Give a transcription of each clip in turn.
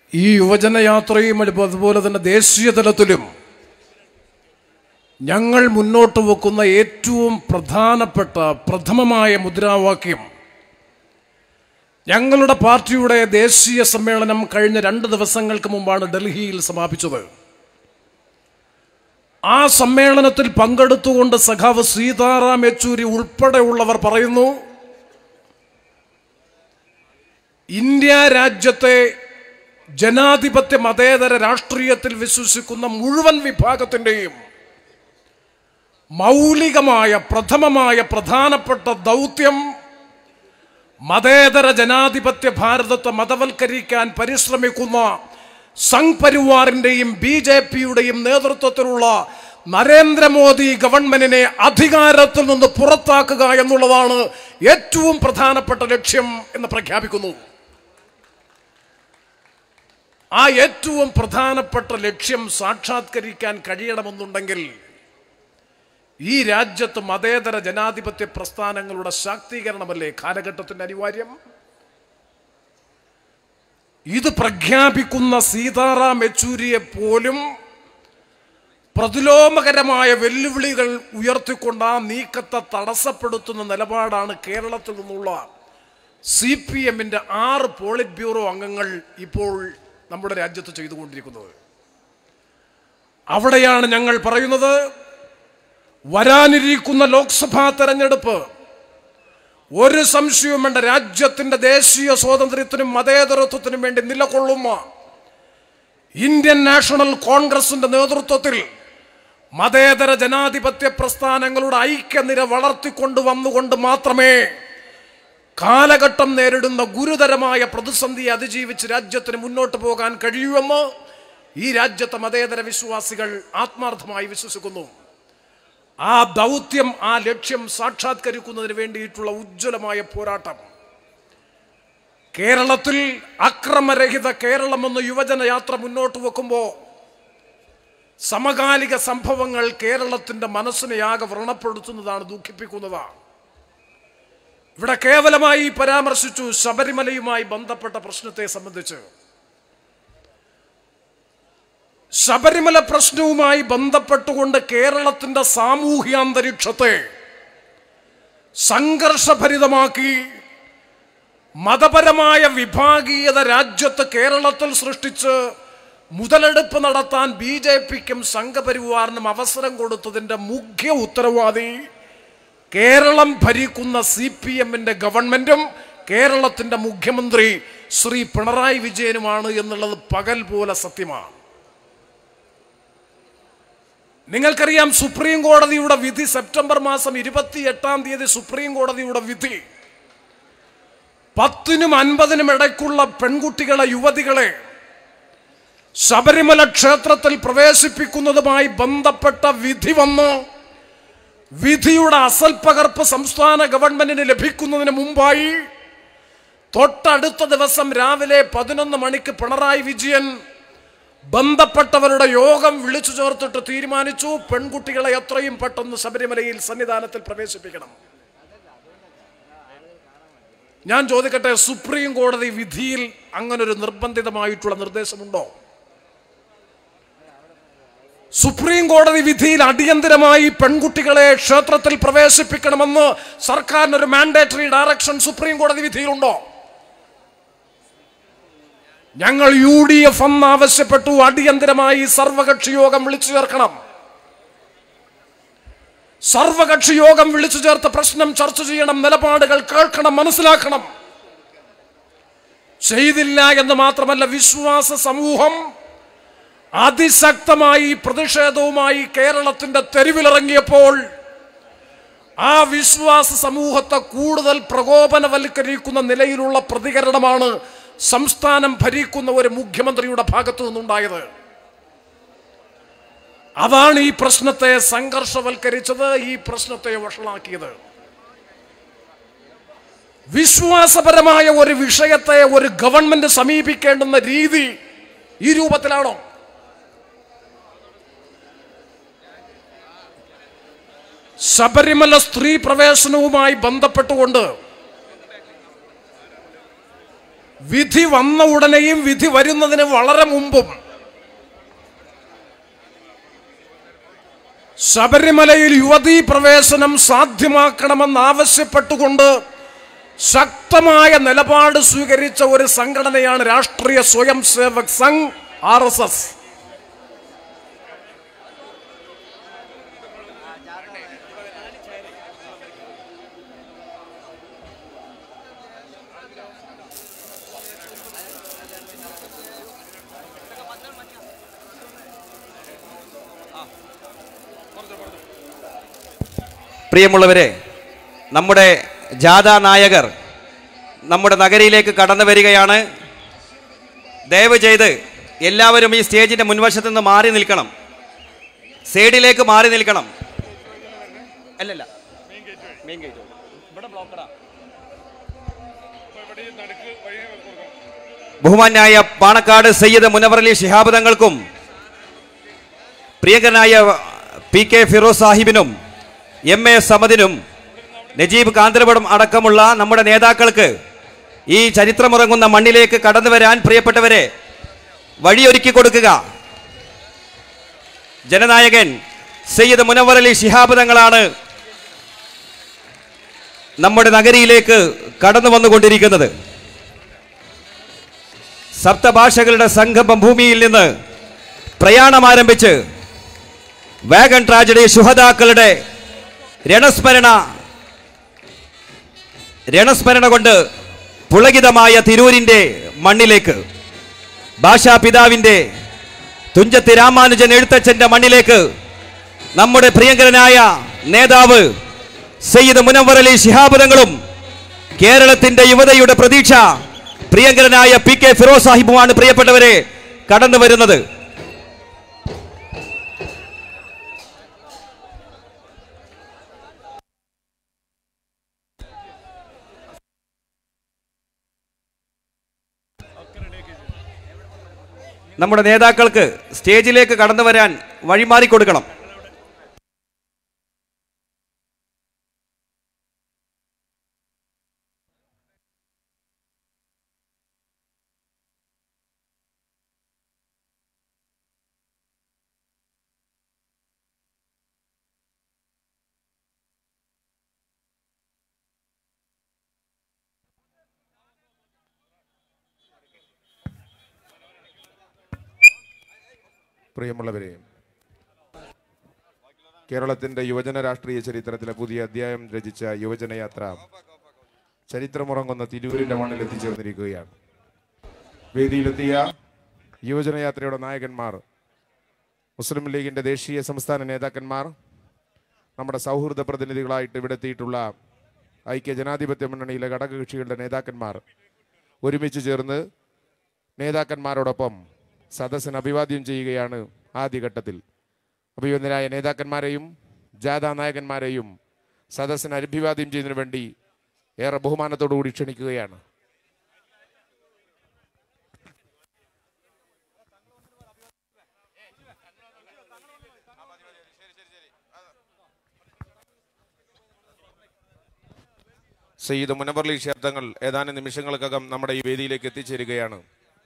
ഈ യുവജനയാത്രയും അതുപോ- അതുപോലെ തന്നെ ദേശീയ തലത്തിലും ഞങ്ങൾ മുന്നോട്ട് വെക്കുന്ന ഏറ്റവും പ്രധാനപ്പെട്ട പ്രഥമമായ മുദ്രാവാക്യം ഞങ്ങളുടെ പാർട്ടിയുടെ ദേശീയ സമ്മേളനം കഴിഞ്ഞ രണ്ട് ദിവസങ്ങൾക്ക് മുമ്പാണ് ഡൽഹിയിൽ സമാപിച്ചത് ആ സമ്മേളനത്തിൽ പങ്കെടുത്തുകൊണ്ട് സഖാവ് സീതാറാം യെച്ചൂരി ഉൾപ്പെടെയുള്ളവർ പറയുന്നു ഇന്ത്യ രാജ്യത്തെ ജനാധിപത്യ മതേതര രാഷ്ട്രീയത്തിൽ വിശ്വസിക്കുന്ന മുഴുവൻ വിഭാഗത്തിൻ്റെയും മൗലികമായ പ്രഥമമായ പ്രധാനപ്പെട്ട ദൗത്യം മതേതര ജനാധിപത്യ ഭാരതത്തെ മതവൽക്കരിക്കാൻ പരിശ്രമിക്കുന്ന സംഘ് പരിവാറിന്റെയും ബി ജെ പിയുടെയും നേതൃത്വത്തിലുള്ള നരേന്ദ്രമോദി ഗവൺമെന്റിനെ അധികാരത്തിൽ നിന്ന് പുറത്താക്കുക എന്നുള്ളതാണ് ഏറ്റവും പ്രധാനപ്പെട്ട ലക്ഷ്യം എന്ന് പ്രഖ്യാപിക്കുന്നു ആ ഏറ്റവും പ്രധാനപ്പെട്ട ലക്ഷ്യം സാക്ഷാത്കരിക്കാൻ കഴിയണമെന്നുണ്ടെങ്കിൽ ഈ രാജ്യത്ത് മതേതര ജനാധിപത്യ പ്രസ്ഥാനങ്ങളുടെ ശാക്തീകരണമല്ലേ കാലഘട്ടത്തിന്റെ അനിവാര്യം ഇത് പ്രഖ്യാപിക്കുന്ന സീതാറാം യെച്ചൂരിയെ പോലും പ്രതിലോമകരമായ വെല്ലുവിളികൾ ഉയർത്തിക്കൊണ്ട് ആ നീക്കത്തെ തടസ്സപ്പെടുത്തുന്ന നിലപാടാണ് കേരളത്തിൽ നിന്നുള്ള സി പി എമ്മിന്റെ ആറ് പോളിറ്റ് ബ്യൂറോ അംഗങ്ങൾ ഇപ്പോൾ നമ്മുടെ രാജ്യത്ത് ചെയ്തുകൊണ്ടിരിക്കുന്നത് അവിടെയാണ് ഞങ്ങൾ പറയുന്നത് വരാനിരിക്കുന്ന ലോക്സഭാ തെരഞ്ഞെടുപ്പ് ഒരു സംശയവും വേണ്ട രാജ്യത്തിന്റെ ദേശീയ സ്വാതന്ത്ര്യത്തിനും മതേതരത്വത്തിനും വേണ്ടി നിലകൊള്ളുന്ന ഇന്ത്യൻ നാഷണൽ കോൺഗ്രസിന്റെ നേതൃത്വത്തിൽ മതേതര ജനാധിപത്യ പ്രസ്ഥാനങ്ങളുടെ ഐക്യനിര വളർത്തിക്കൊണ്ട് വന്നുകൊണ്ട് മാത്രമേ കാലഘട്ടം നേരിടുന്ന ഗുരുതരമായ പ്രതിസന്ധിയെ അതിജീവിച്ച് രാജ്യത്തിന് മുന്നോട്ട് പോകാൻ കഴിയുമെന്ന് ഈ രാജ്യത്തെ മതേതര വിശ്വാസികൾ ആത്മാർത്ഥമായി വിശ്വസിക്കുന്നു ആ ദൗത്യം ആ ലക്ഷ്യം സാക്ഷാത്കരിക്കുന്നതിന് വേണ്ടിയിട്ടുള്ള ഉജ്ജ്വലമായ പോരാട്ടം കേരളത്തിൽ അക്രമരഹിത കേരളം എന്ന യുവജന യാത്ര മുന്നോട്ട് വെക്കുമ്പോൾ സമകാലിക സംഭവങ്ങൾ കേരളത്തിന്റെ മനസ്സിനെ ആകെ വ്രണപ്പെടുത്തുന്നതാണ് ദുഃഖിപ്പിക്കുന്നതാണ് ഇവിടെ കേവലമായി പരാമർശിച്ചു ശബരിമലയുമായി ബന്ധപ്പെട്ട പ്രശ്നത്തെ സംബന്ധിച്ച് ശബരിമല പ്രശ്നവുമായി ബന്ധപ്പെട്ടുകൊണ്ട് കേരളത്തിന്റെ സാമൂഹ്യ അന്തരീക്ഷത്തെ സംഘർഷഭരിതമാക്കി മതപരമായ വിഭാഗീയത രാജ്യത്ത് കേരളത്തിൽ സൃഷ്ടിച്ച് മുതലെടുപ്പ് നടത്താൻ ബി ജെ പിക്കും സംഘപരിവാറിനും അവസരം കൊടുത്തതിന്റെ മുഖ്യ ഉത്തരവാദി കേരളം ഭരിക്കുന്ന സി പി എമ്മിന്റെ ഗവൺമെന്റും കേരളത്തിന്റെ മുഖ്യമന്ത്രി ശ്രീ പിണറായി വിജയനുമാണ് എന്നുള്ളത് പകൽ പോലെ സത്യമാണ് നിങ്ങൾക്കറിയാം സുപ്രീം കോടതിയുടെ വിധി സെപ്റ്റംബർ മാസം ഇരുപത്തി എട്ടാം തീയതി സുപ്രീം കോടതിയുടെ വിധി പത്തിനും അൻപതിനും ഇടയ്ക്കുള്ള പെൺകുട്ടികളെ യുവതികളെ ശബരിമല ക്ഷേത്രത്തിൽ പ്രവേശിപ്പിക്കുന്നതുമായി ബന്ധപ്പെട്ട വിധി വന്ന് വിധിയുടെ അസൽ പകർപ്പ് സംസ്ഥാന ഗവൺമെന്റിന് ലഭിക്കുന്നതിന് മുമ്പായി തൊട്ടടുത്ത ദിവസം രാവിലെ പതിനൊന്ന് മണിക്ക് പിണറായി വിജയൻ ബന്ധപ്പെട്ടവരുടെ യോഗം വിളിച്ചു ചേർത്തിട്ട് തീരുമാനിച്ചു പെൺകുട്ടികളെ എത്രയും പെട്ടെന്ന് ശബരിമലയിൽ സന്നിധാനത്തിൽ പ്രവേശിപ്പിക്കണം ഞാൻ ചോദിക്കട്ടെ സുപ്രീം കോടതി വിധിയിൽ അങ്ങനൊരു നിർബന്ധിതമായിട്ടുള്ള നിർദ്ദേശമുണ്ടോ സുപ്രീം കോടതി വിധിയിൽ അടിയന്തരമായി പെൺകുട്ടികളെ ക്ഷേത്രത്തിൽ പ്രവേശിപ്പിക്കണമെന്ന് സർക്കാരിന് ഒരു മാൻഡേറ്ററി ഡയറക്ഷൻ സുപ്രീം കോടതി വിധിയിലുണ്ടോ ഞങ്ങൾ യു ഡി എഫ് എന്ന് ആവശ്യപ്പെട്ടു അടിയന്തരമായി സർവകക്ഷി യോഗം വിളിച്ചു ചേർക്കണം സർവകക്ഷി യോഗം വിളിച്ചു ചേർത്ത് പ്രശ്നം ചർച്ച ചെയ്യണം നിലപാടുകൾ കേൾക്കണം മനസ്സിലാക്കണം ചെയ്തില്ല എന്ന് മാത്രമല്ല വിശ്വാസ സമൂഹം അതിശക്തമായി പ്രതിഷേധവുമായി കേരളത്തിന്റെ തെരുവിലിറങ്ങിയപ്പോൾ ആ വിശ്വാസ സമൂഹത്തെ കൂടുതൽ പ്രകോപനവൽക്കരിക്കുന്ന നിലയിലുള്ള പ്രതികരണമാണ് സംസ്ഥാനം ഭരിക്കുന്ന ഒരു മുഖ്യമന്ത്രിയുടെ ഭാഗത്തു നിന്നുണ്ടായത് അതാണ് ഈ പ്രശ്നത്തെ സംഘർഷവൽക്കരിച്ചത് ഈ പ്രശ്നത്തെ വഷളാക്കിയത് വിശ്വാസപരമായ ഒരു വിഷയത്തെ ഒരു ഗവൺമെന്റ് സമീപിക്കേണ്ടുന്ന രീതി ഈ രൂപത്തിലാണോ ശബരിമല സ്ത്രീ പ്രവേശനവുമായി ബന്ധപ്പെട്ടുകൊണ്ട് വിധി വന്ന ഉടനെയും വിധി വരുന്നതിന് വളരെ മുമ്പും ശബരിമലയിൽ യുവതീ പ്രവേശനം സാധ്യമാക്കണമെന്നാവശ്യപ്പെട്ടുകൊണ്ട് ശക്തമായ നിലപാട് സ്വീകരിച്ച ഒരു സംഘടനയാണ് Rashtriya Swayam Sevak Sangh R S S പ്രിയമുള്ളവരെ നമ്മുടെ ജാഥാ നായകർ നമ്മുടെ നഗരിയിലേക്ക് കടന്നു വരികയാണ് ദയവ് ചെയ്ത് എല്ലാവരും ഈ സ്റ്റേജിന്റെ മുൻവശത്ത് നിന്ന് മാറി നിൽക്കണം സൈഡിലേക്ക് മാറി നിൽക്കണം അല്ലല്ല മെയിൻ ഗേറ്റ് ഇവിടെ ബ്ലോക്കടാ ബഹുമാന്യായ പാണക്കാട് സയ്യിദ് മുനവറലി ശിഹാബ് തങ്ങൾക്കും പ്രിയങ്കരനായ പി കെ ഫിറോസ് സാഹിബിനും എം എ സമദിനും നജീബ് കാന്തരപടം അടക്കമുള്ള നമ്മുടെ നേതാക്കൾക്ക് ഈ ചരിത്രമുറങ്ങുന്ന മണ്ണിലേക്ക് കടന്നു വരാൻ പ്രിയപ്പെട്ടവരെ വഴിയൊരുക്കി കൊടുക്കുക ജനനായകൻ സയ്യിദ് മുനവറലി ശിഹാബ് തങ്ങളാണ് നമ്മുടെ നഗരിയിലേക്ക് കടന്നു വന്നുകൊണ്ടിരിക്കുന്നത് സപ്തഭാഷകളുടെ സംഗമ ഭൂമിയിൽ നിന്ന് പ്രയാണം ആരംഭിച്ച് വാഗൺ ട്രാജഡി ശുഹതാക്കളുടെ രണസ്മരണ രണസ്മരണ കൊണ്ട് പുളകിതമായ തിരൂരിന്റെ മണ്ണിലേക്ക് ഭാഷാപിതാവിന്റെ തുഞ്ചത്ത് രാമാനുജൻ എഴുത്തച്ഛന്റെ മണ്ണിലേക്ക് നമ്മുടെ പ്രിയങ്കരനായ നേതാവ് സയ്യിദ് മുനവർ അലി ശിഹാബുദങ്ങളും കേരളത്തിന്റെ യുവതയുടെ പ്രതീക്ഷ പ്രിയങ്കരനായ പി കെ ഫിറോസ് സാഹിബുമാണ് പ്രിയപ്പെട്ടവരെ കടന്നു വരുന്നത് നമ്മുടെ നേതാക്കൾക്ക് സ്റ്റേജിലേക്ക് കടന്നു വരാൻ വഴിമാറി കൊടുക്കണം പ്രിയമുള്ളവരെ കേരളത്തിന്റെ യുവജന രാഷ്ട്രീയ ചരിത്രത്തിലെ പുതിയ അധ്യായം രചിച്ച യുവജനയാത്ര ചരിത്രമുറങ്ങുന്ന തിരൂരിന്റെ മണ്ണിൽ എത്തിച്ചേർന്നിരിക്കുകയാണ് വേദിയിലെത്തിയ യുവജനയാത്രയുടെ നായകന്മാർ മുസ്ലിം ലീഗിന്റെ ദേശീയ സംസ്ഥാന നേതാക്കന്മാർ നമ്മുടെ സൗഹൃദ പ്രതിനിധികളായിട്ട് ഇവിടെ എത്തിയിട്ടുള്ള ഐക്യ ജനാധിപത്യ മുന്നണിയിലെ ഘടകകക്ഷികളുടെ നേതാക്കന്മാർ ഒരുമിച്ച് ചേർന്ന് നേതാക്കന്മാരോടൊപ്പം സദസ്സിന് അഭിവാദ്യം ചെയ്യുകയാണ് ആദ്യഘട്ടത്തിൽ അഭിവന്ദനായ നേതാക്കന്മാരെയും ജാഥാ നായകന്മാരെയും സദസ്സിന് അഭിവാദ്യം ചെയ്യുന്നതിന് വേണ്ടി ഏറെ ബഹുമാനത്തോടു കൂടി ക്ഷണിക്കുകയാണ് സയ്യിദ് മുനവർലി ശബ്ദങ്ങൾ ഏതാനും നിമിഷങ്ങൾക്കകം നമ്മുടെ ഈ വേദിയിലേക്ക് എത്തിച്ചേരുകയാണ്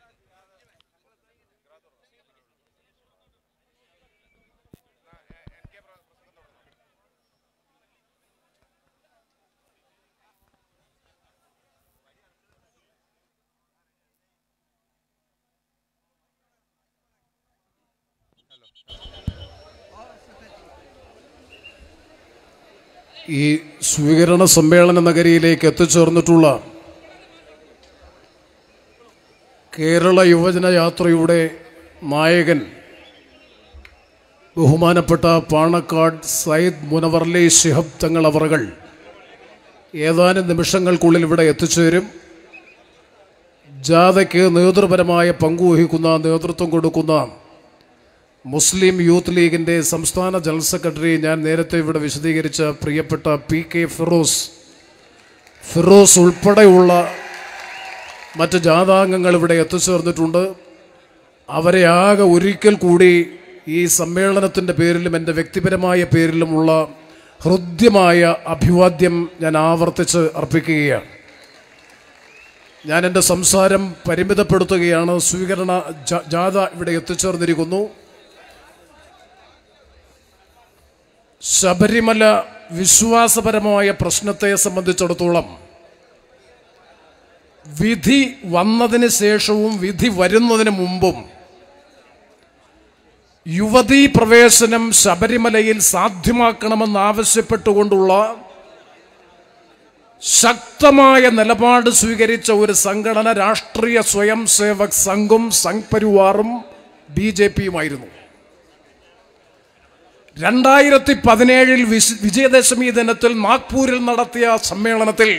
ഈ സ്വീകരണ സമ്മേളന നഗരിയിലേക്ക് എത്തിച്ചേർന്നിട്ടുള്ള കേരള യുവജന യാത്രയുടെ നായകൻ ബഹുമാനപ്പെട്ട പാണക്കാട് സയ്യിദ് മുനവർലി ശിഹബ് തങ്ങൾ അവറുകൾ ഏതാനും നിമിഷങ്ങൾക്കുള്ളിൽ ഇവിടെ എത്തിച്ചേരും ജാഥയ്ക്ക് നേതൃപരമായ പങ്കുവഹിക്കുന്ന നേതൃത്വം കൊടുക്കുന്ന മുസ്ലിം യൂത്ത് ലീഗിൻ്റെ സംസ്ഥാന ജനറൽ സെക്രട്ടറി ഞാൻ നേരത്തെ ഇവിടെ വിശദീകരിച്ച പ്രിയപ്പെട്ട പി കെ ഫിറോസ് ഫിറോസ് ഉൾപ്പെടെയുള്ള മറ്റ് ജാഥാംഗങ്ങൾ ഇവിടെ എത്തിച്ചേർന്നിട്ടുണ്ട് അവരെ ആകെ ഒരിക്കൽ കൂടി ഈ സമ്മേളനത്തിൻ്റെ പേരിലും എൻ്റെ വ്യക്തിപരമായ പേരിലുമുള്ള ഹൃദ്യമായ അഭിവാദ്യം ഞാൻ ആവർത്തിച്ച് അർപ്പിക്കുകയാണ് ഞാൻ എൻ്റെ സംസാരം പരിമിതപ്പെടുത്തുകയാണ് സ്വീകരണ ജാ- ജാഥ ഇവിടെ എത്തിച്ചേർന്നിരിക്കുന്നു ശബരിമല വിശ്വാസപരമായ പ്രശ്നത്തെ സംബന്ധിച്ചിടത്തോളം വിധി വന്നതിന് ശേഷവും വിധി വരുന്നതിന് മുമ്പും യുവതീ പ്രവേശനം ശബരിമലയിൽ സാധ്യമാക്കണമെന്നാവശ്യപ്പെട്ടുകൊണ്ടുള്ള ശക്തമായ നിലപാട് സ്വീകരിച്ച ഒരു സംഘടന രാഷ്ട്രീയ സ്വയം സേവക് സംഘും സംഘ് പരിവാറും ബി ജെ പിയുമായിരുന്നു രണ്ടായിരത്തി പതിനേഴിൽ വിശ്- വിജയദശമി ദിനത്തിൽ നാഗ്പൂരിൽ നടത്തിയ സമ്മേളനത്തിൽ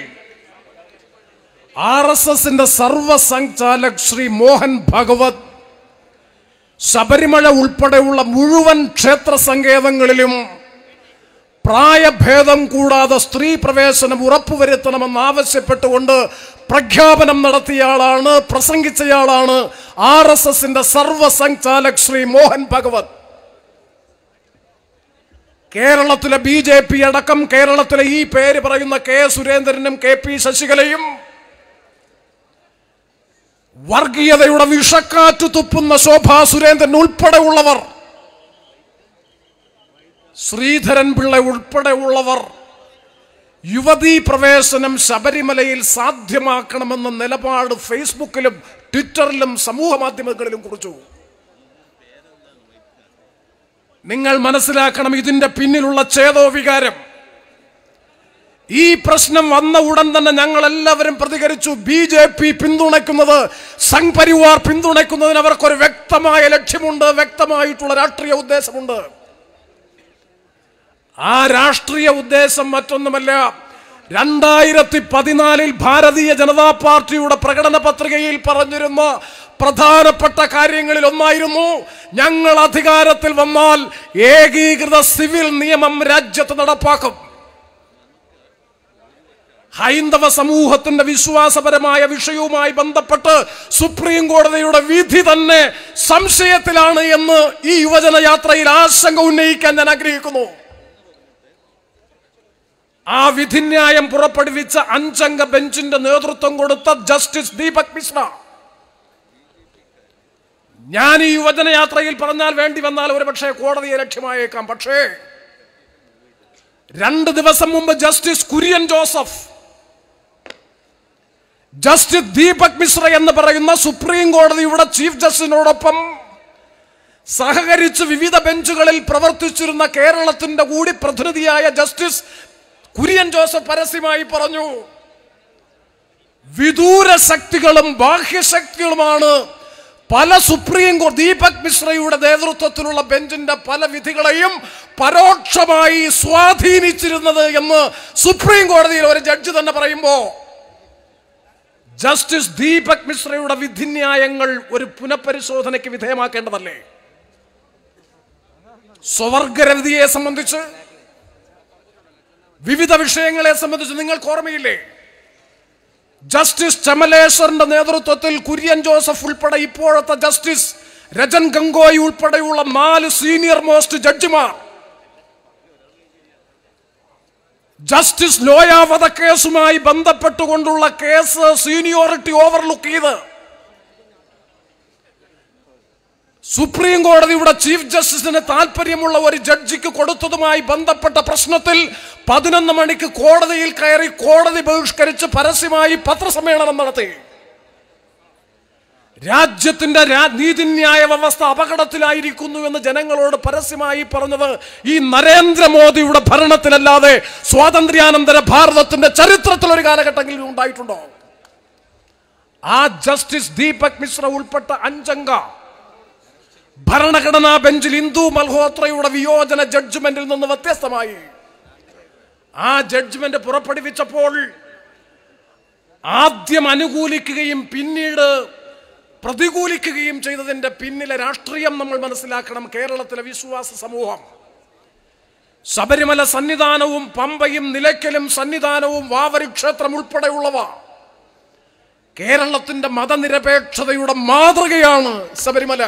ആർ എസ് എസിന്റെ സർവസംഘ് ചാലക് ശ്രീ മോഹൻ ഭഗവത് ശബരിമല ഉൾപ്പെടെയുള്ള മുഴുവൻ ക്ഷേത്ര സങ്കേതങ്ങളിലും പ്രായഭേദം കൂടാതെ സ്ത്രീ പ്രവേശനം ഉറപ്പുവരുത്തണമെന്നാവശ്യപ്പെട്ടുകൊണ്ട് പ്രഖ്യാപനം നടത്തിയയാളാണ് പ്രസംഗിച്ചയാളാണ് ആർ എസ് എസിന്റെ സർവസംഘ് ചാലക് ശ്രീ മോഹൻ ഭഗവത് കേരളത്തിലെ ബി ജെ പി അടക്കം കേരളത്തിലെ ഈ പേര് പറയുന്ന കെ സുരേന്ദ്രനും കെ പി ശശികലയും വർഗീയതയുടെ വിഷക്കാറ്റ് തുപ്പുന്ന ശോഭാ സുരേന്ദ്രൻ ഉൾപ്പെടെയുള്ളവർ ശ്രീധരൻ പിള്ള ഉൾപ്പെടെയുള്ളവർ യുവതീ പ്രവേശനം ശബരിമലയിൽ സാധ്യമാക്കണമെന്ന നിലപാട് ഫേസ്ബുക്കിലും ട്വിറ്ററിലും സമൂഹ മാധ്യമങ്ങളിലും കുറിച്ചു നിങ്ങൾ മനസ്സിലാക്കണം ഇതിന്റെ പിന്നിലുള്ള ചേതോ വികാരം ഈ പ്രശ്നം വന്ന ഉടൻ തന്നെ ഞങ്ങൾ എല്ലാവരും പ്രതികരിച്ചു ബി ജെ പി പിന്തുണയ്ക്കുന്നത് സംഘ് പരിവാർ പിന്തുണയ്ക്കുന്നതിന് അവർക്കൊരു വ്യക്തമായ ലക്ഷ്യമുണ്ട് വ്യക്തമായിട്ടുള്ള രാഷ്ട്രീയ ഉദ്ദേശമുണ്ട് ആ രാഷ്ട്രീയ ഉദ്ദേശം മറ്റൊന്നുമല്ല രണ്ടായിരത്തി പതിനാലിൽ ഭാരതീയ ജനതാ പാർട്ടിയുടെ പ്രകടന പത്രികയിൽ പറഞ്ഞിരുന്ന പ്രധാനപ്പെട്ട കാര്യങ്ങളിൽ ഒന്നായിരുന്നു ഞങ്ങൾ അധികാരത്തിൽ വന്നാൽ ഏകീകൃത സിവിൽ നിയമം രാജ്യത്ത് നടപ്പാക്കും ഹൈന്ദവ സമൂഹത്തിന്റെ വിശ്വാസപരമായ വിഷയവുമായി ബന്ധപ്പെട്ട് സുപ്രീം കോടതിയുടെ വിധി തന്നെ സംശയത്തിലാണ് എന്ന് ഈ യുവജന യാത്രയിൽ ആശങ്ക ഉന്നയിക്കാൻ ഞാൻ ആഗ്രഹിക്കുന്നു ആ വിധിന്യായം പുറപ്പെടുവിച്ച അഞ്ചംഗ ബെഞ്ചിന്റെ നേതൃത്വം കൊടുത്ത ജസ്റ്റിസ് ദീപക് മിശ്ര ഞാൻ ഈ യുവജന യാത്രയിൽ പറഞ്ഞാൽ വേണ്ടി വന്നാൽ ഒരുപക്ഷെ കോടതിയെ ലക്ഷ്യമായേക്കാം പക്ഷേ രണ്ട് ദിവസം മുമ്പ് justice Kurian Joseph justice Deepak Misra എന്ന് പറയുന്ന സുപ്രീം കോടതിയുടെ ചീഫ് ജസ്റ്റിസിനോടൊപ്പം സഹകരിച്ച് വിവിധ ബെഞ്ചുകളിൽ പ്രവർത്തിച്ചിരുന്ന കേരളത്തിന്റെ കൂടി പ്രതിനിധിയായ ജസ്റ്റിസ് കുര്യൻ ജോസഫ് പരസ്യമായി പറഞ്ഞു വിദൂര ശക്തികളും ബാഹ്യശക്തികളുമാണ് പല സുപ്രീം കോടതി ദീപക് മിശ്രയുടെ നേതൃത്വത്തിലുള്ള ബെഞ്ചിന്റെ പല വിധികളെയും പരോക്ഷമായി സ്വാധീനിച്ചിരുന്നത് എന്ന് സുപ്രീം കോടതിയിൽ ഒരു ജഡ്ജി തന്നെ പറയുമ്പോ ജസ്റ്റിസ് ദീപക് മിശ്രയുടെ വിധിന്യായങ്ങൾ ഒരു പുനഃപരിശോധനയ്ക്ക് വിധേയമാക്കേണ്ടതല്ലേ സ്വവർഗരതിയെ സംബന്ധിച്ച് വിവിധ വിഷയങ്ങളെ സംബന്ധിച്ച് നിങ്ങൾക്ക് ഓർമ്മയില്ലേ ജസ്റ്റിസ് ചമലേശ്വറിന്റെ നേതൃത്വത്തിൽ കുര്യൻ ജോസഫ് ഉൾപ്പെടെ ഇപ്പോഴത്തെ ജസ്റ്റിസ് രജൻ ഗംഗോയി ഉൾപ്പെടെയുള്ള നാല് സീനിയർ മോസ്റ്റ് ജഡ്ജിമാർ ജസ്റ്റിസ് ലോയ വധക്കേസുമായി ബന്ധപ്പെട്ടുകൊണ്ടുള്ള കേസ് സീനിയോറിറ്റി ഓവർലുക്ക് ചെയ്ത് സുപ്രീം കോടതിയുടെ ചീഫ് ജസ്റ്റിസിന് താല്പര്യമുള്ള ഒരു ജഡ്ജിക്ക് കൊടുത്തതുമായി ബന്ധപ്പെട്ട പ്രശ്നത്തിൽ പതിനൊന്ന് മണിക്ക് കോടതിയിൽ കയറി കോടതി ബഹിഷ്കരിച്ച് പരസ്യമായി പത്രസമ്മേളനം നടത്തി രാജ്യത്തിന്റെ രാ- നീതിന്യായ വ്യവസ്ഥ അപകടത്തിലായിരിക്കുന്നു എന്ന് ജനങ്ങളോട് പരസ്യമായി പറഞ്ഞത് ഈ നരേന്ദ്രമോദിയുടെ ഭരണത്തിലല്ലാതെ സ്വാതന്ത്ര്യാനന്തര ഭാരതത്തിന്റെ ചരിത്രത്തിൽ ഒരു കാലഘട്ടങ്ങളിൽ ഉണ്ടായിട്ടുണ്ടോ ആ ജസ്റ്റിസ് ദീപക് മിശ്ര ഉൾപ്പെട്ട അഞ്ചംഗ ഭരണഘടനാ ബെഞ്ചിൽ ഇന്ദു മൽഹോത്രയുടെ വിയോജന ജഡ്ജ്മെന്റിൽ നിന്ന് വ്യത്യസ്തമായി ആ ജഡ്ജ്മെന്റ് പുറപ്പെടുവിച്ചപ്പോൾ ആദ്യം അനുകൂലിക്കുകയും പിന്നീട് പ്രതികൂലിക്കുകയും ചെയ്തതിന്റെ പിന്നിലെ രാഷ്ട്രീയം നമ്മൾ മനസ്സിലാക്കണം കേരളത്തിലെ വിശ്വാസ സമൂഹം ശബരിമല സന്നിധാനവും പമ്പയും നിലയ്ക്കലും സന്നിധാനവും വാവരി ക്ഷേത്രം ഉൾപ്പെടെയുള്ളവ കേരളത്തിന്റെ മതനിരപേക്ഷതയുടെ മാതൃകയാണ് ശബരിമല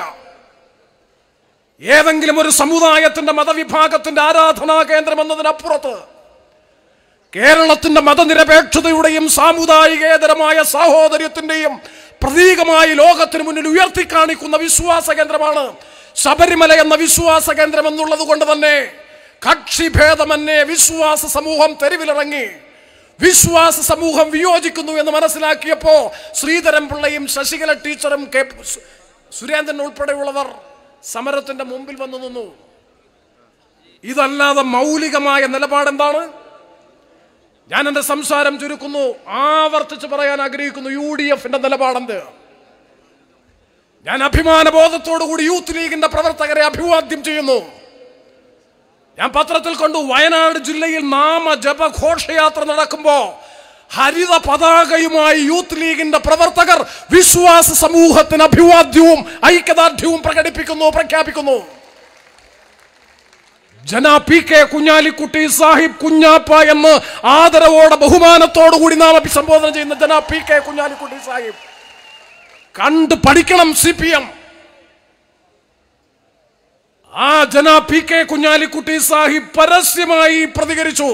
ഏതെങ്കിലും ഒരു സമുദായത്തിന്റെ മതവിഭാഗത്തിന്റെ ആരാധനാ കേന്ദ്രം എന്നതിനപ്പുറത്ത് കേരളത്തിന്റെ മതനിരപേക്ഷതയുടെയും സാമുദായികേതരമായ സാഹോദര്യത്തിന്റെയും പ്രതീകമായി ലോകത്തിന് മുന്നിൽ ഉയർത്തി കാണിക്കുന്ന വിശ്വാസ കേന്ദ്രമാണ് ശബരിമല എന്ന വിശ്വാസ കേന്ദ്രം എന്നുള്ളത് കൊണ്ട് തന്നെ കക്ഷിഭേദമന്യേ വിശ്വാസ സമൂഹം തെരുവിലിറങ്ങി വിശ്വാസ സമൂഹം വിയോജിക്കുന്നു എന്ന് മനസ്സിലാക്കിയപ്പോ ശ്രീധരൻ പിള്ളയും ശശികല ടീച്ചറും കെ സു- സുരേന്ദ്രൻ ഉൾപ്പെടെയുള്ളവർ സമരത്തിന്റെ മുമ്പിൽ വന്നു നിന്നു ഇതല്ലാതെ മൗലികമായ നിലപാടെന്താണ് ഞാൻ എന്റെ സംസാരം ചുരുക്കുന്നു ആവർത്തിച്ച് പറയാൻ ആഗ്രഹിക്കുന്നു യു ഡി എഫിന്റെ നിലപാടെന്ത് ഞാൻ അഭിമാനബോധത്തോടു കൂടി യൂത്ത് ലീഗിന്റെ പ്രവർത്തകരെ അഭിവാദ്യം ചെയ്യുന്നു ഞാൻ പത്രത്തിൽ കണ്ടു വയനാട് ജില്ലയിൽ നാമ ജപ ഘോഷയാത്ര നടക്കുമ്പോ ഹരിത പതാകയുമായി യൂത്ത് ലീഗിന്റെ പ്രവർത്തകർ വിശ്വാസ സമൂഹത്തിന് അഭിവാദ്യവും ഐക്യദാർഢ്യവും പ്രകടിപ്പിക്കുന്നു പ്രഖ്യാപിക്കുന്നു ജന പി കെ കുഞ്ഞാലിക്കുട്ടി സാഹിബ് കുഞ്ഞാപ്പ എന്ന് ആദരവോടെ ബഹുമാനത്തോടു കൂടി നാം അഭിസംബോധന ചെയ്യുന്ന ജന പി കെ കുഞ്ഞാലിക്കുട്ടി സാഹിബ് കണ്ട് പഠിക്കണം സി പി എം ആ ജന പി കെ കുഞ്ഞാലിക്കുട്ടി സാഹിബ് പരസ്യമായി പ്രതികരിച്ചു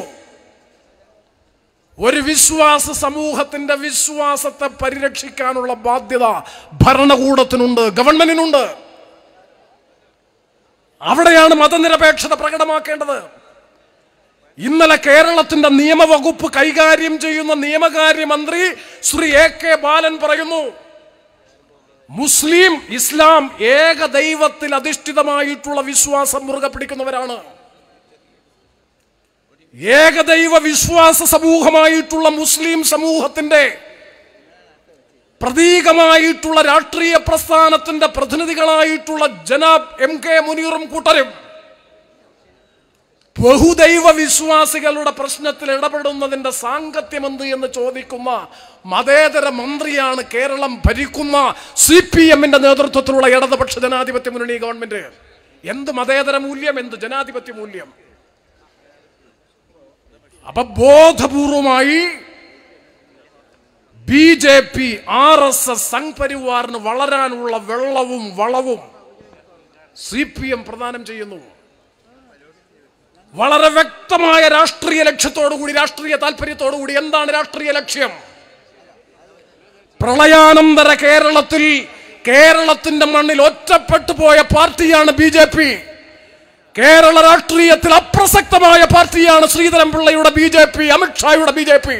ഒരു വിശ്വാസ സമൂഹത്തിന്റെ വിശ്വാസത്തെ പരിരക്ഷിക്കാനുള്ള ബാധ്യത ഭരണകൂടത്തിനുണ്ട് ഗവൺമെന്റിനുണ്ട് അവിടെയാണ് മതനിരപേക്ഷത പ്രകടമാക്കേണ്ടത് ഇന്നലെ കേരളത്തിന്റെ നിയമവകുപ്പ് കൈകാര്യം ചെയ്യുന്ന നിയമകാര്യമന്ത്രി ശ്രീ എ കെ ബാലൻ പറയുന്നു മുസ്ലിം ഇസ്ലാം ഏക ദൈവത്തിൽ അധിഷ്ഠിതമായിട്ടുള്ള വിശ്വാസം മുറുകെ പിടിക്കുന്നവരാണ് ഏകദൈവ വിശ്വാസ സമൂഹമായിട്ടുള്ള മുസ്ലിം സമൂഹത്തിന്റെ പ്രതീകമായിട്ടുള്ള രാഷ്ട്രീയ പ്രസ്ഥാനത്തിന്റെ പ്രതിനിധികളായിട്ടുള്ള ജനാബ് എം കെ മുനീറും കൂട്ടരും ബഹുദൈവ വിശ്വാസികളുടെ പ്രശ്നത്തിൽ ഇടപെടുന്നതിന്റെ സാങ്കത്യമെന്ത് എന്ന് ചോദിക്കുന്ന മതേതര മന്ത്രിയാണ് കേരളം ഭരിക്കുന്ന സി പി എമ്മിന്റെ നേതൃത്വത്തിലുള്ള ഇടതുപക്ഷ ജനാധിപത്യ മുന്നണി ഗവൺമെന്റ് എന്ത് മതേതര മൂല്യം എന്ത് ജനാധിപത്യ മൂല്യം അപ്പൊ ബോധപൂർവമായി B J P R S S Sangh പരിവാറിന് വളരാനുള്ള വെള്ളവും വളവും സി പി എം പ്രദാനം ചെയ്യുന്നു വളരെ വ്യക്തമായ രാഷ്ട്രീയ ലക്ഷ്യത്തോടുകൂടി രാഷ്ട്രീയ താല്പര്യത്തോടുകൂടി എന്താണ് രാഷ്ട്രീയ ലക്ഷ്യം പ്രളയാനന്തര കേരളത്തിൽ കേരളത്തിന്റെ മണ്ണിൽ ഒറ്റപ്പെട്ടു പോയ പാർട്ടിയാണ് ബി ജെ പി കേരള രാഷ്ട്രീയത്തിൽ അപ്രസക്തമായ പാർട്ടിയാണ് ശ്രീധരൻപിള്ളയുടെ ബി ജെ പി അമിത്ഷായുടെ ബി ജെ പി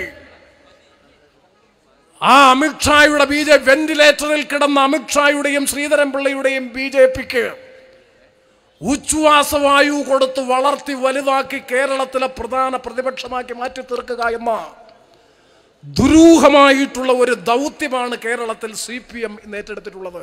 ആ അമിത്ഷായുടെ ബി ജെ വെന്റിലേറ്ററിൽ കിടന്ന അമിത്ഷായുടെയും ശ്രീധരൻപിള്ളയുടെയും ബി ജെ പിക്ക് ഉച്ഛ്വാസവായു കൊടുത്ത് വളർത്തി വലുതാക്കി കേരളത്തിലെ പ്രധാന പ്രതിപക്ഷമാക്കി മാറ്റി തീർക്കുക എന്ന ദുരൂഹമായിട്ടുള്ള ഒരു ദൗത്യമാണ് കേരളത്തിൽ സി പി എം ഏറ്റെടുത്തിട്ടുള്ളത്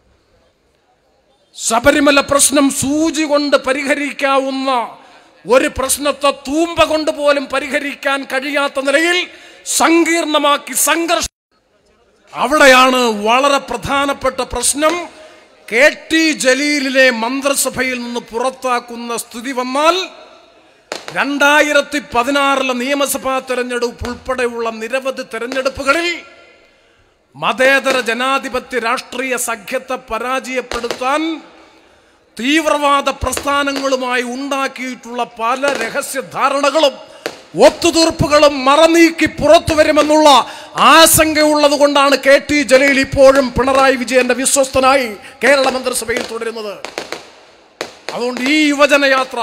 ശബരിമല പ്രശ്നം സൂചി കൊണ്ട് പരിഹരിക്കാവുന്ന ഒരു പ്രശ്നത്തെ തൂമ്പ കൊണ്ട് പോലും പരിഹരിക്കാൻ കഴിയാത്ത നിലയിൽ സങ്കീർണമാക്കി സംഘർഷ അവിടെയാണ് വളരെ പ്രധാനപ്പെട്ട പ്രശ്നം കെ ടി ജലീലിനെ മന്ത്രിസഭയിൽ നിന്ന് പുറത്താക്കുന്ന സ്ഥിതി വന്നാൽ രണ്ടായിരത്തി പതിനാറിലെ നിയമസഭാ തെരഞ്ഞെടുപ്പ് ഉൾപ്പെടെയുള്ള നിരവധി തെരഞ്ഞെടുപ്പുകളിൽ മതേതര ജനാധിപത്യ രാഷ്ട്രീയ സഖ്യത്തെ പരാജയപ്പെടുത്താൻ തീവ്രവാദ പ്രസ്ഥാനങ്ങളുമായി ഉണ്ടാക്കിയിട്ടുള്ള പല രഹസ്യ ധാരണകളും ഒത്തുതീർപ്പുകളും മറനീക്കി പുറത്തു വരുമെന്നുള്ള ആശങ്കയുള്ളത് കൊണ്ടാണ് കെ ടി ജലീൽ ഇപ്പോഴും പിണറായി വിജയന്റെ വിശ്വസ്തനായി കേരള മന്ത്രിസഭയിൽ തുടരുന്നത് അതുകൊണ്ട് ഈ യുവജനയാത്ര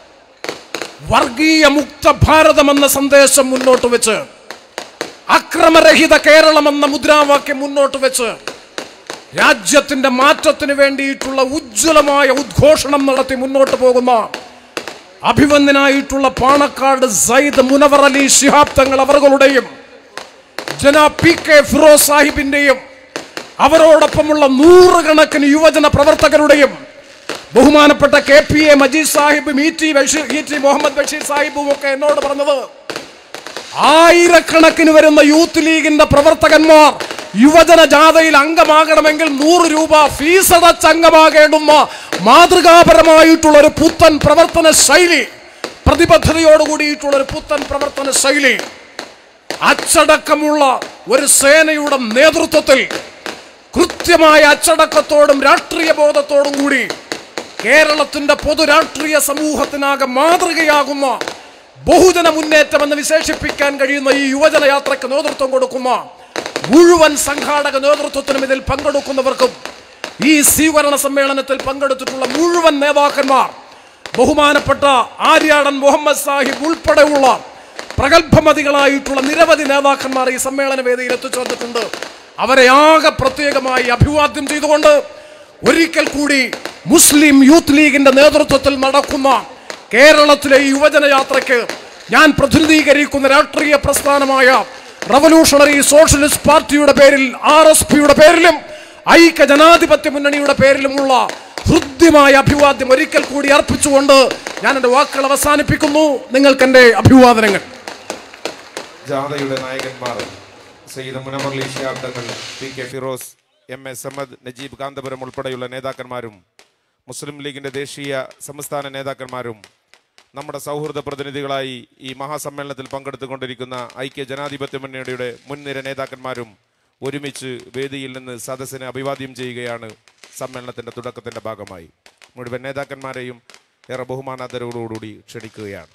വർഗീയ മുക്ത ഭാരതം എന്ന സന്ദേശം മുന്നോട്ട് വെച്ച് അക്രമരഹിത കേരളം എന്ന മുദ്രാവാക്യം മുന്നോട്ട് വെച്ച് രാജ്യത്തിന്റെ മാറ്റത്തിന് വേണ്ടിയിട്ടുള്ള ഉജ്ജ്വലമായ ഉദ്ഘോഷണം നടത്തി മുന്നോട്ട് പോകുന്ന അഭിവന്ദനായിട്ടുള്ള പാണക്കാട് സയ്യിദ് മുനവർ അലി ശിഹാബ് തങ്ങൾ അവர்களுടെയും ജന പി കെ ഫിറോസ് സാഹിബിന്റെയും അവരോടൊപ്പമുള്ള നൂറുകണക്കിന് യുവജന പ്രവർത്തകരുടെയും ബഹുമാനപ്പെട്ട കെ പി എ മജീദ് സാഹിബും E T Basheer E T Muhammad Basheer സാഹിബും ഒക്കെ എന്നോട് പറഞ്ഞത് ആയിരക്കണക്കിന് വരുന്ന യൂത്ത് ലീഗിന്റെ പ്രവർത്തകന്മാർ യുവജന ജാഥയിൽ അംഗമാകണമെങ്കിൽ നൂറ് രൂപ ഫീസ് അടച്ച് അംഗമാകേണ്ടുന്ന മാതൃകാപരമായിട്ടുള്ള ഒരു പുത്തൻ പ്രവർത്തന ശൈലി പ്രതിബദ്ധതയോട് കൂടിയിട്ടുള്ള ഒരു പുത്തൻ പ്രവർത്തന ശൈലി അച്ചടക്കമുള്ള ഒരു സേനയുടെ നേതൃത്വത്തിൽ കൃത്യമായ അച്ചടക്കത്തോടും രാഷ്ട്രീയ ബോധത്തോടും കൂടി കേരളത്തിന്റെ പൊതു രാഷ്ട്രീയ സമൂഹത്തിനാകെ മാതൃകയാകുന്ന ബഹുജന മുന്നേറ്റം എന്ന് വിശേഷിപ്പിക്കാൻ കഴിയുന്ന ഈ യുവജന യാത്രയ്ക്ക് നേതൃത്വം കൊടുക്കുന്ന മുഴുവൻ സംഘാടക നേതൃത്വത്തിനും ഇതിൽ പങ്കെടുക്കുന്നവർക്കും ഈ സ്വീകരണ സമ്മേളനത്തിൽ പങ്കെടുത്തിട്ടുള്ള മുഴുവൻ നേതാക്കന്മാർ ബഹുമാനപ്പെട്ട ആര്യാടൻ മുഹമ്മദ് സാഹിബ് ഉൾപ്പെടെയുള്ള പ്രഗത്ഭമതികളായിട്ടുള്ള നിരവധി നേതാക്കന്മാർ ഈ സമ്മേളന വേദിയിൽ എത്തിച്ചേർന്നിട്ടുണ്ട് അവരെ ആകെ പ്രത്യേകമായി അഭിവാദ്യം ചെയ്തുകൊണ്ട് ഒരിക്കൽ കൂടി മുസ്ലിം യൂത്ത് ലീഗിന്റെ നേതൃത്വത്തിൽ നടക്കുന്ന കേരളത്തിലെ ഈ യുവജന യാത്രയ്ക്ക് ഞാൻ പ്രതിനിധീകരിക്കുന്ന രാഷ്ട്രീയ പ്രസ്ഥാനമായ റവല്യൂഷണറി സോഷ്യലിസ്റ്റ് പാർട്ടിയുടെ പേരിൽ ആർ എസ് പിയുടെ പേരിലും ഐക്യ ജനാധിപത്യ മുന്നണിയുടെ പേരിലുമുള്ള ഹൃദ്യമായ അഭിവാദ്യം ഒരിക്കൽ കൂടി അർപ്പിച്ചുകൊണ്ട് ഞാൻ എൻ്റെ വാക്കുകൾ അവസാനിപ്പിക്കുന്നു നിങ്ങൾക്ക് എൻ്റെ അഭിവാദനങ്ങൾ ജാഥയുടെ നായകന്മാർ സയ്യിദ് മുനമർലി ശാബ്ദങ്ങൾ P K Firoz M A Samad Najeeb Kanthapuram ഉൾപ്പെടെയുള്ള നേതാക്കന്മാരും മുസ്ലിം ലീഗിന്റെ ദേശീയ സംസ്ഥാന നേതാക്കന്മാരും നമ്മുടെ സൗഹൃദ പ്രതിനിധികളായി ഈ മഹാസമ്മേളനത്തിൽ പങ്കെടുത്തുകൊണ്ടിരിക്കുന്ന ഐക്യ ജനാധിപത്യ മുന്നണിയുടെ മുൻനിര നേതാക്കന്മാരും ഒരുമിച്ച് വേദിയിൽ നിന്ന് സദസ്സിനെ അഭിവാദ്യം ചെയ്യുകയാണ് സമ്മേളനത്തിന്റെ തുടക്കത്തിന്റെ ഭാഗമായി മുഴുവൻ നേതാക്കന്മാരെയും ഏറെ ബഹുമാനാദരവോടുകൂടി ക്ഷണിക്കുകയാണ്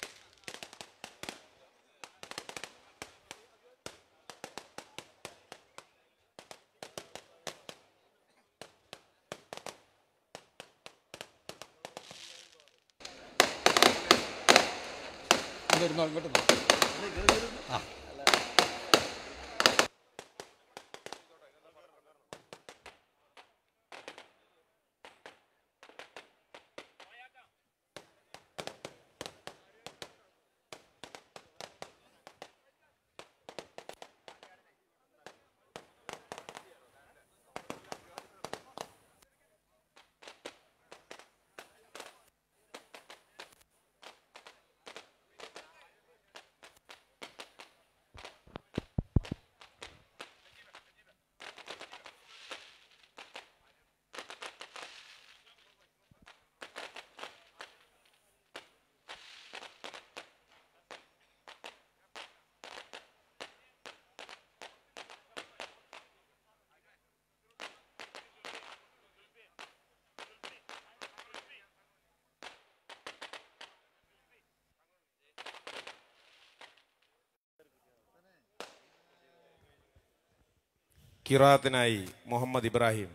കിറാത്തിനായി മുഹമ്മദ് ഇബ്രാഹിം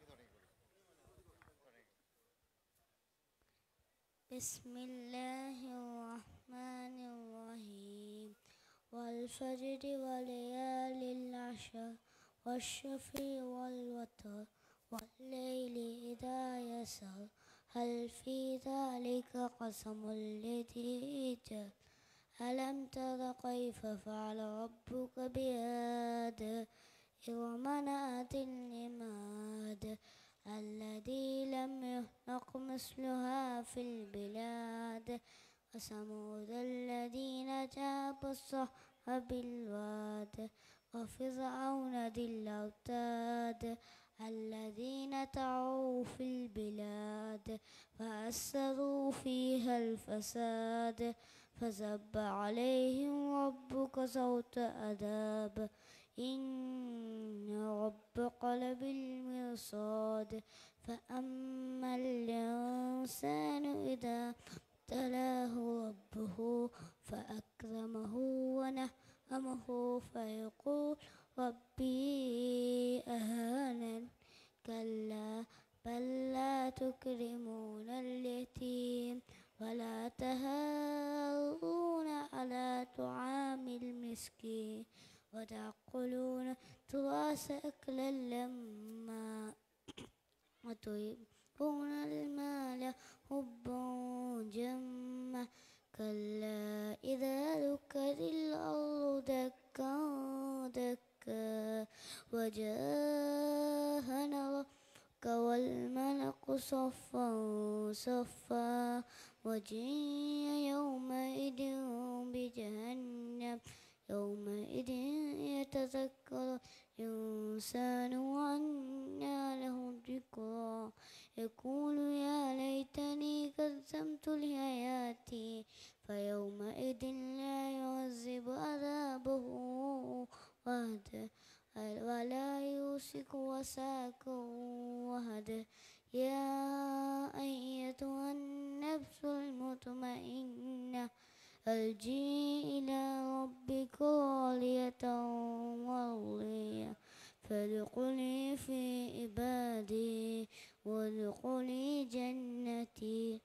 بسم الله الرحمن الرحيم والفجر وليال العشر والشفع والوتر والليل إذا يسر هل في ذلك قسم لذي حجر ألم تر كيف فعل ربك بعاد إرم ذات العماد الذي لم يخلق مثلها في البلاد وثمود الذين جابوا الصخر بالواد وفرعون ذي الأوتاد الذين طغوا في البلاد فأسروا فيها الفساد فزب عليهم ربك صوت عذاب إن ربك لبالمرصاد فأما الإنسان إذا ابتلاه ربه فأكرمه ونعمه فيقول ربي أهانن كلا بل لا تكرمون اليتيم ولا تهارون على طعام المسكين وتأكلون تراث أكلا لما وتحبون المال حبا جما كلا إذا دكت الأرض دكا دكا وجاء ربك والملك صفا صفا وجيء يومئذ بجهنم يومئذ يتذكر الإنسان وأنى له الذكرى يقول يا ليتني قدمت لحياتي فيومئذ لا يعذب عذابه أحد ولا يوثق وثاقه أحد يا أيتها النفس المطمئنة أرجي إلى ربك راضية مرضية فادخلي في عبادي وادخلي جنتي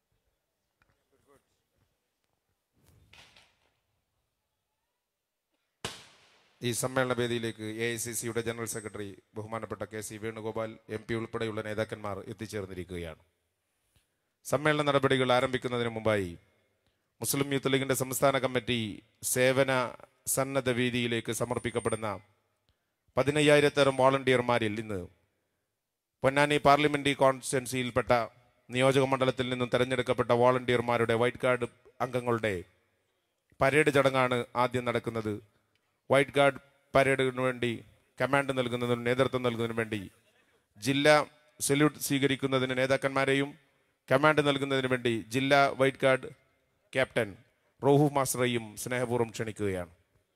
ഈ സമ്മേളന വേദിയിലേക്ക് എ ഐ സി സിയുടെ ജനറൽ സെക്രട്ടറി ബഹുമാനപ്പെട്ട K C Venugopal M P ഉൾപ്പെടെയുള്ള നേതാക്കന്മാർ എത്തിച്ചേർന്നിരിക്കുകയാണ് സമ്മേളന നടപടികൾ ആരംഭിക്കുന്നതിന് മുമ്പായി മുസ്ലിം യൂത്ത് ലീഗിന്റെ സംസ്ഥാന കമ്മിറ്റി സേവന സന്നദ്ധ വേദിയിലേക്ക് സമർപ്പിക്കപ്പെടുന്ന പതിനയ്യായിരത്തോളം വോളണ്ടിയർമാരിൽ ഇന്ന് പൊന്നാനി പാർലമെന്ററി കോൺസ്റ്റിറ്റ്യൻസിയിൽപ്പെട്ട നിയോജക മണ്ഡലത്തിൽ നിന്നും തെരഞ്ഞെടുക്കപ്പെട്ട വോളണ്ടിയർമാരുടെ വൈറ്റ് കാർഡ് അംഗങ്ങളുടെ പരേഡ് ചടങ്ങാണ് ആദ്യം നടക്കുന്നത് വൈറ്റ് ഗാർഡ് പരേഡിന് വേണ്ടി കമാൻഡ് നൽകുന്നതിനും നേതൃത്വം നൽകുന്നതിനും വേണ്ടി ജില്ലാ സല്യൂട്ട് സ്വീകരിക്കുന്നതിന് നേതാക്കന്മാരെയും കമാൻഡ് നൽകുന്നതിന് വേണ്ടി ജില്ലാ വൈറ്റ് ഗാർഡ് ക്യാപ്റ്റൻ റോഹു മാസ്റ്ററെയും സ്നേഹപൂർവ്വം ക്ഷണിക്കുകയാണ്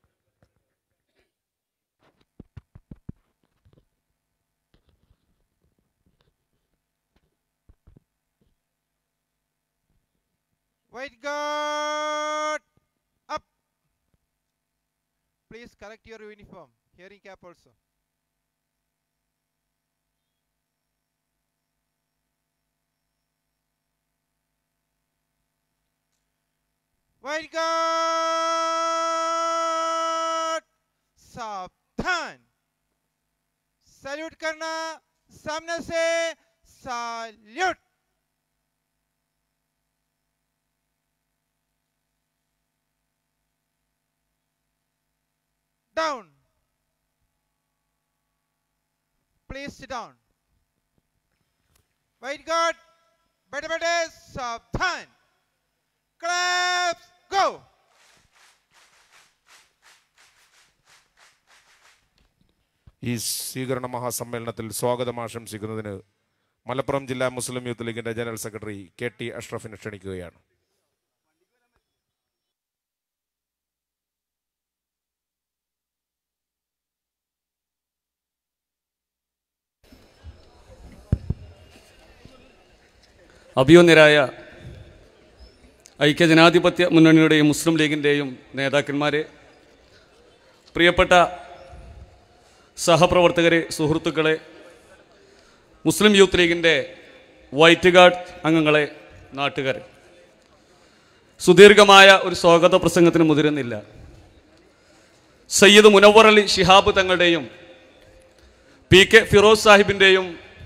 White guard up. Please correct your uniform. Hearing cap also. White guard सावधान सैल्यूट करना सामने से salute down. Please sit down. White guard, better better, सावधान. Claps, go. ഈ സ്വീകരണ മഹാസമ്മേളനത്തിൽ സ്വാഗതം ആശംസിക്കുന്നതിന് മലപ്പുറം ജില്ലാ മുസ്ലിം യൂത്ത് ലീഗിന്റെ ജനറൽ സെക്രട്ടറി കെ ടി അഷ്റഫിനെ ക്ഷണിക്കുകയാണ് അഭിയോന്യരായ ഐക്യജനാധിപത്യ മുന്നണിയുടെയും മുസ്ലിം ലീഗിൻ്റെയും നേതാക്കന്മാരെ പ്രിയപ്പെട്ട സഹപ്രവർത്തകരെ സുഹൃത്തുക്കളെ മുസ്ലിം യൂത്ത് ലീഗിൻ്റെ വൈറ്റ് ഗാർഡ് അംഗങ്ങളെ നാട്ടുകാരെ സുദീർഘമായ ഒരു സ്വാഗത പ്രസംഗത്തിന് മുതിരുന്നില്ല സയ്യിദ് മുനവർ അലി ശിഹാബ് തങ്ങളുടെയും പി കെ ഫിറോസ് സാഹിബിൻ്റെയും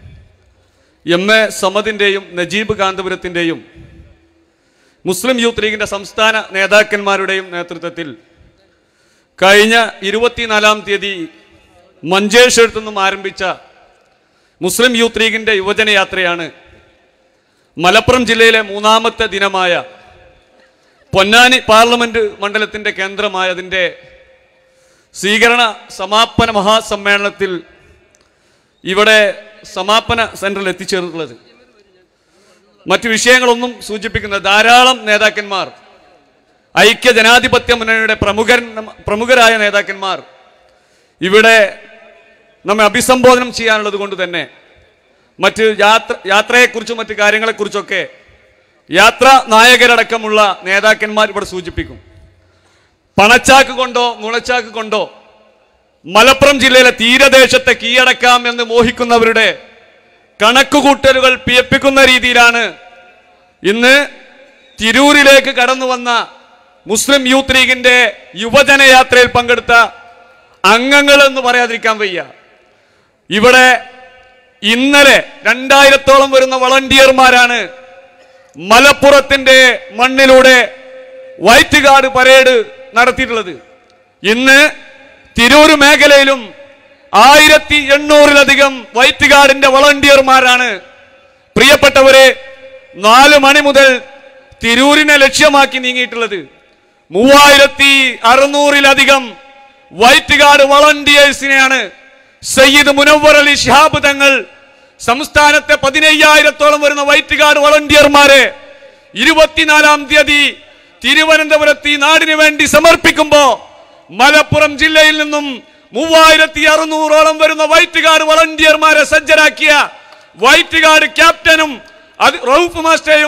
എം എ സമദിൻ്റെയും നജീബ് കാന്തപുരത്തിൻ്റെയും മുസ്ലിം യൂത്ത് ലീഗിൻ്റെ സംസ്ഥാന നേതാക്കന്മാരുടെയും നേതൃത്വത്തിൽ കഴിഞ്ഞ ഇരുപത്തിനാലാം തീയതി മഞ്ചേശ്വരത്തു നിന്നും ആരംഭിച്ച മുസ്ലിം യൂത്ത് ലീഗിൻ്റെ യുവജനയാത്രയാണ് മലപ്പുറം ജില്ലയിലെ മൂന്നാമത്തെ ദിനമായ പൊന്നാനി പാർലമെന്റ് മണ്ഡലത്തിൻ്റെ കേന്ദ്രമായ അതിൻ്റെ സ്വീകരണ സമാപന മഹാസമ്മേളനത്തിൽ ഇവിടെ സമാപന സെന്ററിൽ എത്തിച്ചേർന്നിട്ടുള്ളത് മറ്റു വിഷയങ്ങളൊന്നും സൂചിപ്പിക്കുന്ന ധാരാളം നേതാക്കന്മാർ ഐക്യ ജനാധിപത്യ മുന്നണിയുടെ പ്രമുഖൻ പ്രമുഖരായ നേതാക്കന്മാർ ഇവിടെ നമ്മെ അഭിസംബോധനം ചെയ്യാനുള്ളത് കൊണ്ട് തന്നെ മറ്റ് യാത്ര യാത്രയെക്കുറിച്ചും മറ്റ് കാര്യങ്ങളെക്കുറിച്ചൊക്കെ യാത്രാ നായകരടക്കമുള്ള നേതാക്കന്മാർ ഇവിടെ സൂചിപ്പിക്കും പണച്ചാക്ക് കൊണ്ടോ നുണച്ചാക്ക് കൊണ്ടോ മലപ്പുറം ജില്ലയിലെ തീരദേശത്തെ കീഴടക്കാം എന്ന് മോഹിക്കുന്നവരുടെ കണക്കുകൂട്ടലുകൾ പിയപ്പിക്കുന്ന രീതിയിലാണ് ഇന്ന് തിരൂരിലേക്ക് കടന്നു വന്ന മുസ്ലിം യൂത്ത് ലീഗിന്റെ യുവജനയാത്രയിൽ പങ്കെടുത്ത അംഗങ്ങൾ എന്ന് പറയാതിരിക്കാൻ വയ്യ ഇവിടെ ഇന്നലെ രണ്ടായിരത്തോളം വരുന്ന വളണ്ടിയർമാരാണ് മലപ്പുറത്തിന്റെ മണ്ണിലൂടെ വൈറ്റ് ഗാർഡ് പരേഡ് നടത്തിയിട്ടുള്ളത് ഇന്ന് തിരൂർ മേഖലയിലും ആയിരത്തി എണ്ണൂറിലധികം വൈറ്റ് ഗാർഡിന്റെ വളണ്ടിയർമാരാണ് പ്രിയപ്പെട്ടവരെ നാല് മണി മുതൽ തിരൂരിനെ ലക്ഷ്യമാക്കി നീങ്ങിയിട്ടുള്ളത് മൂവായിരത്തി അറുന്നൂറിലധികം വൈറ്റ് ഗാർഡ് വളണ്ടിയേഴ്സിനെയാണ് സയ്യിദ് മുനവർ അലി ഷിഹാബ് തങ്ങൾ സംസ്ഥാനത്തെ പതിനയ്യായിരത്തോളം വരുന്ന വൈറ്റ് ഗാർഡ് വളണ്ടിയർമാരെ ഇരുപത്തിനാലാം തീയതി തിരുവനന്തപുരത്ത് ഈ നാടിന് വേണ്ടി സമർപ്പിക്കുമ്പോ മലപ്പുറം ജില്ലയിൽ നിന്നും മൂവായിരത്തി അറുന്നൂറോളം വരുന്ന വൈറ്റ് ഗാർഡ് വളണ്ടിയർമാരെ സജ്ജരാക്കിയ വൈറ്റ് ഗാർഡ് ക്യാപ്റ്റനും അത് റൌഫ് മാസ്റ്റേയും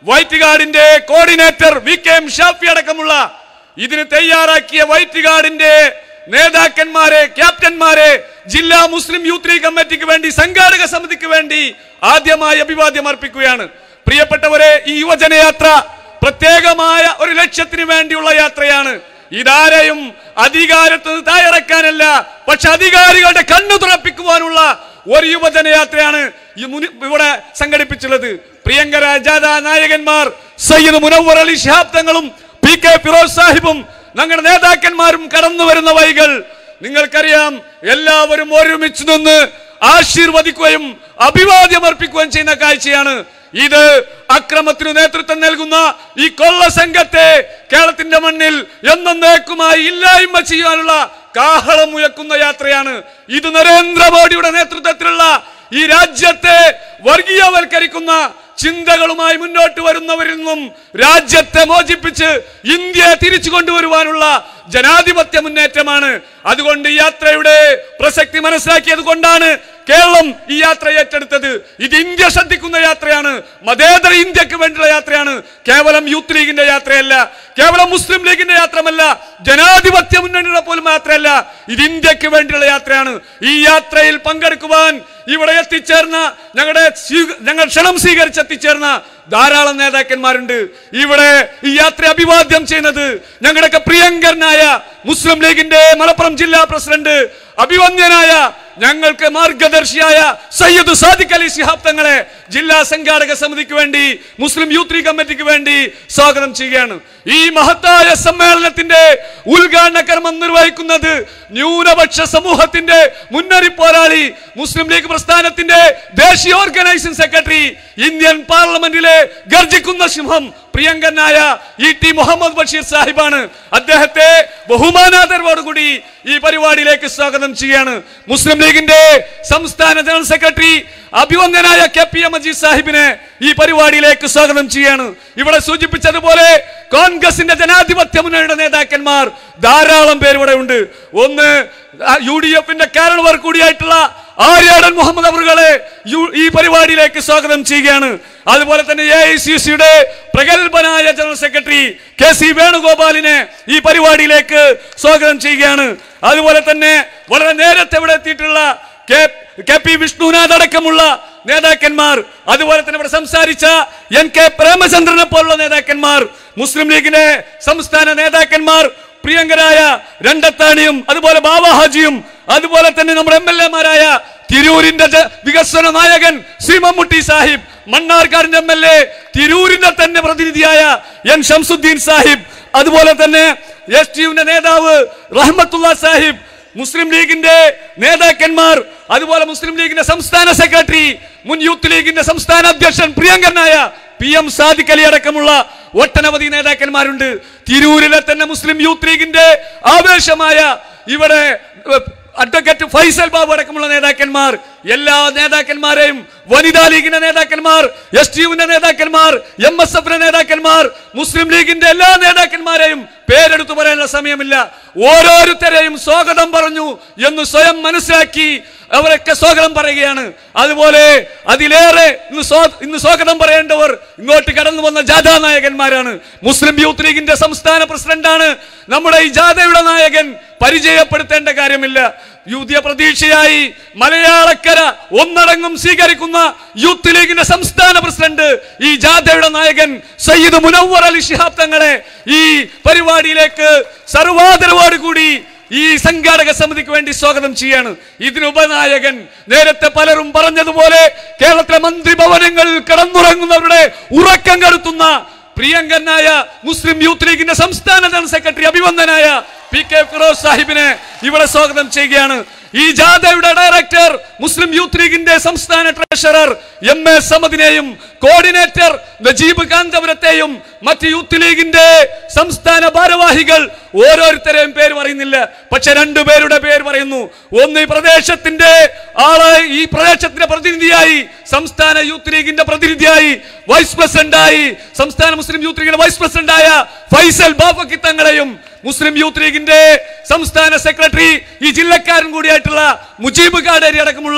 വൈറ്റ് ഗാർഡിന്റെ coordinator V K M Shafi അടക്കമുള്ള ഇതിന് തയ്യാറാക്കിയ വൈറ്റ് ഗാർഡിന്റെ നേതാക്കന്മാരെ ക്യാപ്റ്റന്മാരെ ജില്ലാ മുസ്ലിം യൂത്ത് ലീഗ് കമ്മിറ്റിക്ക് വേണ്ടി സംഘാടക സമിതിക്ക് വേണ്ടി ആദ്യമായി അഭിവാദ്യം അർപ്പിക്കുകയാണ് പ്രിയപ്പെട്ടവരെ ഈ യുവജനയാത്ര പ്രത്യേകമായ ഒരു ലക്ഷ്യത്തിന് വേണ്ടിയുള്ള യാത്രയാണ് ഇതാരെയും അധികാരത്ത് നിന്ന് തായിറക്കാനല്ല പക്ഷെ അധികാരികളുടെ കണ്ണു തുറപ്പിക്കുവാനുള്ള ഒരു യുവജനയാത്രയാണ് ഈ മുനി- ഇവിടെ സംഘടിപ്പിച്ചുള്ളത് പ്രിയങ്കര ജാഥ നായകന്മാർ സയ്യിദ് മുനവർ അലി ശിഹാബ് തങ്ങളും പി കെ ഫിറോസ് സാഹിബും ഞങ്ങളുടെ നേതാക്കന്മാരും കടന്നു വരുന്ന വഴികൾ നിങ്ങൾക്കറിയാം എല്ലാവരും ഒരുമിച്ച് നിന്ന് ആശീർവദിക്കുകയും അഭിവാദ്യം അർപ്പിക്കുകയും ചെയ്യുന്ന കാഴ്ചയാണ് ഇത് അക്രമത്തിനു നേതൃത്വം നൽകുന്ന ഈ കൊള്ള സംഘത്തെ കേരളത്തിന്റെ മണ്ണിൽ എന്നേക്കുമായി ഇല്ലായ്മ ചെയ്യാനുള്ള കാഹളം മുഴക്കുന്ന യാത്രയാണ് ഇത് നരേന്ദ്രമോദിയുടെ നേതൃത്വത്തിലുള്ള ഈ രാജ്യത്തെ വർഗീയവൽക്കരിക്കുന്ന ചിന്തകളുമായി മുന്നോട്ട് വരുന്നവരിൽ നിന്നും രാജ്യത്തെ മോചിപ്പിച്ച് ഇന്ത്യയെ തിരിച്ചു കൊണ്ടുവരുവാനുള്ള ജനാധിപത്യ മുന്നേറ്റമാണ് അതുകൊണ്ട് ഈ യാത്രയുടെ പ്രസക്തി മനസ്സിലാക്കിയത് കൊണ്ടാണ് കേരളം ഈ യാത്ര ഏറ്റെടുത്തത് ഇത് ഇന്ത്യ ശ്രദ്ധിക്കുന്ന യാത്രയാണ് മതേതര ഇന്ത്യക്ക് വേണ്ടിയുള്ള യാത്രയാണ് കേവലം യൂത്ത് ലീഗിന്റെ യാത്രയല്ല കേവലം മുസ്ലിം ലീഗിന്റെ യാത്രമല്ല ജനാധിപത്യ മുന്നണിയുടെ പോലും യാത്രയല്ല ഇത് ഇന്ത്യക്ക് വേണ്ടിയുള്ള യാത്രയാണ് ഈ യാത്രയിൽ പങ്കെടുക്കുവാൻ ഇവിടെ എത്തിച്ചേർന്ന ഞങ്ങളുടെ സ്വീക- ഞങ്ങൾ ക്ഷണം സ്വീകരിച്ച് എത്തിച്ചേർന്ന ധാരാളം നേതാക്കന്മാരുണ്ട് ഇവിടെ ഈ യാത്ര അഭിവാദ്യം ചെയ്യുന്നത് ഞങ്ങളുടെയൊക്കെ പ്രിയങ്കരനായ മുസ്ലിം ലീഗിന്റെ മലപ്പുറം ജില്ലാ പ്രസിഡന്റ് അഭിവന്യനായ ഞങ്ങൾക്ക് മാർഗദർശിയായ സയ്യിദ് സാദിഖ് അലി ശിഹാബ് തങ്ങളെ ജില്ലാ സംഘാടക സമിതിക്ക് വേണ്ടി മുസ്ലിം യൂത്ത് ലീഗ് കമ്മിറ്റിക്ക് വേണ്ടി സ്വാഗതം ചെയ്യുകയാണ് ഈ മഹത്തായ സമ്മേളനത്തിന്റെ ഉദ്ഘാടന കർമ്മം നിർവഹിക്കുന്നത് ന്യൂനപക്ഷ സമൂഹത്തിന്റെ മുന്നണി പോരാളി മുസ്ലിം ലീഗ് പ്രസ്ഥാനത്തിന്റെ ദേശീയ ഓർഗനൈസിംഗ് സെക്രട്ടറി ഇന്ത്യൻ പാർലമെന്റിലെ ഗർജിക്കുന്ന സിംഹം പ്രിയങ്കനായ ഇ ടി മുഹമ്മദ് ബഷീർ സാഹിബാണ് അദ്ദേഹത്തെ ബഹുമാനാദരവോടുകൂടി ഈ പരിപാടിയിലേക്ക് സ്വാഗതം ചെയ്യുകയാണ് മുസ്ലിം ലീഗിന്റെ സംസ്ഥാന ജനറൽ സെക്രട്ടറി അഭിവന്ദനായ കെ പി എം മജീദ് സാഹിബിനെ ഈ പരിപാടിയിലേക്ക് സ്വാഗതം ചെയ്യാണ് ഇവിടെ സൂചിപ്പിച്ചതുപോലെ കോൺഗ്രസിന്റെ ജനാധിപത്യ മുന്നണിയുടെ നേതാക്കന്മാർ ധാരാളം പേര് ഇവിടെ ഉണ്ട് ഒന്ന് യു ഡി എഫിന്റെ കാരണവർ കൂടിയായിട്ടുള്ള ആര്യാടൻ മുഹമ്മദ് അവറുകളെ യു- ഈ പരിപാടിയിലേക്ക് സ്വാഗതം ചെയ്യുകയാണ് അതുപോലെ തന്നെ എ ഐ സി സിയുടെ പ്രഗത്ഭനായ ജനറൽ സെക്രട്ടറി കെ സി വേണുഗോപാലിനെ ഈ പരിപാടിയിലേക്ക് സ്വാഗതം ചെയ്യുകയാണ് അതുപോലെ തന്നെ വളരെ നേരത്തെ ഇവിടെ എത്തിയിട്ടുള്ള കെ കെ പി വിഷ്ണുനാഥ് അടക്കമുള്ള നേതാക്കന്മാർ അതുപോലെ തന്നെ ഇവിടെ സംസാരിച്ച എൻ കെ പ്രേമചന്ദ്രനെ പോലുള്ള നേതാക്കന്മാർ മുസ്ലിം ലീഗിന്റെ സംസ്ഥാന നേതാക്കന്മാർ പ്രിയങ്കരായ രണ്ടത്താണിയും അതുപോലെ ബാബ ഹാജിയും അതുപോലെ തന്നെ നമ്മുടെ എം എൽ എമാരായ തിരൂരിന്റെ ജ- വികസന നായകൻ ശ്രീ മമ്മൂട്ടി സാഹിബ് മണ്ണാർക്കാടിന്റെ എം എൽ എ തിരൂരിന്റെ തന്നെ പ്രതിനിധിയായ എൻ ഷംസുദ്ദീൻ സാഹിബ് അതുപോലെ തന്നെ എസ് ടി യുവിന്റെ നേതാവ് റഹ്മത്തുള്ള സാഹിബ് മുസ്ലിം ലീഗിന്റെ നേതാക്കന്മാർ അതുപോലെ മുസ്ലിം ലീഗിന്റെ സംസ്ഥാന സെക്രട്ടറി മുൻ യൂത്ത് ലീഗിന്റെ സംസ്ഥാന അധ്യക്ഷൻ പ്രിയങ്കരനായ പി എം സാദിഖ് അലി അടക്കമുള്ള ഒട്ടനവധി നേതാക്കന്മാരുണ്ട് തിരൂരിലെ തന്നെ മുസ്ലിം യൂത്ത് ലീഗിന്റെ ആവേശമായ ഇവിടെ ഏഹ്, അഡ്വക്കേറ്റ് ഫൈസൽ ബാബു അടക്കമുള്ള നേതാക്കന്മാർ എല്ലാ നേതാക്കന്മാരെയും വനിതാ ലീഗിന്റെ നേതാക്കന്മാർ എസ് ടി യുവിന്റെ നേതാക്കന്മാർ എം എസ് എഫിന്റെ നേതാക്കന്മാർ മുസ്ലിം ലീഗിന്റെ എല്ലാ നേതാക്കന്മാരെയും പേരെടുത്തു പറയാനുള്ള സമയമില്ല ഓരോരുത്തരെയും സ്വാഗതം പറഞ്ഞു എന്ന് സ്വയം മനസ്സിലാക്കി അവരൊക്കെ സ്വാഗതം പറയുകയാണ് അതുപോലെ അതിലേറെ ഇന്ന് സ്വാ- ഇന്ന് സ്വാഗതം പറയേണ്ടവർ ഇങ്ങോട്ട് കടന്നു വന്ന ജാഥാ നായകന്മാരാണ് മുസ്ലിം യൂത്ത് ലീഗിന്റെ സംസ്ഥാന പ്രസിഡന്റാണ് നമ്മുടെ ഈ ജാഥയുടെ നായകൻ പരിചയപ്പെടുത്തേണ്ട കാര്യമില്ല യൂതിയ പ്രതീക്ഷയായി മലയാളക്കര ഒന്നടങ്കം സ്വീകരിക്കുന്ന യൂത്ത് ലീഗിന്റെ സംസ്ഥാന പ്രസിഡന്റ് ഈ ജാഥയുടെ നായകൻ സയ്യിദ് മുനവ്വർ അലി ശിഹാബ് തങ്ങളെ ഈ പരിപാടിയിലേക്ക് സർവാദരവോടുകൂടി ഈ സംഘാടക സമിതിക്ക് വേണ്ടി സ്വാഗതം ചെയ്യാണ് ഇതിന് ഉപനായകൻ നേരത്തെ പലരും പറഞ്ഞതുപോലെ കേരളത്തിലെ മന്ത്രിഭവനങ്ങളിൽ കിടന്നുറങ്ങുന്നവരുടെ ഉറക്കം കെടുത്തുന്ന പ്രിയങ്കരനായ മുസ്ലിം യൂത്ത് ലീഗിന്റെ സംസ്ഥാന ജനറൽ സെക്രട്ടറി അഭിവന്ദനായ പി കെ ഫിറോസ് സാഹിബിനെ ഇവിടെ സ്വാഗതം ചെയ്യുകയാണ് ഈ ജാഥയുടെ ഡയറക്ടർ മുസ്ലിം യൂത്ത് ലീഗിന്റെ സംസ്ഥാന ട്രഷറർ എം എ സമദിനെയും കോർഡിനേറ്റർ നജീബ് കാന്തപുരത്തെയും മറ്റ് യൂത്ത് ലീഗിന്റെ സംസ്ഥാന ഭാരവാഹികൾ ഓരോരുത്തരെയും പേര് പറയുന്നില്ല പക്ഷെ രണ്ടുപേരുടെ പേര് പറയുന്നു ഒന്ന് ഈ പ്രദേശത്തിന്റെ ആളായി ഈ പ്രദേശത്തിന്റെ പ്രതിനിധിയായി സംസ്ഥാന യൂത്ത് ലീഗിന്റെ പ്രതിനിധിയായി വൈസ് പ്രസിഡന്റായി സംസ്ഥാന മുസ്ലിം യൂത്ത് ലീഗിന്റെ വൈസ് പ്രസിഡന്റായ ഫൈസൽ ബാഫക്കി തങ്ങളെയും മുസ്ലിം യൂത്ത് ലീഗിന്റെ സംസ്ഥാന സെക്രട്ടറി ഈ ജില്ലക്കാരൻ കൂടിയായിട്ടുള്ള മുജീബ് കാടേരി അടക്കമുള്ള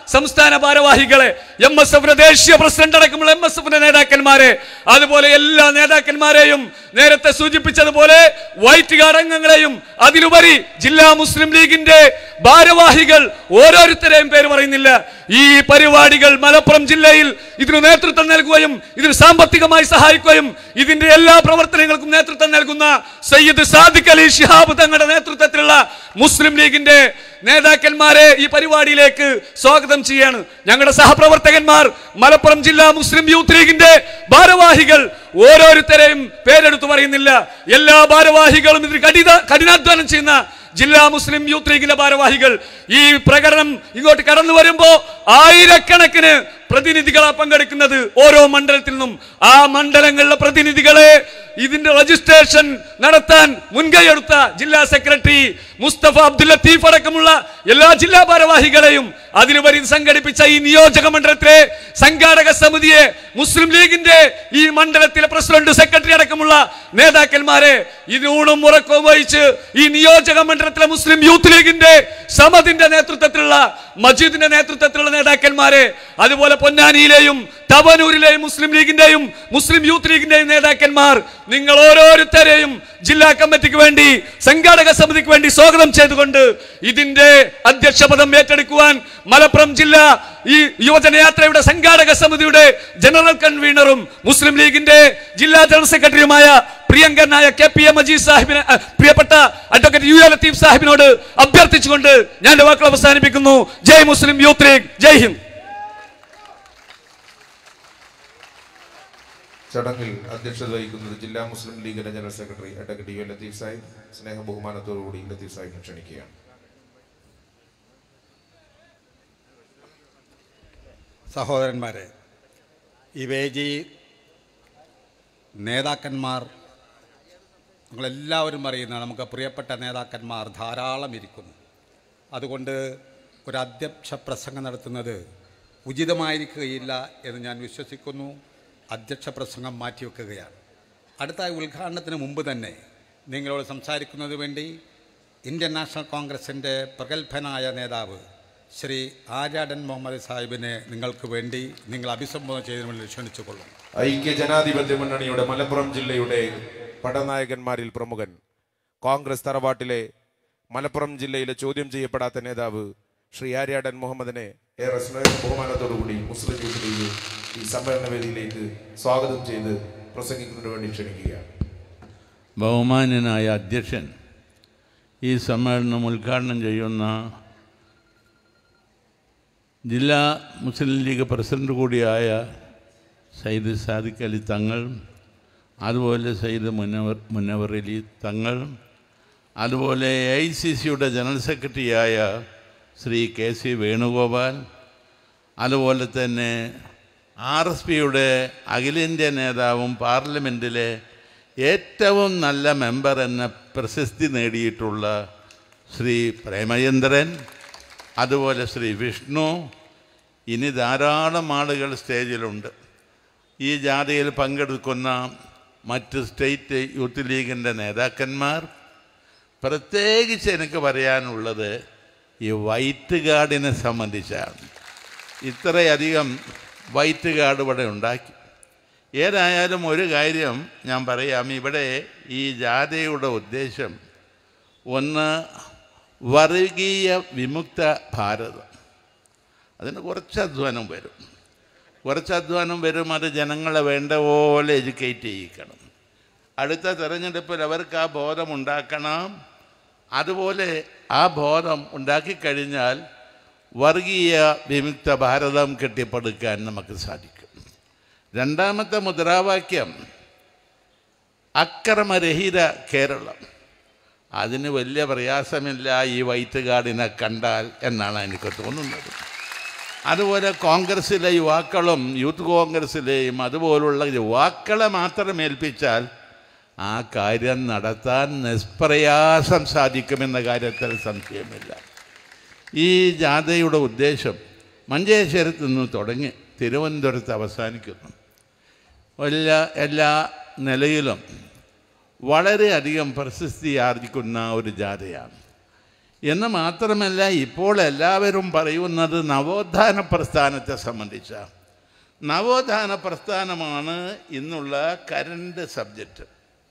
സംസ്ഥാന ഭാരവാഹികളെ എം എസ് എഫിന്റെ ദേശീയ പ്രസിഡന്റ് അടക്കമുള്ള എം എസ് എഫിന്റെ നേതാക്കന്മാരെ അതുപോലെ എല്ലാ നേതാക്കന്മാരെയും നേരത്തെ സൂചിപ്പിച്ചതുപോലെ വൈറ്റ് ഗാർഡ് അംഗങ്ങളെയും അതിലുപരി ജില്ലാ മുസ്ലിം ലീഗിന്റെ ഭാരവാഹികൾ ഓരോരുത്തരെയും പേര് പറയുന്നില്ല ഈ പരിപാടികൾ മലപ്പുറം ജില്ലയിൽ ഇതിന് നേതൃത്വം നൽകുകയും ഇതിന് സാമ്പത്തികമായി സഹായിക്കുകയും ഇതിന്റെ എല്ലാ പ്രവർത്തനങ്ങൾക്കും നേതൃത്വം നൽകുന്ന സയ്യിദ് സാദിഖ് അലി ഷിഹാബ് തങ്ങളുടെ നേതൃത്വത്തിലുള്ള മുസ്ലിം ലീഗിന്റെ നേതാക്കന്മാരെ ഈ പരിപാടിയിലേക്ക് സ്വാഗതം ചെയ്യാണ് ഞങ്ങളുടെ സഹപ്രവർത്തകന്മാർ മലപ്പുറം ജില്ലാ മുസ്ലിം യൂത്ത് ലീഗിന്റെ ഭാരവാഹികൾ ഓരോരുത്തരെയും പേരെടുത്തു പറയുന്നില്ല എല്ലാ ഭാരവാഹികളും ഇതിൽ കഠിന കഠിനാധ്വാനം ചെയ്യുന്ന ജില്ലാ മുസ്ലിം യൂത്ത് ലീഗിന്റെ ഭാരവാഹികൾ ഈ പ്രകടനം ഇങ്ങോട്ട് കടന്നു വരുമ്പോ ആയിരക്കണക്കിന് പ്രതിനിധികളാ പങ്കെടുക്കുന്നത് ഓരോ മണ്ഡലത്തിൽ നിന്നും ആ മണ്ഡലങ്ങളിലെ പ്രതിനിധികളെ ഇതിന്റെ രജിസ്ട്രേഷൻ നടത്താൻ മുൻകൈയെടുത്ത ജില്ലാ സെക്രട്ടറി മുസ്തഫ അബ്ദുൽ ലത്തീഫ് അടക്കമുള്ള എല്ലാ ജില്ലാ ഭാരവാഹികളെയും അതിനുപരി സംഘടിപ്പിച്ച ഈ നിയോജക മണ്ഡലത്തിലെ സംഘാടക സമിതിയെ മുസ്ലിം ലീഗിന്റെ ഈ മണ്ഡലത്തിലെ പ്രസിഡന്റ് സെക്രട്ടറി അടക്കമുള്ള നേതാക്കന്മാരെ ഇതിനൂണും ഉറക്കവും വഹിച്ച് ഈ നിയോജക മണ്ഡലത്തിലെ മുസ്ലിം യൂത്ത് ലീഗിന്റെ സമതിന്റെ നേതൃത്വത്തിലുള്ള മജീദിന്റെ നേതൃത്വത്തിലുള്ള നേതാക്കന്മാരെ അതുപോലെ പൊന്നാനിയിലെയും തവനൂരിലെയും മുസ്ലിം ലീഗിന്റെയും മുസ്ലിം യൂത്ത് ലീഗിന്റെയും നേതാക്കന്മാർ നിങ്ങൾ ഓരോരുത്തരെയും ജില്ലാ കമ്മിറ്റിക്ക് വേണ്ടി സംഘാടക സമിതിക്ക് വേണ്ടി സ്വാഗതം ചെയ്തുകൊണ്ട് ഇതിന്റെ അധ്യക്ഷ പദം ഏറ്റെടുക്കുവാൻ മലപ്പുറം ജില്ല ഈ യുവജനയാത്രയുടെ സംഘാടക സമിതിയുടെ ജനറൽ കൺവീനറും മുസ്ലിം ലീഗിന്റെ ജില്ലാ ജനറൽ സെക്രട്ടറിയുമായ പ്രിയങ്കരനായ കെ പി എ മജീദ് സാഹിബിന് അഹ്, പ്രിയപ്പെട്ട അഡ്വക്കേറ്റ് യു എ ലത്തീഫ് സാഹിബിനോട് അഭ്യർത്ഥിച്ചുകൊണ്ട് ഞാൻ എന്റെ വാക്കുകൾ അവസാനിപ്പിക്കുന്നു ജയ് മുസ്ലിം യൂത്ത് ലീഗ് ജയ് ഹിന്ദ് ചടങ്ങിൽ അധ്യക്ഷത വഹിക്കുന്നത് ജില്ലാ മുസ്ലിം ലീഗിന്റെ general secretary advocate U Latheef Sahib സ്നേഹ ബഹുമാനത്തോടുകൂടി ലത്തീഫ് സാഹിബിനെ ക്ഷണിക്കുകയാണ് സഹോദരന്മാരെ ഈ വേജി നേതാക്കന്മാർ നമ്മളെല്ലാവരും അറിയുന്ന നമുക്ക് പ്രിയപ്പെട്ട നേതാക്കന്മാർ ധാരാളം ഇരിക്കുന്നു അതുകൊണ്ട് ഒരു അധ്യക്ഷ പ്രസംഗം നടത്തുന്നത് ഉചിതമായിരിക്കുകയില്ല എന്ന് ഞാൻ വിശ്വസിക്കുന്നു അധ്യക്ഷ പ്രസംഗം മാറ്റിവെക്കുകയാണ് അടുത്ത ഉദ്ഘാടനത്തിന് മുമ്പ് തന്നെ നിങ്ങളോട് സംസാരിക്കുന്നതിന് വേണ്ടി ഇന്ത്യൻ നാഷണൽ കോൺഗ്രസിൻ്റെ പ്രഗത്ഭനായ നേതാവ് ശ്രീ ആര്യാടൻ മുഹമ്മദ് സാഹിബിനെ നിങ്ങൾക്ക് വേണ്ടി നിങ്ങൾ അഭിസംബോധന ചെയ്തതിന് വേണ്ടി ക്ഷണിച്ചുകൊള്ളുന്നു ഐക്യ ജനാധിപത്യ മുന്നണിയുടെ മലപ്പുറം ജില്ലയുടെ പടനായകന്മാരിൽ പ്രമുഖൻ കോൺഗ്രസ് തറവാട്ടിലെ മലപ്പുറം ജില്ലയിലെ ചോദ്യം ചെയ്യപ്പെടാത്ത നേതാവ് ശ്രീ ആര്യാടൻ മുഹമ്മദിനെ ഏറെ സ്നേഹ ബഹുമാനത്തോടുകൂടി മുസ്ലിം യൂത്ത് ലീഗ് ഈ സമ്മേളന വേദിയിലേക്ക് സ്വാഗതം ചെയ്ത് പ്രസംഗിക്കുന്നതിന് വേണ്ടി ക്ഷണിക്കുകയാണ് ബഹുമാന്യനായ അധ്യക്ഷൻ ഈ സമ്മേളനം ഉദ്ഘാടനം ചെയ്യുന്ന ജില്ലാ മുസ്ലിം ലീഗ് പ്രസിഡന്റ് കൂടിയായ സയ്യിദ് സാദിഖ് അലി തങ്ങൾ അതുപോലെ സയ്യിദ് മുനവർ മുനവർ അലി തങ്ങൾ അതുപോലെ എ ഐ സി സിയുടെ ജനറൽ സെക്രട്ടറിയായ ശ്രീ കെ സി വേണുഗോപാൽ അതുപോലെ തന്നെ ആർ എസ് പിയുടെ അഖിലേന്ത്യാ നേതാവും പാർലമെൻറ്റിലെ ഏറ്റവും നല്ല മെമ്പർ എന്ന പ്രശസ്തി നേടിയിട്ടുള്ള ശ്രീ പ്രേമചന്ദ്രൻ അതുപോലെ ശ്രീ വിഷ്ണു ഇനി ധാരാളം ആളുകൾ സ്റ്റേജിലുണ്ട് ഈ ജാഥയിൽ പങ്കെടുക്കുന്ന മറ്റ് സ്റ്റേറ്റ് യൂത്ത് ലീഗിൻ്റെ നേതാക്കന്മാർ പ്രത്യേകിച്ച് എനിക്ക് പറയാനുള്ളത് ഈ വൈറ്റ് ഗാർഡിനെ സംബന്ധിച്ചാണ് ഇത്രയധികം വൈറ്റ് ഗാർഡ് ഇവിടെ ഉണ്ടാക്കി ഏതായാലും ഒരു കാര്യം ഞാൻ പറയാം ഇവിടെ ഈ ജാഥയുടെ ഉദ്ദേശം ഒന്ന് വർഗീയ വിമുക്ത ഭാരതം അതിന് കുറച്ച് അധ്വാനം വരും കുറച്ച് അധ്വാനം വരും അത് ജനങ്ങളെ വേണ്ട പോലെ എഡ്യൂക്കേറ്റ് ചെയ്യിക്കണം അടുത്ത തെരഞ്ഞെടുപ്പിൽ അവർക്ക് ആ ബോധം ഉണ്ടാക്കണം അതുപോലെ ആ ബോധം ഉണ്ടാക്കിക്കഴിഞ്ഞാൽ വർഗീയ വിമുക്ത ഭാരതം കെട്ടിപ്പടുക്കാൻ നമുക്ക് സാധിക്കും രണ്ടാമത്തെ മുദ്രാവാക്യം അക്രമരഹിത കേരളം അതിന് വലിയ പ്രയാസമില്ല ഈ വൈറ്റ് ഗാർഡിനെ കണ്ടാൽ എന്നാണ് എനിക്ക് തോന്നുന്നത് അതുപോലെ കോൺഗ്രസ്സിലെ യുവാക്കളും യൂത്ത് കോൺഗ്രസ്സിലെയും അതുപോലുള്ള യുവാക്കളെ മാത്രം ഏൽപ്പിച്ചാൽ ആ കാര്യം നടത്താൻ നിഷ്പ്രയാസം സാധിക്കുമെന്ന കാര്യത്തിൽ സംശയമില്ല ഈ ജാഥയുടെ ഉദ്ദേശം മഞ്ചേശ്വരത്ത് നിന്ന് തുടങ്ങി തിരുവനന്തപുരത്ത് അവസാനിക്കുന്നു എല്ലാ എല്ലാ നിലയിലും വളരെയധികം പ്രശസ്തി ആർജിക്കുന്ന ഒരു ജാഥയാണ് എന്ന് മാത്രമല്ല ഇപ്പോൾ എല്ലാവരും പറയുന്നത് നവോത്ഥാന പ്രസ്ഥാനത്തെ സംബന്ധിച്ചാണ് നവോത്ഥാന പ്രസ്ഥാനമാണ് ഇന്നുള്ള കരണ്ട് സബ്ജക്റ്റ്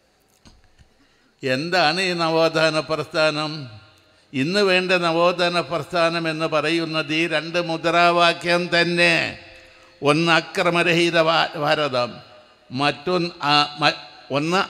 എന്താണ് ഈ നവോത്ഥാന പ്രസ്ഥാനം ഇന്ന് വേണ്ട നവോത്ഥാന പ്രസ്ഥാനം എന്ന് പറയുന്നത് ഈ രണ്ട് മുദ്രാവാക്യം തന്നെ ഒന്ന് അക്രമരഹിത ഭാ- ഭാരതം മറ്റൊന്ന് ആ- മ- ഒന്ന്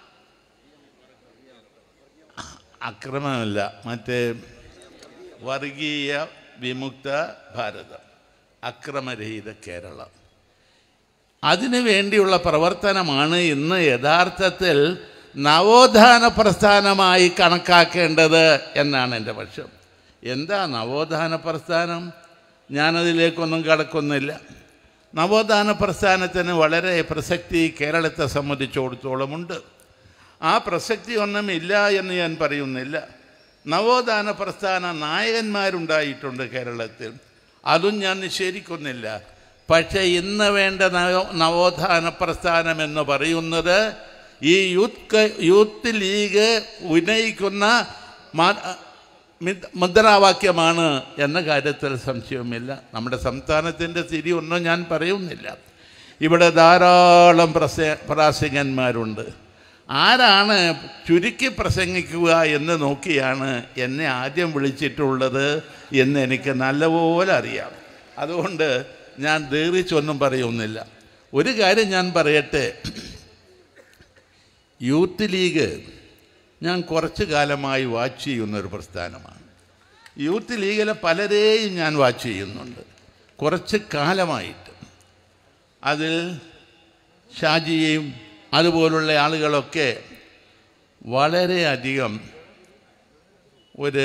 അക്രമമല്ല മറ്റേ വർഗീയ വിമുക്ത ഭാരതം അക്രമരഹിത കേരളം അതിനു വേണ്ടിയുള്ള പ്രവർത്തനമാണ് ഇന്ന് യഥാർത്ഥത്തിൽ നവോത്ഥാന പ്രസ്ഥാനമായി കണക്കാക്കേണ്ടത് എന്നാണ് എൻ്റെ പക്ഷം എന്താ നവോത്ഥാന പ്രസ്ഥാനം ഞാനതിലേക്കൊന്നും കടക്കുന്നില്ല നവോത്ഥാന പ്രസ്ഥാനത്തിന് വളരെ പ്രസക്തി കേരളത്തെ സംബന്ധിച്ചിടത്തോളമുണ്ട് ആ പ്രസക്തി ഒന്നുമില്ല എന്ന് ഞാൻ പറയുന്നില്ല നവോത്ഥാന പ്രസ്ഥാന നായകന്മാരുണ്ടായിട്ടുണ്ട് കേരളത്തിൽ അതും ഞാൻ നിഷേധിക്കുന്നില്ല പക്ഷേ ഇന്ന് വേണ്ട നവോ നവോത്ഥാന പ്രസ്ഥാനം എന്ന് പറയുന്നത് ഈ യൂത്ത് ക- യൂത്ത് ലീഗ് ഉന്നയിക്കുന്ന മാ- മിത്- മുദ്രാവാക്യമാണ് എന്ന കാര്യത്തിൽ സംശയവുമില്ല നമ്മുടെ സംസ്ഥാനത്തിൻ്റെ സ്ഥിതി ഒന്നും ഞാൻ പറയുന്നില്ല ഇവിടെ ധാരാളം പ്രസ പ്രാസംഗന്മാരുണ്ട് ആരാണ് ചുരുക്കി പ്രസംഗിക്കുക എന്ന് നോക്കിയാണ് എന്നെ ആദ്യം വിളിച്ചിട്ടുള്ളത് എന്ന് എനിക്ക് നല്ലപോലെ അറിയാം അതുകൊണ്ട് ഞാൻ ദീർഘിച്ചൊന്നും പറയുന്നില്ല ഒരു കാര്യം ഞാൻ പറയട്ടെ യൂത്ത് ലീഗ് ഞാൻ കുറച്ച് കാലമായി വാച്ച് ചെയ്യുന്ന ഒരു പ്രസ്ഥാനമാണ് യൂത്ത് ലീഗിലെ പലരെയും ഞാൻ വാച്ച് ചെയ്യുന്നുണ്ട് കുറച്ച് കാലമായിട്ട് അതിൽ ഷാജിയെയും അതുപോലുള്ള ആളുകളൊക്കെ വളരെയധികം ഒരു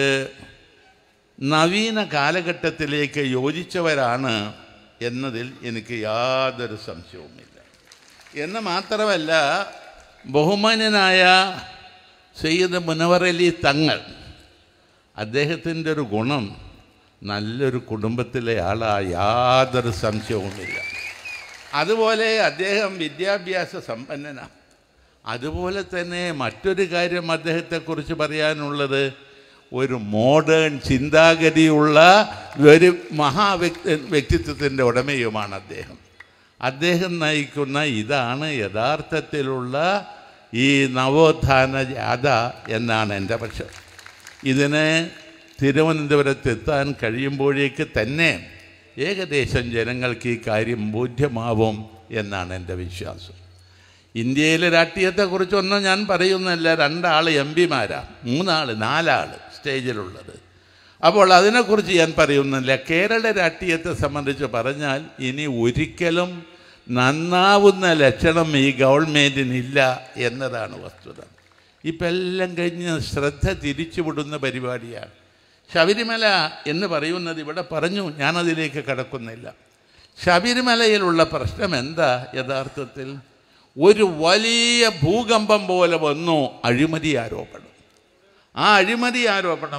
നവീന കാലഘട്ടത്തിലേക്ക് യോജിച്ചവരാണ് എന്നതിൽ എനിക്ക് യാതൊരു സംശയവുമില്ല എന്ന് മാത്രമല്ല ബഹുമാന്യനായ സയ്യിദ് മുനവർ അലി തങ്ങൾ അദ്ദേഹത്തിൻ്റെ ഒരു ഗുണം നല്ലൊരു കുടുംബത്തിലെ ആളാ യാതൊരു സംശയവുമില്ല അതുപോലെ അദ്ദേഹം വിദ്യാഭ്യാസ സമ്പന്നനാണ് അതുപോലെ തന്നെ മറ്റൊരു കാര്യം അദ്ദേഹത്തെക്കുറിച്ച് പറയാനുള്ളത് ഒരു മോഡേൺ ചിന്താഗതിയുള്ള ഒരു മഹാവ്യക്തി വ്യക്തിത്വത്തിൻ്റെ ഉടമയുമാണ് അദ്ദേഹം അദ്ദേഹം നയിക്കുന്ന ഇതാണ് യഥാർത്ഥത്തിലുള്ള ഈ നവോത്ഥാന ജാഥ എന്നാണ് എൻ്റെ പക്ഷം ഇതിന് തിരുവനന്തപുരത്ത് എത്താൻ കഴിയുമ്പോഴേക്ക് തന്നെ ഏകദേശം ജനങ്ങൾക്ക് ഈ കാര്യം ബോധ്യമാവും എന്നാണ് എൻ്റെ വിശ്വാസം ഇന്ത്യയിലെ രാഷ്ട്രീയത്തെക്കുറിച്ചൊന്നും ഞാൻ പറയുന്നില്ല രണ്ടാൾ എം പിമാരാണ് മൂന്നാൾ നാലാൾ സ്റ്റേജിലുള്ളത് അപ്പോൾ അതിനെക്കുറിച്ച് ഞാൻ പറയുന്നില്ല കേരള രാഷ്ട്രീയത്തെ സംബന്ധിച്ച് പറഞ്ഞാൽ ഇനി ഒരിക്കലും നന്നാവുന്ന ലക്ഷണം ഈ ഗവൺമെൻറ്റിനില്ല എന്നതാണ് വസ്തുത ഇപ്പം എല്ലാം കഴിഞ്ഞ് ശ്രദ്ധ തിരിച്ചുവിടുന്ന പരിപാടിയാണ് ശബരിമല എന്ന് പറയുന്നത് ഇവിടെ പറഞ്ഞു ഞാനതിലേക്ക് കടക്കുന്നില്ല ശബരിമലയിലുള്ള പ്രശ്നം എന്താ യഥാർത്ഥത്തിൽ ഒരു വലിയ ഭൂകമ്പം പോലെ വന്നു അഴിമതി ആരോപണം ആ അഴിമതി ആരോപണം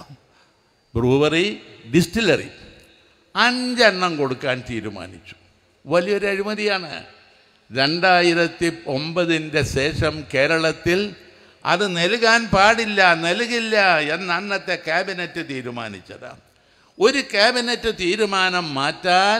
ബ്രൂവറി ഡിസ്റ്റിലറി അഞ്ചെണ്ണം കൊടുക്കാൻ തീരുമാനിച്ചു വലിയൊരു അഴിമതിയാണ് രണ്ടായിരത്തി ഒമ്പതിൻ്റെ ശേഷം കേരളത്തിൽ അത് നൽകാൻ പാടില്ല നൽകില്ല എന്ന് അന്നത്തെ ക്യാബിനറ്റ് തീരുമാനിച്ചതാണ് ഒരു ക്യാബിനറ്റ് തീരുമാനം മാറ്റാൻ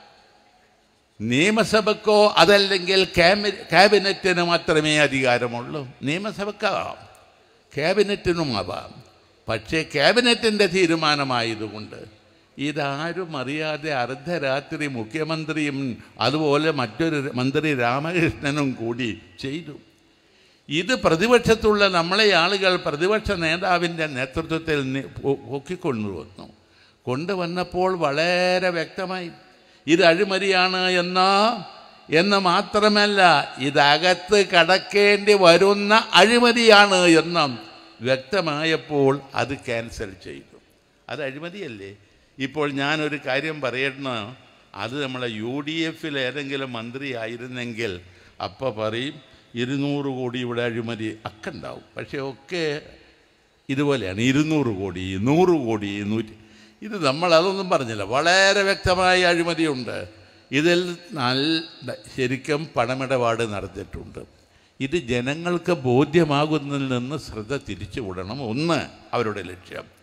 നിയമസഭക്കോ അതല്ലെങ്കിൽ ക്യാബി ക്യാബിനറ്റിന് മാത്രമേ അധികാരമുള്ളൂ നിയമസഭക്കാവാം ക്യാബിനറ്റിനുമാവാം പക്ഷേ ക്യാബിനറ്റിൻ്റെ തീരുമാനമായതുകൊണ്ട് ഇതാരും അറിയാതെ അർദ്ധരാത്രി മുഖ്യമന്ത്രിയും അതുപോലെ മറ്റൊരു മന്ത്രി രാമകൃഷ്ണനും കൂടി ചെയ്തു ഇത് പ്രതിപക്ഷത്തുള്ള നമ്മളെ ആളുകൾ പ്രതിപക്ഷ നേതാവിൻ്റെ നേതൃത്വത്തിൽ നി- പൊ- പൊക്കിക്കൊണ്ടുവന്നു കൊണ്ടുവന്നപ്പോൾ വളരെ വ്യക്തമായി ഇത് അഴിമതിയാണ് എന്നോ എന്ന് മാത്രമല്ല ഇതകത്ത് കടക്കേണ്ടി വരുന്ന അഴിമതിയാണ് എന്നും വ്യക്തമായപ്പോൾ അത് ക്യാൻസൽ ചെയ്തു അത് അഴിമതിയല്ലേ ഇപ്പോൾ ഞാനൊരു കാര്യം പറയണ അത് നമ്മളെ യു ഡി എഫിൽ ഏതെങ്കിലും മന്ത്രി ആയിരുന്നെങ്കിൽ അപ്പോൾ പറയും ഇരുന്നൂറ് കോടി ഇവിടെ അഴിമതി ഒക്കെ ഉണ്ടാവും പക്ഷേ ഒക്കെ ഇതുപോലെയാണ് ഇരുന്നൂറ് കോടി നൂറ് കോടി നൂറ്റി ഇത് നമ്മൾ അതൊന്നും പറഞ്ഞില്ല വളരെ വ്യക്തമായ അഴിമതിയുണ്ട് ഇതിൽ നല്ല ശരിക്കും പണമിടപാട് നടത്തിയിട്ടുണ്ട് ഇത് ജനങ്ങൾക്ക് ബോധ്യമാകുന്നതിൽ നിന്ന് ശ്രദ്ധ തിരിച്ചു വിടണം ഒന്ന് അവരുടെ ലക്ഷ്യം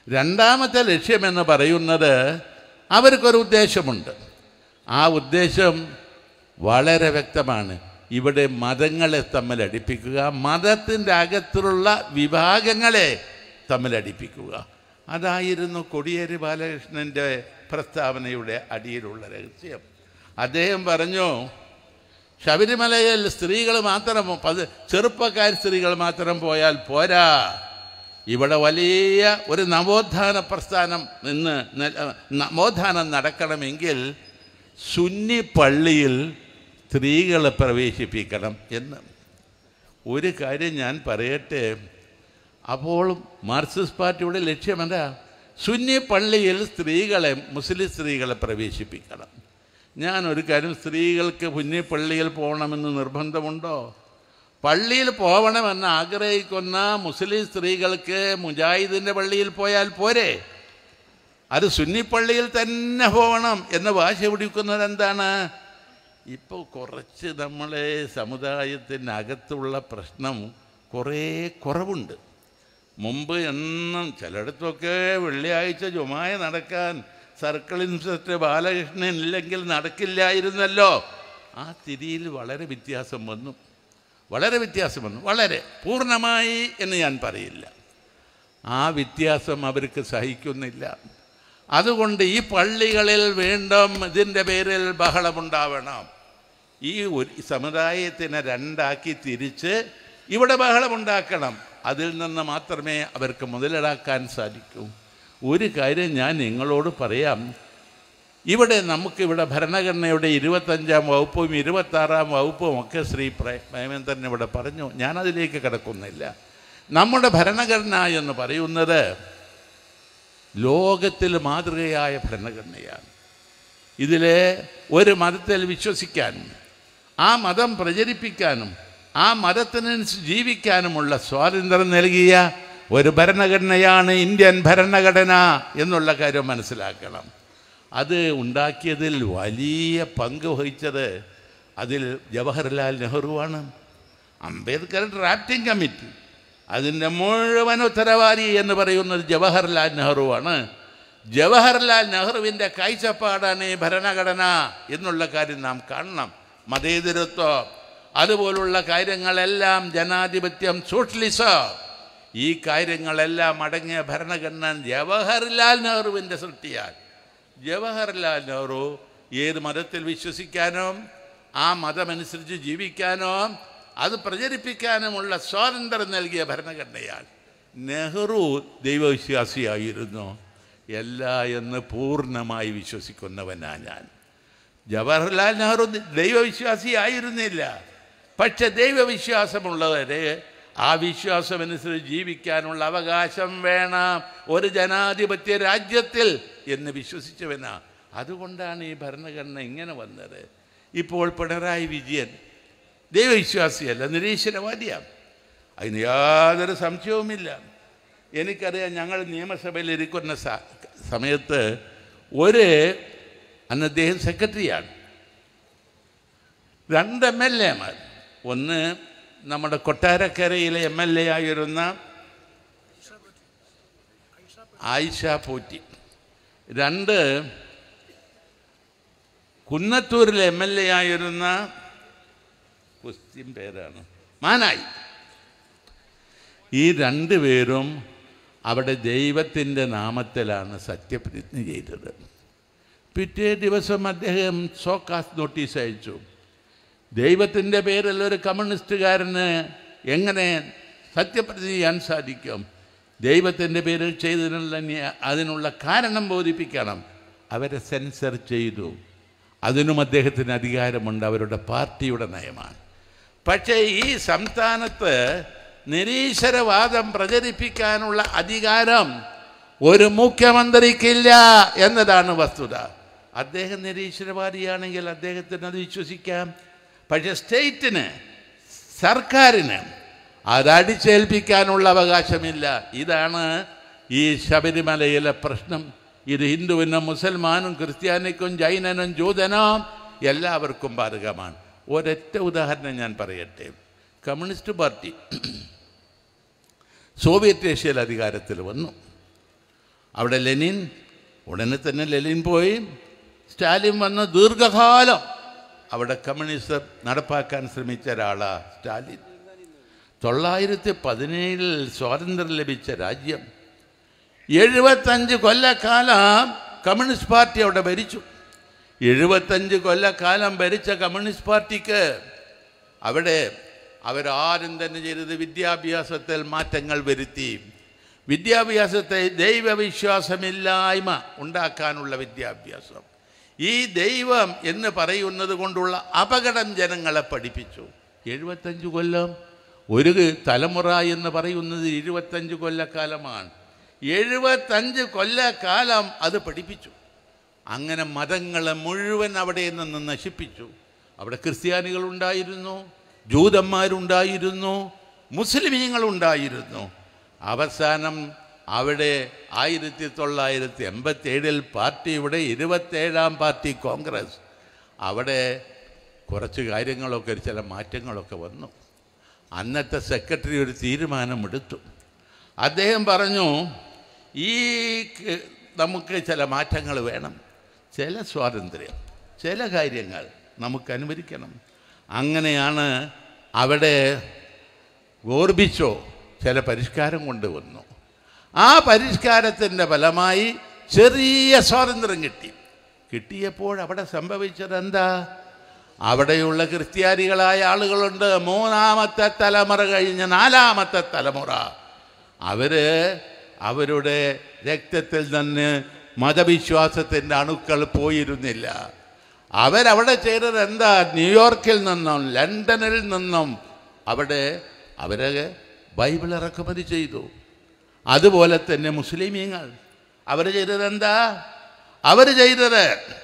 രണ്ടാമത്തെ ലക്ഷ്യമെന്ന് പറയുന്നത് അവർക്കൊരു ഉദ്ദേശമുണ്ട് ആ ഉദ്ദേശം വളരെ വ്യക്തമാണ് ഇവിടെ മതങ്ങളെ തമ്മിൽ അടുപ്പിക്കുക മതത്തിൻ്റെ അകത്തുള്ള വിഭാഗങ്ങളെ തമ്മിൽ അടുപ്പിക്കുക അതായിരുന്നു കൊടിയേരി ബാലകൃഷ്ണൻ്റെ പ്രസ്താവനയുടെ അടിയിലുള്ള രഹസ്യം അദ്ദേഹം പറഞ്ഞു ശബരിമലയിൽ സ്ത്രീകൾ മാത്രം പത് ചെറുപ്പക്കാർ സ്ത്രീകൾ മാത്രം പോയാൽ പോരാ ഇവിടെ വലിയ ഒരു നവോത്ഥാന പ്രസ്ഥാനം നിന്ന് ന- നവോത്ഥാനം നടക്കണമെങ്കിൽ സുന്നി പള്ളിയിൽ സ്ത്രീകളെ പ്രവേശിപ്പിക്കണം എന്ന് ഒരു കാര്യം ഞാൻ പറയട്ടെ അപ്പോൾ മാർക്സിസ്റ്റ് പാർട്ടിയുടെ ലക്ഷ്യം എന്താ സുന്നി പള്ളിയിൽ സ്ത്രീകളെ മുസ്ലിം സ്ത്രീകളെ പ്രവേശിപ്പിക്കണം ഞാൻ ഒരു കാര്യം സ്ത്രീകൾക്ക് സുന്നി പള്ളിയിൽ പോകണമെന്ന് നിർബന്ധമുണ്ടോ പള്ളിയിൽ പോകണമെന്ന് ആഗ്രഹിക്കുന്ന മുസ്ലിം സ്ത്രീകൾക്ക് മുജാഹിദിൻ്റെ പള്ളിയിൽ പോയാൽ പോരെ അത് സുന്നി പള്ളിയിൽ തന്നെ പോകണം എന്ന് വാശി പിടിക്കുന്നത് എന്താണ് ഇപ്പോൾ കുറച്ച് നമ്മളെ സമുദായത്തിനകത്തുള്ള പ്രശ്നം കുറേ കുറവുണ്ട് മുമ്പ് എന്നും ചിലയിടത്തൊക്കെ വെള്ളിയാഴ്ച ജുമായ നടക്കാൻ സർക്കിൾ ഇൻസ്പെക്ടർ ബാലകൃഷ്ണൻ ഇല്ലെങ്കിൽ നടക്കില്ലായിരുന്നല്ലോ ആ സ്ഥിതിയിൽ വളരെ വ്യത്യാസം വന്നു വളരെ വ്യത്യാസം വന്നു വളരെ പൂർണ്ണമായി എന്ന് ഞാൻ പറയില്ല ആ വ്യത്യാസം അവർക്ക് സഹിക്കുന്നില്ല അതുകൊണ്ട് ഈ പള്ളികളിൽ വീണ്ടും ഇതിൻ്റെ പേരിൽ ബഹളമുണ്ടാവണം ഈ ഒരു സമുദായത്തിനെ രണ്ടാക്കി തിരിച്ച് ഇവിടെ ബഹളമുണ്ടാക്കണം അതിൽ നിന്ന് മാത്രമേ അവർക്ക് മുതലെടുക്കാൻ സാധിക്കൂ ഒരു കാര്യം ഞാൻ നിങ്ങളോട് പറയാം ഇവിടെ നമുക്കിവിടെ ഭരണഘടനയുടെ ഇരുപത്തഞ്ചാം വകുപ്പും ഇരുപത്താറാം വകുപ്പും ഒക്കെ ശ്രീ പ്രേ- പ്രേമേന്ദ്രൻ ഇവിടെ പറഞ്ഞു ഞാനതിലേക്ക് കിടക്കുന്നില്ല നമ്മുടെ ഭരണഘടന എന്ന് പറയുന്നത് ലോകത്തിൽ മാതൃകയായ ഭരണഘടനയാണ് ഇതിലെ ഒരു മതത്തിൽ വിശ്വസിക്കാനും ആ മതം പ്രചരിപ്പിക്കാനും ആ മതത്തിനനുസരിച്ച് ജീവിക്കാനുമുള്ള സ്വാതന്ത്ര്യം നൽകിയ ഒരു ഭരണഘടനയാണ് ഇന്ത്യൻ ഭരണഘടന എന്നുള്ള കാര്യം മനസ്സിലാക്കണം അത് ഉണ്ടാക്കിയതിൽ വലിയ പങ്ക് വഹിച്ചത് അതിൽ ജവഹർലാൽ നെഹ്റുവാണ് അംബേദ്കർ ഡ്രാഫ്റ്റിംഗ് കമ്മിറ്റി അതിൻ്റെ മുഴുവൻ ഉത്തരവാദി എന്ന് പറയുന്നത് ജവഹർലാൽ നെഹ്റുവാണ് ജവഹർലാൽ നെഹ്റുവിൻ്റെ കാഴ്ചപ്പാടാണ് ഈ ഭരണഘടന എന്നുള്ള കാര്യം നാം കാണണം മതേതരത്വം അതുപോലുള്ള കാര്യങ്ങളെല്ലാം ജനാധിപത്യം സോഷ്യലിസം ഈ കാര്യങ്ങളെല്ലാം അടങ്ങിയ ഭരണഘടന ജവഹർലാൽ നെഹ്റുവിൻ്റെ സൃഷ്ടിയാണ് ജവഹർലാൽ നെഹ്റു ഏത് മതത്തിൽ വിശ്വസിക്കാനും ആ മതമനുസരിച്ച് ജീവിക്കാനോ അത് പ്രചരിപ്പിക്കാനുമുള്ള സ്വാതന്ത്ര്യം നൽകിയ ഭരണഘടനയാണ് നെഹ്റു ദൈവവിശ്വാസിയായിരുന്നു എല്ലാ എന്ന് പൂർണ്ണമായി വിശ്വസിക്കുന്നവനാണ് ഞാൻ ജവഹർലാൽ നെഹ്റു ദൈവവിശ്വാസിയായിരുന്നില്ല പക്ഷെ ദൈവവിശ്വാസമുള്ളവരെ ആ വിശ്വാസമനുസരിച്ച് ജീവിക്കാനുള്ള അവകാശം വേണം ഒരു ജനാധിപത്യ രാജ്യത്തിൽ എന്ന് വിശ്വസിച്ചവനാ അതുകൊണ്ടാണ് ഈ ഭരണഘടന ഇങ്ങനെ വന്നത് ഇപ്പോൾ പിണറായി വിജയൻ ദൈവവിശ്വാസിയല്ല നിരീശ്വരവാദിയാണ് അതിന് യാതൊരു സംശയവുമില്ല എനിക്കറിയാം ഞങ്ങൾ നിയമസഭയിൽ ഇരിക്കുന്ന സ- സമയത്ത് ഒരു അന്ന് അദ്ദേഹം സെക്രട്ടറിയാണ് രണ്ട് എം എൽ എമാർ ഒന്ന് നമ്മുടെ കൊട്ടാരക്കരയിലെ എം എൽ എ ആയിരുന്ന ആയിഷ പോറ്റി രണ്ട് കുന്നത്തൂരിലെ എം എൽ എ ആയിരുന്ന ക്വസ്റ്റ്യൻ പേരാണ് മാനായി ഈ രണ്ട് പേരും അവിടെ ദൈവത്തിൻ്റെ നാമത്തിലാണ് സത്യപ്രതിജ്ഞ ചെയ്തത് പിറ്റേ ദിവസം അദ്ദേഹം സോക്കാസ് നോട്ടീസ് അയച്ചു ദൈവത്തിൻ്റെ പേരിൽ ഒരു കമ്മ്യൂണിസ്റ്റുകാരന് എങ്ങനെ സത്യപ്രതിജ്ഞ ചെയ്യാൻ സാധിക്കും ദൈവത്തിൻ്റെ പേരിൽ ചെയ്തതിനുള്ള ന്യ- അതിനുള്ള കാരണം ബോധിപ്പിക്കണം അവരെ സെൻസർ ചെയ്തു അതിനും അദ്ദേഹത്തിന് അധികാരമുണ്ട് അവരുടെ പാർട്ടിയുടെ നയമാണ് പക്ഷേ ഈ സംസ്ഥാനത്ത് നിരീശ്വരവാദം പ്രചരിപ്പിക്കാനുള്ള അധികാരം ഒരു മുഖ്യമന്ത്രിക്കില്ല എന്നതാണ് വസ്തുത അദ്ദേഹം നിരീശ്വരവാദിയാണെങ്കിൽ അദ്ദേഹത്തിന് അത് വിശ്വസിക്കാം പക്ഷേ സ്റ്റേറ്റിന് സർക്കാരിന് അതടിച്ചേൽപ്പിക്കാനുള്ള അവകാശമില്ല ഇതാണ് ഈ ശബരിമലയിലെ പ്രശ്നം ഇത് ഹിന്ദുവിനും മുസൽമാനും ക്രിസ്ത്യാനിക്കും ജൈനനും ജൂതനും എല്ലാവർക്കും ബാധകമാണ് ഒരൊറ്റ ഉദാഹരണം ഞാൻ പറയട്ടെ കമ്മ്യൂണിസ്റ്റ് പാർട്ടി സോവിയറ്റ് ഏഷ്യയിൽ അധികാരത്തിൽ വന്നു അവിടെ ലെനിൻ ഉടനെ തന്നെ ലെനിൻ പോയി സ്റ്റാലിൻ വന്ന് ദീർഘകാലം അവിടെ കമ്മ്യൂണിസം നടപ്പാക്കാൻ ശ്രമിച്ച ഒരാളാ സ്റ്റാലിൻ തൊള്ളായിരത്തി പതിനേഴിൽ സ്വാതന്ത്ര്യം ലഭിച്ച രാജ്യം എഴുപത്തഞ്ച് കൊല്ലക്കാലം കമ്മ്യൂണിസ്റ്റ് പാർട്ടി അവിടെ ഭരിച്ചു എഴുപത്തഞ്ച് കൊല്ലക്കാലം ഭരിച്ച കമ്മ്യൂണിസ്റ്റ് പാർട്ടിക്ക് അവിടെ അവരാരും തന്നെ ചെയ്തത് വിദ്യാഭ്യാസത്തിൽ മാറ്റങ്ങൾ വരുത്തി വിദ്യാഭ്യാസത്തെ ദൈവവിശ്വാസമില്ലായ്മ ഉണ്ടാക്കാനുള്ള വിദ്യാഭ്യാസം ഈ ദൈവം എന്ന് പറയുന്നത് കൊണ്ടുള്ള അപകടം ജനങ്ങളെ പഠിപ്പിച്ചു എഴുപത്തഞ്ച് കൊല്ലം ഒരു തലമുറ എന്ന് പറയുന്നത് ഇരുപത്തഞ്ച് കൊല്ലക്കാലമാണ് എഴുപത്തഞ്ച് കൊല്ലക്കാലം അത് പഠിപ്പിച്ചു അങ്ങനെ മതങ്ങളെ മുഴുവൻ അവിടെ നിന്ന് നശിപ്പിച്ചു അവിടെ ക്രിസ്ത്യാനികളുണ്ടായിരുന്നു ജൂതന്മാരുണ്ടായിരുന്നു മുസ്ലിമീങ്ങളുണ്ടായിരുന്നു അവസാനം അവിടെ ആയിരത്തി തൊള്ളായിരത്തി എൺപത്തി ഏഴിൽ പാർട്ടിയുടെ ഇരുപത്തേഴാം പാർട്ടി കോൺഗ്രസ് അവിടെ കുറച്ച് കാര്യങ്ങളൊക്കെ ഒരു ചില മാറ്റങ്ങളൊക്കെ വന്നു അന്നത്തെ സെക്രട്ടറി ഒരു തീരുമാനമെടുത്തു അദ്ദേഹം പറഞ്ഞു ഈ ക- നമുക്ക് ചില മാറ്റങ്ങൾ വേണം ചില സ്വാതന്ത്ര്യം ചില കാര്യങ്ങൾ നമുക്ക് അനുവദിക്കണം അങ്ങനെയാണ് അവിടെ ഓർബിച്ചോ ചില പരിഷ്കാരം കൊണ്ടുവന്നു ആ പരിഷ്കാരത്തിൻ്റെ ഫലമായി ചെറിയ സ്വാതന്ത്ര്യം കിട്ടി കിട്ടിയപ്പോൾ അവിടെ സംഭവിച്ചത് എന്താ അവിടെയുള്ള ക്രിസ്ത്യാനികളായ ആളുകളുണ്ട് മൂന്നാമത്തെ തലമുറ കഴിഞ്ഞ് നാലാമത്തെ തലമുറ അവര് അവരുടെ രക്തത്തിൽ നിന്ന് മതവിശ്വാസത്തിൻ്റെ അണുക്കൾ പോയിരുന്നില്ല അവരവിടെ ചെയ്തത് എന്താ ന്യൂയോർക്കിൽ നിന്നും ലണ്ടനിൽ നിന്നും അവിടെ അവരെ ബൈബിൾ ഇറക്കുമതി ചെയ്തു അതുപോലെ തന്നെ മുസ്ലിമീങ്ങൾ അവർ ചെയ്തത് എന്താ അവർ ചെയ്തത്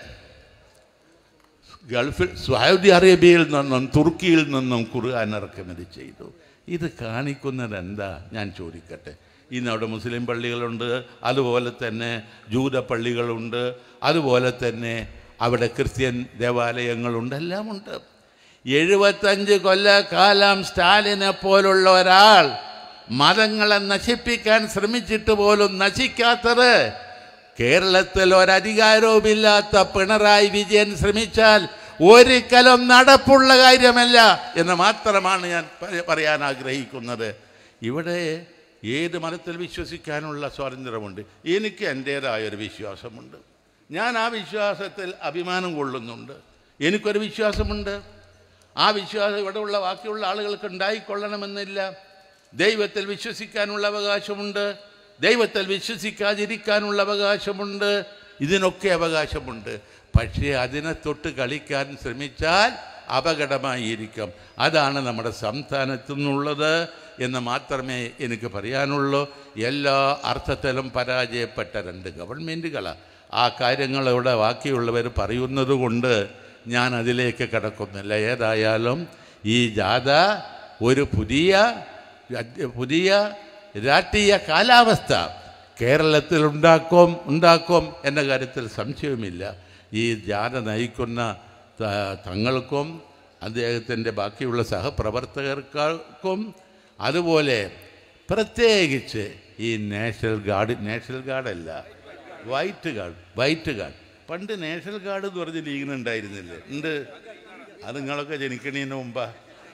ഗൾഫിൽ സൗദി അറേബ്യയിൽ നിന്നും തുർക്കിയിൽ നിന്നും ഖുർആൻ ഇറക്കുമതി ചെയ്തു ഇത് കാണിക്കുന്നത് എന്താ ഞാൻ ചോദിക്കട്ടെ ഇന്ന് അവിടെ മുസ്ലിം പള്ളികളുണ്ട് അതുപോലെ തന്നെ ജൂത പള്ളികളുണ്ട് അതുപോലെ തന്നെ അവിടെ ക്രിസ്ത്യൻ ദേവാലയങ്ങളുണ്ട് എല്ലാം ഉണ്ട് എഴുപത്തഞ്ച് കൊല്ലക്കാലം സ്റ്റാലിനെ പോലുള്ള ഒരാൾ മതങ്ങളെ നശിപ്പിക്കാൻ ശ്രമിച്ചിട്ട് പോലും നശിക്കാത്തത് കേരളത്തിൽ ഒരധികാരവുമില്ലാത്ത പിണറായി വിജയൻ ശ്രമിച്ചാൽ ഒരിക്കലും നടപ്പുള്ള കാര്യമല്ല എന്ന് മാത്രമാണ് ഞാൻ പ- പറയാൻ ആഗ്രഹിക്കുന്നത് ഇവിടെ ഏത് മതത്തിൽ വിശ്വസിക്കാനുള്ള സ്വാതന്ത്ര്യമുണ്ട് എനിക്ക് എൻ്റേതായ ഒരു വിശ്വാസമുണ്ട് ഞാൻ ആ വിശ്വാസത്തിൽ അഭിമാനം കൊള്ളുന്നുണ്ട് എനിക്കൊരു വിശ്വാസമുണ്ട് ആ വിശ്വാസം ഇവിടെയുള്ള ബാക്കിയുള്ള ആളുകൾക്ക് ഉണ്ടായിക്കൊള്ളണമെന്നില്ല ദൈവത്തിൽ വിശ്വസിക്കാനുള്ള അവകാശമുണ്ട് ദൈവത്തിൽ വിശ്വസിക്കാതിരിക്കാനുള്ള അവകാശമുണ്ട് ഇതിനൊക്കെ അവകാശമുണ്ട് പക്ഷേ അതിനെ തൊട്ട് കളിക്കാൻ ശ്രമിച്ചാൽ അപകടമായിരിക്കും അതാണ് നമ്മുടെ സംസ്ഥാനത്തു നിന്നുള്ളത് എന്ന് മാത്രമേ എനിക്ക് പറയാനുള്ളൂ എല്ലാ അർത്ഥത്തിലും പരാജയപ്പെട്ട രണ്ട് ഗവൺമെൻറ്റുകളാണ് ആ കാര്യങ്ങളിവിടെ ബാക്കിയുള്ളവർ പറയുന്നത് കൊണ്ട് ഞാൻ അതിലേക്ക് കടക്കുന്നില്ല ഏതായാലും ഈ ജാഥ ഒരു പുതിയ പുതിയ രാഷ്ട്രീയ കാലാവസ്ഥ കേരളത്തിൽ ഉണ്ടാക്കും ഉണ്ടാക്കും എന്ന കാര്യത്തിൽ സംശയവുമില്ല ഈ ജാഥ നയിക്കുന്ന ത- തങ്ങൾക്കും അദ്ദേഹത്തിൻ്റെ ബാക്കിയുള്ള സഹപ്രവർത്തകർക്കും അതുപോലെ പ്രത്യേകിച്ച് ഈ നാഷണൽ ഗാർഡ് നാഷണൽ ഗാർഡല്ല വൈറ്റ് ഗാർഡ് വൈറ്റ് ഗാർഡ് പണ്ട് നാഷണൽ ഗാർഡ് എന്ന് പറഞ്ഞ് ലീഗിനുണ്ടായിരുന്നില്ലേ ഉണ്ട് അത് നിങ്ങളൊക്കെ ജനിക്കണതിന് മുമ്പാ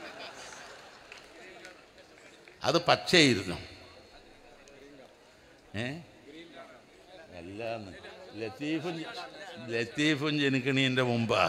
അത് പച്ചയായിരുന്നു ഏ അല്ലാന്ന് ലത്തീഫും ലത്തീഫും ജനിക്കണീൻ്റെ മുമ്പാ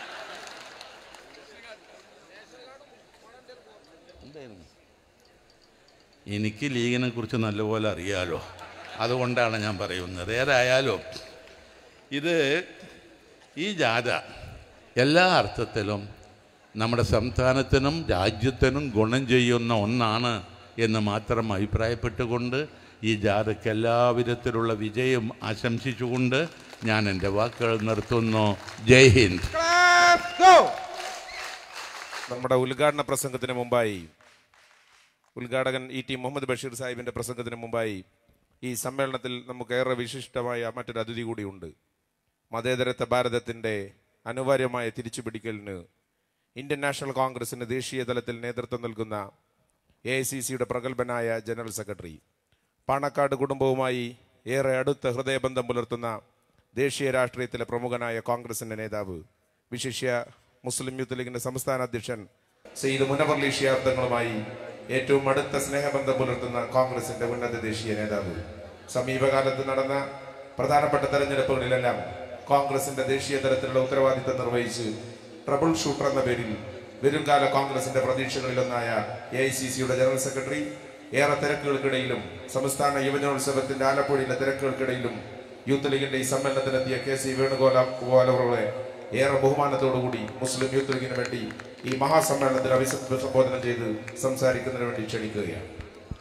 എന്തായിരുന്നു? എനിക്ക് ലീഗിനെ കുറിച്ച് നല്ലപോലെ അറിയാലോ അതുകൊണ്ടാണ് ഞാൻ പറയുന്നത് ഏതായാലും ഇത് ഈ ജാഥ എല്ലാ അർത്ഥത്തിലും നമ്മുടെ സംസ്ഥാനത്തിനും രാജ്യത്തിനും ഗുണം ചെയ്യുന്ന ഒന്നാണ് എന്ന് മാത്രം അഭിപ്രായപ്പെട്ടുകൊണ്ട് ഈ ജാഥയ്ക്ക് എല്ലാവിധത്തിലുള്ള വിജയം ആശംസിച്ചുകൊണ്ട് ഞാൻ എൻ്റെ വാക്കുകൾ നിർത്തുന്നു ജയ് ഹിന്ദ് Clap, go! നമ്മുടെ ഉദ്ഘാടന പ്രസംഗത്തിന് മുമ്പായി ഉദ്ഘാടകൻ ഇ ടി മുഹമ്മദ് ബഷീർ സാഹിബിന്റെ പ്രസംഗത്തിന് മുമ്പായി ഈ സമ്മേളനത്തിൽ നമുക്ക് ഏറെ വിശിഷ്ടമായ മറ്റൊരു അതിഥി കൂടിയുണ്ട് മതേതരത്വ ഭാരതത്തിന്റെ അനിവാര്യമായ തിരിച്ചുപിടിക്കലിന് ഇന്ത്യൻ നാഷണൽ കോൺഗ്രസിന് ദേശീയ തലത്തിൽ നേതൃത്വം നൽകുന്ന എ ഐ സി സിയുടെ പ്രഗത്ഭനായ ജനറൽ സെക്രട്ടറി പാണക്കാട് കുടുംബവുമായി ഏറെ അടുത്ത ഹൃദയബന്ധം പുലർത്തുന്ന ദേശീയ രാഷ്ട്രീയത്തിലെ പ്രമുഖനായ കോൺഗ്രസിന്റെ നേതാവ് വിശിഷ്യ മുസ്ലിം യൂത്ത് ലീഗിന്റെ സംസ്ഥാന അധ്യക്ഷൻ സെയ്ദ് മുനവർലി ഷിയാബ്ദങ്ങളുമായി ഏറ്റവും അടുത്ത സ്നേഹബന്ധം പുലർത്തുന്ന കോൺഗ്രസിന്റെ ഉന്നത ദേശീയ നേതാവ് സമീപകാലത്ത് നടന്ന പ്രധാനപ്പെട്ട തെരഞ്ഞെടുപ്പുകളിലെല്ലാം കോൺഗ്രസിന്റെ ദേശീയ തലത്തിലുള്ള ഉത്തരവാദിത്തം നിർവഹിച്ച് ട്രബിൾ ഷൂട്ടർ എന്ന പേരിൽ വരുംകാല കോൺഗ്രസിന്റെ പ്രതീക്ഷകളിലൊന്നായ എ ഐ സി സിയുടെ ജനറൽ സെക്രട്ടറി ഏറെ തിരക്കുകൾക്കിടയിലും സംസ്ഥാന യുവജനോത്സവത്തിന്റെ ആലപ്പുഴയിലെ തിരക്കുകൾക്കിടയിലും യൂത്ത് ലീഗിന്റെ ഈ സമ്മേളനത്തിലെത്തിയ കെ സി വേണുഗോപാല ഗോപാലവറുകളെ ഏറെ ബഹുമാനത്തോടുകൂടി മുസ്ലിം യൂത്ത് ലീഗിന് വേണ്ടി ഈ മഹാസമ്മേളനത്തിൽ അഭിസംബോധന ചെയ്ത് സംസാരിക്കുന്നതിന് വേണ്ടി ക്ഷണിക്കുകയാണ്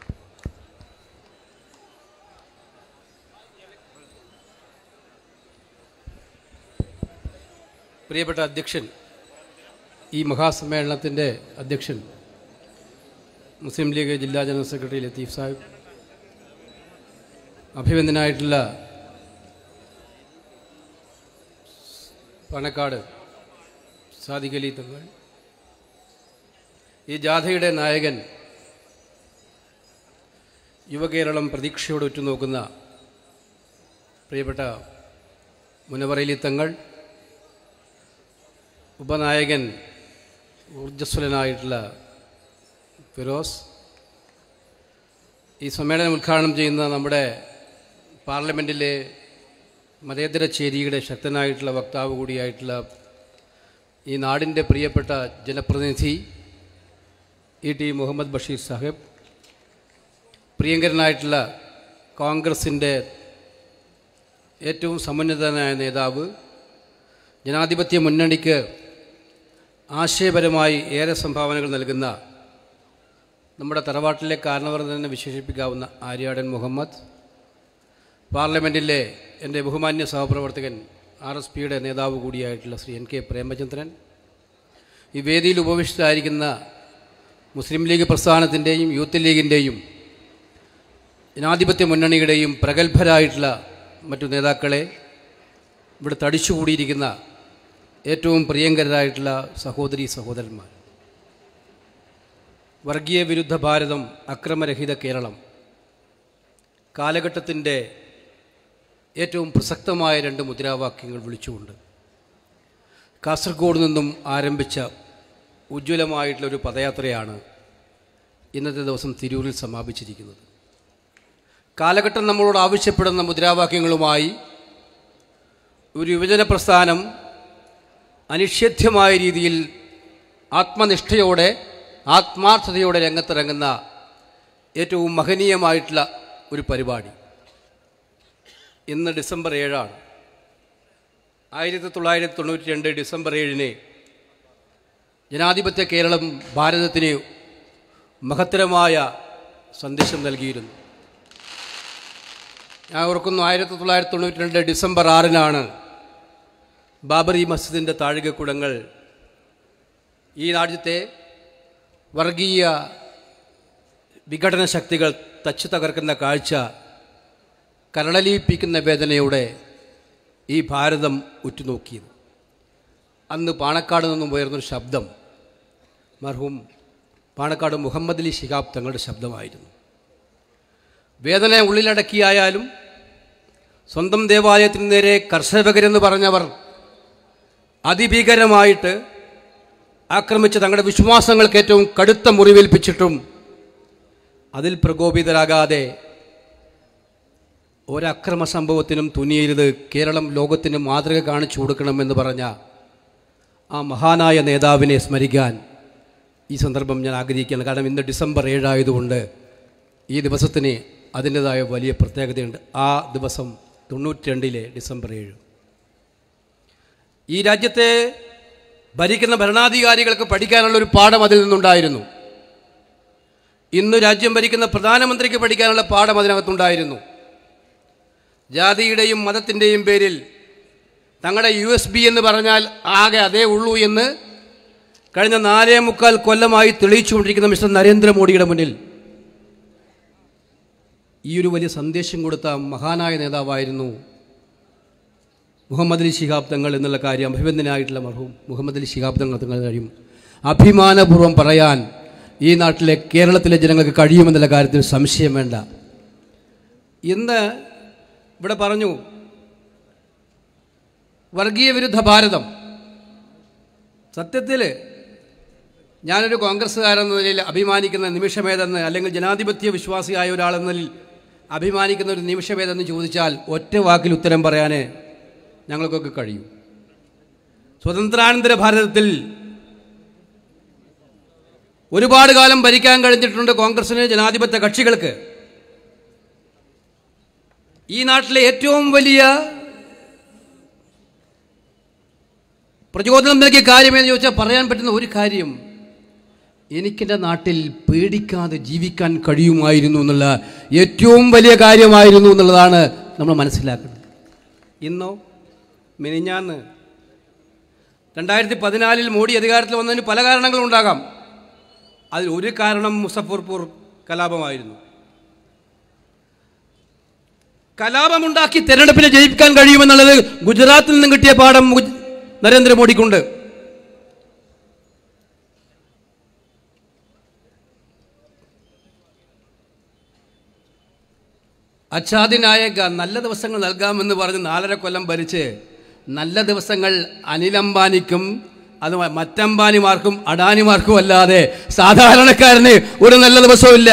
പ്രിയപ്പെട്ട അധ്യക്ഷൻ ഈ മഹാസമ്മേളനത്തിൻ്റെ അധ്യക്ഷൻ മുസ്ലിം ലീഗ് ജില്ലാ ജനറൽ സെക്രട്ടറി ലത്തീഫ് സാഹിബ് അഭിനന്ദനായിട്ടുള്ള പണക്കാട് സാദിഖ് അലി തങ്ങൾ ഈ ജാഥയുടെ നായകൻ യുവകേരളം പ്രതീക്ഷയോട് ഉറ്റുനോക്കുന്ന പ്രിയപ്പെട്ട മുനവറയിലി തങ്ങൾ ഉപനായകൻ ഊർജ്ജസ്വലനായിട്ടുള്ള ഫിറോസ് ഈ സമ്മേളനം ഉദ്ഘാടനം ചെയ്യുന്ന നമ്മുടെ പാർലമെൻറ്റിലെ മതേതര ചേരിയുടെ ശക്തനായിട്ടുള്ള വക്താവ് കൂടിയായിട്ടുള്ള ഈ നാടിൻ്റെ പ്രിയപ്പെട്ട ജനപ്രതിനിധി ഇ ടി മുഹമ്മദ് ബഷീർ സാഹിബ് പ്രിയങ്കരനായിട്ടുള്ള കോൺഗ്രസിൻ്റെ ഏറ്റവും സമുന്നതനായ നേതാവ് ജനാധിപത്യ മുന്നണിക്ക് ആശയപരമായി ഏറെ സംഭാവനകൾ നൽകുന്ന നമ്മുടെ തറവാട്ടിലെ കാരണവർ തന്നെ വിശേഷിപ്പിക്കാവുന്ന ആര്യാടൻ മുഹമ്മദ് പാർലമെൻറ്റിലെ എൻ്റെ ബഹുമാന്യ സഹപ്രവർത്തകൻ ആർ എസ് പിയുടെ നേതാവ് കൂടിയായിട്ടുള്ള ശ്രീ എൻ കെ പ്രേമചന്ദ്രൻ ഈ വേദിയിൽ ഉപവിഷ്ടരായിരിക്കുന്ന മുസ്ലിം ലീഗ് പ്രസ്ഥാനത്തിൻ്റെയും യൂത്ത് ലീഗിൻ്റെയും ജനാധിപത്യ മുന്നണിയുടെയും പ്രഗത്ഭരായിട്ടുള്ള മറ്റു നേതാക്കളെ ഇവിടെ തടിച്ചുകൂടിയിരിക്കുന്ന ഏറ്റവും പ്രിയങ്കരായിട്ടുള്ള സഹോദരി സഹോദരന്മാർ വർഗീയ വിരുദ്ധ ഭാരതം അക്രമരഹിത കേരളം കാലഘട്ടത്തിൻ്റെ ഏറ്റവും പ്രസക്തമായ രണ്ട് മുദ്രാവാക്യങ്ങൾ വിളിച്ചുകൊണ്ട് കാസർഗോഡ് നിന്നും ആരംഭിച്ച ഉജ്ജ്വലമായിട്ടുള്ളൊരു പദയാത്രയാണ് ഇന്നത്തെ ദിവസം തിരൂരിൽ സമാപിച്ചിരിക്കുന്നത് കാലഘട്ടം നമ്മളോട് ആവശ്യപ്പെടുന്ന മുദ്രാവാക്യങ്ങളുമായി ഒരു യുവജന പ്രസ്ഥാനം അനിഷേധ്യമായ രീതിയിൽ ആത്മനിഷ്ഠയോടെ ആത്മാർത്ഥതയോടെ രംഗത്തിറങ്ങുന്ന ഏറ്റവും മഹനീയമായിട്ടുള്ള ഒരു പരിപാടി ഇന്ന് ഡിസംബർ ഏഴാണ് ആയിരത്തി തൊള്ളായിരത്തി തൊണ്ണൂറ്റി രണ്ട് ഡിസംബർ ഏഴിന് ജനാധിപത്യ കേരളം ഭാരതത്തിന് മഹത്തരമായ സന്ദേശം നൽകിയിരുന്നു ഞാൻ ഓർക്കുന്നു ആയിരത്തി തൊള്ളായിരത്തി തൊണ്ണൂറ്റി രണ്ട് ഡിസംബർ ആറിനാണ് ബാബറി മസ്ജിദിൻ്റെ താഴികക്കുടങ്ങൾ ഈ രാജ്യത്തെ വർഗീയ വിഘടന ശക്തികൾ തച്ചു തകർക്കുന്ന കാഴ്ച കരളലിയിപ്പിക്കുന്ന വേദനയോടെ ഈ ഭാരതം ഉറ്റുനോക്കിയത് അന്ന് പാണക്കാട് നിന്നും ഉയർന്നൊരു ശബ്ദം മർഹൂം പാണക്കാട് മുഹമ്മദ് അലി ശിഹാബ് തങ്ങളുടെ ശബ്ദമായിരുന്നു വേദന ഉള്ളിലടക്കിയായാലും സ്വന്തം ദേവാലയത്തിന് നേരെ കർഷകരെന്ന് പറഞ്ഞവർ അതിഭീകരമായിട്ട് ആക്രമിച്ച് തങ്ങളുടെ വിശ്വാസങ്ങൾക്ക് ഏറ്റവും കടുത്ത മുറിവേൽപ്പിച്ചിട്ടും അതിൽ പ്രകോപിതരാകാതെ ഒരക്രമ സംഭവത്തിനും തുനിയരുത് കേരളം ലോകത്തിന് മാതൃക കാണിച്ചു കൊടുക്കണമെന്ന് പറഞ്ഞ ആ മഹാനായ നേതാവിനെ സ്മരിക്കാൻ ഈ സന്ദർഭം ഞാൻ ആഗ്രഹിക്കുകയാണ് കാരണം ഇന്ന് ഡിസംബർ ഏഴായതുകൊണ്ട് ഈ ദിവസത്തിന് അതിൻ്റെതായ വലിയ പ്രത്യേകതയുണ്ട് ആ ദിവസം തൊണ്ണൂറ്റി രണ്ടിലെ ഡിസംബർ ഏഴ് ഈ രാജ്യത്തെ ഭരിക്കുന്ന ഭരണാധികാരികൾക്ക് പഠിക്കാനുള്ള ഒരു പാഠം അതിൽ നിന്നുണ്ടായിരുന്നു ഇന്ന് രാജ്യം ഭരിക്കുന്ന പ്രധാനമന്ത്രിക്ക് പഠിക്കാനുള്ള പാഠം അതിനകത്തുണ്ടായിരുന്നു ജാതിയുടെയും മതത്തിൻ്റെയും പേരിൽ തങ്ങളുടെ യു എസ് ബി എന്ന് പറഞ്ഞാൽ ആകെ അതേ ഉള്ളൂ എന്ന് കഴിഞ്ഞ നാലേ മുക്കാൽ കൊല്ലമായി തെളിയിച്ചുകൊണ്ടിരിക്കുന്ന മിസ്റ്റർ നരേന്ദ്രമോദിയുടെ മുന്നിൽ ഈ ഒരു വലിയ സന്ദേശം കൊടുത്ത മഹാനായ നേതാവായിരുന്നു മുഹമ്മദ് അലി ശിഹാബ് തങ്ങൾ എന്നുള്ള കാര്യം അഭിനന്ദനായിട്ടുള്ള മർഹൂം മുഹമ്മദ് അലി ശിഹാബ് തങ്ങൾ തങ്ങൾ കഴിയും അഭിമാനപൂർവ്വം പറയാൻ ഈ നാട്ടിലെ കേരളത്തിലെ ജനങ്ങൾക്ക് കഴിയുമെന്നുള്ള കാര്യത്തിൽ സംശയം വേണ്ട ഇന്ന് ഇവിടെ പറഞ്ഞു വർഗീയ വിരുദ്ധ ഭാരതം സത്യത്തിൽ ഞാനൊരു കോൺഗ്രസ്സുകാരെന്ന നിലയിൽ അഭിമാനിക്കുന്ന നിമിഷമേതെന്ന് അല്ലെങ്കിൽ ജനാധിപത്യ വിശ്വാസിയായ ഒരാളെന്നതിൽ അഭിമാനിക്കുന്ന ഒരു നിമിഷമേതെന്ന് ചോദിച്ചാൽ ഒറ്റ വാക്കിൽ ഉത്തരം പറയാൻ ഞങ്ങൾക്കൊക്കെ കഴിയും സ്വതന്ത്രാനന്തര ഭാരതത്തിൽ ഒരുപാട് കാലം ഭരിക്കാൻ കഴിഞ്ഞിട്ടുണ്ട് കോൺഗ്രസിന് ജനാധിപത്യ കക്ഷികൾക്ക് ഈ നാട്ടിലെ ഏറ്റവും വലിയ പ്രചോദനം നൽകിയ കാര്യമെന്ന് ചോദിച്ചാൽ പറയാൻ പറ്റുന്ന ഒരു കാര്യം എനിക്കെൻ്റെ നാട്ടിൽ പേടിക്കാതെ ജീവിക്കാൻ കഴിയുമായിരുന്നു എന്നുള്ള ഏറ്റവും വലിയ കാര്യമായിരുന്നു എന്നുള്ളതാണ് നമ്മൾ മനസ്സിലാക്കുന്നത് ഇന്നോ മിനിഞ്ഞാന്ന് രണ്ടായിരത്തി പതിനാലിൽ മോഡി അധികാരത്തിൽ വന്നതിന് പല കാരണങ്ങളുണ്ടാകാം അതിൽ ഒരു കാരണം മുസഫർപൂർ കലാപമായിരുന്നു കലാപമുണ്ടാക്കി തെരഞ്ഞെടുപ്പിനെ ജയിപ്പിക്കാൻ കഴിയുമെന്നുള്ളത് ഗുജറാത്തിൽ നിന്നും കിട്ടിയ പാഠം ഗുജ- നരേന്ദ്രമോദിക്കുണ്ട് അച്ഛാദിനായക നല്ല ദിവസങ്ങൾ നൽകാമെന്ന് പറഞ്ഞ് നാലര കൊല്ലം ഭരിച്ച് നല്ല ദിവസങ്ങൾ അനിൽ അംബാനിക്കും അത് മ- മറ്റംബാനിമാർക്കും അഡാനിമാർക്കും അല്ലാതെ സാധാരണക്കാരന് ഒരു നല്ല ദിവസവുമില്ല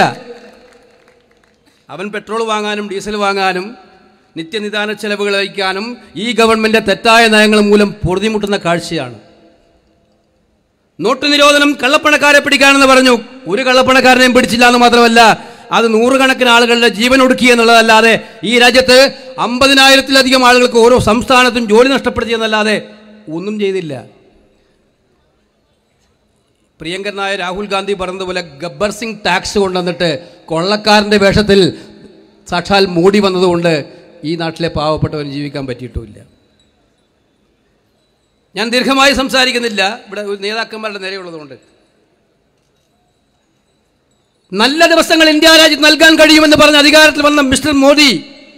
അവൻ പെട്രോൾ വാങ്ങാനും ഡീസൽ വാങ്ങാനും നിത്യനിദാന ചെലവുകൾ വഹിക്കാനും ഈ ഗവൺമെന്റ് തെറ്റായ നയങ്ങൾ മൂലം പൊറുതിമുട്ടുന്ന കാഴ്ചയാണ് നോട്ട് നിരോധനം കള്ളപ്പണക്കാരെ പിടിക്കാനെന്ന് പറഞ്ഞു ഒരു കള്ളപ്പണക്കാരനെയും പിടിച്ചില്ല എന്ന് മാത്രമല്ല അത് നൂറുകണക്കിന് ആളുകളുടെ ജീവൻ ഒടുക്കി എന്നുള്ളതല്ലാതെ ഈ രാജ്യത്ത് അമ്പതിനായിരത്തിലധികം ആളുകൾക്ക് ഓരോ സംസ്ഥാനത്തും ജോലി നഷ്ടപ്പെടുത്തിയെന്നല്ലാതെ ഒന്നും ചെയ്തില്ല പ്രിയങ്കരനായ രാഹുൽ ഗാന്ധി പറഞ്ഞതുപോലെ ഗബ്ബർ സിംഗ് ടാക്സ് കൊണ്ടുവന്നിട്ട് കൊള്ളക്കാരൻ്റെ വേഷത്തിൽ സാക്ഷാൽ മോഡി വന്നതുകൊണ്ട് ഈ നാട്ടിലെ പാവപ്പെട്ടവന് ജീവിക്കാൻ പറ്റിയിട്ടുമില്ല ഞാൻ ദീർഘമായി സംസാരിക്കുന്നില്ല ഇവിടെ ഒരു നേതാക്കന്മാരുടെ നിരയുള്ളതുകൊണ്ട് നല്ല ദിവസങ്ങൾ ഇന്ത്യ രാജ്യത്ത് നൽകാൻ കഴിയുമെന്ന് പറഞ്ഞ് അധികാരത്തിൽ വന്ന മിസ്റ്റർ മോദി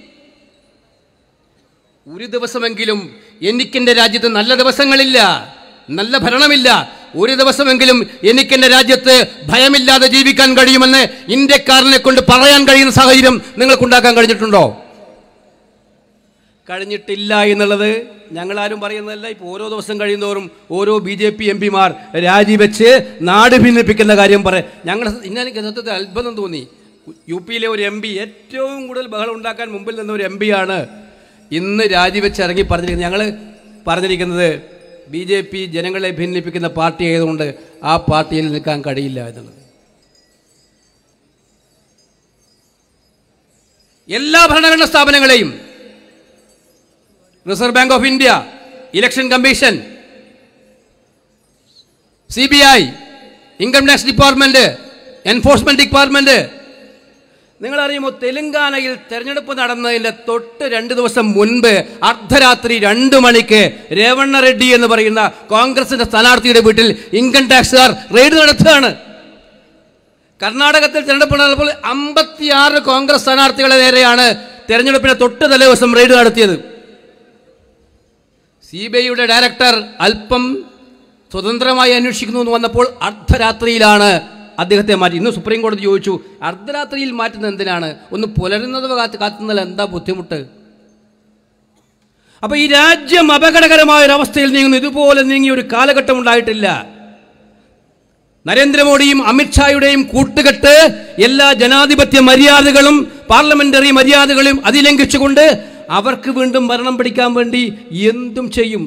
ഒരു ദിവസമെങ്കിലും എനിക്കെന്റെ രാജ്യത്ത് നല്ല ദിവസങ്ങളില്ല നല്ല ഭരണമില്ല ഒരു ദിവസമെങ്കിലും എനിക്കെന്റെ രാജ്യത്ത് ഭയമില്ലാതെ ജീവിക്കാൻ കഴിയുമെന്ന് ഇന്ത്യക്കാരനെ കൊണ്ട് പറയാൻ കഴിയുന്ന സാഹചര്യം നിങ്ങൾക്കുണ്ടാക്കാൻ കഴിഞ്ഞിട്ടുണ്ടോ കഴിഞ്ഞിട്ടില്ല എന്നുള്ളത് ഞങ്ങളാരും പറയുന്നതല്ല ഇപ്പോൾ ഓരോ ദിവസം കഴിയുന്നതോറും ഓരോ ബി ജെ പി എം പിമാർ രാജിവെച്ച് നാട് ഭിന്നിപ്പിക്കുന്ന കാര്യം പറയാം ഞങ്ങൾ ഇന്ന് എനിക്ക് സത്യത്തിൽ അത്ഭുതം തോന്നി യു പിയിലെ ഒരു എം പി ഏറ്റവും കൂടുതൽ ബഹളം ഉണ്ടാക്കാൻ മുമ്പിൽ നിന്ന ഒരു എം പിയാണ് ഇന്ന് രാജിവെച്ച് ഇറങ്ങി പറഞ്ഞിരിക്കുന്നത് ഞങ്ങൾ പറഞ്ഞിരിക്കുന്നത് ബി ജെ പി ജനങ്ങളെ ഭിന്നിപ്പിക്കുന്ന പാർട്ടി ആയതുകൊണ്ട് ആ പാർട്ടിയിൽ നിൽക്കാൻ കഴിയില്ല എന്നുള്ളത് എല്ലാ ഭരണഘടനാ സ്ഥാപനങ്ങളെയും Reserve Bank of India election commission C B I income tax department enforcement department നിങ്ങൾ അറിയുമോ തെലങ്കാനയിൽ തെരഞ്ഞെടുപ്പ് നടന്നതിന്റെ തൊട്ട് രണ്ട് ദിവസം മുൻപ് അർദ്ധരാത്രി രണ്ട് മണിക്ക് രേവണ്ണ റെഡ്ഡി എന്ന് പറയുന്ന കോൺഗ്രസിന്റെ സ്ഥാനാർത്ഥിയുടെ വീട്ടിൽ ഇൻകം ടാക്സുകാർ റെയ്ഡ് നടത്തുകയാണ് കർണാടകത്തിൽ തെരഞ്ഞെടുപ്പ് നടന്നപ്പോൾ അമ്പത്തിയാറ് കോൺഗ്രസ് സ്ഥാനാർത്ഥികളെ നേരെയാണ് തെരഞ്ഞെടുപ്പിന് തൊട്ട് തലേ ദിവസം റെയ്ഡ് നടത്തിയത് സി ബി ഐയുടെ ഡയറക്ടർ അല്പം സ്വതന്ത്രമായി അന്വേഷിക്കുന്നു എന്ന് വന്നപ്പോൾ അർദ്ധരാത്രിയിലാണ് അദ്ദേഹത്തെ മാറ്റി ഇന്ന് സുപ്രീം കോടതി ചോദിച്ചു അർദ്ധരാത്രിയിൽ മാറ്റുന്നത് എന്തിനാണ് ഒന്ന് പുലരുന്നത് കാത്ത് കാത്തുന്നതിൽ എന്താ ബുദ്ധിമുട്ട് അപ്പൊ ഈ രാജ്യം അപകടകരമായ ഒരു അവസ്ഥയിൽ നീങ്ങുന്നു ഇതുപോലെ നീങ്ങിയ ഒരു കാലഘട്ടം ഉണ്ടായിട്ടില്ല നരേന്ദ്രമോദിയും അമിത്ഷായുടെയും കൂട്ടുകെട്ട് എല്ലാ ജനാധിപത്യ മര്യാദകളും പാർലമെന്ററി മര്യാദകളും അതിലംഘിച്ചുകൊണ്ട് അവർക്ക് വീണ്ടും ഭരണം പിടിക്കാൻ വേണ്ടി എന്തും ചെയ്യും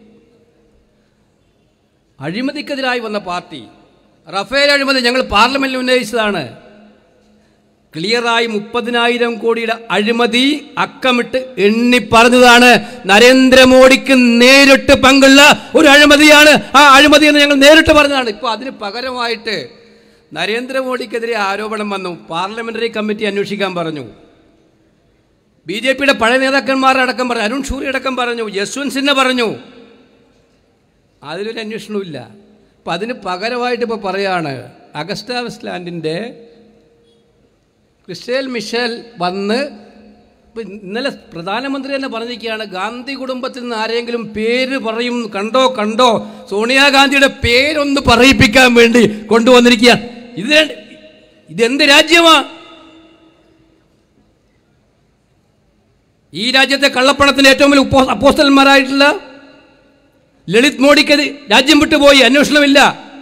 അഴിമതിക്കെതിരായി വന്ന പാർട്ടി റഫേൽ അഴിമതി ഞങ്ങൾ പാർലമെന്റിൽ ഉന്നയിച്ചതാണ് ക്ലിയറായി മുപ്പതിനായിരം കോടിയുടെ അഴിമതി അക്കമിട്ട് എണ്ണി പറഞ്ഞതാണ് നരേന്ദ്രമോദിക്ക് നേരിട്ട് പങ്കുള്ള ഒരു അഴിമതിയാണ് ആ അഴിമതി എന്ന് ഞങ്ങൾ നേരിട്ട് പറഞ്ഞതാണ് ഇപ്പൊ അതിന് പകരമായിട്ട് നരേന്ദ്രമോദിക്കെതിരെ ആരോപണം വന്നു പാർലമെന്ററി കമ്മിറ്റി അന്വേഷിക്കാൻ പറഞ്ഞു ബി ജെ പിയുടെ പഴയ നേതാക്കന്മാർ അടക്കം പറഞ്ഞു അരുൺ ഷൂറി അടക്കം പറഞ്ഞു യശ്വന്ത് സിൻഹ പറഞ്ഞു അതിലൊരു അന്വേഷണവും ഇല്ല അപ്പം അതിന് പകരമായിട്ട് ഇപ്പോൾ പറയാണ് അഗസ്റ്റ വെസ്റ്റ്ലാൻഡിൻ്റെ ക്രിസ്റ്റേൽ മിഷേൽ വന്ന് ഇപ്പൊ ഇന്നലെ പ്രധാനമന്ത്രി തന്നെ പറഞ്ഞിരിക്കുകയാണ് ഗാന്ധി കുടുംബത്തിൽ നിന്ന് ആരെങ്കിലും പേര് പറയും കണ്ടോ കണ്ടോ സോണിയാഗാന്ധിയുടെ പേരൊന്ന് പറയിപ്പിക്കാൻ വേണ്ടി കൊണ്ടുവന്നിരിക്കുകയാണ് ഇത് രണ്ട്- ഇതെന്ത് രാജ്യമാ ഈ രാജ്യത്തെ കള്ളപ്പണത്തിന് ഏറ്റവും വലിയ ഉപ്പോ അപ്പോസ്റ്റലന്മാരായിട്ടുള്ള ലളിത് മോഡിക്ക് രാജ്യം വിട്ടുപോയി അന്വേഷണമില്ല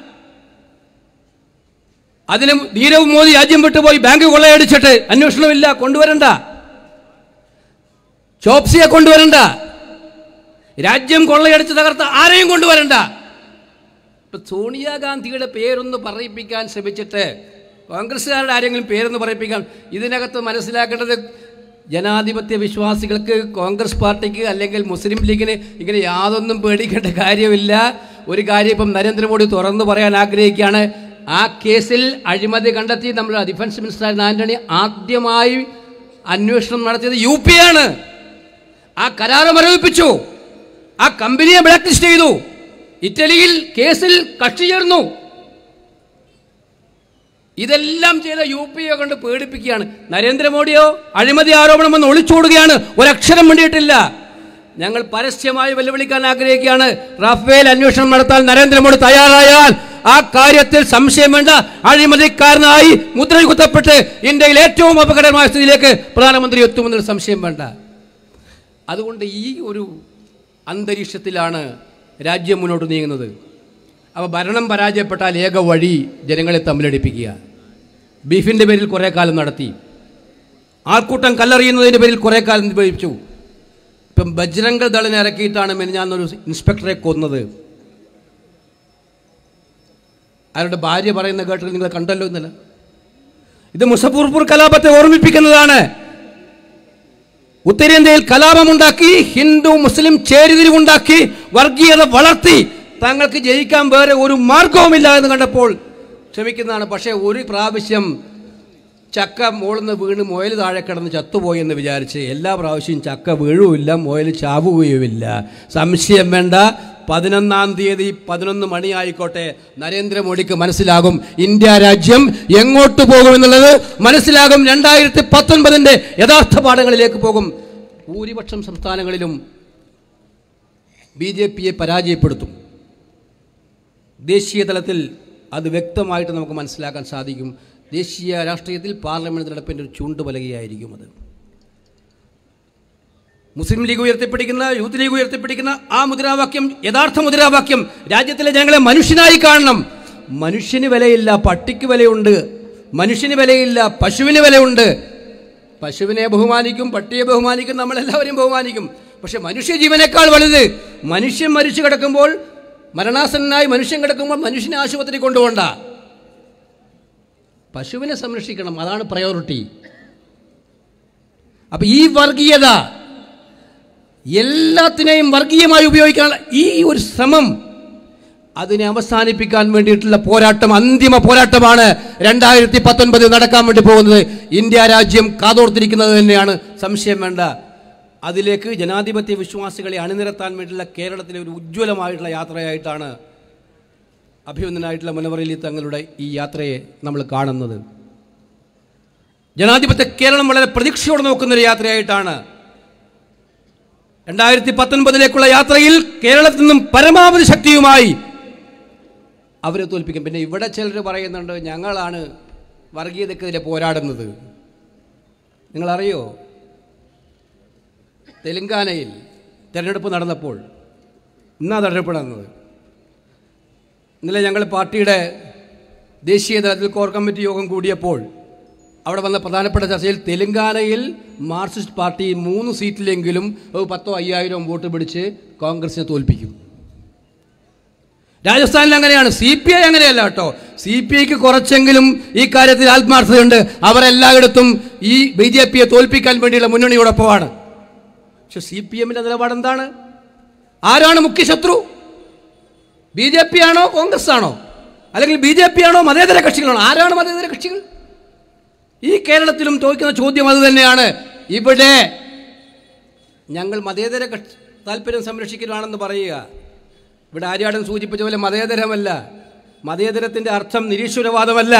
അതിന് നീരവ് മോദി രാജ്യം വിട്ടുപോയി ബാങ്ക് കൊള്ളയടിച്ചിട്ട് അന്വേഷണമില്ല കൊണ്ടുവരണ്ട ചോപ്സിയെ കൊണ്ടുവരണ്ട രാജ്യം കൊള്ളയടിച്ച് തകർത്ത ആരെയും കൊണ്ടുവരണ്ട ഇപ്പൊ സോണിയാഗാന്ധിയുടെ പേരൊന്ന് പറയിപ്പിക്കാൻ ശ്രമിച്ചിട്ട് കോൺഗ്രസ്സുകാരുടെ ആരെങ്കിലും പേരൊന്ന് പറയിപ്പിക്കാൻ ഇതിനകത്ത് മനസ്സിലാക്കേണ്ടത് ജനാധിപത്യ വിശ്വാസികൾക്ക് കോൺഗ്രസ് പാർട്ടിക്ക് അല്ലെങ്കിൽ മുസ്ലിം ലീഗിന് ഇങ്ങനെ യാതൊന്നും പേടിക്കേണ്ട കാര്യമില്ല ഒരു കാര്യം ഇപ്പം നരേന്ദ്രമോദി തുറന്നു പറയാൻ ആഗ്രഹിക്കുകയാണ് ആ കേസിൽ അഴിമതി കണ്ടെത്തി നമ്മുടെ ഡിഫൻസ് മിനിസ്റ്റർ ആന്റണി ആദ്യമായി അന്വേഷണം നടത്തിയത് യു പി ആണ് ആ കരാറ് മരവിപ്പിച്ചു ആ കമ്പനിയെ ബ്ലാക്ക് ലിസ്റ്റ് ചെയ്തു ഇറ്റലിയിൽ കേസിൽ കക്ഷി ചേർന്നു ഇതെല്ലാം ചെയ്ത യു പി എ കൊണ്ട് പേടിപ്പിക്കുകയാണ് നരേന്ദ്രമോദിയോ അഴിമതി ആരോപണം വന്ന് ഒളിച്ചോടുകയാണ് ഒരക്ഷരം വേണ്ടിയിട്ടില്ല ഞങ്ങൾ പരസ്യമായി വെല്ലുവിളിക്കാൻ ആഗ്രഹിക്കുകയാണ് റഫേൽ അന്വേഷണം നടത്താൻ നരേന്ദ്രമോദി തയ്യാറായാൽ ആ കാര്യത്തിൽ സംശയം വേണ്ട അഴിമതിക്കാരനായി മുദ്ര കുത്തപ്പെട്ട് ഇന്ത്യയിൽ ഏറ്റവും അപകടകരമായ സ്ഥിതിയിലേക്ക് പ്രധാനമന്ത്രി എത്തുമെന്നൊരു സംശയം വേണ്ട അതുകൊണ്ട് ഈ ഒരു അന്തരീക്ഷത്തിലാണ് രാജ്യം മുന്നോട്ട് നീങ്ങുന്നത് അപ്പോൾ ഭരണം പരാജയപ്പെട്ടാൽ ഏക വഴി ജനങ്ങളെ തമ്മിലടിപ്പിക്കുക ബീഫിൻ്റെ പേരിൽ കുറേ കാലം നടത്തി ആൾക്കൂട്ടം കല്ലെറിയുന്നതിൻ്റെ പേരിൽ കുറേ കാലം ഉപയോഗിച്ചു ഇപ്പം ബജ്രംഗ ദളിനെ ഇറക്കിയിട്ടാണ് മെനിഞ്ഞാന്നൊരു ഇൻസ്പെക്ടറെ കൊന്നത് അയാളുടെ ഭാര്യ പറയുന്ന കേട്ടിട്ട് നിങ്ങൾ കണ്ടല്ലോ ഇന്നലെ ഇത് മുസഫൂർപൂർ കലാപത്തെ ഓർമ്മിപ്പിക്കുന്നതാണ് ഉത്തരേന്ത്യയിൽ കലാപമുണ്ടാക്കി ഹിന്ദു മുസ്ലിം ചേരിതിരിവുണ്ടാക്കി വർഗീയത വളർത്തി തങ്ങൾക്ക് ജയിക്കാൻ വേറെ ഒരു മാർഗവുമില്ല എന്ന് കണ്ടപ്പോൾ ക്ഷമിക്കുന്നതാണ് പക്ഷേ ഒരു പ്രാവശ്യം ചക്ക മുകളിന്ന് വീണ് മുയൽ താഴെ കിടന്ന് ചത്തുപോയി എന്ന് വിചാരിച്ച് എല്ലാ പ്രാവശ്യവും ചക്ക വീഴുമില്ല മുയൽ ചാവുകയുമില്ല സംശയം വേണ്ട പതിനൊന്നാം തീയതി പതിനൊന്ന് മണിയായിക്കോട്ടെ നരേന്ദ്രമോദിക്ക് മനസ്സിലാകും ഇന്ത്യ രാജ്യം എങ്ങോട്ട് പോകുമെന്നുള്ളത് മനസ്സിലാകും രണ്ടായിരത്തി പത്തൊൻപതിൻ്റെ യഥാർത്ഥ പാഠങ്ങളിലേക്ക് പോകും ഭൂരിപക്ഷം സംസ്ഥാനങ്ങളിലും ബി ജെ പിയെ പരാജയപ്പെടുത്തും ദേശീയ തലത്തിൽ അത് വ്യക്തമായിട്ട് നമുക്ക് മനസ്സിലാക്കാൻ സാധിക്കും ദേശീയ രാഷ്ട്രീയത്തിൽ പാർലമെന്റ് നടപ്പിൻ്റെ ഒരു ചൂണ്ടുപലകയായിരിക്കും അത് മുസ്ലിം ലീഗ് ഉയർത്തിപ്പിടിക്കുന്ന യൂത്ത് ലീഗ് ഉയർത്തിപ്പിടിക്കുന്ന ആ മുദ്രാവാക്യം യഥാർത്ഥ മുദ്രാവാക്യം രാജ്യത്തിലെ ജനങ്ങളെ മനുഷ്യനായി കാണണം മനുഷ്യന് വിലയില്ല പട്ടിക്ക് വിലയുണ്ട് മനുഷ്യന് വിലയില്ല പശുവിന് വിലയുണ്ട് പശുവിനെ ബഹുമാനിക്കും പട്ടിയെ ബഹുമാനിക്കും നമ്മളെല്ലാവരെയും ബഹുമാനിക്കും പക്ഷെ മനുഷ്യ ജീവനേക്കാൾ വലുത് മനുഷ്യൻ മരിച്ചു കിടക്കുമ്പോൾ മരണാസനായി മനുഷ്യൻ കിടക്കുമ്പോൾ മനുഷ്യനെ ആശുപത്രി കൊണ്ടുപോകണ്ട പശുവിനെ സംരക്ഷിക്കണം അതാണ് പ്രയോറിറ്റി അപ്പൊ ഈ വർഗീയത എല്ലാത്തിനെയും വർഗീയമായി ഉപയോഗിക്കാനുള്ള ഈ ഒരു ശ്രമം അതിനെ അവസാനിപ്പിക്കാൻ വേണ്ടിയിട്ടുള്ള പോരാട്ടം അന്തിമ പോരാട്ടമാണ് രണ്ടായിരത്തി പത്തൊൻപതിൽ നടക്കാൻ വേണ്ടി പോകുന്നത് ഇന്ത്യ രാജ്യം കാതോർത്തിരിക്കുന്നത് തന്നെയാണ് സംശയം വേണ്ട അതിലേക്ക് ജനാധിപത്യ വിശ്വാസികളെ അണിനിരത്താൻ വേണ്ടിയുള്ള കേരളത്തിലെ ഒരു ഉജ്ജ്വലമായിട്ടുള്ള യാത്രയായിട്ടാണ് അഭിനന്ദനായിട്ടുള്ള മുനവറലി തങ്ങളുടെ ഈ യാത്രയെ നമ്മൾ കാണുന്നത് ജനാധിപത്യ കേരളം വളരെ പ്രതീക്ഷയോടെ നോക്കുന്ന ഒരു യാത്രയായിട്ടാണ് രണ്ടായിരത്തി പത്തൊൻപതിലേക്കുള്ള യാത്രയിൽ കേരളത്തിൽ നിന്നും പരമാവധി ശക്തിയുമായി അവരെ തോൽപ്പിക്കും പിന്നെ ഇവിടെ ചിലർ പറയുന്നുണ്ട് ഞങ്ങളാണ് വർഗീയതക്കെതിരെ പോരാടുന്നത് നിങ്ങളറിയോ തെലങ്കാനയിൽ തിരഞ്ഞെടുപ്പ് നടന്നപ്പോൾ ഇന്നാ തെരഞ്ഞെടുപ്പ് നടന്നത് ഇന്നലെ ഞങ്ങൾ പാർട്ടിയുടെ ദേശീയ തലത്തിൽ കോർ കമ്മിറ്റി യോഗം കൂടിയപ്പോൾ അവിടെ വന്ന പ്രധാനപ്പെട്ട ചർച്ചയിൽ തെലങ്കാനയിൽ മാർക്സിസ്റ്റ് പാർട്ടി മൂന്ന് സീറ്റിലെങ്കിലും ഒരു പത്തോ അയ്യായിരം വോട്ട് പിടിച്ച് കോൺഗ്രസിനെ തോൽപ്പിക്കും രാജസ്ഥാനിൽ അങ്ങനെയാണ് സി പി ഐ അങ്ങനെയല്ല കേട്ടോ സി പി ഐക്ക് കുറച്ചെങ്കിലും ഈ കാര്യത്തിൽ ആത്മാർത്ഥതയുണ്ട് അവരെല്ലായിടത്തും ഈ ബി ജെ പിയെ തോൽപ്പിക്കാൻ വേണ്ടിയുള്ള മുന്നണിയോടൊപ്പമാണ് പക്ഷെ സി പി എമ്മിന്റെ നിലപാട് എന്താണ് ആരാണ് മുഖ്യ ശത്രു ബി ജെ പി ആണോ കോൺഗ്രസ് ആണോ അല്ലെങ്കിൽ ബി ജെ പി ആണോ മതേതര കക്ഷികളാണോ ആരാണ് മതേതര കക്ഷികൾ ഈ കേരളത്തിലും ചോദിക്കുന്ന ചോദ്യം അത് തന്നെയാണ് ഇവിടെ ഞങ്ങൾ മതേതര കക്ഷി താല്പര്യം സംരക്ഷിക്കലാണെന്ന് പറയുക ഇവിടെ ആര്യാടൻ സൂചിപ്പിച്ച പോലെ മതേതരമല്ല മതേതരത്തിന്റെ അർത്ഥം നിരീശ്വരവാദമല്ല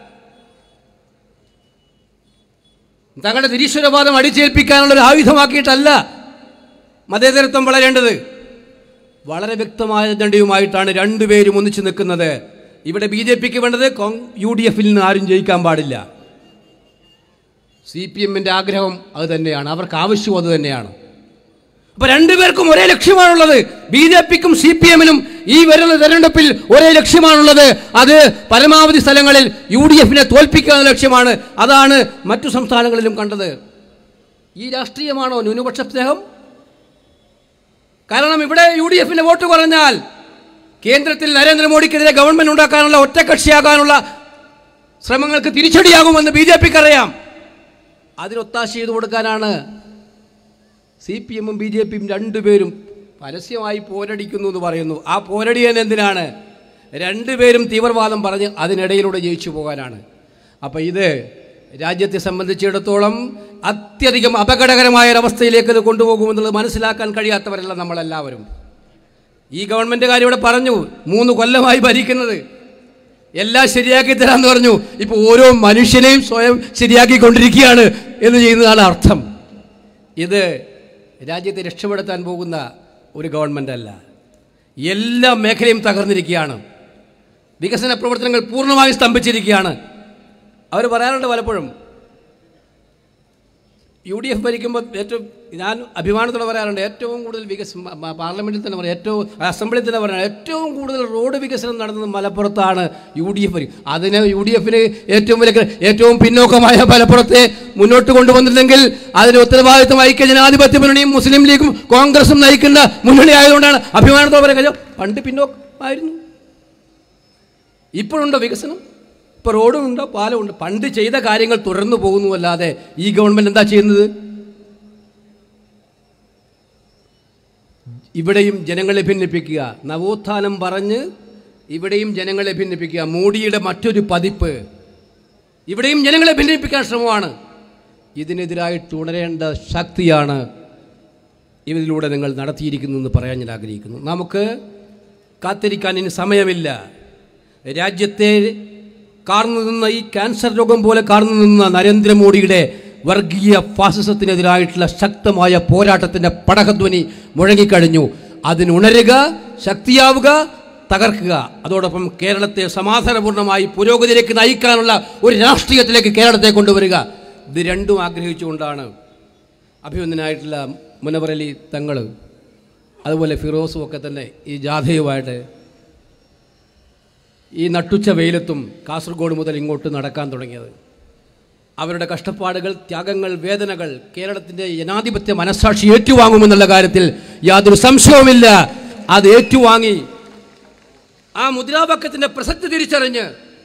തങ്ങളുടെ നിരീശ്വരവാദം അടിച്ചേൽപ്പിക്കാനുള്ള ഒരു ആയുധമാക്കിയിട്ടല്ല മതേതരത്വം വളരേണ്ടത് വളരെ വ്യക്തമായ അജണ്ടയുമായിട്ടാണ് രണ്ടുപേരും ഒന്നിച്ചു നിൽക്കുന്നത് ഇവിടെ ബി ജെ പിക്ക് വേണ്ടത് യു ഡി എഫിൽ നിന്ന് ആരും ജയിക്കാൻ പാടില്ല സി പി എമ്മിൻ്റെ ആഗ്രഹം അത് തന്നെയാണ് അവർക്ക് ആവശ്യവും അത് തന്നെയാണ് അപ്പൊ രണ്ടുപേർക്കും ഒരേ ലക്ഷ്യമാണുള്ളത് ബി ജെ പിക്കും സി പി എമ്മിനും ഈ വരുന്ന തെരഞ്ഞെടുപ്പിൽ ഒരേ ലക്ഷ്യമാണുള്ളത് അത് പരമാവധി സ്ഥലങ്ങളിൽ യു ഡി എഫിനെ തോൽപ്പിക്കുക എന്ന ലക്ഷ്യമാണ് അതാണ് മറ്റു സംസ്ഥാനങ്ങളിലും കണ്ടത് ഈ രാഷ്ട്രീയമാണോ ന്യൂനപക്ഷ സ്നേഹം കാരണം ഇവിടെ യു ഡി എഫിന്റെ വോട്ട് കുറഞ്ഞാൽ കേന്ദ്രത്തിൽ നരേന്ദ്രമോദിക്കെതിരെ ഗവൺമെന്റ് ഉണ്ടാക്കാനുള്ള ഒറ്റക്കക്ഷിയാകാനുള്ള ശ്രമങ്ങൾക്ക് തിരിച്ചടിയാകുമെന്ന് ബി ജെ പിക്ക് അറിയാം അതിനൊത്താശ ചെയ്തു കൊടുക്കാനാണ് സി പി എമ്മും ബി ജെ പിയും രണ്ടുപേരും പരസ്യമായി പോരടിക്കുന്നു എന്ന് പറയുന്നു ആ പോരടി തന്നെ എന്തിനാണ് രണ്ടുപേരും തീവ്രവാദം പറഞ്ഞ് അതിനിടയിലൂടെ ജയിച്ചു പോകാനാണ് അപ്പം ഇത് രാജ്യത്തെ സംബന്ധിച്ചിടത്തോളം അത്യധികം അപകടകരമായ ഒരവസ്ഥയിലേക്ക് ഇത് കൊണ്ടുപോകുമെന്നുള്ളത് മനസ്സിലാക്കാൻ കഴിയാത്തവരല്ല നമ്മളെല്ലാവരും ഈ ഗവൺമെൻറ് കാര്യം ഇവിടെ പറഞ്ഞു മൂന്ന് കൊല്ലമായി ഭരിക്കുന്നത് എല്ലാം ശരിയാക്കി തരാമെന്ന് പറഞ്ഞു ഇപ്പോൾ ഓരോ മനുഷ്യനെയും സ്വയം ശരിയാക്കിക്കൊണ്ടിരിക്കുകയാണ് എന്ന് ചെയ്യുന്നതാണ് അർത്ഥം ഇത് രാജ്യത്തെ രക്ഷപ്പെടുത്താൻ പോകുന്ന ഒരു ഗവൺമെൻ്റ് അല്ല എല്ലാ മേഖലയും തകർന്നിരിക്കുകയാണ് വികസന പ്രവർത്തനങ്ങൾ പൂർണ്ണമായും സ്തംഭിച്ചിരിക്കുകയാണ് അവർ പറയാറുണ്ട് പലപ്പോഴും യു ഡി എഫ് ഭരിക്കുമ്പോൾ ഏറ്റവും ഞാൻ അഭിമാനത്തോടെ പറയാറുണ്ട് ഏറ്റവും കൂടുതൽ വികസനം പാർലമെൻറ്റിൽ തന്നെ പറയാം ഏറ്റവും അസംബ്ലിയിൽ തന്നെ പറയാം ഏറ്റവും കൂടുതൽ റോഡ് വികസനം നടന്നത് മലപ്പുറത്താണ് യു ഡി എഫ് ഭരിക്കും അതിന് യു ഡി എഫിന് ഏറ്റവും വലിയ ഏറ്റവും പിന്നോക്കമായ മലപ്പുറത്തെ മുന്നോട്ട് കൊണ്ടുവന്നിരുന്നെങ്കിൽ അതിന് ഉത്തരവാദിത്വം ഐക്യ ജനാധിപത്യ മുന്നണിയും മുസ്ലിം ലീഗും കോൺഗ്രസും നയിക്കുന്ന മുന്നണി ആയതുകൊണ്ടാണ് അഭിമാനത്തോടെ പറയാൻ കഴിയും പണ്ട് പിന്നോക്കമായിരുന്നു ഇപ്പോഴുണ്ടോ വികസനം ഇപ്പോൾ റോഡുമുണ്ടോ പാലമുണ്ട് പണ്ട് ചെയ്ത കാര്യങ്ങൾ തുടർന്നു പോകുന്നു അല്ലാതെ ഈ ഗവൺമെന്റ് എന്താ ചെയ്യുന്നത് ഇവിടെയും ജനങ്ങളെ ഭിന്നിപ്പിക്കുക നവോത്ഥാനം പറഞ്ഞ് ഇവിടെയും ജനങ്ങളെ ഭിന്നിപ്പിക്കുക മോഡിയുടെ മറ്റൊരു പതിപ്പ് ഇവിടെയും ജനങ്ങളെ ഭിന്നിപ്പിക്കാൻ ശ്രമമാണ് ഇതിനെതിരായിട്ട് ഉണരേണ്ട ശക്തിയാണ് ഇതിലൂടെ നിങ്ങൾ നടത്തിയിരിക്കുന്നു എന്ന് പറയാൻ ഞാൻ ആഗ്രഹിക്കുന്നു നമുക്ക് കാത്തിരിക്കാൻ ഇനി സമയമില്ല രാജ്യത്തെ കാർന്നു നിന്ന ഈ ക്യാൻസർ രോഗം പോലെ കാർന്നു നിന്ന നരേന്ദ്രമോദിയുടെ വർഗീയ ഫാസിസത്തിനെതിരായിട്ടുള്ള ശക്തമായ പോരാട്ടത്തിന്റെ പടകധ്വനി മുഴങ്ങിക്കഴിഞ്ഞു അതിനുണരുക ശക്തിയാവുക തകർക്കുക അതോടൊപ്പം കേരളത്തെ സമാധാനപൂർണ്ണമായി പുരോഗതിയിലേക്ക് നയിക്കാനുള്ള ഒരു രാഷ്ട്രീയത്തിലേക്ക് കേരളത്തെ കൊണ്ടുവരിക ഇത് രണ്ടും ആഗ്രഹിച്ചുകൊണ്ടാണ് അഭിനന്ദനായിട്ടുള്ള മുനവർ അലി തങ്ങൾ അതുപോലെ ഫിറോസും ഒക്കെ തന്നെ ഈ ജാഥയുമായിട്ട് ഈ നട്ടുച്ച വെയിലത്തും കാസർഗോഡ് മുതൽ ഇങ്ങോട്ട് നടക്കാൻ തുടങ്ങിയത് അവരുടെ കഷ്ടപ്പാടുകൾ ത്യാഗങ്ങൾ വേദനകൾ കേരളത്തിൻ്റെ ജനാധിപത്യ മനസ്സാക്ഷി ഏറ്റുവാങ്ങുമെന്നുള്ള കാര്യത്തിൽ യാതൊരു സംശയവുമില്ല അത് ഏറ്റുവാങ്ങി ആ മുദ്രാവാക്യത്തിൻ്റെ പ്രസക്തി തിരിച്ചറിഞ്ഞ്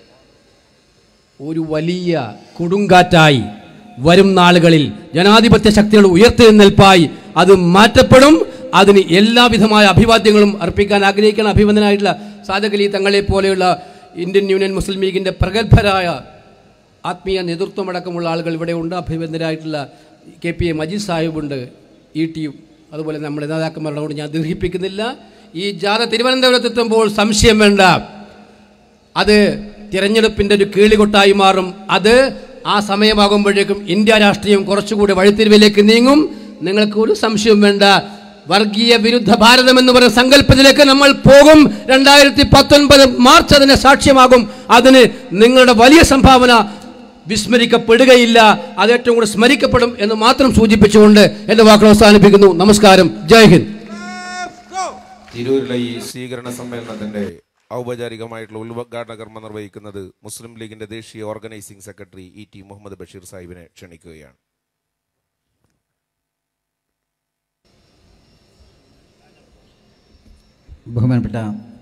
ഒരു വലിയ കൊടുങ്കാറ്റായി വരും നാളുകളിൽ ജനാധിപത്യ ശക്തികൾ ഉയർത്തെഴുന്നേൽപ്പായി അത് മാറ്റപ്പെടും അതിന് എല്ലാവിധമായ അഭിവാദ്യങ്ങളും അർപ്പിക്കാൻ ആഗ്രഹിക്കുന്ന അഭിവന്ദനായിട്ടുള്ള സാദക് അലി തങ്ങളെ പോലെയുള്ള ഇന്ത്യൻ യൂണിയൻ മുസ്ലിം ലീഗിൻ്റെ പ്രഗത്ഭരായ ആത്മീയ നേതൃത്വമടക്കമുള്ള ആളുകൾ ഇവിടെ ഉണ്ട് അഭിവന്ദനായിട്ടുള്ള കെ പി എ മജീദ് സാഹിബുണ്ട് ഇ ടിയും അതുപോലെ നമ്മുടെ നേതാക്കന്മാരുടെ കൊണ്ട് ഞാൻ ദീർഘിപ്പിക്കുന്നില്ല ഈ ജാഥ തിരുവനന്തപുരത്തെത്തുമ്പോൾ സംശയം വേണ്ട അത് തിരഞ്ഞെടുപ്പിൻ്റെ ഒരു കീളികൊട്ടായി മാറും അത് ആ സമയമാകുമ്പോഴേക്കും ഇന്ത്യ രാഷ്ട്രീയം കുറച്ചുകൂടി വഴിത്തിരിവിലേക്ക് നീങ്ങും നിങ്ങൾക്ക് ഒരു സംശയവും വേണ്ട വർഗീയ വിരുദ്ധ ഭാരതം എന്ന് പറയുന്ന സങ്കല്പത്തിലേക്ക് നമ്മൾ പോകും രണ്ടായിരത്തി പത്തൊൻപത് മാർച്ച് അതിന് സാക്ഷ്യമാകും അതിന് നിങ്ങളുടെ വലിയ സംഭാവന വിസ്മരിക്കപ്പെടുകയില്ല അത് ഏറ്റവും കൂടെ സ്മരിക്കപ്പെടും എന്ന് മാത്രം സൂചിപ്പിച്ചുകൊണ്ട് എൻ്റെ വാക്കുകൾ അവസാനിപ്പിക്കുന്നു നമസ്കാരം ജയ് ഹിന്ദ് തിരൂരിലെ ഈ സ്വീകരണ സമ്മേളനത്തിന്റെ ഔപചാരികമായിട്ടുള്ള ഉദ്ഘാടന കർമ്മം നിർവഹിക്കുന്നത് മുസ്ലിം ലീഗിന്റെ ദേശീയ organising secretary E T Muhammad Basheer സാഹിബിനെ ക്ഷണിക്കുകയാണ് ബഹുമാനപ്പെട്ട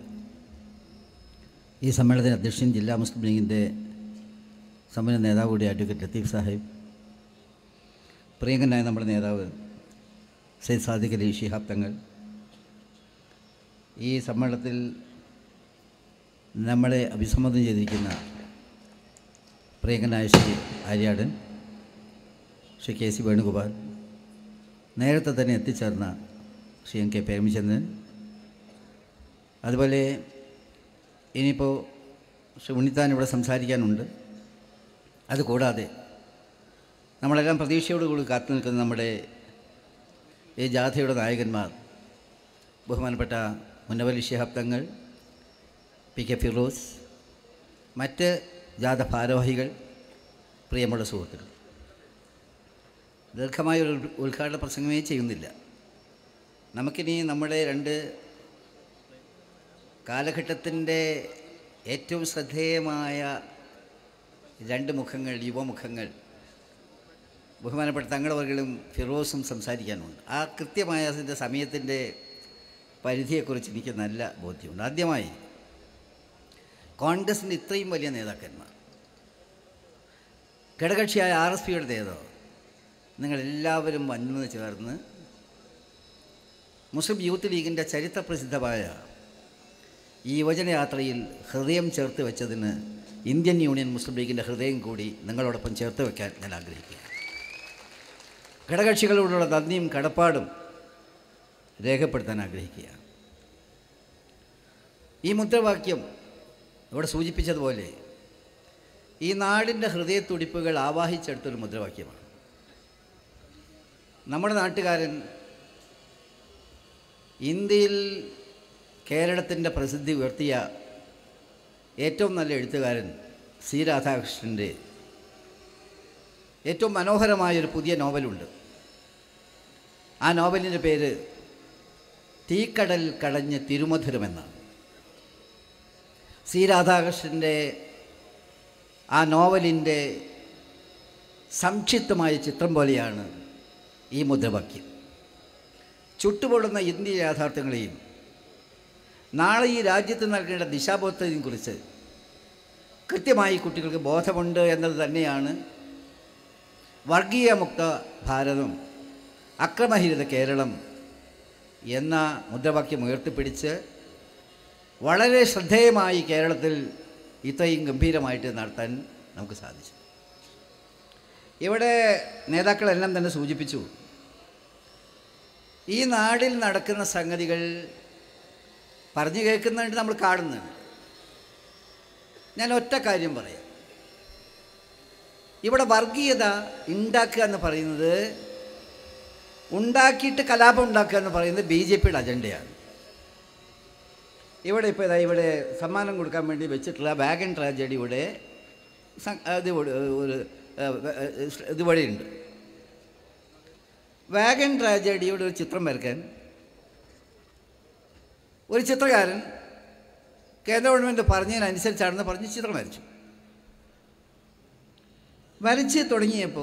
ഈ സമ്മേളനത്തിന് അധ്യക്ഷൻ ജില്ലാ മുസ്ലിം ലീഗിൻ്റെ സമ്മേളന നേതാവ് കൂടി അഡ്വക്കേറ്റ് ലത്തീഫ് സാഹിബ് പ്രിയങ്കനായ നമ്മുടെ നേതാവ് സെയ്ദ് സാദിഖ് അലി ഷിഹാബ് തങ്ങൾ ഈ സമ്മേളനത്തിൽ നമ്മളെ അഭിസംബോധന ചെയ്തിരിക്കുന്ന പ്രിയങ്കനായ ശ്രീ ആര്യാടൻ ശ്രീ കെ സി വേണുഗോപാൽ നേരത്തെ തന്നെ എത്തിച്ചേർന്ന ശ്രീ എം കെ പ്രേമചന്ദ്രൻ അതുപോലെ ഇനിയിപ്പോൾ ശ്രീ ഉണ്ണിത്താൻ ഇവിടെ സംസാരിക്കാനുണ്ട് അതുകൂടാതെ നമ്മളെല്ലാം പ്രതീക്ഷയോടുകൂടി കാത്തു നിൽക്കുന്ന നമ്മുടെ ഈ ജാഥയുടെ നായകന്മാർ ബഹുമാനപ്പെട്ട മുന്നവലി ശിഹാബ് തങ്ങൾ പി കെ ഫിറോസ് മറ്റ് ജാഥ ഭാരവാഹികൾ പ്രിയമുള്ള സുഹൃത്തുക്കൾ ദീർഘമായ ഒരു ഉദ്ഘാടന പ്രസംഗമേ ചെയ്യുന്നില്ല നമുക്കിനി നമ്മുടെ രണ്ട് കാലഘട്ടത്തിൻ്റെ ഏറ്റവും ശ്രദ്ധേയമായ രണ്ട് മുഖങ്ങൾ യുവമുഖങ്ങൾ ബഹുമാനപ്പെട്ട തങ്ങളവർകളും ഫിറോസും സംസാരിക്കാനുണ്ട് ആ കൃത്യമായ അതിൻ്റെ സമയത്തിൻ്റെ പരിധിയെക്കുറിച്ച് എനിക്ക് നല്ല ബോധ്യമുണ്ട് ആദ്യമായി കോൺഗ്രസിൻ്റെ ഇത്രയും വലിയ നേതാക്കന്മാർ ഘടകക്ഷിയായ ആർ എസ് പിയുടെ നേതാവ് നിങ്ങളെല്ലാവരും വന്നു ചേർന്ന് മുസ്ലിം യൂത്ത് ലീഗിൻ്റെ ചരിത്രപ്രസിദ്ധമായ ഈ യുവജനയാത്രയിൽ ഹൃദയം ചേർത്ത് വെച്ചതിന് ഇന്ത്യൻ യൂണിയൻ മുസ്ലിം ലീഗിൻ്റെ ഹൃദയം കൂടി നിങ്ങളോടൊപ്പം ചേർത്ത് വെക്കാൻ ഞാൻ ആഗ്രഹിക്കുന്നു ഘടകക്ഷികളോടുള്ള നന്ദിയും കടപ്പാടും രേഖപ്പെടുത്താൻ ആഗ്രഹിക്കുകയാണ് ഈ മുദ്രാവാക്യം ഇവിടെ സൂചിപ്പിച്ചതുപോലെ ഈ നാടിൻ്റെ ഹൃദയത്തുടിപ്പുകൾ ആവാഹിച്ചെടുത്തൊരു മുദ്രാവാക്യമാണ് നമ്മുടെ നാട്ടുകാരൻ ഇന്ത്യയിൽ കേരളത്തിൻ്റെ പ്രസിദ്ധി ഉയർത്തിയ ഏറ്റവും നല്ല എഴുത്തുകാരൻ സി രാധാകൃഷ്ണൻ്റെ ഏറ്റവും മനോഹരമായൊരു പുതിയ നോവലുണ്ട് ആ നോവലിൻ്റെ പേര് തീക്കടൽ കടഞ്ഞ് തിരുമധുരമെന്നാണ് സി രാധാകൃഷ്ണൻ്റെ ആ നോവലിൻ്റെ സംക്ഷിപ്തമായ ചിത്രം പോലെയാണ് ഈ മുദ്രാവാക്യം ചുട്ടുപൊള്ളുന്ന ഇന്ത്യ യാഥാർത്ഥ്യങ്ങളെയും നാളെ ഈ രാജ്യത്ത് നൽകേണ്ട ദിശാബോധത്തെയും കുറിച്ച് കൃത്യമായി കുട്ടികൾക്ക് ബോധമുണ്ട് എന്നത് തന്നെയാണ് വർഗീയമുക്ത ഭാരതം അക്രമരഹിത കേരളം എന്ന മുദ്രാവാക്യം ഉയർത്തിപ്പിടിച്ച് വളരെ ശ്രദ്ധേയമായി കേരളത്തിൽ ഇത്രയും ഗംഭീരമായിട്ട് നടത്താൻ നമുക്ക് സാധിച്ചു ഇവിടെ നേതാക്കളെല്ലാം തന്നെ സൂചിപ്പിച്ചു ഈ നാടിൽ നടക്കുന്ന സംഗതികൾ പറഞ്ഞു കേൾക്കുന്നുണ്ട് നമ്മൾ കാണുന്നുണ്ട് ഞാൻ ഒറ്റ കാര്യം പറയാം ഇവിടെ വർഗീയത ഉണ്ടാക്കുക എന്ന് പറയുന്നത് ഉണ്ടാക്കിയിട്ട് കലാപം ഉണ്ടാക്കുക എന്ന് പറയുന്നത് ബി ജെ പിയുടെ അജണ്ടയാണ് ഇവിടെ ഇപ്പോൾ ഇതാ ഇവിടെ സമ്മാനം കൊടുക്കാൻ വേണ്ടി വെച്ചിട്ടുള്ള വാഗൻ ട്രാജഡിയുടെ സം- ഇത് ഇവിടെ ഒരു ഇതുവഴി ഉണ്ട് വാഗൻ ട്രാജഡിയുടെ ഒരു ചിത്രം വരയ്ക്കാൻ ഒരു ചിത്രകാരൻ കേന്ദ്ര ഗവൺമെൻറ് പറഞ്ഞതിനനുസരിച്ചാണെന്ന് പറഞ്ഞ് ചിത്രം വരച്ചു വരച്ച് തുടങ്ങിയപ്പോൾ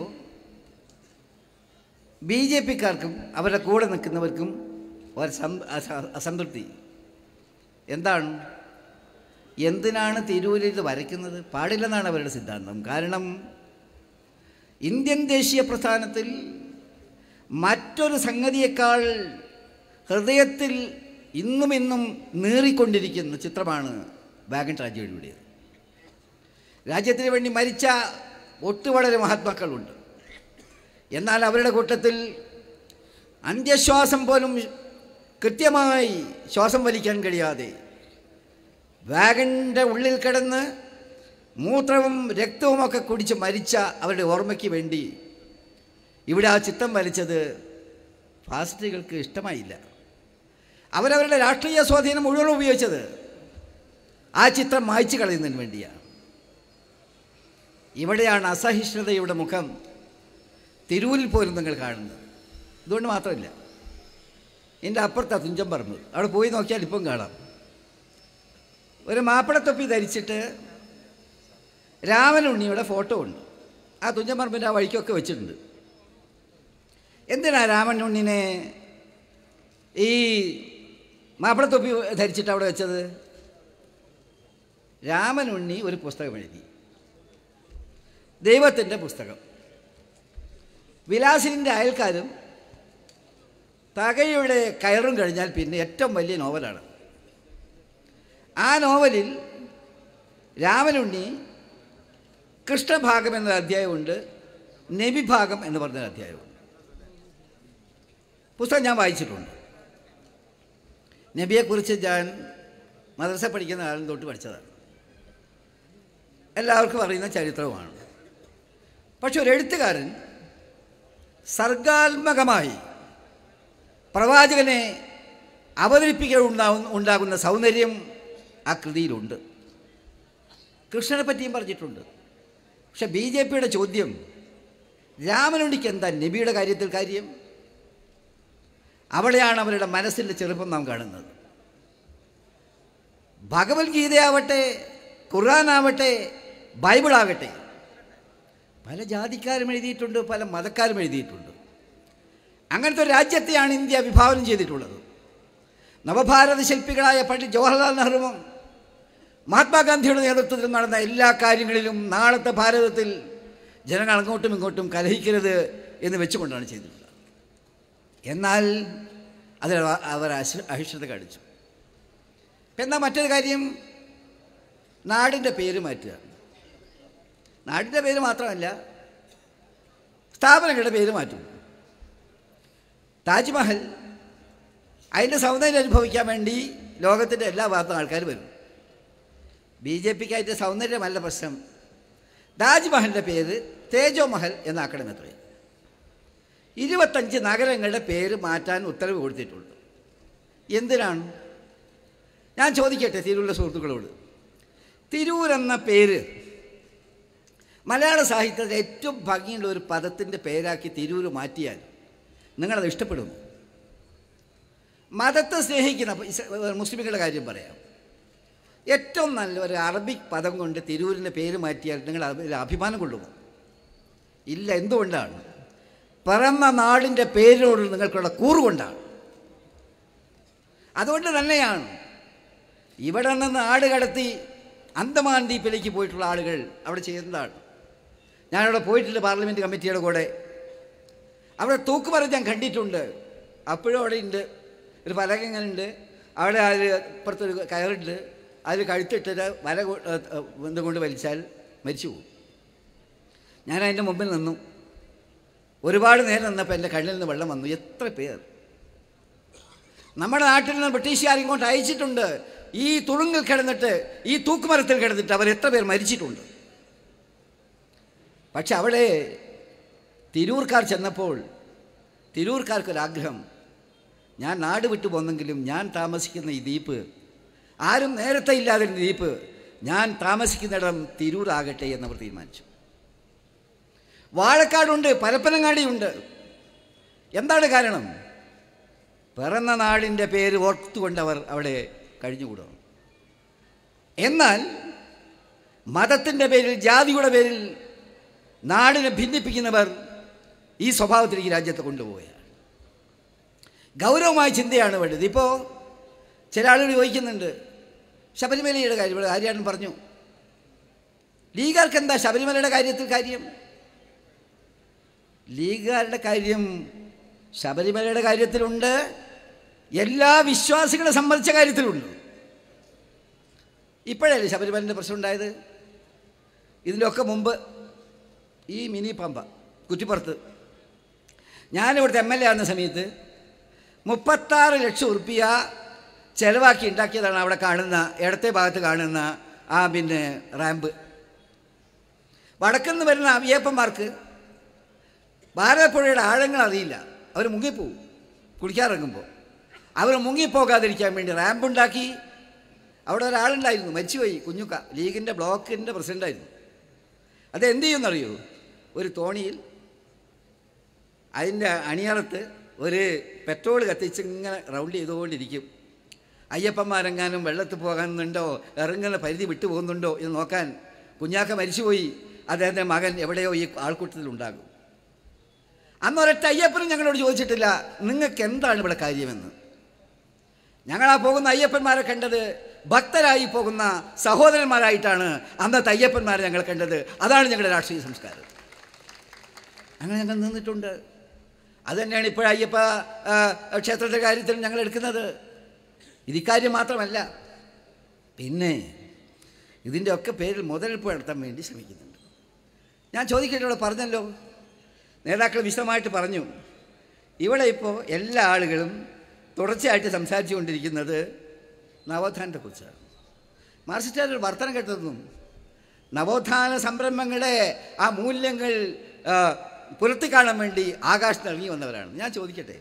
ബി ജെ പിക്കാർക്കും അവരുടെ കൂടെ നിൽക്കുന്നവർക്കും ഒരു സം- അസ- അസംതൃപ്തി എന്താണ് എന്തിനാണ് തിരൂരിൽ ഇത് വരയ്ക്കുന്നത് പാടില്ലെന്നാണ് അവരുടെ സിദ്ധാന്തം കാരണം ഇന്ത്യൻ ദേശീയ പ്രസ്ഥാനത്തിൽ മറ്റൊരു സംഗതിയേക്കാൾ ഹൃദയത്തിൽ ഇന്നും ഇന്നും നീറിക്കൊണ്ടിരിക്കുന്ന ചിത്രമാണ് വാഗൻ ട്രാജഡിയുടേത് രാജ്യത്തിന് വേണ്ടി മരിച്ച ഒട്ടു വളരെ മഹാത്മാക്കളുണ്ട് എന്നാൽ അവരുടെ കൂട്ടത്തിൽ അന്ത്യശ്വാസം പോലും കൃത്യമായി ശ്വാസം വലിക്കാൻ കഴിയാതെ വാഗൻ്റെ ഉള്ളിൽ കിടന്ന് മൂത്രവും രക്തവുമൊക്കെ കുടിച്ച് മരിച്ച അവരുടെ ഓർമ്മയ്ക്ക് വേണ്ടി ഇവിടെ ആ ചിത്രം വലിച്ചത് ഫാസിസ്റ്റുകൾക്ക് ഇഷ്ടമായില്ല അവരവരുടെ രാഷ്ട്രീയ സ്വാധീനം മുഴുവൻ ഉപയോഗിച്ചത് ആ ചിത്രം മായ്ച്ചു കളയുന്നതിന് വേണ്ടിയാണ് ഇവിടെയാണ് അസഹിഷ്ണുതയുടെ മുഖം തിരൂരിൽ പോലും നിങ്ങൾ കാണുന്നത് ഇതുകൊണ്ട് മാത്രമല്ല എൻ്റെ അപ്പുറത്താണ് തുഞ്ചൻ പറമ്പ് അവിടെ പോയി നോക്കിയാൽ ഇപ്പം കാണാം ഒരു മാപ്പിളത്തൊപ്പി ധരിച്ചിട്ട് രാമനുണ്ണിയുടെ ഫോട്ടോ ഉണ്ട് ആ തുഞ്ചൻ പറമ്പിൻ്റെ ആ വഴിക്കൊക്കെ വെച്ചിട്ടുണ്ട് എന്തിനാ രാമനുണ്ണിനെ ഈ മാപ്പിളത്തൊപ്പി ധരിച്ചിട്ട് അവിടെ വെച്ചത് രാമനുണ്ണി ഒരു പുസ്തകം എഴുതി ദൈവത്തിൻ്റെ പുസ്തകം വിലാസിൻ്റെ അയൽക്കാരും തകയുടെ കയറും കഴിഞ്ഞാൽ പിന്നെ ഏറ്റവും വലിയ നോവലാണ് ആ നോവലിൽ രാമനുണ്ണി കൃഷ്ണഭാഗം എന്നൊരു അധ്യായമുണ്ട് നബിഭാഗം എന്ന് പറഞ്ഞൊരു അധ്യായമുണ്ട് പുസ്തകം ഞാൻ വായിച്ചിട്ടുണ്ട് നബിയെക്കുറിച്ച് ഞാൻ മദ്രസ പഠിക്കുന്ന കാലം തൊട്ട് പഠിച്ചതാണ് എല്ലാവർക്കും അറിയുന്ന ചരിത്രവുമാണ് പക്ഷെ ഒരു എഴുത്തുകാരൻ സർഗാത്മകമായി പ്രവാചകനെ അവതരിപ്പിക്കാൻ ഉണ്ടാവുന്ന ഉണ്ടാകുന്ന സൗന്ദര്യം ആ കൃതിയിലുണ്ട് കൃഷ്ണനെ പറ്റിയും പറഞ്ഞിട്ടുണ്ട് പക്ഷെ ബി ജെ പിയുടെ ചോദ്യം രാമനുണ്ണിക്ക് എന്താ നബിയുടെ കാര്യത്തിൽ കാര്യം അവിടെയാണ് അവരുടെ മനസ്സിൻ്റെ ചെറുപ്പം നാം കാണുന്നത് ഭഗവത്ഗീതയാവട്ടെ ഖുർആനാവട്ടെ ബൈബിളാകട്ടെ പല ജാതിക്കാരും എഴുതിയിട്ടുണ്ട് പല മതക്കാരും എഴുതിയിട്ടുണ്ട് അങ്ങനത്തെ ഒരു രാജ്യത്തെയാണ് ഇന്ത്യ വിഭാവനം ചെയ്തിട്ടുള്ളത് നവഭാരത ശില്പികളായ പണ്ഡിറ്റ് ജവഹർലാൽ നെഹ്റുവും മഹാത്മാഗാന്ധിയുടെ നേതൃത്വത്തിൽ നടന്ന എല്ലാ കാര്യങ്ങളിലും നാളത്തെ ഭാരതത്തിൽ ജനങ്ങൾ അങ്ങോട്ടും ഇങ്ങോട്ടും കലഹിക്കരുത് എന്ന് വെച്ചുകൊണ്ടാണ് ചെയ്തിട്ടുള്ളത് എന്നാൽ അതിൽ അവ- അവർ അശ അഹിഷ്ണത കാണിച്ചു ഇപ്പം എന്താ മറ്റൊരു കാര്യം നാടിൻ്റെ പേര് മാറ്റുക നാടിൻ്റെ പേര് മാത്രമല്ല സ്ഥാപനങ്ങളുടെ പേര് മാറ്റും താജ്മഹൽ അതിൻ്റെ സൗന്ദര്യം അനുഭവിക്കാൻ വേണ്ടി ലോകത്തിൻ്റെ എല്ലാ ഭാഗത്തും ആൾക്കാർ വരും ബി ജെ പിക്ക് അതിൻ്റെ സൗന്ദര്യമല്ല പ്രശ്നം താജ്മഹലിൻ്റെ പേര് തേജോ മഹൽ എന്നാക്കണം എത്രയും ഇരുപത്തഞ്ച് നഗരങ്ങളുടെ പേര് മാറ്റാൻ ഉത്തരവ് കൊടുത്തിട്ടുണ്ട് എന്തിനാണ് ഞാൻ ചോദിക്കട്ടെ തിരൂരിലെ സുഹൃത്തുക്കളോട് തിരൂർ എന്ന പേര് മലയാള സാഹിത്യത്തിൽ ഏറ്റവും ഭംഗിയുള്ള ഒരു പദത്തിൻ്റെ പേരാക്കി തിരൂർ മാറ്റിയാൽ നിങ്ങളത് ഇഷ്ടപ്പെടുന്നു മതത്തെ സ്നേഹിക്കുന്ന ഇപ്പൊ ഇസ് മുസ്ലിമുകളുടെ കാര്യം പറയാം ഏറ്റവും നല്ല ഒരു അറബിക് പദം കൊണ്ട് തിരൂരിൻ്റെ പേര് മാറ്റിയാൽ നിങ്ങൾ അതിൽ അഭിമാനം കൊള്ളുമോ ഇല്ല എന്തുകൊണ്ടാണ് പിറന്ന നാടിൻ്റെ പേരിനോട് നിങ്ങൾക്കുള്ള കൂറുകൊണ്ടാണ് അതുകൊണ്ട് തന്നെയാണ് ഇവിടെ നിന്ന് നാട് കടത്തി അന്തമാൻ ദ്വീപിലേക്ക് പോയിട്ടുള്ള ആളുകൾ അവിടെ ചെയ്യുന്നതാണ് ഞാനവിടെ പോയിട്ടില്ല പാർലമെൻറ്റ് കമ്മിറ്റിയുടെ കൂടെ അവിടെ തൂക്കുമരം ഞാൻ കണ്ടിട്ടുണ്ട് അപ്പോഴും അവിടെ ഉണ്ട് ഒരു പലക ഇങ്ങനെ ഉണ്ട് അവിടെ അതിൽ ഇപ്പുറത്തൊരു കയറുണ്ട് അതിൽ കഴുത്തിട്ടിട്ട് വല കൊ- ഏ, ഏ, എന്ത് കൊണ്ട് വലിച്ചാൽ മരിച്ചു പോകും ഞാൻ അതിൻ്റെ മുമ്പിൽ നിന്നു ഒരുപാട് നേരം നിന്നപ്പോൾ എൻ്റെ കണ്ണിൽ നിന്ന് വെള്ളം വന്നു എത്ര പേർ നമ്മുടെ നാട്ടിൽ നിന്ന് ബ്രിട്ടീഷുകാർ ഇങ്ങോട്ട് അയച്ചിട്ടുണ്ട് ഈ തുളുങ്ങിൽ കിടന്നിട്ട് ഈ തൂക്കുമരത്തിൽ കിടന്നിട്ട് അവർ എത്ര പേർ മരിച്ചിട്ടുണ്ട് പക്ഷെ അവിടെ തിരൂർക്കാർ ചെന്നപ്പോൾ തിരൂർക്കാർക്കൊരാഗ്രഹം ഞാൻ നാട് വിട്ടു പോന്നെങ്കിലും ഞാൻ താമസിക്കുന്ന ഈ ദ്വീപ് ആരും നേരത്തെ ഇല്ലാതിരുന്ന ദ്വീപ് ഞാൻ താമസിക്കുന്നിടം തിരൂരാകട്ടെ എന്നവർ തീരുമാനിച്ചു വാഴക്കാടുണ്ട് പരപ്പനങ്ങാടിയുണ്ട് എന്താണ് കാരണം പിറന്ന നാടിൻ്റെ പേര് ഓർത്തുകൊണ്ട് അവർ അവിടെ കഴിഞ്ഞുകൂടും എന്നാൽ മതത്തിൻ്റെ പേരിൽ ജാതിയുടെ പേരിൽ നാടിനെ ഭിന്നിപ്പിക്കുന്നവർ ഈ സ്വഭാവത്തിലേക്ക് രാജ്യത്തെ കൊണ്ടുപോവുകയാണ് ഗൗരവമായ ചിന്തയാണ് വേണ്ടത് ഇപ്പോൾ ചില ആളുകൾ ചോദിക്കുന്നുണ്ട് ശബരിമലയുടെ കാര്യം ഇവിടെ ആര്യാടൻ പറഞ്ഞു ലീഗുകാർക്ക് എന്താ ശബരിമലയുടെ കാര്യത്തിൽ കാര്യം ലീഗുകാരുടെ കാര്യം ശബരിമലയുടെ കാര്യത്തിലുണ്ട് എല്ലാ വിശ്വാസികളെ സംബന്ധിച്ച കാര്യത്തിലുണ്ട് ഇപ്പോഴല്ലേ ശബരിമലൻ്റെ പ്രശ്നം ഉണ്ടായത് ഇതിലൊക്കെ മുമ്പ് ഈ മിനി പമ്പ കുറ്റിപ്പുറത്ത് ഞാനിവിടുത്തെ എം എൽ എ ആകുന്ന സമയത്ത് മുപ്പത്താറ് ലക്ഷം ഉറുപ്പിയ ചിലവാക്കി ഉണ്ടാക്കിയതാണ് അവിടെ കാണുന്ന ഇടത്തെ ഭാഗത്ത് കാണുന്ന ആ പിന്നെ റാമ്പ് വടക്കുനിന്ന് വരുന്ന അയ്യപ്പന്മാർക്ക് ഭാരതപ്പുഴയുടെ ആഴങ്ങൾ അറിയില്ല അവർ മുങ്ങിപ്പോവും കുളിക്കാറിറങ്ങുമ്പോൾ അവർ മുങ്ങിപ്പോകാതിരിക്കാൻ വേണ്ടി റാമ്പ് ഉണ്ടാക്കി അവിടെ ഒരാളുണ്ടായിരുന്നു മരിച്ചുപോയി കുഞ്ഞുക്ക ലീഗിൻ്റെ ബ്ലോക്കിൻ്റെ പ്രസിഡൻ്റായിരുന്നു അത് എന്ത് ചെയ്യുമെന്നറിയോ ഒരു തോണിയിൽ അതിൻ്റെ അണിയറത്ത് ഒരു പെട്രോൾ കത്തിച്ച് ഇങ്ങനെ റൗണ്ട് ചെയ്തുകൊണ്ടിരിക്കും അയ്യപ്പന്മാരെങ്ങാനും വെള്ളത്തിൽ പോകാനുണ്ടോ ഇറങ്ങുന്ന പരിധി വിട്ടു പോകുന്നുണ്ടോ എന്ന് നോക്കാൻ കുഞ്ഞാക്ക മരിച്ചുപോയി അദ്ദേഹത്തിൻ്റെ മകൻ എവിടെയോ ഈ ആൾക്കൂട്ടത്തിലുണ്ടാകും അന്ന് ഒരൊറ്റ അയ്യപ്പനും ഞങ്ങളോട് ചോദിച്ചിട്ടില്ല നിങ്ങൾക്ക് എന്താണ് ഇവിടെ കാര്യമെന്ന് ഞങ്ങൾ ആ പോകുന്ന അയ്യപ്പന്മാരെ കണ്ടത് ഭക്തരായി പോകുന്ന സഹോദരന്മാരായിട്ടാണ് അന്നത്തെ അയ്യപ്പന്മാരെ ഞങ്ങൾ കണ്ടത് അതാണ് ഞങ്ങളുടെ രാഷ്ട്രീയ സംസ്കാരം അങ്ങനെ ഞങ്ങൾ നിന്നിട്ടുണ്ട് അത് തന്നെയാണ് ഇപ്പോൾ അയ്യപ്പ ആ, ക്ഷേത്രത്തിൻ്റെ കാര്യത്തിൽ ഞങ്ങൾ എടുക്കുന്നത് ഇത് ഇക്കാര്യം മാത്രമല്ല പിന്നെ ഇതിൻ്റെ ഒക്കെ പേരിൽ മുതലെടുപ്പ് നടത്താൻ വേണ്ടി ശ്രമിക്കുന്നുണ്ട് ഞാൻ ചോദിക്കട്ടെ ഇവിടെ പറഞ്ഞല്ലോ നേതാക്കൾ വിശദമായിട്ട് പറഞ്ഞു ഇവിടെ ഇപ്പോൾ എല്ലാ ആളുകളും തുടർച്ചയായിട്ട് സംസാരിച്ചു കൊണ്ടിരിക്കുന്നത് നവോത്ഥാനത്തെക്കുറിച്ചാണ് മാർസിസ്റ്റുകാർ ഒരു വർത്തനം കേട്ടതൊന്നും നവോത്ഥാന സംരംഭങ്ങളെ ആ മൂല്യങ്ങൾ ആ, പുലർത്തി കാണാൻ വേണ്ടി ആകാശത്ത് ഇറങ്ങി വന്നവരാണ് ഞാൻ ചോദിക്കട്ടെ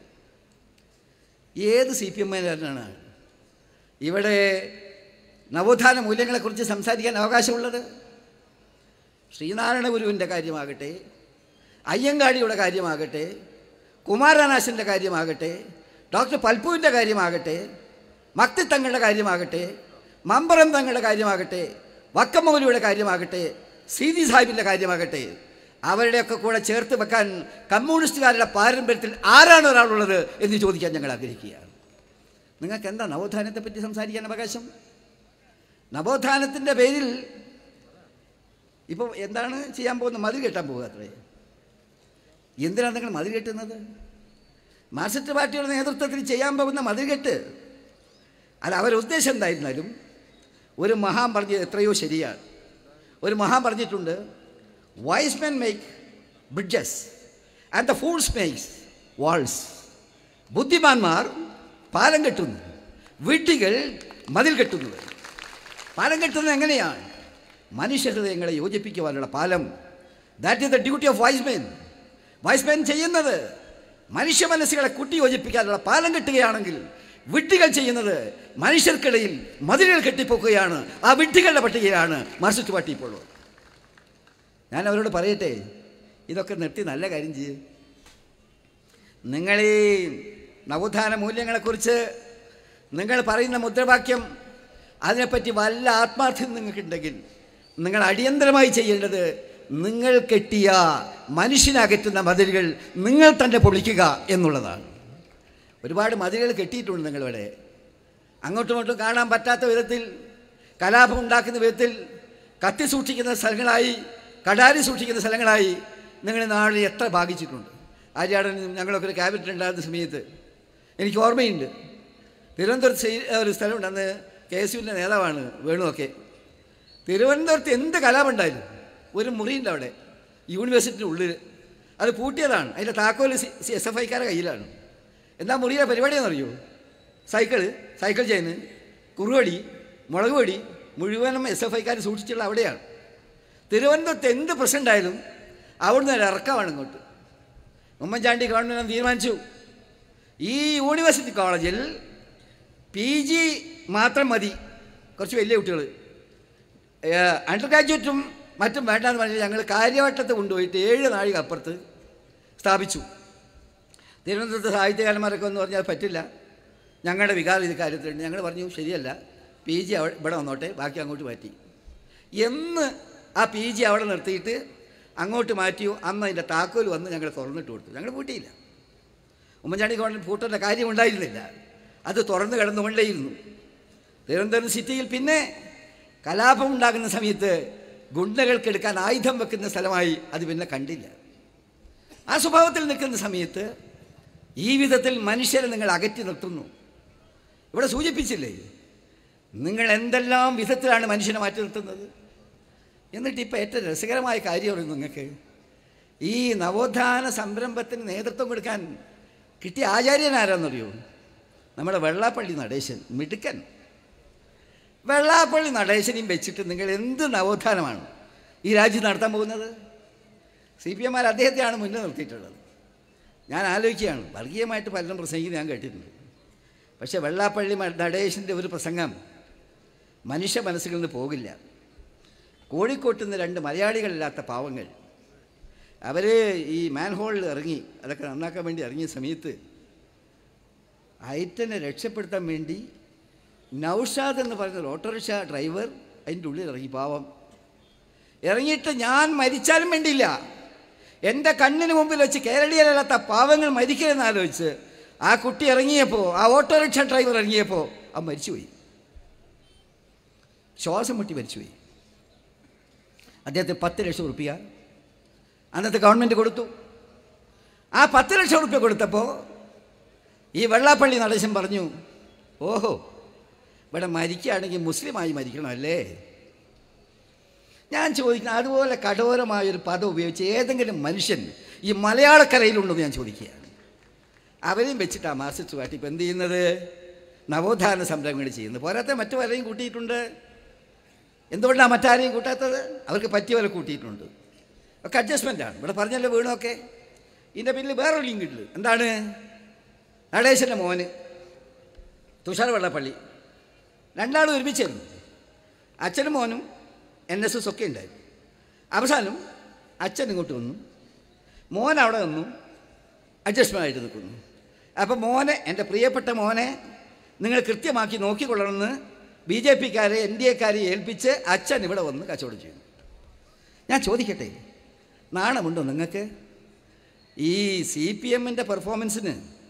ഏത് സി പി എമ്മുകാരനാണ് ഇവിടെ നവോത്ഥാന മൂല്യങ്ങളെക്കുറിച്ച് സംസാരിക്കാൻ അവകാശമുള്ളത് ശ്രീനാരായണ ഗുരുവിൻ്റെ കാര്യമാകട്ടെ അയ്യങ്കാളിയുടെ കാര്യമാകട്ടെ കുമാരനാശൻ്റെ കാര്യമാകട്ടെ ഡോക്ടർ പൽപ്പുവിൻ്റെ കാര്യമാകട്ടെ മക്തി തങ്ങളുടെ കാര്യമാകട്ടെ മമ്പറം തങ്ങളുടെ കാര്യമാകട്ടെ വക്കമൗലിയുടെ കാര്യമാകട്ടെ സീതി സാഹിബിൻ്റെ കാര്യമാകട്ടെ അവരുടെയൊക്കെ കൂടെ ചേർത്ത് വെക്കാൻ കമ്മ്യൂണിസ്റ്റുകാരുടെ പാരമ്പര്യത്തിൽ ആരാണ് ഒരാളുള്ളത് എന്ന് ചോദിക്കാൻ ഞങ്ങൾ ആഗ്രഹിക്കുകയാണ് നിങ്ങൾക്ക് എന്താ നവോത്ഥാനത്തെ പറ്റി സംസാരിക്കാൻ അവകാശം നവോത്ഥാനത്തിൻ്റെ പേരിൽ ഇപ്പോൾ എന്താണ് ചെയ്യാൻ പോകുന്നത് മതിൽ കെട്ടാൻ പോകുക അത്രേ എന്തിനാണ് നിങ്ങൾ മതിൽ കെട്ടുന്നത് മാർക്സിസ്റ്റ് പാർട്ടിയുടെ നേതൃത്വത്തിൽ ചെയ്യാൻ പോകുന്ന മതിൽ കെട്ട് അല്ല അവരുടെ ഉദ്ദേശം എന്തായിരുന്നാലും ഒരു മഹാൻ പറഞ്ഞത് എത്രയോ ശരിയാണ് ഒരു മഹാൻ പറഞ്ഞിട്ടുണ്ട് wise men make bridges and the fools makes walls ബുദ്ധിമാന്മാർ പാലം കെട്ടുന്നു വിഡ്ഢികൾ മതിൽ കെട്ടുന്നത് പാലം കെട്ടുന്നത് എങ്ങനെയാണ് മനുഷ്യ ഹൃദയങ്ങളെ യോജിപ്പിക്കുവാനുള്ള പാലം that is the duty of wise men wise men ചെയ്യുന്നത് മനുഷ്യ മനസ്സുകളെ കൂട്ടി യോജിപ്പിക്കാനുള്ള പാലം കെട്ടുകയാണെങ്കിൽ വിഡ്ഢികൾ ചെയ്യുന്നത് മനുഷ്യർക്കിടയിൽ മതിലുകൾ കെട്ടിപ്പോക്കുകയാണ് ആ വിഡ്ഢികളുടെ പട്ടികയാണ് മാർക്സിസ്റ്റ് പാർട്ടി ഇപ്പോൾ ഉള്ളത്. ഞാൻ അവരോട് പറയട്ടെ ഇതൊക്കെ നിർത്തി നല്ല കാര്യം ചെയ്യും നിങ്ങൾ ഈ നവോത്ഥാന മൂല്യങ്ങളെക്കുറിച്ച് നിങ്ങൾ പറയുന്ന മുദ്രാവാക്യം അതിനെപ്പറ്റി വല്ല ആത്മാർത്ഥ്യം നിങ്ങൾക്കുണ്ടെങ്കിൽ നിങ്ങൾ അടിയന്തരമായി ചെയ്യേണ്ടത് നിങ്ങൾ കെട്ടിയ മനുഷ്യനകറ്റുന്ന മതിലുകൾ നിങ്ങൾ തന്നെ പൊളിക്കുക എന്നുള്ളതാണ് ഒരുപാട് മതിലുകൾ കെട്ടിയിട്ടുണ്ട് നിങ്ങളിവിടെ അങ്ങോട്ടും ഇങ്ങോട്ടും കാണാൻ പറ്റാത്ത വിധത്തിൽ കലാപം ഉണ്ടാക്കുന്ന വിധത്തിൽ കത്തി സൂക്ഷിക്കുന്ന സ്ഥലങ്ങളായി കടാരി സൂക്ഷിക്കുന്ന സ്ഥലങ്ങളായി നിങ്ങൾ നാളെ എത്ര ഭാഗിച്ചിട്ടുണ്ട് ആര്യാടൻ ഞങ്ങളൊക്കെ ഒരു ക്യാബിനറ്റ് ഉണ്ടാകുന്ന സമയത്ത് എനിക്ക് ഓർമ്മയുണ്ട് തിരുവനന്തപുരത്ത് ചെയ്- ഒരു സ്ഥലമുണ്ട് അന്ന് കെ എസ് യുവിൻ്റെ നേതാവാണ് വേണുവൊക്കെ തിരുവനന്തപുരത്ത് എന്ത് കലാപുണ്ടായാലും ഒരു മുറിയുണ്ട് അവിടെ യൂണിവേഴ്സിറ്റിൻ്റെ ഉള്ളിൽ അത് പൂട്ടിയതാണ് അതിൻ്റെ താക്കോല് സി എസ് എഫ് ഐക്കാരുടെ കയ്യിലാണ് എന്താ മുറിയുടെ പരിപാടിയെന്നറിയോ സൈക്കിള് സൈക്കിൾ ചെയിന് കുറുവടി മുളക് പൊടി മുഴുവനും എസ് എഫ് ഐക്കാർ സൂക്ഷിച്ചുള്ള അവിടെയാണ് തിരുവനന്തപുരത്ത് എന്ത് പ്രശ്നം ഉണ്ടായാലും അവിടുന്ന് ഒരു ഇറക്കമാണ് ഇങ്ങോട്ട് ഉമ്മൻചാണ്ടി ഗവൺമെൻറ് തീരുമാനിച്ചു ഈ യൂണിവേഴ്സിറ്റി കോളേജിൽ പി ജി മാത്രം മതി കുറച്ച് വലിയ കുട്ടികൾ അണ്ടർ ഗ്രാജുവേറ്റും മറ്റും വേണ്ടാന്ന് പറഞ്ഞ് ഞങ്ങൾ കാര്യവട്ടത്ത് കൊണ്ടുപോയിട്ട് ഏഴ് നാഴിക അപ്പുറത്ത് സ്ഥാപിച്ചു തിരുവനന്തപുരത്ത് സാഹിത്യകാരന്മാരൊക്കെ എന്ന് പറഞ്ഞാൽ പറ്റില്ല ഞങ്ങളുടെ വികാരം ഇത് കാര്യത്തിലുണ്ട് ഞങ്ങൾ പറഞ്ഞു ശരിയല്ല പി ജി അവിടെ ഇവിടെ വന്നോട്ടെ ബാക്കി അങ്ങോട്ട് മാറ്റി എന്ന് ആ പി ജി അവിടെ നിർത്തിയിട്ട് അങ്ങോട്ട് മാറ്റിയോ അന്ന് അതിൻ്റെ താക്കോൽ വന്ന് ഞങ്ങൾ തുറന്നിട്ട് കൊടുത്തു ഞങ്ങൾ പൂട്ടിയില്ല ഉമ്മൻചാണ്ടി ഗവൺമെൻറ് പൂട്ടേണ്ട കാര്യം ഉണ്ടായിരുന്നില്ല അത് തുറന്ന് കിടന്നുകൊണ്ടേയിരുന്നു തിരുവനന്തപുരം സിറ്റിയിൽ പിന്നെ കലാപം ഉണ്ടാകുന്ന സമയത്ത് ഗുണ്ടകൾക്കെടുക്കാൻ ആയുധം വെക്കുന്ന സ്ഥലമായി അത് പിന്നെ കണ്ടില്ല ആ സ്വഭാവത്തിൽ നിൽക്കുന്ന സമയത്ത് ഈ വിധത്തിൽ മനുഷ്യരെ നിങ്ങൾ അകറ്റി നിർത്തുന്നു ഇവിടെ സൂചിപ്പിച്ചില്ലേ നിങ്ങൾ എന്തെല്ലാം വിധത്തിലാണ് മനുഷ്യനെ മാറ്റി നിർത്തുന്നത് എന്നിട്ട് ഇപ്പോൾ ഏറ്റവും രസകരമായ കാര്യമാണ് നിങ്ങൾക്ക് ഈ നവോത്ഥാന സംരംഭത്തിന് നേതൃത്വം കൊടുക്കാൻ കിട്ടിയ ആചാര്യൻ ആരാന്നറിയോ നമ്മുടെ വെള്ളാപ്പള്ളി നടേശൻ മിടുക്കൻ വെള്ളാപ്പള്ളി നടേശനെയും വെച്ചിട്ട് നിങ്ങൾ എന്ത് നവോത്ഥാനമാണ് ഈ രാജ്യം നടത്താൻ പോകുന്നത് സി പി എമാർ അദ്ദേഹത്തെയാണ് മുന്നിൽ നിർത്തിയിട്ടുള്ളത് ഞാൻ ആലോചിക്കുകയാണ് വർഗീയമായിട്ട് പലരും പ്രസംഗിക്കുന്നത് ഞാൻ കേട്ടിട്ടുണ്ട് പക്ഷേ വെള്ളാപ്പള്ളി മ- നടേശൻ്റെ ഒരു പ്രസംഗം മനുഷ്യ മനസ്സുകളിൽ നിന്ന് പോകില്ല കോഴിക്കോട്ട് നിന്ന് രണ്ട് മലയാളികളില്ലാത്ത പാവങ്ങൾ അവർ ഈ മാൻഹോളിൽ ഇറങ്ങി അതൊക്കെ നന്നാക്കാൻ വേണ്ടി ഇറങ്ങിയ സമയത്ത് ഐറ്റനെ രക്ഷപ്പെടുത്താൻ വേണ്ടി നൗഷാദ് എന്ന് പറയുന്ന ഒരു ഓട്ടോറിക്ഷ ഡ്രൈവർ അതിൻ്റെ ഉള്ളിൽ ഇറങ്ങി പാവം ഇറങ്ങിയിട്ട് ഞാൻ മരിച്ചാലും വേണ്ടിയില്ല എൻ്റെ കണ്ണിന് മുമ്പിൽ വെച്ച് കേരളീയരല്ലാത്ത പാവങ്ങൾ മരിക്കരുതെന്ന് ആലോചിച്ച് ആ കുട്ടി ഇറങ്ങിയപ്പോൾ ആ ഓട്ടോറിക്ഷ ഡ്രൈവർ ഇറങ്ങിയപ്പോൾ അവൻ മരിച്ചുപോയി ശ്വാസം മുട്ടി മരിച്ചുപോയി അദ്ദേഹത്തിന് പത്ത് ലക്ഷം റുപ്യ അന്നത്തെ ഗവൺമെൻറ് കൊടുത്തു ആ പത്ത് ലക്ഷം റുപ്യ കൊടുത്തപ്പോൾ ഈ വെള്ളാപ്പള്ളി നടേശൻ പറഞ്ഞു ഓഹോ ഇവിടെ മരിക്കുകയാണെങ്കിൽ മുസ്ലിമായി മരിക്കണം അല്ലേ ഞാൻ ചോദിക്കുന്നത് അതുപോലെ കഠോരമായൊരു പദം ഉപയോഗിച്ച് ഏതെങ്കിലും മനുഷ്യൻ ഈ മലയാളക്കരയിലുണ്ടോ എന്ന് ഞാൻ ചോദിക്കുകയാണ് അവരെയും വെച്ചിട്ടാ മാർസിസ്റ്റ് പാർട്ടി ഇപ്പം എന്ത് ചെയ്യുന്നത് നവോത്ഥാന സംരംഭങ്ങൾ ചെയ്യുന്നത് പോരാത്ത മറ്റു പലരെയും കൂട്ടിയിട്ടുണ്ട് എന്തുകൊണ്ടാണ് മറ്റാരെയും കൂട്ടാത്തത് അവർക്ക് പറ്റിയവരെ കൂട്ടിയിട്ടുണ്ട് ഒക്കെ അഡ്ജസ്റ്റ്മെൻ്റാണ് ഇവിടെ പറഞ്ഞല്ലോ വീണൊക്കെ ഇതിൻ്റെ പിന്നിൽ വേറൊരു ലിങ്ക് ഉണ്ട് എന്താണ് നടേശൻ്റെ മോന് തുഷാർ വെള്ളപ്പള്ളി രണ്ടാളും ഒരുമിച്ചായിരുന്നു അച്ഛനും മോനും എൻ എസ് എസ് ഒക്കെ ഉണ്ടായിരുന്നു അവസാനം അച്ഛൻ ഇങ്ങോട്ട് വന്നു മോൻ അവിടെ നിന്നു അഡ്ജസ്റ്റ്മെൻ്റായിട്ട് നിൽക്കുന്നു അപ്പം മോനെ എൻ്റെ പ്രിയപ്പെട്ട മോനെ നിങ്ങൾ കൃത്യമാക്കി നോക്കിക്കൊള്ളണമെന്ന് ബി ജെ പിക്കാരെ എൻ ഡി എക്കാരെ ഏൽപ്പിച്ച് അച്ഛൻ ഇവിടെ വന്ന് കച്ചവടം ചെയ്യുന്നു ഞാൻ ചോദിക്കട്ടെ നാണമുണ്ടോ നിങ്ങൾക്ക് ഈ സി പി എമ്മിൻ്റെ പെർഫോമൻസിന്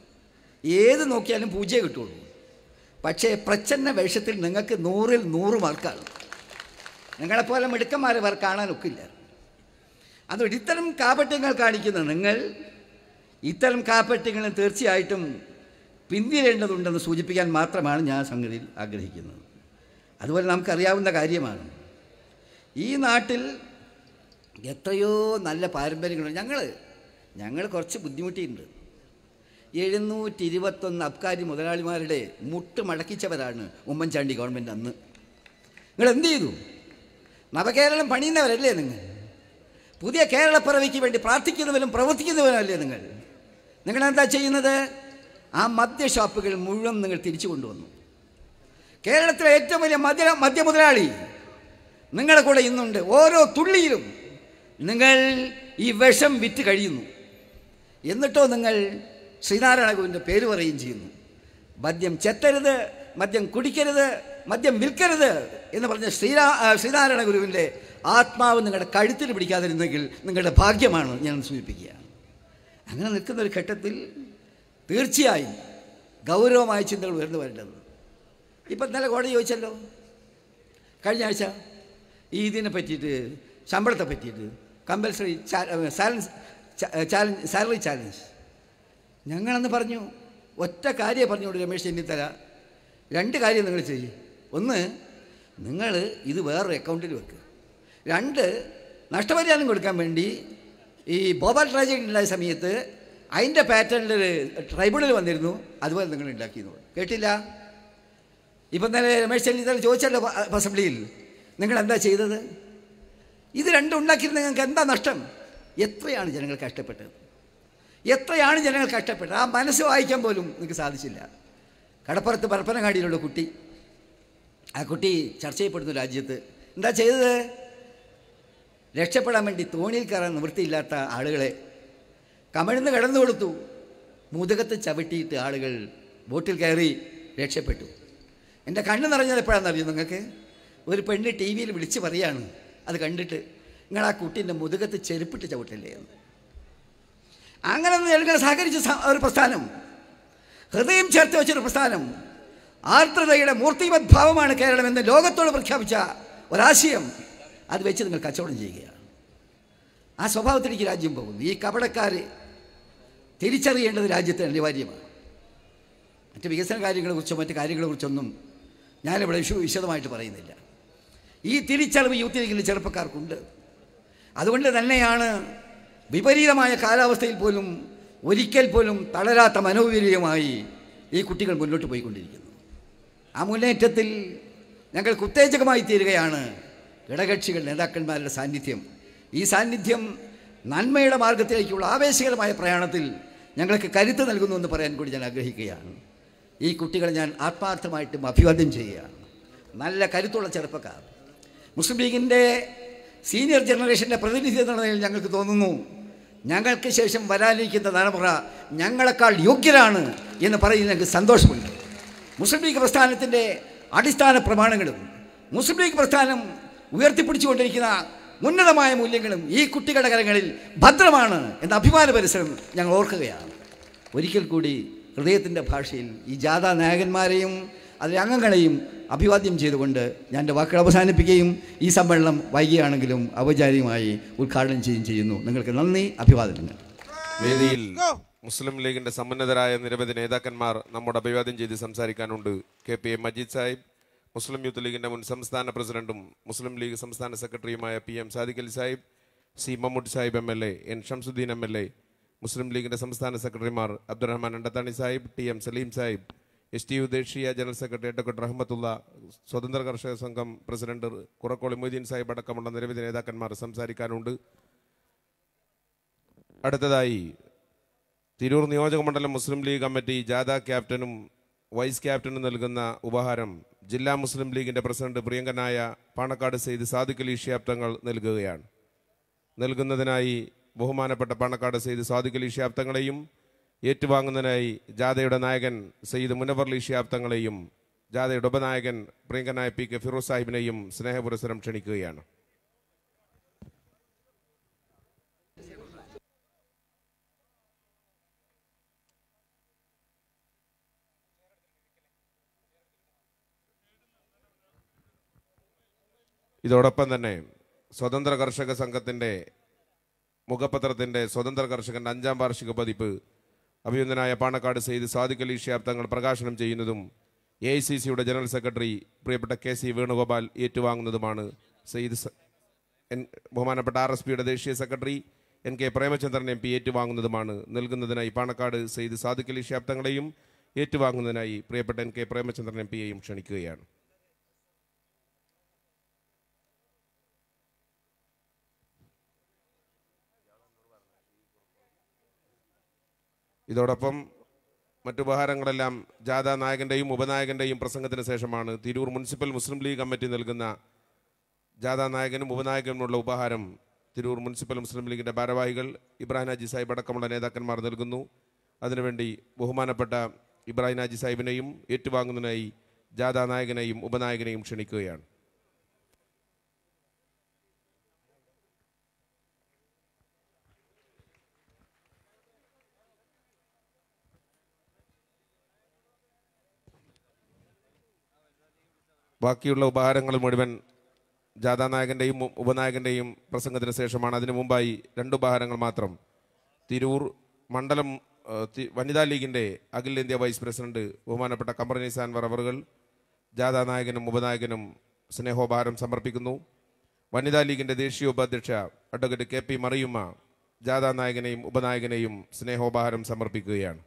ഏത് നോക്കിയാലും പൂജ്യം കിട്ടുള്ളൂ പക്ഷേ പ്രച്ഛന്ന വേഷത്തിൽ നിങ്ങൾക്ക് നൂറിൽ നൂറ് മാർക്കാണ് നിങ്ങളെപ്പോലെ മിടുക്കന്മാരെ വേറെ കാണാനൊക്കില്ല അതുകൊണ്ട് ഇത്തരം കാപട്യങ്ങൾ കാണിക്കുന്ന നിങ്ങൾ ഇത്തരം കാപ്പറ്റ്യങ്ങളും തീർച്ചയായിട്ടും പിന്തിരേണ്ടതുണ്ടെന്ന് സൂചിപ്പിക്കാൻ മാത്രമാണ് ഞാൻ സംഗതിയിൽ ആഗ്രഹിക്കുന്നത് അതുപോലെ നമുക്കറിയാവുന്ന കാര്യമാണ് ഈ നാട്ടിൽ എത്രയോ നല്ല പാരമ്പര്യങ്ങളുണ്ട് ഞങ്ങൾ ഞങ്ങൾ കുറച്ച് ബുദ്ധിമുട്ടിയിട്ടുണ്ട് എഴുന്നൂറ്റി ഇരുപത്തൊന്ന് അബ്കാരി മുതലാളിമാരുടെ മുട്ട് മടക്കിച്ചവരാണ് ഉമ്മൻചാണ്ടി ഗവൺമെൻറ് അന്ന് നിങ്ങൾ എന്ത് ചെയ്തു നവകേരളം പണിയുന്നവരല്ലേ നിങ്ങൾ പുതിയ കേരളപ്പിറവിക്ക് വേണ്ടി പ്രാർത്ഥിക്കുന്നവരും പ്രവർത്തിക്കുന്നവരും അല്ലേ നിങ്ങൾ നിങ്ങൾ എന്താ ചെയ്യുന്നത് ആ മദ്യ ഷോപ്പുകൾ മുഴുവൻ നിങ്ങൾ തിരിച്ചു കൊണ്ടുവന്നു കേരളത്തിലെ ഏറ്റവും വലിയ മദ്യ മദ്യ മുതലാളി നിങ്ങളുടെ കൂടെ ഇന്നുണ്ട് ഓരോ തുള്ളിയിലും നിങ്ങൾ ഈ വിഷം വിറ്റ് കഴിയുന്നു എന്നിട്ടോ നിങ്ങൾ ശ്രീനാരായണ ഗുരുവിൻ്റെ പേര് പറയുകയും ചെയ്യുന്നു മദ്യം ചെത്തരുത് മദ്യം കുടിക്കരുത് മദ്യം വിൽക്കരുത് എന്ന് പറഞ്ഞ ശ്രീരാ ആ, ശ്രീനാരായണ ഗുരുവിൻ്റെ ആത്മാവ് നിങ്ങളുടെ കഴുത്തിൽ പിടിക്കാതിരുന്നെങ്കിൽ നിങ്ങളുടെ ഭാഗ്യമാണ് ഞാൻ സൂചിപ്പിക്കുകയാണ് അങ്ങനെ നിൽക്കുന്ന ഒരു ഘട്ടത്തിൽ തീർച്ചയായും ഗൗരവമായ ചിന്തകൾ ഉയർന്നു വരേണ്ടത് ഇപ്പം ഇന്നലെ കോടതി ചോദിച്ചല്ലോ കഴിഞ്ഞ ആഴ്ച ഈ ഇതിനെ പറ്റിയിട്ട് ശമ്പളത്തെ പറ്റിയിട്ട് കമ്പൽസറി സാലൻസ് ചാലഞ്ച് സാലറി ചാലഞ്ച് ഞങ്ങളന്ന് പറഞ്ഞു ഒറ്റ കാര്യം പറഞ്ഞുകൊണ്ട് രമേശ് ചെന്നിത്തല രണ്ട് കാര്യം നിങ്ങൾ ചെയ്യും ഒന്ന് നിങ്ങൾ ഇത് വേറൊരു അക്കൗണ്ടിൽ വെക്കുക രണ്ട് നഷ്ടപരിഹാരം കൊടുക്കാൻ വേണ്ടി ഈ ഭോപാൽ ട്രാജഡി ഉണ്ടായ സമയത്ത് അതിൻ്റെ പാറ്റേണിൽ ട്രൈബ്യൂണൽ വന്നിരുന്നു അതുപോലെ നിങ്ങൾ ഉണ്ടാക്കിയെന്ന് പറഞ്ഞു. കേട്ടില്ല ഇപ്പം തന്നെ രമേശ് ചെന്നിത്തല ചോദിച്ചല്ലോ പ- അസംബ്ലിയിൽ നിങ്ങൾ എന്താ ചെയ്തത് ഇത് രണ്ടും ഉണ്ടാക്കിയിരുന്ന നിങ്ങൾക്ക് എന്താ നഷ്ടം എത്രയാണ് ജനങ്ങൾ കഷ്ടപ്പെട്ടത് എത്രയാണ് ജനങ്ങൾ കഷ്ടപ്പെട്ടത് ആ മനസ്സ് വായിക്കാൻ പോലും നിങ്ങൾക്ക് സാധിച്ചില്ല കടപ്പുറത്ത് പരപ്പനങ്ങാടിയിലുള്ള കുട്ടി ആ കുട്ടി ചർച്ച ചെയ്യപ്പെടുന്ന രാജ്യത്ത് എന്താ ചെയ്തത് രക്ഷപ്പെടാൻ വേണ്ടി തോണിയിൽ കയറാൻ നിവൃത്തിയില്ലാത്ത ആളുകളെ കമിഴ്ന്ന് കിടന്നു കൊടുത്തു മുതുകത്ത് ചവിട്ടിയിട്ട് ആളുകൾ ബോട്ടിൽ കയറി രക്ഷപ്പെട്ടു എൻ്റെ കണ്ണ് നിറഞ്ഞത് എപ്പോഴാണെന്നറിയോ നിങ്ങൾക്ക് ഒരു പെണ്ണ് ടി വിയിൽ വിളിച്ച് പറയാണ് അത് കണ്ടിട്ട് നിങ്ങൾ ആ കുട്ടീൻ്റെ മുതുകത്ത് ചെരുപ്പിട്ട് ചവിട്ടില്ലേ എന്ന് അങ്ങനെ ഒന്ന് ജനങ്ങൾ സഹകരിച്ച സ- ഒരു പ്രസ്ഥാനം ഹൃദയം ചേർത്ത് വെച്ചൊരു പ്രസ്ഥാനം ആർദ്രതയുടെ മൂർത്തിമത് ഭാവമാണ് കേരളം എന്ന് ലോകത്തോട് പ്രഖ്യാപിച്ച ഒരാശയം അത് വെച്ച് നിങ്ങൾ കച്ചവടം ചെയ്യുകയാണ് ആ സ്വഭാവത്തിലേക്ക് രാജ്യം പോകുന്നു ഈ കപടക്കാർ തിരിച്ചറിയേണ്ടത് രാജ്യത്തിന് അനിവാര്യമാണ് മറ്റ് വികസന കാര്യങ്ങളെക്കുറിച്ചോ മറ്റ് കാര്യങ്ങളെക്കുറിച്ചൊന്നും ഞാനിവിടെ വിശു വിശദമായിട്ട് പറയുന്നില്ല ഈ തിരിച്ചറിവ് യൂത്ത് ലീഗിൻ്റെ ചെറുപ്പക്കാർക്കുണ്ട് അതുകൊണ്ട് തന്നെയാണ് വിപരീതമായ കാലാവസ്ഥയിൽ പോലും ഒരിക്കൽ പോലും തളരാത്ത മനോവീര്യമായി ഈ കുട്ടികൾ മുന്നോട്ട് പോയിക്കൊണ്ടിരിക്കുന്നത് ആ മുന്നേറ്റത്തിൽ ഞങ്ങൾക്ക് ഉത്തേജകമായി തീരുകയാണ് ഘടകക്ഷികൾ നേതാക്കന്മാരുടെ സാന്നിധ്യം ഈ സാന്നിധ്യം നന്മയുടെ മാർഗത്തിലേക്കുള്ള ആവേശകരമായ പ്രയാണത്തിൽ ഞങ്ങൾക്ക് കരുത്ത് നൽകുന്നു എന്ന് പറയാൻ കൂടി ഞാൻ ആഗ്രഹിക്കുകയാണ് ഈ കുട്ടികളെ ഞാൻ ആത്മാർത്ഥമായിട്ടും അഭിവാദ്യം ചെയ്യുകയാണ് നല്ല കരുത്തുള്ള ചെറുപ്പക്കാർ മുസ്ലിം ലീഗിൻ്റെ സീനിയർ ജനറേഷൻ്റെ പ്രതിനിധി എന്ന നിലയിൽ ഞങ്ങൾക്ക് തോന്നുന്നു ഞങ്ങൾക്ക് ശേഷം വരാനിരിക്കുന്ന തലമുറ ഞങ്ങളെക്കാൾ യോഗ്യരാണ് എന്ന് പറയുന്നത് ഞങ്ങൾക്ക് സന്തോഷമുണ്ട് മുസ്ലിം ലീഗ് പ്രസ്ഥാനത്തിൻ്റെ അടിസ്ഥാന പ്രമാണങ്ങളും മുസ്ലിം ലീഗ് പ്രസ്ഥാനം ഉയർത്തിപ്പിടിച്ചുകൊണ്ടിരിക്കുന്ന ഉന്നതമായ മൂല്യങ്ങളും ഈ കുട്ടികളുടെ കരങ്ങളിൽ ഭദ്രമാണ് എന്ന അഭിമാന പരിസരം ഞങ്ങൾ ഓർക്കുകയാണ് ഒരിക്കൽ കൂടി ഹൃദയത്തിൻ്റെ ഭാഷയിൽ ഈ ജാഥാ നായകന്മാരെയും അതിലെ അംഗങ്ങളെയും അഭിവാദ്യം ചെയ്തുകൊണ്ട് ഞാൻ എൻ്റെ വാക്കുകൾ അവസാനിപ്പിക്കുകയും ഈ സമ്മേളനം വൈകിയാണെങ്കിലും ഔപചാരികമായി ഉദ്ഘാടനം ചെയ്യുകയും ചെയ്യുന്നു നിങ്ങൾക്ക് നന്ദി അഭിവാദനങ്ങൾ വേദിയിൽ മുസ്ലിം ലീഗിന്റെ സമ്പന്നതരായ നിരവധി നേതാക്കന്മാർ നമ്മോട് അഭിവാദ്യം ചെയ്ത് സംസാരിക്കാനുണ്ട് K P A Majeed Sahib Muslim youth ലീഗിന്റെ മുൻ സംസ്ഥാന പ്രസിഡന്റും മുസ്ലിം ലീഗ് സംസ്ഥാന സെക്രട്ടറിയുമായ P M Sadiq Ali Sahib C Mammootty Sahib M L A N Shamsuddin M L A Muslim ലീഗിന്റെ സംസ്ഥാന സെക്രട്ടറിമാർ Abdurahman Andathani Sahib T M Saleem Sahib S T U ദേശീയ ജനറൽ സെക്രട്ടറി അഡ്വക്കറ്റ് റഹ്മത്തുള്ള സ്വതന്ത്ര കർഷക സംഘം പ്രസിഡന്റ് കുറക്കോളി മൊയ്തീൻ സാഹിബ് അടക്കമുള്ള നിരവധി നേതാക്കന്മാർ സംസാരിക്കാനുണ്ട് അടുത്തതായി തിരൂർ നിയോജക മണ്ഡലം മുസ്ലിം ലീഗ് കമ്മിറ്റി ജാഥ ക്യാപ്റ്റനും വൈസ് ക്യാപ്റ്റനും നൽകുന്ന ഉപഹാരം ജില്ലാ മുസ്ലിം ലീഗിന്റെ പ്രസിഡന്റ് പ്രിയങ്കനായ പാണക്കാട് സെയ്ദ് സാദിഖ് അലി ഷിയാബ് തങ്ങൾ നൽകുകയാണ് നൽകുന്നതിനായി ബഹുമാനപ്പെട്ട പാണക്കാട് സെയ്ദ് സാദിഖ് അലി ഷിയാബ്ദങ്ങളെയും ഏറ്റുവാങ്ങുന്നതിനായി ജാഥയുടെ നായകൻ സെയ്ദ് മുനവർ അലി ഷിയാബ്ദങ്ങളെയും ജാഥയുടെ ഉപനായകൻ പ്രിയങ്കനായ പി കെ ഫിറോസ് സാഹിബിനെയും സ്നേഹപുരസരം ക്ഷണിക്കുകയാണ് ഇതോടൊപ്പം തന്നെ സ്വതന്ത്ര കർഷക സംഘത്തിൻ്റെ മുഖപത്രത്തിൻ്റെ സ്വതന്ത്ര കർഷകൻ്റെ അഞ്ചാം വാർഷിക പതിപ്പ് അഭിനന്ദനായ പാണക്കാട് സെയ്ത് സാദിഖ് അലി ഷിയാബ് തങ്ങൾ പ്രകാശനം ചെയ്യുന്നതും എ ഐ സി സിയുടെ ജനറൽ സെക്രട്ടറി പ്രിയപ്പെട്ട കെ സി വേണുഗോപാൽ ഏറ്റുവാങ്ങുന്നതുമാണ് സെയ്ദ് സ- എൻ- ബഹുമാനപ്പെട്ട ആർ എസ് പിയുടെ ദേശീയ secretary N K Premachandran M P ഏറ്റുവാങ്ങുന്നതുമാണ് നൽകുന്നതിനായി പാണക്കാട് സെയ്ദ് സാദിഖ് അലി ഷിയാബ് തങ്ങളെയും ഏറ്റുവാങ്ങുന്നതിനായി പ്രിയപ്പെട്ട എൻ കെ പ്രേമചന്ദ്രൻ എം പിയെയും ക്ഷണിക്കുകയാണ് ഇതോടൊപ്പം മറ്റു ഉപഹാരങ്ങളെല്ലാം ജാഥ നായകന്റെയും ഉപനായകന്റെയും പ്രസംഗത്തിന് ശേഷമാണ് തിരൂർ മുനിസിപ്പൽ മുസ്ലിം ലീഗ് കമ്മിറ്റി നൽകുന്ന ജാഥ നായകനും ഉപനായകനുമുള്ള ഉപഹാരം തിരൂർ മുനിസിപ്പൽ മുസ്ലിം ലീഗിന്റെ ഭാരവാഹികൾ ഇബ്രാഹിം ഹാജി സാഹിബ് അടക്കമുള്ള നേതാക്കന്മാർ നൽകുന്നു അതിനുവേണ്ടി ബഹുമാനപ്പെട്ട ഇബ്രാഹിം ഹാജി സാഹിബിനെയും ഏറ്റുവാങ്ങുന്നതിനായി ജാഥ നായകനെയും ഉപനായകനെയും ക്ഷണിക്കുകയാണ് ബാക്കിയുള്ള ഉപഹാരങ്ങൾ മുഴുവൻ ജാഥാനായകൻ്റെയും ഉപനായകൻ്റെയും പ്രസംഗത്തിന് ശേഷമാണ് അതിനു മുമ്പായി രണ്ട് ഉപഹാരങ്ങൾ മാത്രം തിരൂർ മണ്ഡലം ആ, തി- വനിതാ ലീഗിൻ്റെ അഖിലേന്ത്യാ വൈസ് പ്രസിഡന്റ് ബഹുമാനപ്പെട്ട കമറനീസ് അൻവർ അവറുകൾ ജാഥാനായകനും ഉപനായകനും സ്നേഹോപഹാരം സമർപ്പിക്കുന്നു വനിതാ ലീഗിൻ്റെ ദേശീയ ഉപാധ്യക്ഷ അഡ്വക്കേറ്റ് കെ പി മറിയുമ്മ ജാഥാനായകനെയും ഉപനായകനെയും സ്നേഹോപഹാരം സമർപ്പിക്കുകയാണ്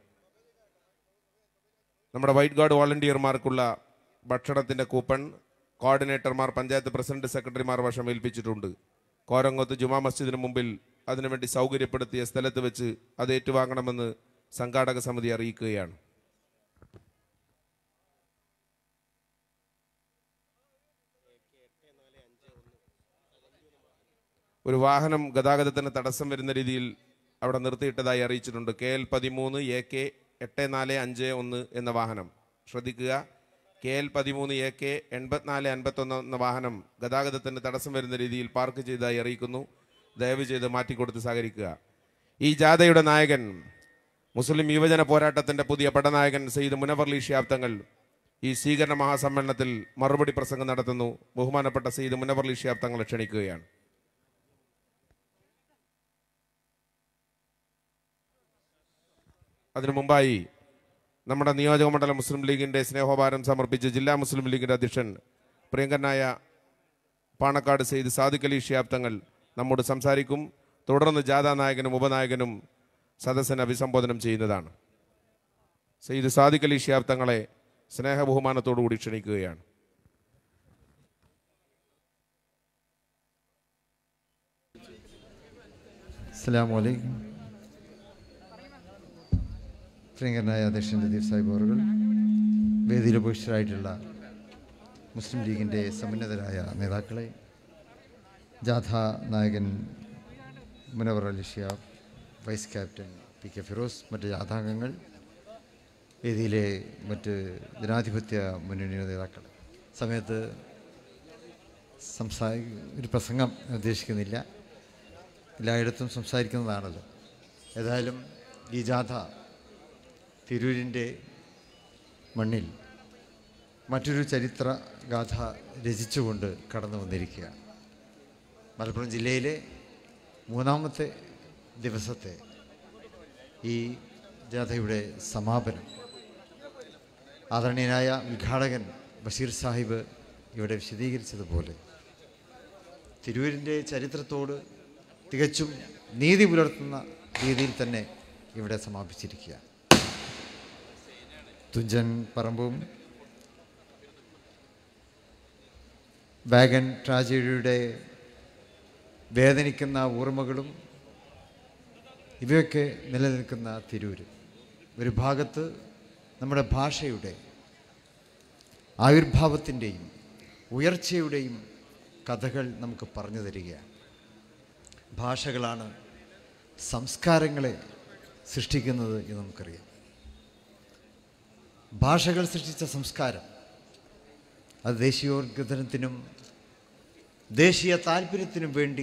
നമ്മുടെ വൈറ്റ് ഗാർഡ് വോളണ്ടിയർമാർക്കുള്ള ഭക്ഷണത്തിന്റെ കൂപ്പൺ കോർഡിനേറ്റർമാർ പഞ്ചായത്ത് പ്രസിഡന്റ് സെക്രട്ടറിമാർ വശം ഏൽപ്പിച്ചിട്ടുണ്ട് കോരങ്ങോത്ത് ജുമാ മസ്ജിദിന് മുമ്പിൽ അതിനുവേണ്ടി സൗകര്യപ്പെടുത്തിയ സ്ഥലത്ത് വെച്ച് അത് ഏറ്റുവാങ്ങണമെന്ന് സംഘാടക സമിതി അറിയിക്കുകയാണ് ഒരു വാഹനം ഗതാഗതത്തിന് തടസ്സം വരുന്ന രീതിയിൽ അവിടെ നിർത്തിയിട്ടതായി അറിയിച്ചിട്ടുണ്ട് കെ എൽ പതിമൂന്ന് എ കെ എട്ട് നാല് അഞ്ച് ഒന്ന് എന്ന വാഹനം ശ്രദ്ധിക്കുക കെ എൽ പതിമൂന്ന് എ കെ എൺപത്തിനാല് അൻപത്തൊന്ന് എന്ന വാഹനം ഗതാഗതത്തിന് തടസ്സം വരുന്ന രീതിയിൽ പാർക്ക് ചെയ്തതായി അറിയിക്കുന്നു ദയവ് ചെയ്ത് മാറ്റിക്കൊടുത്ത് സഹകരിക്കുക ഈ ജാഥയുടെ നായകൻ മുസ്ലിം യുവജന പോരാട്ടത്തിന്റെ പുതിയ പടനായകൻ സെയ്ദ് മുനവർലി ഷിയാബ് തങ്ങൾ ഈ സ്വീകരണ മഹാസമ്മേളനത്തിൽ മറുപടി പ്രസംഗം നടത്തുന്നു ബഹുമാനപ്പെട്ട സെയ്ദ് മുനവർലി ഷിയാബ് തങ്ങളെ ക്ഷണിക്കുകയാണ് അതിനു മുമ്പായി നമ്മുടെ നിയോജക മണ്ഡലം മുസ്ലിം ലീഗിന്റെ സ്നേഹോപഹാരം സമർപ്പിച്ച് ജില്ലാ മുസ്ലിം ലീഗിന്റെ അധ്യക്ഷൻ പ്രിയങ്കരനായ പാണക്കാട് സെയ്ദ് സാദിഖ് അലി ഷിയാബ് തങ്ങൾ നമ്മോട് സംസാരിക്കും തുടർന്ന് ജാഥാ നായകനും ഉപനായകനും സദസ്സിനെ അഭിസംബോധനം ചെയ്യുന്നതാണ് സെയ്ദ് സാദിഖ് അലി ഷിയാബ് തങ്ങളെ സ്നേഹബഹുമാനത്തോടു കൂടി ക്ഷണിക്കുകയാണ് അസ്സാം വലൈക്കും പ്രിയങ്കരനായ അധ്യക്ഷൻ ലതീഫ് സാഹിബ് അവറുകൾ വേദിയിൽ ഉപേക്ഷിതരായിട്ടുള്ള മുസ്ലിം ലീഗിൻ്റെ സമുന്നതരായ നേതാക്കളെ ജാഥ നായകൻ Munavar Ali Shihab vice captain P K Firoz മറ്റ് ജാഥാംഗങ്ങൾ വേദിയിലെ മറ്റ് ജനാധിപത്യ മുന്നണി നേതാക്കൾ സമയത്ത് സംസാരി ഒരു പ്രസംഗം ഉദ്ദേശിക്കുന്നില്ല എല്ലായിടത്തും സംസാരിക്കുന്നതാണല്ലോ ഏതായാലും ഈ ജാഥ തിരൂരിൻ്റെ മണ്ണിൽ മറ്റൊരു ചരിത്ര ഗാഥ രചിച്ചുകൊണ്ട് കടന്നു വന്നിരിക്കുകയാണ് മലപ്പുറം ജില്ലയിലെ മൂന്നാമത്തെ ദിവസത്തെ ഈ ജാഥയുടെ സമാപനം ആദരണീയനായ ഉദ്ഘാടകൻ ബഷീർ സാഹിബ് ഇവിടെ വിശദീകരിച്ചതുപോലെ തിരൂരിൻ്റെ ചരിത്രത്തോട് തികച്ചും നീതി പുലർത്തുന്ന രീതിയിൽ തന്നെ ഇവിടെ സമാപിച്ചിരിക്കുക തുഞ്ചൻ പറമ്പും വാഗൻ ട്രാജഡിയുടെ വേദനിക്കുന്ന ഓർമ്മകളും ഇവയൊക്കെ നിലനിൽക്കുന്ന തിരൂര് ഒരു ഭാഗത്ത് നമ്മുടെ ഭാഷയുടെ ആവിർഭാവത്തിൻ്റെയും ഉയർച്ചയുടെയും കഥകൾ നമുക്ക് പറഞ്ഞു തരികയാണ് ഭാഷകളാണ് സംസ്കാരങ്ങളെ സൃഷ്ടിക്കുന്നത് എന്ന് നമുക്കറിയാം ഭാഷകൾ സൃഷ്ടിച്ച സംസ്കാരം അത് ദേശീയോദ്ഗ്രഥനത്തിനും ദേശീയ താല്പര്യത്തിനും വേണ്ടി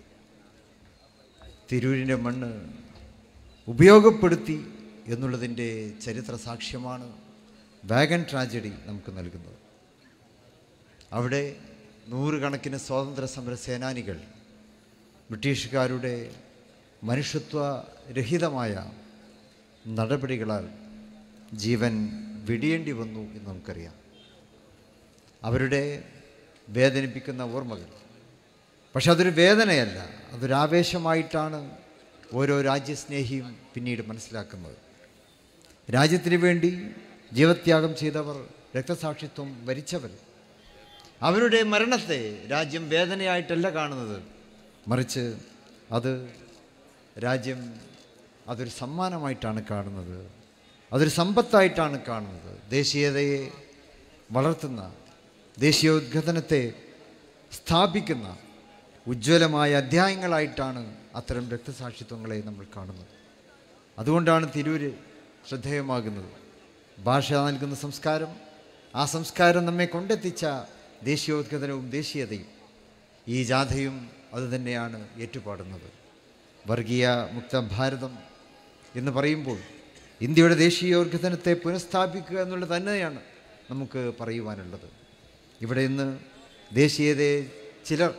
തിരൂരിൻ്റെ മണ്ണ് ഉപയോഗപ്പെടുത്തി എന്നുള്ളതിൻ്റെ ചരിത്ര സാക്ഷ്യമാണ് വാഗൻ ട്രാജഡി നമുക്ക് നൽകുന്നത് അവിടെ നൂറുകണക്കിന് സ്വാതന്ത്ര്യ സമര സേനാനികൾ ബ്രിട്ടീഷുകാരുടെ മനുഷ്യത്വരഹിതമായ നടപടികളാൽ ജീവൻ വെടിയേണ്ടി വന്നു എന്ന് നമുക്കറിയാം അവരുടെ വേദനിപ്പിക്കുന്ന ഓർമ്മകൾ പക്ഷെ അതൊരു വേദനയല്ല അതൊരു ആവേശമായിട്ടാണ് ഓരോ രാജ്യസ്നേഹിയും പിന്നീട് മനസ്സിലാക്കുന്നത് രാജ്യത്തിന് വേണ്ടി ജീവത്യാഗം ചെയ്തവർ രക്തസാക്ഷിത്വം വരിച്ചവർ അവരുടെ മരണത്തെ രാജ്യം വേദനയായിട്ടല്ല കാണുന്നത് മറിച്ച് അത് രാജ്യം അതൊരു സമ്മാനമായിട്ടാണ് കാണുന്നത് അതൊരു സമ്പത്തായിട്ടാണ് കാണുന്നത് ദേശീയതയെ വളർത്തുന്ന ദേശീയോദ്ഗ്രഥനത്തെ സ്ഥാപിക്കുന്ന ഉജ്ജ്വലമായ അധ്യായങ്ങളായിട്ടാണ് അത്തരം രക്തസാക്ഷിത്വങ്ങളെ നമ്മൾ കാണുന്നത് അതുകൊണ്ടാണ് തിരൂര് ശ്രദ്ധേയമാകുന്നത് ഭാഷ നൽകുന്ന സംസ്കാരം ആ സംസ്കാരം നമ്മെ കൊണ്ടെത്തിച്ച ദേശീയോദ്ഗ്രഥനവും ദേശീയതയും ഈ ജാഥയും അതുതന്നെയാണ് ഏറ്റുപാടുന്നത് വർഗീയ മുക്ത ഭാരതം എന്ന് പറയുമ്പോൾ ഇന്ത്യയുടെ ദേശീയോദ്ഗ്രഥനത്തെ പുനഃസ്ഥാപിക്കുക എന്നുള്ളത് തന്നെയാണ് നമുക്ക് പറയുവാനുള്ളത് ഇവിടെ ഇന്ന് ദേശീയതയെ ചിലർ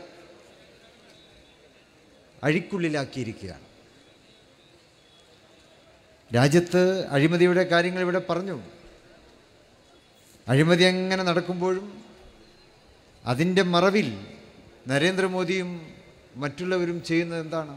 അഴിക്കുള്ളിലാക്കിയിരിക്കുകയാണ് രാജ്യത്ത് അഴിമതിയുടെ കാര്യങ്ങൾ ഇവിടെ പറഞ്ഞു അഴിമതി അങ്ങനെ നടക്കുമ്പോഴും അതിൻ്റെ മറവിൽ നരേന്ദ്രമോദിയും മറ്റുള്ളവരും ചെയ്യുന്നത് എന്താണ്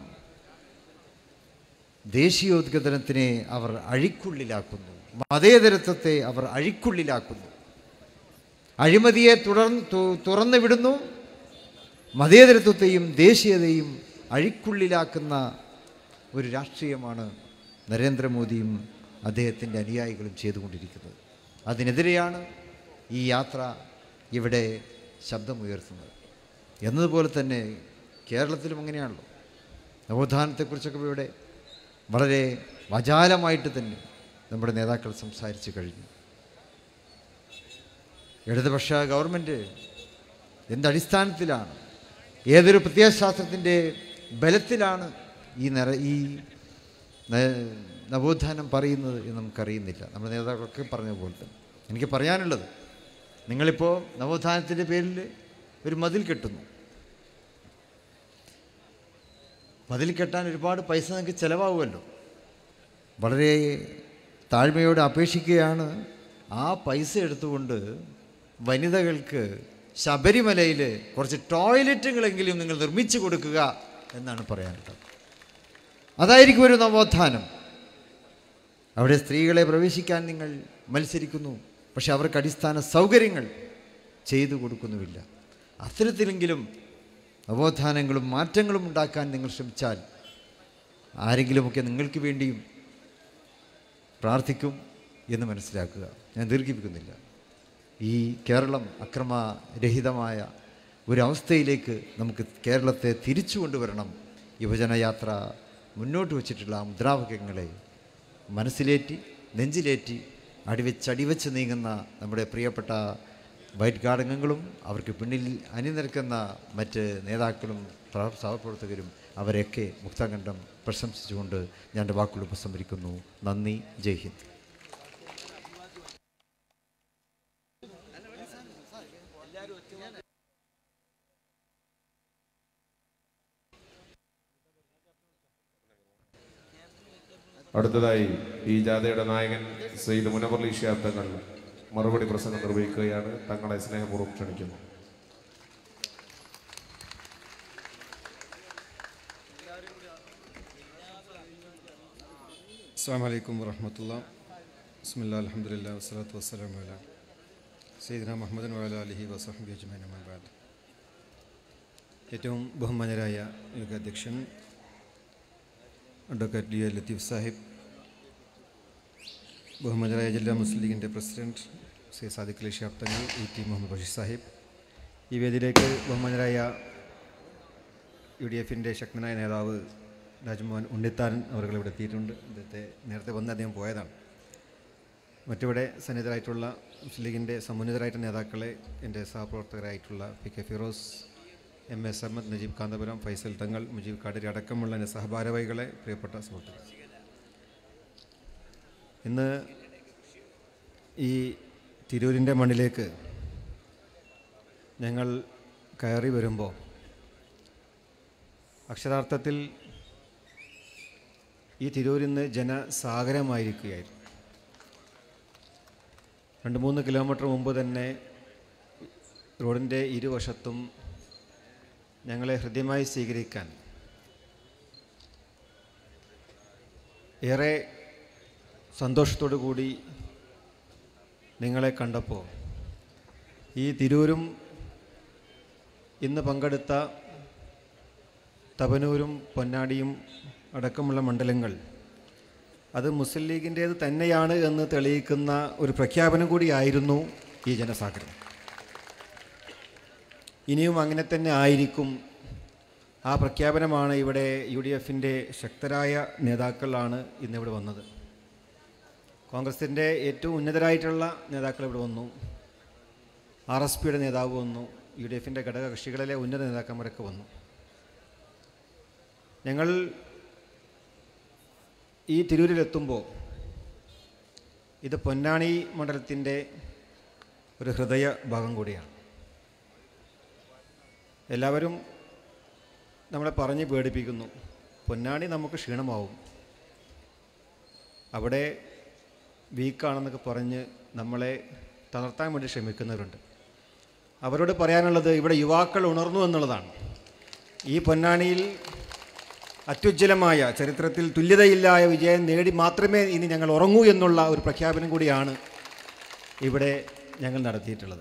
ദേശീയോദ്ഗ്രഥനത്തിനെ അവർ അഴിക്കുള്ളിലാക്കുന്നു മതേതരത്വത്തെ അവർ അഴിക്കുള്ളിലാക്കുന്നു അഴിമതിയെ തുടർന്ന് തു- തുറന്നു വിടുന്നു മതേതരത്വത്തെയും ദേശീയതയും അഴിക്കുള്ളിലാക്കുന്ന ഒരു രാഷ്ട്രീയമാണ് നരേന്ദ്രമോദിയും അദ്ദേഹത്തിൻ്റെ അനുയായികളും ചെയ്തുകൊണ്ടിരിക്കുന്നത് അതിനെതിരെയാണ് ഈ യാത്ര ഇവിടെ ശബ്ദമുയർത്തുന്നത് എന്നതുപോലെ തന്നെ കേരളത്തിലും അങ്ങനെയാണല്ലോ നവോത്ഥാനത്തെക്കുറിച്ചൊക്കെ ഇവിടെ വളരെ വജാലമായിട്ട് തന്നെ നമ്മുടെ നേതാക്കൾ സംസാരിച്ചു കഴിഞ്ഞു ഇടതുപക്ഷ ഗവൺമെൻറ് എന്തടിസ്ഥാനത്തിലാണ് ഏതൊരു പ്രത്യയശാസ്ത്രത്തിൻ്റെ ബലത്തിലാണ് ഈ നിറ ഈ ന- നവോത്ഥാനം പറയുന്നത് എന്ന് നമുക്കറിയുന്നില്ല നമ്മുടെ നേതാക്കളൊക്കെ പറഞ്ഞ പോലെ തന്നെ എനിക്ക് പറയാനുള്ളത് നിങ്ങളിപ്പോൾ നവോത്ഥാനത്തിൻ്റെ പേരിൽ ഒരു മതിൽ കെട്ടുന്നു മതിൽ കെട്ടാൻ ഒരുപാട് പൈസ നിങ്ങൾക്ക് ചിലവാകുമല്ലോ വളരെ താഴ്മയോടെ അപേക്ഷിക്കുകയാണ് ആ പൈസ എടുത്തുകൊണ്ട് വനിതകൾക്ക് ശബരിമലയിൽ കുറച്ച് ടോയ്ലറ്റുകളെങ്കിലും നിങ്ങൾ നിർമ്മിച്ചു കൊടുക്കുക എന്നാണ് പറയാനുള്ളത് അതായിരിക്കും ഒരു നവോത്ഥാനം അവിടെ സ്ത്രീകളെ പ്രവേശിക്കാൻ നിങ്ങൾ മത്സരിക്കുന്നു പക്ഷെ അവർക്ക് അടിസ്ഥാന സൗകര്യങ്ങൾ ചെയ്തു കൊടുക്കുന്നുമില്ല അത്തരത്തിലെങ്കിലും നവോത്ഥാനങ്ങളും മാറ്റങ്ങളും ഉണ്ടാക്കാൻ നിങ്ങൾ ശ്രമിച്ചാൽ ആരെങ്കിലുമൊക്കെ നിങ്ങൾക്ക് വേണ്ടിയും പ്രാർത്ഥിക്കും എന്ന് മനസ്സിലാക്കുക ഞാൻ ദീർഘിപ്പിക്കുന്നില്ല ഈ കേരളം അക്രമരഹിതമായ ഒരവസ്ഥയിലേക്ക് നമുക്ക് കേരളത്തെ തിരിച്ചു കൊണ്ടുവരണം യുവജനയാത്ര മുന്നോട്ട് വച്ചിട്ടുള്ള ആ മുദ്രാവാക്യങ്ങളെ മനസ്സിലേറ്റി നെഞ്ചിലേറ്റി അടിവെച്ച് അടിവെച്ച് നീങ്ങുന്ന നമ്മുടെ പ്രിയപ്പെട്ട വൈറ്റ് ഗാർഡംഗങ്ങളും അവർക്ക് പിന്നിൽ അണിനിരക്കുന്ന മറ്റ് നേതാക്കളും പ്ര- സഹപ്രവർത്തകരും അവരെയൊക്കെ മുക്താകണ്ഠം പ്രശംസിച്ചുകൊണ്ട് ഞാൻ എൻ്റെ വാക്കുകൾ ഉപസംഹരിക്കുന്നു നന്ദി ജയ് ഹിന്ദ് അടുത്തതായി ഈ ജാഥയുടെ നായകൻ സെയ്ദ് മുനവർലി ഷിഹാബ് തങ്ങൾ മറുപടി പ്രസംഗം നിർവഹിക്കുകയാണ് തങ്ങളെ സ്നേഹപൂർവ്വം ക്ഷണിക്കുന്നു അസ്സാം വലൈക്കും വറഹമത്തുള്ള ബിസ്മില്ലാ അലഹമുല്ല വസ്സലാത്തു വസ്സലാം വല സയ്യിദ്ന മുഹമ്മദ് വാല അലഹി വസഹബി അജ്മൈൻ അഹമ്മദ് ഏറ്റവും ബഹുമാനരായ യോഗാധ്യക്ഷൻ advocate D A Latheef Sahib ബഹുമാനരായ ജില്ലാ മുസ്ലിം ലീഗിൻ്റെ president C Sadiq Ali Shihab Thangal E T Muhammad Basheer Sahib ഈ വേദിയിലേക്ക് ബഹുമാനരായ യു ഡി എഫിൻ്റെ ശക്തനായ നേതാവ് രാജ്മോഹൻ ഉണ്ണിത്താൻ അവർ ഇവിടെ എത്തിയിട്ടുണ്ട് അദ്ദേഹത്തെ നേരത്തെ വന്ന് അദ്ദേഹം പോയതാണ് മറ്റിവിടെ സന്നിധരായിട്ടുള്ള മുസ്ലിം ലീഗിൻ്റെ സമുന്നതരായിട്ടുള്ള നേതാക്കളെ എൻ്റെ സഹപ്രവർത്തകരായിട്ടുള്ള P K Firoz M S Ahammad Najeeb Kanthapuram Faisal Thangal Mujeeb കാടരി അടക്കമുള്ള എൻ്റെ സഹഭാരവാഹികളെ പ്രിയപ്പെട്ട സുഹൃത്തുക്കൾ ഇന്ന് ഈ തിരൂരിൻ്റെ മണ്ണിലേക്ക് ഞങ്ങൾ കയറി വരുമ്പോൾ അക്ഷരാർത്ഥത്തിൽ ഈ തിരൂരിന്ന് ജനസാഗരമായിരിക്കുകയായിരുന്നു രണ്ട് മൂന്ന് കിലോമീറ്റർ മുമ്പ് തന്നെ റോഡിൻ്റെ ഇരുവശത്തും ഞങ്ങളെ ഹൃദ്യമായി സ്വീകരിക്കാൻ ഏറെ സന്തോഷത്തോടു കൂടി നിങ്ങളെ കണ്ടപ്പോൾ ഈ തിരൂരും ഇന്ന് പങ്കെടുത്ത തപനൂരും പൊന്നാടിയും അടക്കമുള്ള മണ്ഡലങ്ങൾ അത് മുസ്ലിം ലീഗിൻ്റേത് തന്നെയാണ് എന്ന് തെളിയിക്കുന്ന ഒരു പ്രഖ്യാപനം കൂടിയായിരുന്നു ഈ ജനസാഗരം ഇനിയും അങ്ങനെ തന്നെ ആയിരിക്കും ആ പ്രഖ്യാപനമാണ് ഇവിടെ യു ഡി എഫിൻ്റെ ശക്തരായ നേതാക്കളാണ് ഇന്നിവിടെ വന്നത് കോൺഗ്രസിൻ്റെ ഏറ്റവും ഉന്നതരായിട്ടുള്ള നേതാക്കൾ ഇവിടെ വന്നു ആർ എസ് പിയുടെ നേതാവ് വന്നു യു ഡി എഫിൻ്റെ ഘടകകക്ഷികളിലെ ഉന്നത നേതാക്കന്മാരൊക്കെ വന്നു ഞങ്ങൾ ഈ തിരൂരിലെത്തുമ്പോൾ ഇത് പൊന്നാണി മണ്ഡലത്തിൻ്റെ ഒരു ഹൃദയ ഭാഗം കൂടിയാണ് എല്ലാവരും നമ്മളെ പറഞ്ഞ് പേടിപ്പിക്കുന്നു പൊന്നാണി നമുക്ക് ക്ഷീണമാവും അവിടെ വീക്കാണെന്നൊക്കെ പറഞ്ഞ് നമ്മളെ തളർത്താൻ വേണ്ടി ശ്രമിക്കുന്നവരുണ്ട് അവരോട് പറയാനുള്ളത് ഇവിടെ യുവാക്കൾ ഉണർന്നു എന്നുള്ളതാണ് ഈ പൊന്നാണിയിൽ അത്യുജ്വലമായ ചരിത്രത്തിൽ തുല്യതയില്ലായ വിജയം നേടി മാത്രമേ ഇനി ഞങ്ങൾ ഉറങ്ങൂ എന്നുള്ള ഒരു പ്രഖ്യാപനം കൂടിയാണ് ഇവിടെ ഞങ്ങൾ നടത്തിയിട്ടുള്ളത്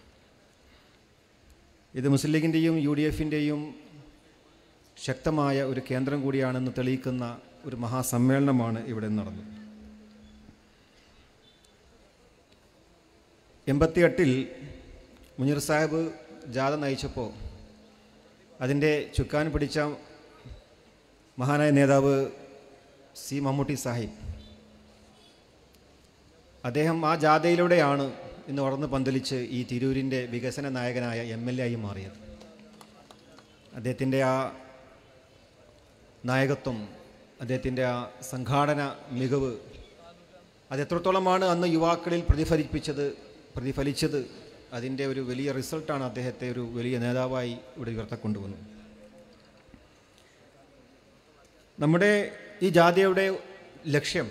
ഇത് മുസ്ലിം ലീഗിൻ്റെയും യു ഡി എഫിൻ്റെയും ശക്തമായ ഒരു കേന്ദ്രം കൂടിയാണെന്ന് തെളിയിക്കുന്ന ഒരു മഹാസമ്മേളനമാണ് ഇവിടെ നടന്നത് എൺപത്തിയെട്ടിൽ മുനീർ സാഹിബ് ജാഥ നയിച്ചപ്പോൾ അതിൻ്റെ ചുക്കാൻ പിടിച്ച മഹാനായ നേതാവ് സി മമ്മൂട്ടി സാഹിബ് അദ്ദേഹം ആ ജാഥയിലൂടെയാണ് ഇന്ന് വളർന്ന് പന്തലിച്ച് ഈ തിരൂരിൻ്റെ വികസന നായകനായ എം എൽ എ ആയി മാറിയത് അദ്ദേഹത്തിൻ്റെ ആ നായകത്വം അദ്ദേഹത്തിൻ്റെ ആ സംഘാടന മികവ് അത് എത്രത്തോളമാണ് അന്ന് യുവാക്കളിൽ പ്രതിഫലിപ്പിച്ചത് പ്രതിഫലിച്ചത് അതിൻ്റെ ഒരു വലിയ റിസൾട്ടാണ് അദ്ദേഹത്തെ ഒരു വലിയ നേതാവായി ഇവിടെ ഉയർത്തിക്കൊണ്ടുവന്നത് നമ്മുടെ ഈ ജാഥയുടെ ലക്ഷ്യം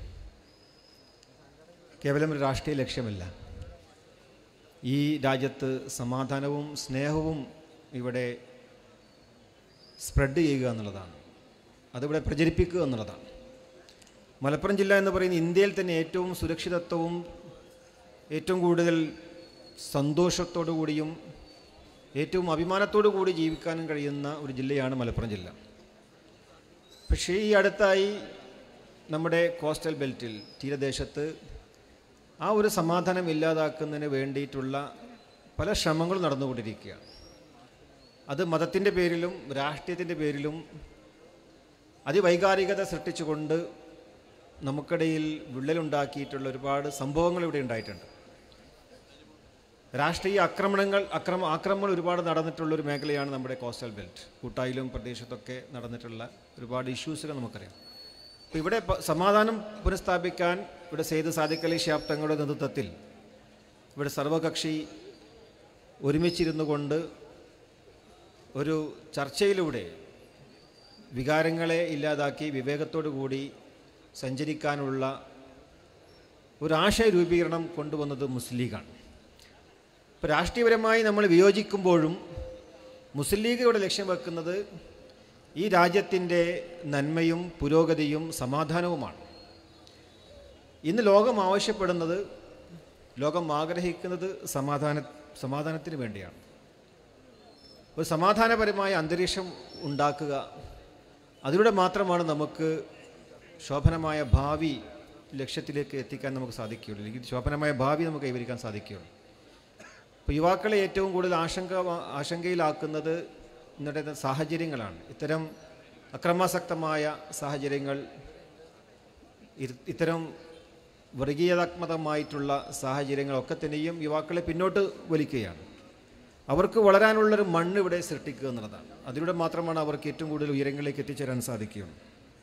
കേവലം ഒരു രാഷ്ട്രീയ ലക്ഷ്യമല്ല ഈ രാജ്യത്ത് സമാധാനവും സ്നേഹവും ഇവിടെ സ്പ്രെഡ് ചെയ്യുക എന്നുള്ളതാണ് അതിവിടെ പ്രചരിപ്പിക്കുക എന്നുള്ളതാണ് മലപ്പുറം ജില്ല എന്ന് പറയുന്നത് ഇന്ത്യയിൽ തന്നെ ഏറ്റവും സുരക്ഷിതത്വവും ഏറ്റവും കൂടുതൽ സന്തോഷത്തോടു കൂടിയും ഏറ്റവും അഭിമാനത്തോടു കൂടി ജീവിക്കാനും കഴിയുന്ന ഒരു ജില്ലയാണ് മലപ്പുറം ജില്ല പക്ഷേ ഈ അടുത്തായി നമ്മുടെ കോസ്റ്റൽ ബെൽറ്റിൽ തീരദേശത്ത് ആ ഒരു സമാധാനം ഇല്ലാതാക്കുന്നതിന് വേണ്ടിയിട്ടുള്ള പല ശ്രമങ്ങളും നടന്നുകൊണ്ടിരിക്കുകയാണ് അത് മതത്തിൻ്റെ പേരിലും രാഷ്ട്രീയത്തിൻ്റെ പേരിലും അതിവൈകാരികത സൃഷ്ടിച്ചുകൊണ്ട് നമുക്കിടയിൽ വിള്ളലുണ്ടാക്കിയിട്ടുള്ള ഒരുപാട് സംഭവങ്ങൾ ഇവിടെ ഉണ്ടായിട്ടുണ്ട് രാഷ്ട്രീയ ആക്രമണങ്ങൾ അക്രമ ആക്രമണങ്ങൾ ഒരുപാട് നടന്നിട്ടുള്ള ഒരു മേഖലയാണ് നമ്മുടെ കോസ്റ്റൽ ബെൽറ്റ് കൂട്ടായിലും പ്രദേശത്തൊക്കെ നടന്നിട്ടുള്ള ഒരുപാട് ഇഷ്യൂസുകൾ നമുക്കറിയാം അപ്പോൾ ഇവിടെ പ- സമാധാനം പുനഃസ്ഥാപിക്കാൻ ഇവിടെ സെയ്ദ് സാദിഖ് അലി ഷിഹാബ് തങ്ങളുടെ നേതൃത്വത്തിൽ ഇവിടെ സർവകക്ഷി ഒരുമിച്ചിരുന്നു കൊണ്ട് ഒരു ചർച്ചയിലൂടെ വികാരങ്ങളെ ഇല്ലാതാക്കി വിവേകത്തോടു കൂടി സഞ്ചരിക്കാനുള്ള ഒരു ആശയ രൂപീകരണം കൊണ്ടുവന്നത് മുസ്ലിം ലീഗാണ് ഇപ്പോൾ രാഷ്ട്രീയപരമായി നമ്മൾ വിയോജിക്കുമ്പോഴും മുസ്ലിം ലീഗ് ഇവിടെ ലക്ഷ്യം വെക്കുന്നത് ഈ രാജ്യത്തിൻ്റെ നന്മയും പുരോഗതിയും സമാധാനവുമാണ് ഇന്ന് ലോകം ആവശ്യപ്പെടുന്നത് ലോകം ആഗ്രഹിക്കുന്നത് സമാധാന സമാധാനത്തിന് വേണ്ടിയാണ് ഒരു സമാധാനപരമായ അന്തരീക്ഷം ഉണ്ടാക്കുക അതിലൂടെ മാത്രമാണ് നമുക്ക് ശോഭനമായ ഭാവി ലക്ഷ്യത്തിലേക്ക് എത്തിക്കാൻ നമുക്ക് സാധിക്കുകയുള്ളൂ അല്ലെങ്കിൽ ശോഭനമായ ഭാവി നമുക്ക് കൈവരിക്കാൻ സാധിക്കുകയുള്ളൂ അപ്പോൾ യുവാക്കളെ ഏറ്റവും കൂടുതൽ ആശങ്ക ആശങ്കയിലാക്കുന്നത് ഇന്നത്തെ സാഹചര്യങ്ങളാണ് ഇത്തരം അക്രമാസക്തമായ സാഹചര്യങ്ങൾ ഇ- ഇത്തരം വർഗീയതാത്മകമായിട്ടുള്ള സാഹചര്യങ്ങളൊക്കെ തന്നെയും യുവാക്കളെ പിന്നോട്ട് വലിക്കുകയാണ് അവർക്ക് വളരാനുള്ളൊരു മണ്ണ് ഇവിടെ സൃഷ്ടിക്കുക എന്നുള്ളതാണ് അതിലൂടെ മാത്രമാണ് അവർക്ക് ഏറ്റവും കൂടുതൽ ഉയരങ്ങളിലേക്ക് എത്തിച്ചേരാൻ സാധിക്കുകയുള്ളൂ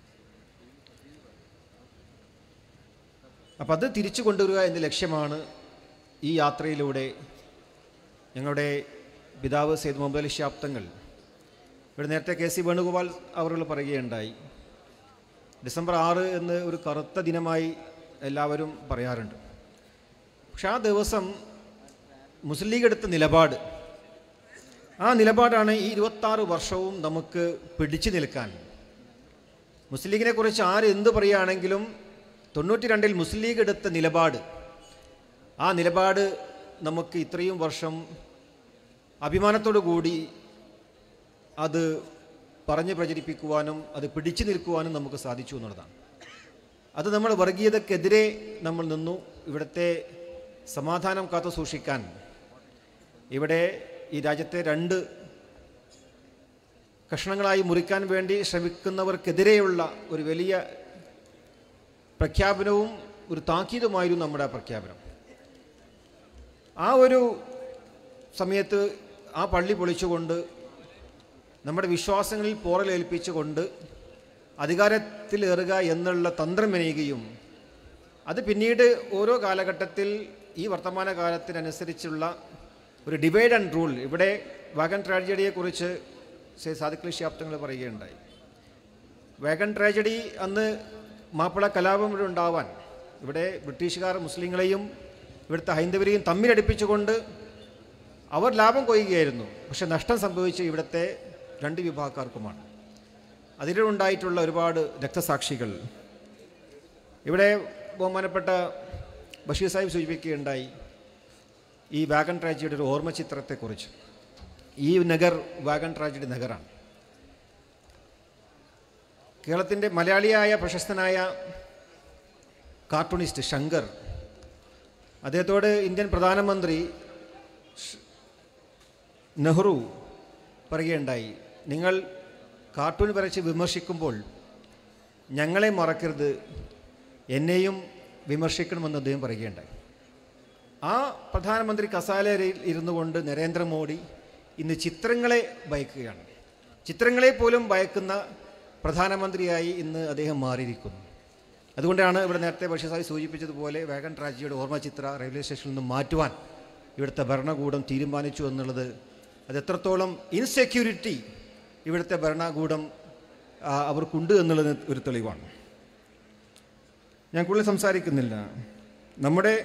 അപ്പം അത് തിരിച്ചു കൊണ്ടുവരിക എന്ന ലക്ഷ്യമാണ് ഈ യാത്രയിലൂടെ ഞങ്ങളുടെ പിതാവ് സെയ്ദ് മുഹമ്മദ് അലി ശാബ്ദങ്ങൾ ഇവിടെ നേരത്തെ കെ സി വേണുഗോപാൽ അവരുകൾ പറയുകയുണ്ടായി ഡിസംബർ ആറ് എന്ന് ഒരു കറുത്ത ദിനമായി എല്ലാവരും പറയാറുണ്ട് പക്ഷെ ആ ദിവസം മുസ്ലിം ലീഗ് എടുത്ത നിലപാട് ആ നിലപാടാണ് ഈ ഇരുപത്താറ് വർഷവും നമുക്ക് പിടിച്ചു നിൽക്കാൻ മുസ്ലിം ലീഗിനെ കുറിച്ച് ആര് എന്ത് പറയുകയാണെങ്കിലും തൊണ്ണൂറ്റി രണ്ടിൽ മുസ്ലിം ലീഗ് എടുത്ത നിലപാട് ആ നിലപാട് നമുക്ക് ഇത്രയും വർഷം അഭിമാനത്തോടു കൂടി അത് പറഞ്ഞ് പ്രചരിപ്പിക്കുവാനും അത് പിടിച്ചു നിൽക്കുവാനും നമുക്ക് സാധിച്ചു എന്നുള്ളതാണ് അത് നമ്മൾ വർഗീയതക്കെതിരെ നമ്മൾ നിന്നു ഇവിടുത്തെ സമാധാനം കാത്തു സൂക്ഷിക്കാൻ ഇവിടെ ഈ രാജ്യത്തെ രണ്ട് കഷ്ണങ്ങളായി മുറിക്കാൻ വേണ്ടി ശ്രമിക്കുന്നവർക്കെതിരെയുള്ള ഒരു വലിയ പ്രഖ്യാപനവും ഒരു താക്കീതുമായിരുന്നു നമ്മുടെ ആ പ്രഖ്യാപനം ആ ഒരു സമയത്ത് ആ പള്ളി പൊളിച്ചുകൊണ്ട് നമ്മുടെ വിശ്വാസങ്ങളിൽ പോറലേൽപ്പിച്ചുകൊണ്ട് അധികാരത്തിലേറുക എന്നുള്ള തന്ത്രം മെനയുകയും അത് പിന്നീട് ഓരോ കാലഘട്ടത്തിൽ ഈ വർത്തമാന കാലത്തിനനുസരിച്ചുള്ള ഒരു ഡിവൈഡ് ആൻഡ് റൂൾ ഇവിടെ വാഗൻ ട്രാജഡിയെക്കുറിച്ച് ശ്രീ സാദിഖ് അലി ശാബ്ദങ്ങൾ പറയുകയുണ്ടായി വാഗൻ ട്രാജഡി അന്ന് മാപ്പിള കലാപം ഇവിടെ ഉണ്ടാവാൻ ഇവിടെ ബ്രിട്ടീഷുകാർ മുസ്ലിങ്ങളെയും ഇവിടുത്തെ ഹൈന്ദവരെയും തമ്മിലടിപ്പിച്ചുകൊണ്ട് അവർ ലാഭം കൊയ്യുകയായിരുന്നു പക്ഷെ നഷ്ടം സംഭവിച്ച ഇവിടുത്തെ രണ്ട് വിഭാഗക്കാർക്കുമാണ് അതിലുണ്ടായിട്ടുള്ള ഒരുപാട് രക്തസാക്ഷികൾ ഇവിടെ ബഹുമാനപ്പെട്ട ബഷീർ സാഹിബ് സൂചിപ്പിക്കുകയുണ്ടായി ഈ വാഗൺ ട്രാജഡിയുടെ ഒരു ഓർമ്മ ചിത്രത്തെക്കുറിച്ച് ഈ നഗർ വാഗൺ ട്രാജഡി നഗറാണ് കേരളത്തിൻ്റെ മലയാളിയായ പ്രശസ്തനായ കാർട്ടൂണിസ്റ്റ് ശങ്കർ അദ്ദേഹത്തോട് ഇന്ത്യൻ പ്രധാനമന്ത്രി ഷ്- നെഹ്റു പറയുകയുണ്ടായി നിങ്ങൾ കാർട്ടൂൺ വരച്ച് വിമർശിക്കുമ്പോൾ ഞങ്ങളെ മറക്കരുത് എന്നെയും വിമർശിക്കണമെന്ന് അദ്ദേഹം പറയുകയുണ്ടായി ആ പ്രധാനമന്ത്രി കസാലയിൽ ഇരുന്നു കൊണ്ട് നരേന്ദ്രമോദി ഇന്ന് ചിത്രങ്ങളെ ഭയക്കുകയാണ് ചിത്രങ്ങളെ പോലും ഭയക്കുന്ന പ്രധാനമന്ത്രിയായി ഇന്ന് അദ്ദേഹം മാറിയിരിക്കുന്നു അതുകൊണ്ടാണ് ഇവിടെ നേരത്തെ ബഷീസായി സൂചിപ്പിച്ചതുപോലെ വേഗൻ ട്രാജിയുടെ ഓർമ്മ ചിത്ര റെയിൽവേ സ്റ്റേഷനിൽ നിന്ന് മാറ്റുവാൻ ഇവിടുത്തെ ഭരണകൂടം തീരുമാനിച്ചു എന്നുള്ളത് അത് എത്രത്തോളം ഇൻസെക്യൂരിറ്റി ഇവിടുത്തെ ഭരണകൂടം ആ, അവർക്കുണ്ട് എന്നുള്ളത് ഒരു തെളിവാണ് ഞാൻ കൂടുതൽ സംസാരിക്കുന്നില്ല നമ്മുടെ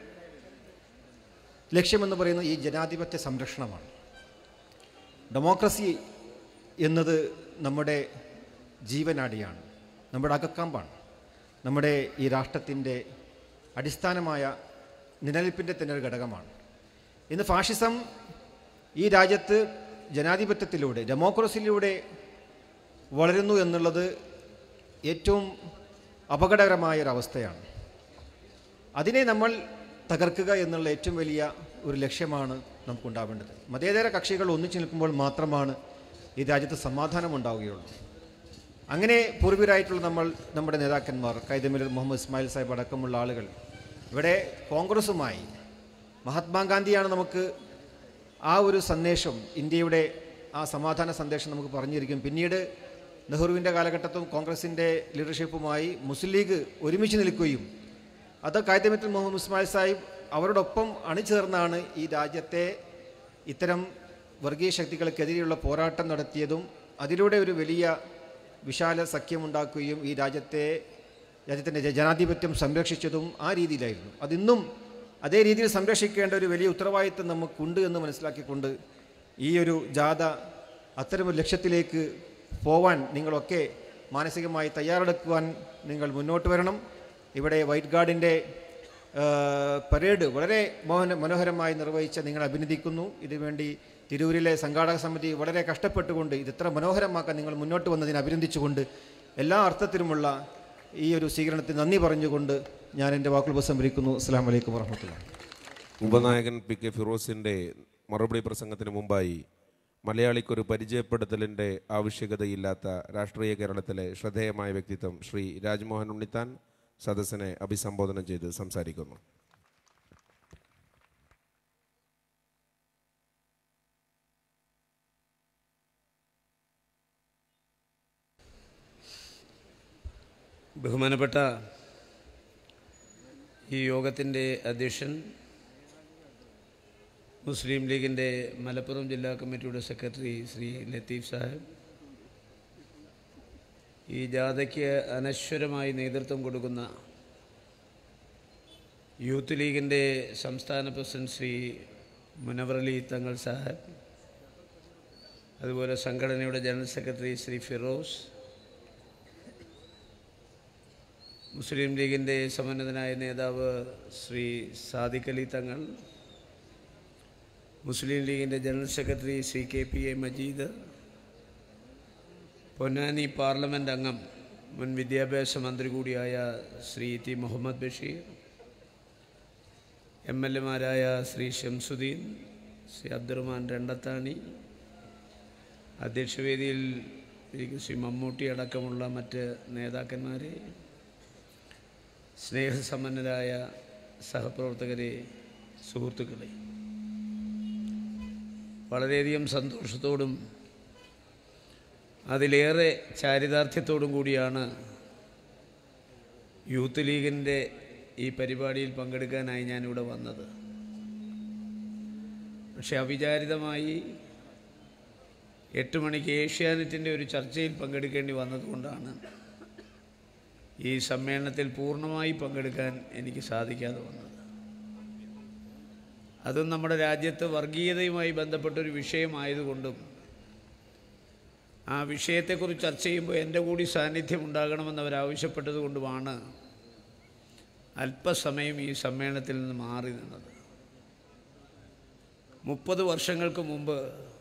ലക്ഷ്യമെന്ന് പറയുന്നത് ഈ ജനാധിപത്യ സംരക്ഷണമാണ് ഡെമോക്രസി എന്നത് നമ്മുടെ ജീവനാടിയാണ് നമ്മുടെ അകക്കാമ്പാണ് നമ്മുടെ ഈ രാഷ്ട്രത്തിൻ്റെ അടിസ്ഥാനമായ നിലനിൽപ്പിൻ്റെ തന്നെ ഒരു ഘടകമാണ് ഇന്ന് ഫാഷിസം ഈ രാജ്യത്ത് ജനാധിപത്യത്തിലൂടെ ഡെമോക്രസിയിലൂടെ വളരുന്നു എന്നുള്ളത് ഏറ്റവും അപകടകരമായ ഒരവസ്ഥയാണ് അതിനെ നമ്മൾ തകർക്കുക എന്നുള്ള ഏറ്റവും വലിയ ഒരു ലക്ഷ്യമാണ് നമുക്കുണ്ടാവേണ്ടത് മതേതര കക്ഷികൾ ഒന്നിച്ചു നിൽക്കുമ്പോൾ മാത്രമാണ് ഈ രാജ്യത്ത് സമാധാനം ഉണ്ടാവുകയുള്ളൂ അങ്ങനെ പൂർവികരായിട്ടുള്ള നമ്മൾ നമ്മുടെ നേതാക്കന്മാർ കൈതമിൽ മുഹമ്മദ് ഇസ്മായിൽ സാഹിബ് അടക്കമുള്ള ആളുകൾ ഇവിടെ കോൺഗ്രസുമായി മഹാത്മാഗാന്ധിയാണ് നമുക്ക് ആ ഒരു സന്ദേശം ഇന്ത്യയുടെ ആ സമാധാന സന്ദേശം നമുക്ക് പറഞ്ഞിരിക്കും പിന്നീട് നെഹ്റുവിൻ്റെ കാലഘട്ടത്തും കോൺഗ്രസിൻ്റെ ലീഡർഷിപ്പുമായി മുസ്ലിം ലീഗ് ഒരുമിച്ച് നിൽക്കുകയും അത് കായികമിത്തിൽ മുഹമ്മദ് ഇസ്മായിൽ സാഹിബ് അവരോടൊപ്പം അണിചേർന്നാണ് ഈ രാജ്യത്തെ ഇത്തരം വർഗീയ ശക്തികൾക്കെതിരെയുള്ള പോരാട്ടം നടത്തിയതും അതിലൂടെ ഒരു വലിയ വിശാല സഖ്യമുണ്ടാക്കുകയും ഈ രാജ്യത്തെ രാജ്യത്തിൻ്റെ ജനാധിപത്യം സംരക്ഷിച്ചതും ആ രീതിയിലായിരുന്നു അതിന്നും അതേ രീതിയിൽ സംരക്ഷിക്കേണ്ട ഒരു വലിയ ഉത്തരവാദിത്വം നമുക്കുണ്ട് എന്ന് മനസ്സിലാക്കിക്കൊണ്ട് ഈ ഒരു ജാഥ അത്തരമൊരു ലക്ഷ്യത്തിലേക്ക് പോവാൻ നിങ്ങളൊക്കെ മാനസികമായി തയ്യാറെടുക്കുവാൻ നിങ്ങൾ മുന്നോട്ട് വരണം ഇവിടെ വൈറ്റ് ഗാർഡിൻ്റെ പരേഡ് വളരെ മോഹന മനോഹരമായി നിർവഹിച്ച നിങ്ങൾ അഭിനന്ദിക്കുന്നു ഇതിനുവേണ്ടി തിരൂരിലെ സംഘാടക സമിതി വളരെ കഷ്ടപ്പെട്ടുകൊണ്ട് ഇത് ഇത്ര മനോഹരമാക്കാൻ നിങ്ങൾ മുന്നോട്ട് വന്നതിനെ അഭിനന്ദിച്ചുകൊണ്ട് എല്ലാ അർത്ഥത്തിലുമുള്ള ഈ ഒരു സ്വീകരണത്തിന് നന്ദി പറഞ്ഞുകൊണ്ട് ഞാൻ എൻ്റെ വാക്കുകൾ ഉപസംഹരിക്കുന്നു അസ്സാം വലൈക്കും വർഹമത്തുള്ള ഉപനായകൻ പി കെ ഫിറോസിൻ്റെ മറുപടി പ്രസംഗത്തിന് മുമ്പായി മലയാളിക്കൊരു പരിചയപ്പെടുത്തലിൻ്റെ ആവശ്യകതയില്ലാത്ത രാഷ്ട്രീയ കേരളത്തിലെ ശ്രദ്ധേയമായ വ്യക്തിത്വം ശ്രീ രാജ്മോഹൻ ഉണ്ണിത്താൻ സദസ്സിനെ അഭിസംബോധന ചെയ്ത് സംസാരിക്കുന്നു ബഹുമാനപ്പെട്ട ഈ യോഗത്തിൻ്റെ അധ്യക്ഷൻ മുസ്ലിം ലീഗിൻ്റെ മലപ്പുറം ജില്ലാ കമ്മിറ്റിയുടെ സെക്രട്ടറി ശ്രീ ലത്തീഫ് സാഹിബ് ഈ ജാഥയ്ക്ക് അനശ്വരമായി നേതൃത്വം കൊടുക്കുന്ന യൂത്ത് ലീഗിൻ്റെ സംസ്ഥാന പ്രസിഡന്റ് ശ്രീ മുനവറലി തങ്ങൾ സാഹിബ് അതുപോലെ സംഘടനയുടെ ജനറൽ സെക്രട്ടറി ശ്രീ ഫിറോസ് മുസ്ലിം ലീഗിൻ്റെ സമന്നതനായ നേതാവ് ശ്രീ സാദിഖ് അലി തങ്ങൾ മുസ്ലിം ലീഗിൻ്റെ general secretary Shri K P A Majeed Ponnani parliament അംഗം മുൻ വിദ്യാഭ്യാസ മന്ത്രി കൂടിയായ Shri T Muhammad Basheer M L എമാരായ ശ്രീ ഷംസുദ്ദീൻ ശ്രീ അബ്ദുറഹ്മാൻ രണ്ടത്താണി അധ്യക്ഷവേദിയിൽ ഇരിക്കുന്ന ശ്രീ മമ്മൂട്ടി അടക്കമുള്ള മറ്റ് നേതാക്കന്മാരെ സ്നേഹസമ്പന്നരായ സഹപ്രവർത്തകരെ സുഹൃത്തുക്കളെ വളരെയധികം സന്തോഷത്തോടും അതിലേറെ ചാരിതാർത്ഥ്യത്തോടും കൂടിയാണ് യൂത്ത് ലീഗിൻ്റെ ഈ പരിപാടിയിൽ പങ്കെടുക്കാനായി ഞാനിവിടെ വന്നത് പക്ഷെ അവിചാരിതമായി എട്ട് മണിക്ക് ഏഷ്യാനെറ്റിൻ്റെ ഒരു ചർച്ചയിൽ പങ്കെടുക്കേണ്ടി വന്നതുകൊണ്ടാണ് ഈ സമ്മേളനത്തിൽ പൂർണ്ണമായി പങ്കെടുക്കാൻ എനിക്ക് സാധിക്കാതെ വന്നത് അതും നമ്മുടെ രാജ്യത്ത് വർഗീയതയുമായി ബന്ധപ്പെട്ടൊരു വിഷയമായതുകൊണ്ടും ആ വിഷയത്തെക്കുറിച്ച് ചർച്ച ചെയ്യുമ്പോൾ എൻ്റെ കൂടി സാന്നിധ്യം ഉണ്ടാകണമെന്ന് അവരാവശ്യപ്പെട്ടത് കൊണ്ടുമാണ് അല്പസമയം ഈ സമ്മേളനത്തിൽ നിന്ന് മാറി നിന്നത് മുപ്പത് വർഷങ്ങൾക്ക് മുമ്പ്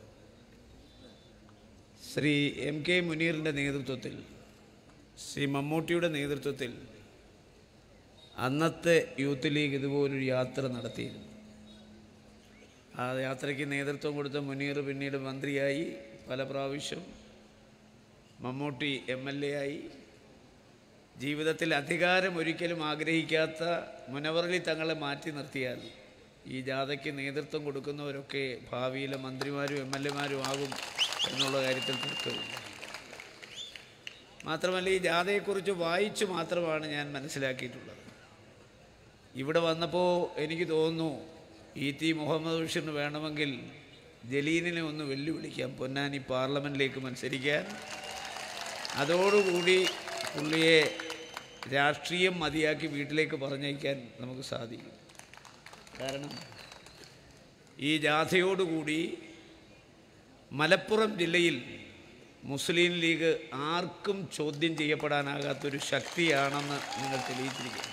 ശ്രീ എം കെ മുനീറിൻ്റെ നേതൃത്വത്തിൽ ശ്രീ മമ്മൂട്ടിയുടെ നേതൃത്വത്തിൽ അന്നത്തെ യൂത്ത് ലീഗ് ഇതുപോലൊരു യാത്ര നടത്തിയിരുന്നു ആ യാത്രയ്ക്ക് നേതൃത്വം കൊടുത്ത മുനീർ പിന്നീട് മന്ത്രിയായി പല പ്രാവശ്യം മമ്മൂട്ടി എം എൽ എ ആയി ജീവിതത്തിൽ അധികാരം ഒരിക്കലും ആഗ്രഹിക്കാത്ത മുനവറലി തങ്ങളെ മാറ്റി നിർത്തിയാൽ ഈ ജാഥയ്ക്ക് നേതൃത്വം കൊടുക്കുന്നവരൊക്കെ ഭാവിയിലെ മന്ത്രിമാരും എം എൽ എമാരും ആകും എന്നുള്ള കാര്യത്തിൽ തർക്കമില്ല മാത്രമല്ല ഈ ജാഥയെക്കുറിച്ച് വായിച്ചു മാത്രമാണ് ഞാൻ മനസ്സിലാക്കിയിട്ടുള്ളത് ഇവിടെ വന്നപ്പോൾ എനിക്ക് തോന്നുന്നു ഇ ടി മുഹമ്മദ് ബഷീറിന് വേണമെങ്കിൽ ജലീലിനെ ഒന്ന് വെല്ലുവിളിക്കാം പൊന്നാനി പാർലമെൻറ്റിലേക്ക് മത്സരിക്കാൻ അതോടുകൂടി പുള്ളിയെ രാഷ്ട്രീയം മതിയാക്കി വീട്ടിലേക്ക് പറഞ്ഞയക്കാൻ നമുക്ക് സാധിക്കും കാരണം ഈ ജാഥയോടുകൂടി മലപ്പുറം ജില്ലയിൽ മുസ്ലിം ലീഗ് ആർക്കും ചോദ്യം ചെയ്യപ്പെടാനാകാത്തൊരു ശക്തിയാണെന്ന് നിങ്ങൾ തെളിയിച്ചിരിക്കുന്നു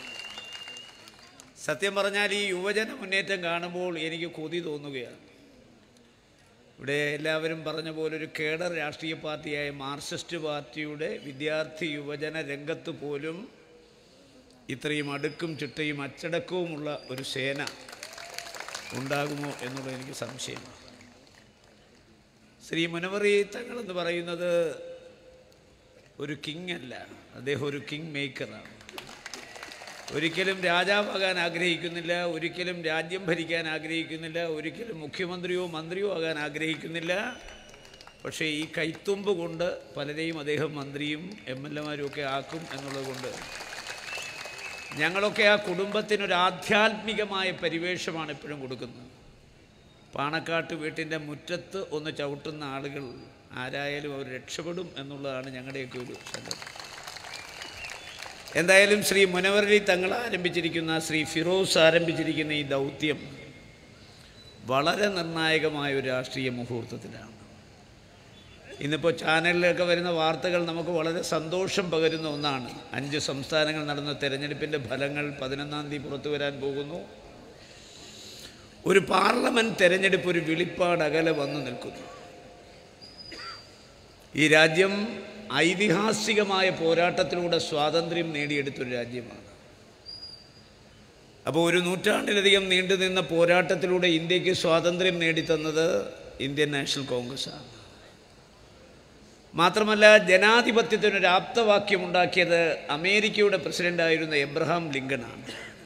സത്യം പറഞ്ഞാൽ ഈ യുവജന മുന്നേറ്റം കാണുമ്പോൾ എനിക്ക് കൊതി തോന്നുകയാണ് ഇവിടെ എല്ലാവരും പറഞ്ഞ പോലെ ഒരു കേഡർ രാഷ്ട്രീയ പാർട്ടിയായ മാർക്സിസ്റ്റ് പാർട്ടിയുടെ വിദ്യാർത്ഥി യുവജന രംഗത്ത് പോലും ഇത്രയും അടുക്കും ചിട്ടയും അച്ചടക്കവുമുള്ള ഒരു സേന ഉണ്ടാകുമോ എന്നുള്ളത് എനിക്ക് സംശയമാണ് ശ്രീ മുനവറി തങ്ങളെന്ന് പറയുന്നത് ഒരു കിങ് അല്ല അദ്ദേഹം ഒരു കിങ് മേക്കറാണ് ഒരിക്കലും രാജാവാകാൻ ആഗ്രഹിക്കുന്നില്ല ഒരിക്കലും രാജ്യം ഭരിക്കാൻ ആഗ്രഹിക്കുന്നില്ല ഒരിക്കലും മുഖ്യമന്ത്രിയോ മന്ത്രിയോ ആകാൻ ആഗ്രഹിക്കുന്നില്ല പക്ഷേ ഈ കൈത്തുമ്പ് കൊണ്ട് പലരെയും അദ്ദേഹം മന്ത്രിയും എം എൽ എമാരും ഒക്കെ ആക്കും എന്നുള്ളത് കൊണ്ട് ഞങ്ങളൊക്കെ ആ കുടുംബത്തിനൊരു ആധ്യാത്മികമായ പരിവേഷമാണ് എപ്പോഴും കൊടുക്കുന്നത് പാണക്കാട്ട് വീട്ടിൻ്റെ മുറ്റത്ത് ഒന്ന് ചവിട്ടുന്ന ആളുകൾ ആരായാലും അവർ രക്ഷപ്പെടും എന്നുള്ളതാണ് ഞങ്ങളുടെയൊക്കെ ഒരു സങ്കല്പം എന്തായാലും ശ്രീ മുനവരലി തങ്ങൾ ആരംഭിച്ചിരിക്കുന്ന ശ്രീ ഫിറോസ് ആരംഭിച്ചിരിക്കുന്ന ഈ ദൗത്യം വളരെ നിർണായകമായ ഒരു രാഷ്ട്രീയ മുഹൂർത്തത്തിലാണ് ഇന്നിപ്പോൾ ചാനലിലൊക്കെ വരുന്ന വാർത്തകൾ നമുക്ക് വളരെ സന്തോഷം പകരുന്ന ഒന്നാണ് അഞ്ച് സംസ്ഥാനങ്ങൾ നടന്ന തെരഞ്ഞെടുപ്പിൻ്റെ ഫലങ്ങൾ പതിനൊന്നാം തീയതി പുറത്തു വരാൻ പോകുന്നു ഒരു പാർലമെൻറ്റ് തെരഞ്ഞെടുപ്പ് ഒരു വിളിപ്പാട് അകലെ വന്നു നിൽക്കുന്നു ഈ രാജ്യം ഐതിഹാസികമായ പോരാട്ടത്തിലൂടെ സ്വാതന്ത്ര്യം നേടിയെടുത്തൊരു രാജ്യമാണ് അപ്പോൾ ഒരു നൂറ്റാണ്ടിലധികം നീണ്ടുനിന്ന പോരാട്ടത്തിലൂടെ ഇന്ത്യക്ക് സ്വാതന്ത്ര്യം നേടിത്തന്നത് ഇന്ത്യൻ നാഷണൽ കോൺഗ്രസ്സാണ് മാത്രമല്ല ജനാധിപത്യത്തിനൊരു ആപ്തവാക്യം ഉണ്ടാക്കിയത് അമേരിക്കയുടെ പ്രസിഡൻ്റായിരുന്ന എബ്രഹാം ലിങ്കണാണ്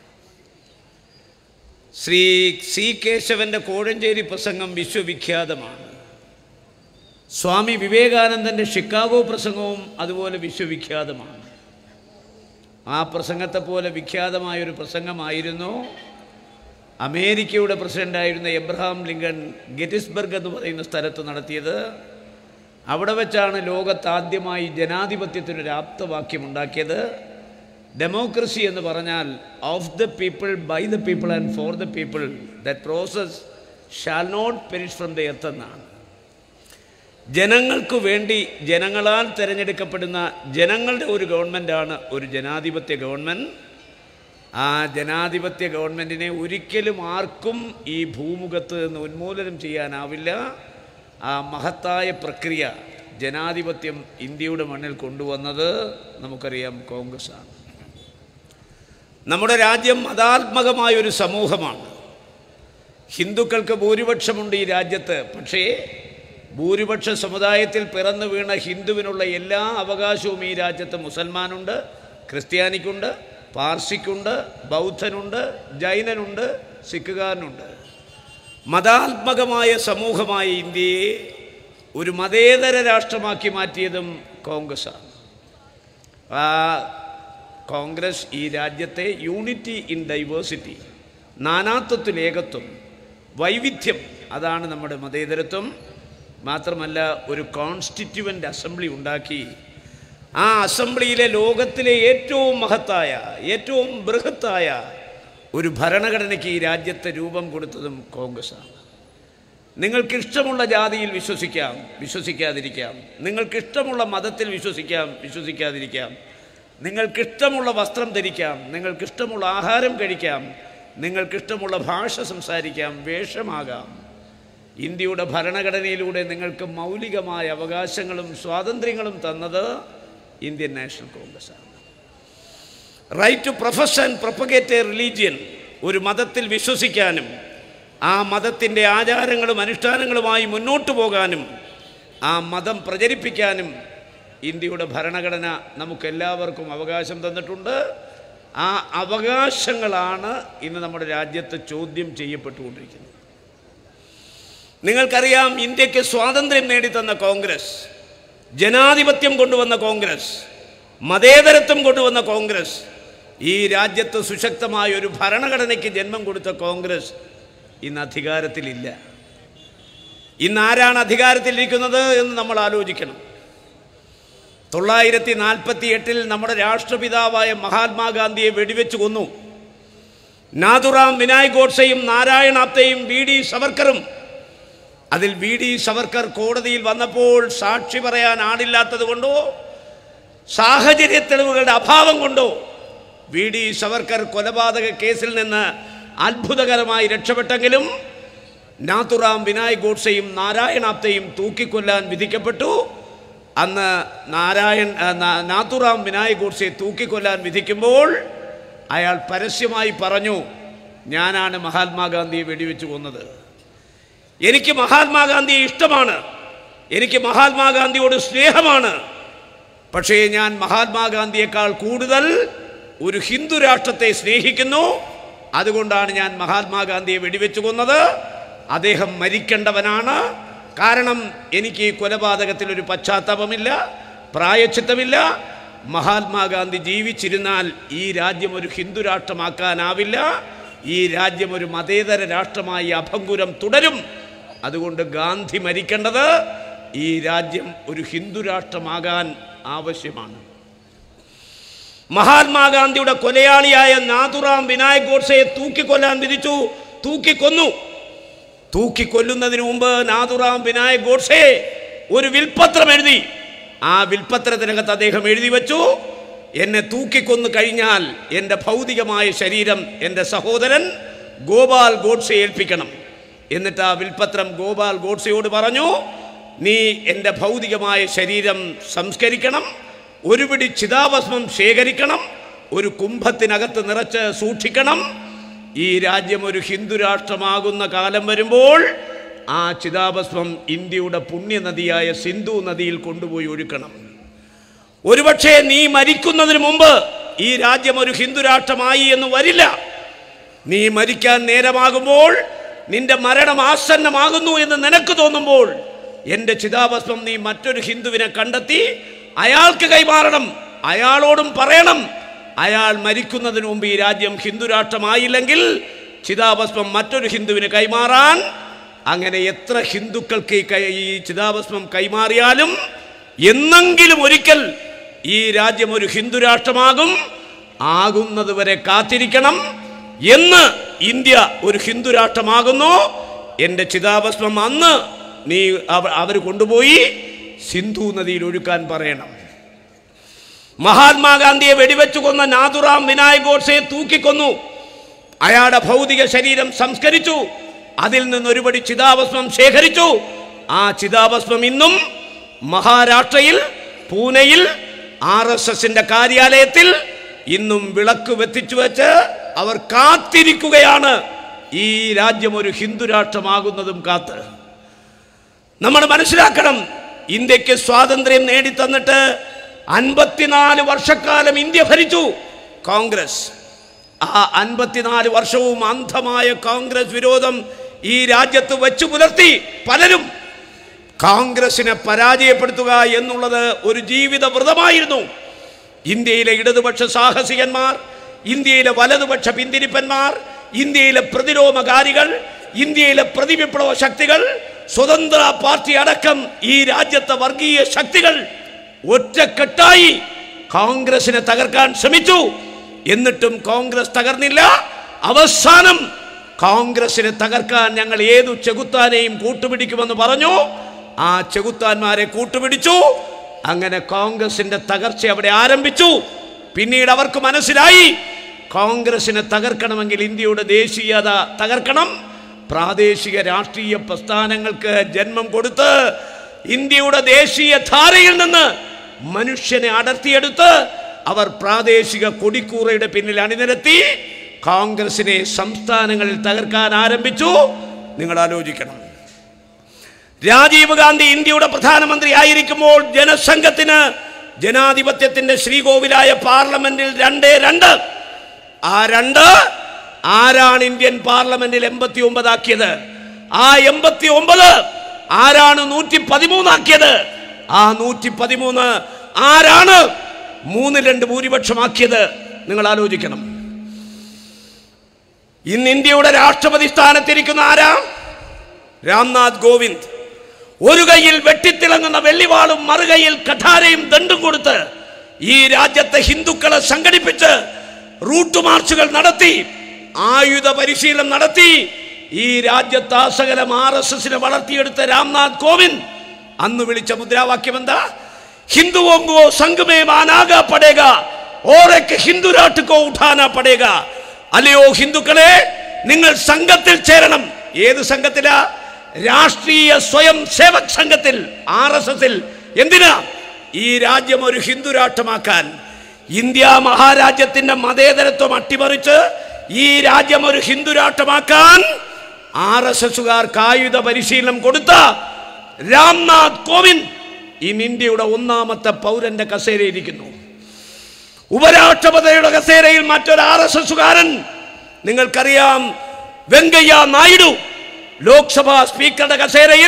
ശ്രീ സി കേശവൻ്റെ കോഴഞ്ചേരി പ്രസംഗം വിശ്വവിഖ്യാതമാണ് സ്വാമി വിവേകാനന്ദൻ്റെ ഷിക്കാഗോ പ്രസംഗവും അതുപോലെ വിശ്വവിഖ്യാതമാണ് ആ പ്രസംഗത്തെ പോലെ വിഖ്യാതമായൊരു പ്രസംഗമായിരുന്നു അമേരിക്കയുടെ പ്രസിഡൻ്റായിരുന്ന എബ്രഹാം ലിങ്കൺ ഗെറ്റിസ്ബർഗ് എന്ന് പറയുന്ന സ്ഥലത്ത് നടത്തിയത് അവിടെ വെച്ചാണ് ലോകത്താദ്യമായി ജനാധിപത്യത്തിനൊരു ആപ്തവാക്യം ഉണ്ടാക്കിയത് ഡെമോക്രസി എന്ന് പറഞ്ഞാൽ of the people by the people and for the people that process shall not perish from the earth എന്നാണ് ജനങ്ങൾക്ക് വേണ്ടി ജനങ്ങളാൽ തിരഞ്ഞെടുക്കപ്പെടുന്ന ജനങ്ങളുടെ ഒരു ഗവൺമെൻറ്റാണ് ഒരു ജനാധിപത്യ ഗവൺമെൻറ് ആ ജനാധിപത്യ ഗവൺമെൻറ്റിനെ ഒരിക്കലും ആർക്കും ഈ ഭൂമുഖത്ത് നിന്ന് ഉന്മൂലനം ചെയ്യാനാവില്ല ആ മഹത്തായ പ്രക്രിയ ജനാധിപത്യം ഇന്ത്യയുടെ മണ്ണിൽ കൊണ്ടുവന്നത് നമുക്കറിയാം കോൺഗ്രസ്സാണ് നമ്മുടെ രാജ്യം മതാത്മകമായ ഒരു സമൂഹമാണ് ഹിന്ദുക്കൾക്ക് ഭൂരിപക്ഷമുണ്ട് ഈ രാജ്യത്ത് പക്ഷേ ഭൂരിപക്ഷ സമുദായത്തിൽ പിറന്നു വീണ ഹിന്ദുവിനുള്ള എല്ലാ അവകാശവും ഈ രാജ്യത്ത് മുസൽമാനുണ്ട് ക്രിസ്ത്യാനിക്കുണ്ട് പാർസിക്കുണ്ട് ബൗദ്ധനുണ്ട് ജൈനനുണ്ട് സിഖുകാരനുണ്ട് മതാത്മകമായ സമൂഹമായ ഇന്ത്യയെ ഒരു മതേതര രാഷ്ട്രമാക്കി മാറ്റിയതും കോൺഗ്രസ്സാണ് ആ കോൺഗ്രസ് ഈ രാജ്യത്തെ യൂണിറ്റി ഇൻ ഡൈവേഴ്സിറ്റി നാനാത്വത്തിൽ ഏകത്വം വൈവിധ്യം അതാണ് നമ്മുടെ മതേതരത്വം മാത്രമല്ല ഒരു കോൺസ്റ്റിറ്റ്യുവൻ്റ് അസംബ്ലി ഉണ്ടാക്കി ആ അസംബ്ലിയിലെ ലോകത്തിലെ ഏറ്റവും മഹത്തായ ഏറ്റവും ബൃഹത്തായ ഒരു ഭരണഘടനയ്ക്ക് ഈ രാജ്യത്തെ രൂപം കൊടുത്തതും കോൺഗ്രസ്സാണ് നിങ്ങൾക്കിഷ്ടമുള്ള ജാതിയിൽ വിശ്വസിക്കാം വിശ്വസിക്കാതിരിക്കാം നിങ്ങൾക്കിഷ്ടമുള്ള മതത്തിൽ വിശ്വസിക്കാം വിശ്വസിക്കാതിരിക്കാം നിങ്ങൾക്കിഷ്ടമുള്ള വസ്ത്രം ധരിക്കാം നിങ്ങൾക്കിഷ്ടമുള്ള ആഹാരം കഴിക്കാം നിങ്ങൾക്കിഷ്ടമുള്ള ഭാഷ സംസാരിക്കാം വേഷമാകാം ഇന്ത്യയുടെ ഭരണഘടനയിലൂടെ നിങ്ങൾക്ക് മൗലികമായ അവകാശങ്ങളും സ്വാതന്ത്ര്യങ്ങളും തന്നത് ഇന്ത്യൻ നാഷണൽ കോൺഗ്രസ് ആണ് right to profess and propagate a religion ഒരു മതത്തിൽ വിശ്വസിക്കാനും ആ മതത്തിൻ്റെ ആചാരങ്ങളും അനുഷ്ഠാനങ്ങളുമായി മുന്നോട്ട് പോകാനും ആ മതം പ്രചരിപ്പിക്കാനും ഇന്ത്യയുടെ ഭരണഘടന നമുക്കെല്ലാവർക്കും അവകാശം തന്നിട്ടുണ്ട് ആ അവകാശങ്ങളാണ് ഇന്ന് നമ്മുടെ രാജ്യത്ത് ചോദ്യം ചെയ്യപ്പെട്ടുകൊണ്ടിരിക്കുന്നത് നിങ്ങൾക്കറിയാം ഇന്ത്യക്ക് സ്വാതന്ത്ര്യം നേടിത്തന്ന കോൺഗ്രസ് ജനാധിപത്യം കൊണ്ടുവന്ന കോൺഗ്രസ് മതേതരത്വം കൊണ്ടുവന്ന കോൺഗ്രസ് ഈ രാജ്യത്ത് സുശക്തമായ ഒരു ഭരണഘടനയ്ക്ക് ജന്മം കൊടുത്ത കോൺഗ്രസ് ഇന്ന് അധികാരത്തിലില്ല ഇന്ന് ആരാണ് അധികാരത്തിലിരിക്കുന്നത് എന്ന് നമ്മൾ ആലോചിക്കണം തൊള്ളായിരത്തി നാൽപ്പത്തി എട്ടിൽ നമ്മുടെ രാഷ്ട്രപിതാവായ മഹാത്മാഗാന്ധിയെ വെടിവെച്ച് കൊന്നു നാഥുറാം വിനായ് ഗോഡ്സെയും നാരായണാപ്തയും വി ഡി സവർക്കറും അതിൽ വി ഡി സവർക്കർ കോടതിയിൽ വന്നപ്പോൾ സാക്ഷി പറയാൻ ആളില്ലാത്തത് കൊണ്ടോ സാഹചര്യ തെളിവുകളുടെ അഭാവം കൊണ്ടോ വി ഡി സവർക്കർ കൊലപാതക കേസിൽ നിന്ന് അത്ഭുതകരമായി രക്ഷപ്പെട്ടെങ്കിലും നാത്തുറാം വിനായ് ഗോഡ്സെയും നാരായണാപ്തയും തൂക്കിക്കൊല്ലാൻ വിധിക്കപ്പെട്ടു അന്ന് നാരായൺ ആ, നാ- നാത്തുറാം വിനായ് ഗോഡ്സെ തൂക്കിക്കൊല്ലാൻ വിധിക്കുമ്പോൾ അയാൾ പരസ്യമായി പറഞ്ഞു ഞാനാണ് മഹാത്മാഗാന്ധിയെ വെടിവെച്ച് കൊന്നത് എനിക്ക് മഹാത്മാഗാന്ധിയെ ഇഷ്ടമാണ് എനിക്ക് മഹാത്മാഗാന്ധിയോട് സ്നേഹമാണ് പക്ഷേ ഞാൻ മഹാത്മാഗാന്ധിയേക്കാൾ കൂടുതൽ ഒരു ഹിന്ദു രാഷ്ട്രത്തെ സ്നേഹിക്കുന്നു അതുകൊണ്ടാണ് ഞാൻ മഹാത്മാഗാന്ധിയെ വെടിവെച്ച് കൊന്നത് അദ്ദേഹം മരിക്കേണ്ടവനാണ് കാരണം എനിക്ക് ഈ കൊലപാതകത്തിൽ ഒരു പശ്ചാത്താപമില്ല പ്രായച്ചിത്തമില്ല മഹാത്മാഗാന്ധി ജീവിച്ചിരുന്നാൽ ഈ രാജ്യം ഒരു ഹിന്ദു രാഷ്ട്രമാക്കാനാവില്ല ഈ രാജ്യം ഒരു മതേതര രാഷ്ട്രമായി അഭംഗുരം തുടരും അതുകൊണ്ട് ഗാന്ധി മരിക്കേണ്ടത് ഈ രാജ്യം ഒരു ഹിന്ദു രാഷ്ട്രമാകാൻ ആവശ്യമാണ് മഹാത്മാഗാന്ധിയുടെ കൊലയാളിയായ നാഥുറാം വിനായക് ഗോഡ്സെയെ തൂക്കിക്കൊല്ലാൻ വിധിച്ചു തൂക്കിക്കൊന്നു തൂക്കിക്കൊല്ലുന്നതിന് മുമ്പ് നാഥുറാം വിനായക് ഗോഡ്സെ ഒരു വിൽപത്രം എഴുതി ആ വിൽപത്രത്തിനകത്ത് അദ്ദേഹം എഴുതി വെച്ചു എന്നെ തൂക്കിക്കൊന്നു കഴിഞ്ഞാൽ എൻ്റെ ഭൗതികമായ ശരീരം എൻ്റെ സഹോദരൻ ഗോപാൽ ഗോഡ്സെ ഏൽപ്പിക്കണം എന്നിട്ട് ആ വിൽപത്രം ഗോപാൽ ഗോഡ്സെയോട് പറഞ്ഞു നീ എൻ്റെ ഭൗതികമായ ശരീരം സംസ്കരിക്കണം ഒരു പിടി ചിതാഭസ്മം ശേഖരിക്കണം ഒരു കുംഭത്തിനകത്ത് നിറച്ച് സൂക്ഷിക്കണം ഈ രാജ്യം ഒരു ഹിന്ദു രാഷ്ട്രമാകുന്ന കാലം വരുമ്പോൾ ആ ചിതാഭസ്മം ഇന്ത്യയുടെ പുണ്യനദിയായ സിന്ധു നദിയിൽ കൊണ്ടുപോയി ഒഴുക്കണം ഒരുപക്ഷെ നീ മരിക്കുന്നതിന് മുമ്പ് ഈ രാജ്യം ഒരു ഹിന്ദു രാഷ്ട്രമായി എന്ന് വരില്ല നീ മരിക്കാൻ നേരമാകുമ്പോൾ നിന്റെ മരണം ആസന്നമാകുന്നു എന്ന് നിനക്ക് തോന്നുമ്പോൾ എൻ്റെ ചിതാഭസ്മം നീ മറ്റൊരു ഹിന്ദുവിനെ കണ്ടെത്തി അയാൾക്ക് കൈമാറണം അയാളോടും പറയണം അയാൾ മരിക്കുന്നതിന് മുമ്പ് ഈ രാജ്യം ഹിന്ദു രാഷ്ട്രമായില്ലെങ്കിൽ ചിതാഭസ്മം മറ്റൊരു ഹിന്ദുവിന് കൈമാറാൻ അങ്ങനെ എത്ര ഹിന്ദുക്കൾക്ക് ഈ കൈ- ഈ ചിതാഭസ്മം കൈമാറിയാലും എന്നെങ്കിലും ഒരിക്കൽ ഈ രാജ്യം ഒരു ഹിന്ദു രാഷ്ട്രമാകും ആകുന്നത് വരെ കാത്തിരിക്കണം എന്ന് ഇന്ത്യ ഒരു ഹിന്ദു രാഷ്ട്രമാകുന്നു എൻ്റെ ചിതാഭസ്മം അന്ന് നീ അവർ കൊണ്ടുപോയി സിന്ധു നദിയിൽ ഒഴുക്കാൻ പറയണം മഹാത്മാഗാന്ധിയെ വെടിവെച്ചു കൊന്ന നാഥുറാം വിനായക് ഗോഡ്സയെ തൂക്കിക്കൊന്നു അയാളുടെ ഭൗതിക ശരീരം സംസ്കരിച്ചു അതിൽ നിന്ന് ഒരുപടി ചിതാഭസ്മം ശേഖരിച്ചു ആ ചിതാഭസ്മം ഇന്നും മഹാരാഷ്ട്രയിൽ പൂനെയിൽ ആർ എസ് എസിന്റെ കാര്യാലയത്തിൽ ഇന്നും വിളക്ക് വെത്തിച്ചു വെച്ച് അവർ കാത്തിരിക്കുകയാണ് ഈ രാജ്യം ഒരു ഹിന്ദു രാഷ്ട്രമാകുന്നതും കാത്ത് നമ്മൾ മനസ്സിലാക്കണം ഇന്ത്യക്ക് സ്വാതന്ത്ര്യം നേടിത്തന്നിട്ട് അൻപത്തിനാല് വർഷക്കാലം ഇന്ത്യ ഭരിച്ചു കോൺഗ്രസ് ആ അൻപത്തിനാല് വർഷവും അന്ധമായ കോൺഗ്രസ് വിരോധം ഈ രാജ്യത്ത് വെച്ചു പുലർത്തി പലരും കോൺഗ്രസിനെ പരാജയപ്പെടുത്തുക എന്നുള്ളത് ഒരു ജീവിത വ്രതമായിരുന്നു ഇന്ത്യയിലെ ഇടതുപക്ഷ സാഹസികന്മാർ ഇന്ത്യയിലെ വലതുപക്ഷ പിന്തിരിപ്പന്മാർ ഇന്ത്യയിലെ പ്രതിരോധകാരികൾ ഇന്ത്യയിലെ പ്രതിവിപ്ലവ ശക്തികൾ സ്വതന്ത്ര പാർട്ടി അടക്കം ഈ രാജ്യത്തെ വർഗീയ ശക്തികൾ ഒറ്റക്കെട്ടായി കോൺഗ്രസിനെ തകർക്കാൻ ശ്രമിച്ചു എന്നിട്ടും കോൺഗ്രസ് തകർന്നില്ല അവസാനം കോൺഗ്രസിനെ തകർക്കാൻ ഞങ്ങൾ ഏതു ചെകുത്താനെയും കൂട്ടുപിടിക്കുമെന്ന് പറഞ്ഞു ആ ചെകുത്താന്മാരെ കൂട്ടുപിടിച്ചു അങ്ങനെ കോൺഗ്രസിന്റെ തകർച്ച അവിടെ ആരംഭിച്ചു പിന്നീട് അവർക്ക് മനസ്സിലായി കോൺഗ്രസിനെ തകർക്കണമെങ്കിൽ ഇന്ത്യയുടെ ദേശീയത തകർക്കണം പ്രാദേശിക രാഷ്ട്രീയ പ്രസ്ഥാനങ്ങൾക്ക് ജന്മം കൊടുത്ത് ഇന്ത്യയുടെ ദേശീയ ധാരയിൽ നിന്ന് മനുഷ്യനെ അടർത്തിയെടുത്ത് അവർ പ്രാദേശിക കൊടിക്കൂറയുടെ പിന്നിൽ അണിനിരത്തി കോൺഗ്രസിനെ സംസ്ഥാനങ്ങളിൽ തകർക്കാൻ ആരംഭിച്ചു നിങ്ങൾ ആലോചിക്കണം രാജീവ് ഗാന്ധി ഇന്ത്യയുടെ പ്രധാനമന്ത്രി ആയിരിക്കുമ്പോൾ ജനസംഘത്തിന് ജനാധിപത്യത്തിന്റെ ശ്രീകോവിലായ പാർലമെന്റിൽ രണ്ടേ രണ്ട് ആ രണ്ട് ആരാണ് ഇന്ത്യൻ പാർലമെന്റിൽ എൺപത്തി ഒമ്പതാക്കിയത് ആ എൺപത്തി ഒമ്പത് ആരാണ് നൂറ്റി പതിമൂന്നാക്കിയത് ആ നൂറ്റി പതിമൂന്ന് ആരാണ് മൂന്ന് രണ്ട് ഭൂരിപക്ഷമാക്കിയത് നിങ്ങൾ ആലോചിക്കണം ഇന്ന് ഇന്ത്യയുടെ രാഷ്ട്രപതി സ്ഥാനത്തിരിക്കുന്ന ആരാ രാംനാഥ് കോവിന്ദ് ഒരു കൈയിൽ വെട്ടിത്തിളങ്ങുന്ന വെള്ളിവാളും മറുകൈയിൽ കഠാരയും ദണ്ടും കൊടുത്ത് ഈ രാജ്യത്തെ ഹിന്ദുക്കളെ സംഘടിപ്പിച്ച് റൂട്ട് മാർച്ചുകൾ നടത്തി ആയുധ പരിശീലനം നടത്തി ഈ രാജ്യത്ത് ആസകലം ആർ എസ് എസിനെ വളർത്തിയെടുത്ത രാംനാഥ് കോവിന്ദ് അന്ന് വിളിച്ച മുദ്രാവാക്യം എന്താ ഹിന്ദുവോങ്കോ സംഘമേ മാനാക പടേക ഓരക്ക് ഹിന്ദു രാട്ടുക്കോ ഉഠാന പടേക അല്ലയോ ഹിന്ദുക്കളെ നിങ്ങൾ സംഘത്തിൽ ചേരണം ഏത് സംഘത്തിലാ രാഷ്ട്രീയ സ്വയം സേവക് സംഘത്തിൽ ആർ എസ് എസിൽ എന്തിനാ ഈ രാജ്യം ഒരു ഹിന്ദു രാഷ്ട്രമാക്കാൻ ഇന്ത്യ മഹാരാജ്യത്തിന്റെ മതേതരത്വം അട്ടിമറിച്ച് ഈ രാജ്യം ഒരു ഹിന്ദു രാഷ്ട്രമാക്കാൻ ആർ എസ് എസുകാർക്ക് ആയുധ പരിശീലനം കൊടുത്ത രാംനാഥ് കോവിന്ദ് ഇന്ന് ഇന്ത്യയുടെ ഒന്നാമത്തെ പൗരന്റെ കസേരയിരിക്കുന്നു ഉപരാഷ്ട്രപതിയുടെ കസേരയിൽ മറ്റൊരു ആർ എസ് എസുകാരൻ നിങ്ങൾക്കറിയാം വെങ്കയ്യ നായിഡു ലോക്സഭാ സ്പീക്കറുടെ കസേരയിൽ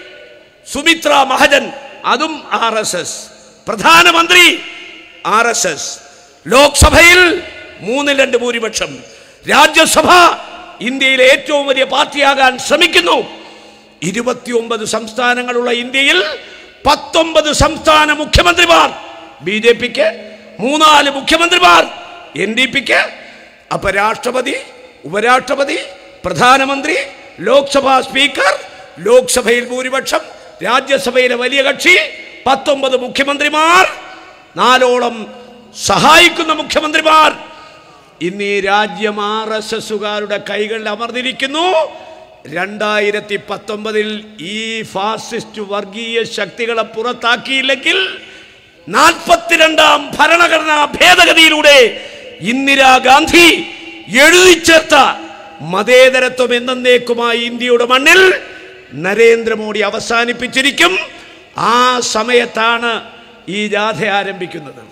സുമിത്ര മഹജൻ അതും ആർ എസ് എസ് പ്രധാനമന്ത്രി ആർ എസ് എസ് ലോക്സഭയിൽ മൂന്നിൽ രണ്ട് ഭൂരിപക്ഷം രാജ്യസഭ ഇന്ത്യയിലെ ഏറ്റവും വലിയ പാർട്ടിയാകാൻ ശ്രമിക്കുന്നു ഇരുപത്തിയൊമ്പത് സംസ്ഥാനങ്ങളുള്ള ഇന്ത്യയിൽ പത്തൊമ്പത് സംസ്ഥാന മുഖ്യമന്ത്രിമാർ ബി ജെ പിക്ക് മൂന്നാല് മുഖ്യമന്ത്രിമാർ എൻ ഡി പിക്ക് അപ്പൊ രാഷ്ട്രപതി ഉപരാഷ്ട്രപതി പ്രധാനമന്ത്രി ലോക്സഭാ സ്പീക്കർ ലോക്സഭയിൽ ഭൂരിപക്ഷം രാജ്യസഭയിലെ വലിയ കക്ഷി പത്തൊമ്പത് മുഖ്യമന്ത്രിമാർ നാലോളം സഹായിക്കുന്ന മുഖ്യമന്ത്രിമാർ ഇന്ന് ഈ രാജ്യം ആർ എസ് എസുകാരുടെ കൈകളിൽ അമർന്നിരിക്കുന്നു രണ്ടായിരത്തി പത്തൊമ്പതിൽ ഈ ഫാസിസ്റ്റ് വർഗീയ ശക്തികളെ പുറത്താക്കിയില്ലെങ്കിൽ നാൽപ്പത്തിരണ്ടാം ഭരണഘടനാ ഭേദഗതിയിലൂടെ ഇന്ദിരാഗാന്ധി എഴുതി ചേർത്ത മതേതരത്വം എന്നേക്കുമായി ഇന്ത്യയുടെ മണ്ണിൽ നരേന്ദ്രമോദി അവസാനിപ്പിച്ചിരിക്കും ആ സമയത്താണ് ഈ ജാഥ ആരംഭിക്കുന്നത്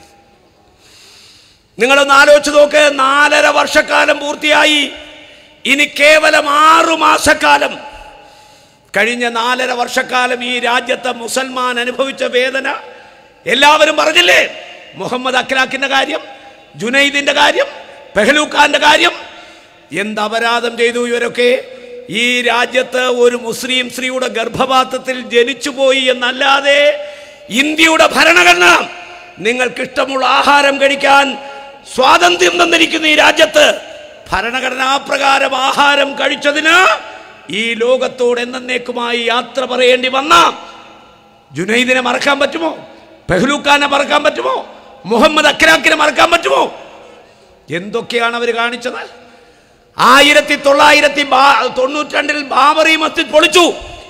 നിങ്ങളൊന്ന് ആലോചിച്ച് നോക്ക് നാലര വർഷക്കാലം പൂർത്തിയായി ഇനി കേവലം ആറു മാസക്കാലം കഴിഞ്ഞ നാലര വർഷക്കാലം ഈ രാജ്യത്തെ മുസൽമാൻ അനുഭവിച്ച വേദന എല്ലാവരും പറഞ്ഞില്ലേ മുഹമ്മദ് അഖ്ലാഖിന്റെ കാര്യം ജുനൈദിന്റെ കാര്യം പെഹലൂഖാന്റെ കാര്യം എന്ത് അപരാധം ചെയ്തു ഇവരൊക്കെ ഈ രാജ്യത്ത് ഒരു മുസ്ലിം സ്ത്രീയുടെ ഗർഭപാത്രത്തിൽ ജനിച്ചുപോയി എന്നല്ലാതെ ഇന്ത്യയുടെ ഭരണഘടന നിങ്ങൾക്കിഷ്ടമുള്ള ആഹാരം കഴിക്കാൻ സ്വാതന്ത്ര്യം തന്നിരിക്കുന്ന ഈ രാജ്യത്ത് ഭരണഘടനാ പ്രകാരം ആഹാരം കഴിച്ചതിന് ഈ ലോകത്തോട് എന്നേക്കുമായി യാത്ര പറയേണ്ടി വന്ന ജുനൈദിനെ മറക്കാൻ പറ്റുമോ പെഹ്ലൂഖാനെ മറക്കാൻ പറ്റുമോ മുഹമ്മദ് അഖ്ലാഖിനെ മറക്കാൻ പറ്റുമോ എന്തൊക്കെയാണ് അവർ കാണിച്ചത് ആയിരത്തി തൊള്ളായിരത്തി തൊണ്ണൂറ്റി രണ്ടിൽ ബാബറി മസ്ജിദ് പൊളിച്ചു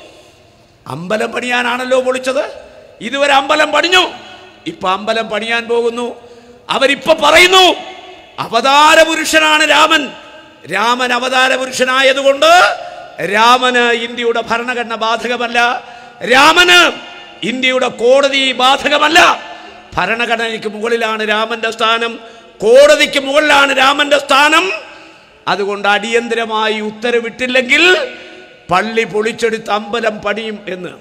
അമ്പലം പണിയാനാണല്ലോ പൊളിച്ചത് ഇതുവരെ അമ്പലം പണിഞ്ഞു ഇപ്പൊ അമ്പലം പണിയാൻ പോകുന്നു അവരിപ്പൊ പറയുന്നു അവതാര പുരുഷനാണ് രാമൻ രാമൻ അവതാര പുരുഷനായതുകൊണ്ട് രാമന് ഇന്ത്യയുടെ ഭരണഘടന ബാധകമല്ല രാമന് ഇന്ത്യയുടെ കോടതി ബാധകമല്ല ഭരണഘടനയ്ക്ക് മുകളിലാണ് രാമന്റെ സ്ഥാനം കോടതിക്ക് മുകളിലാണ് രാമന്റെ സ്ഥാനം അതുകൊണ്ട് അടിയന്തരമായി ഉത്തരവിട്ടില്ലെങ്കിൽ പള്ളി പൊളിച്ചെടുത്ത് അമ്പലം പണിയും എന്ന്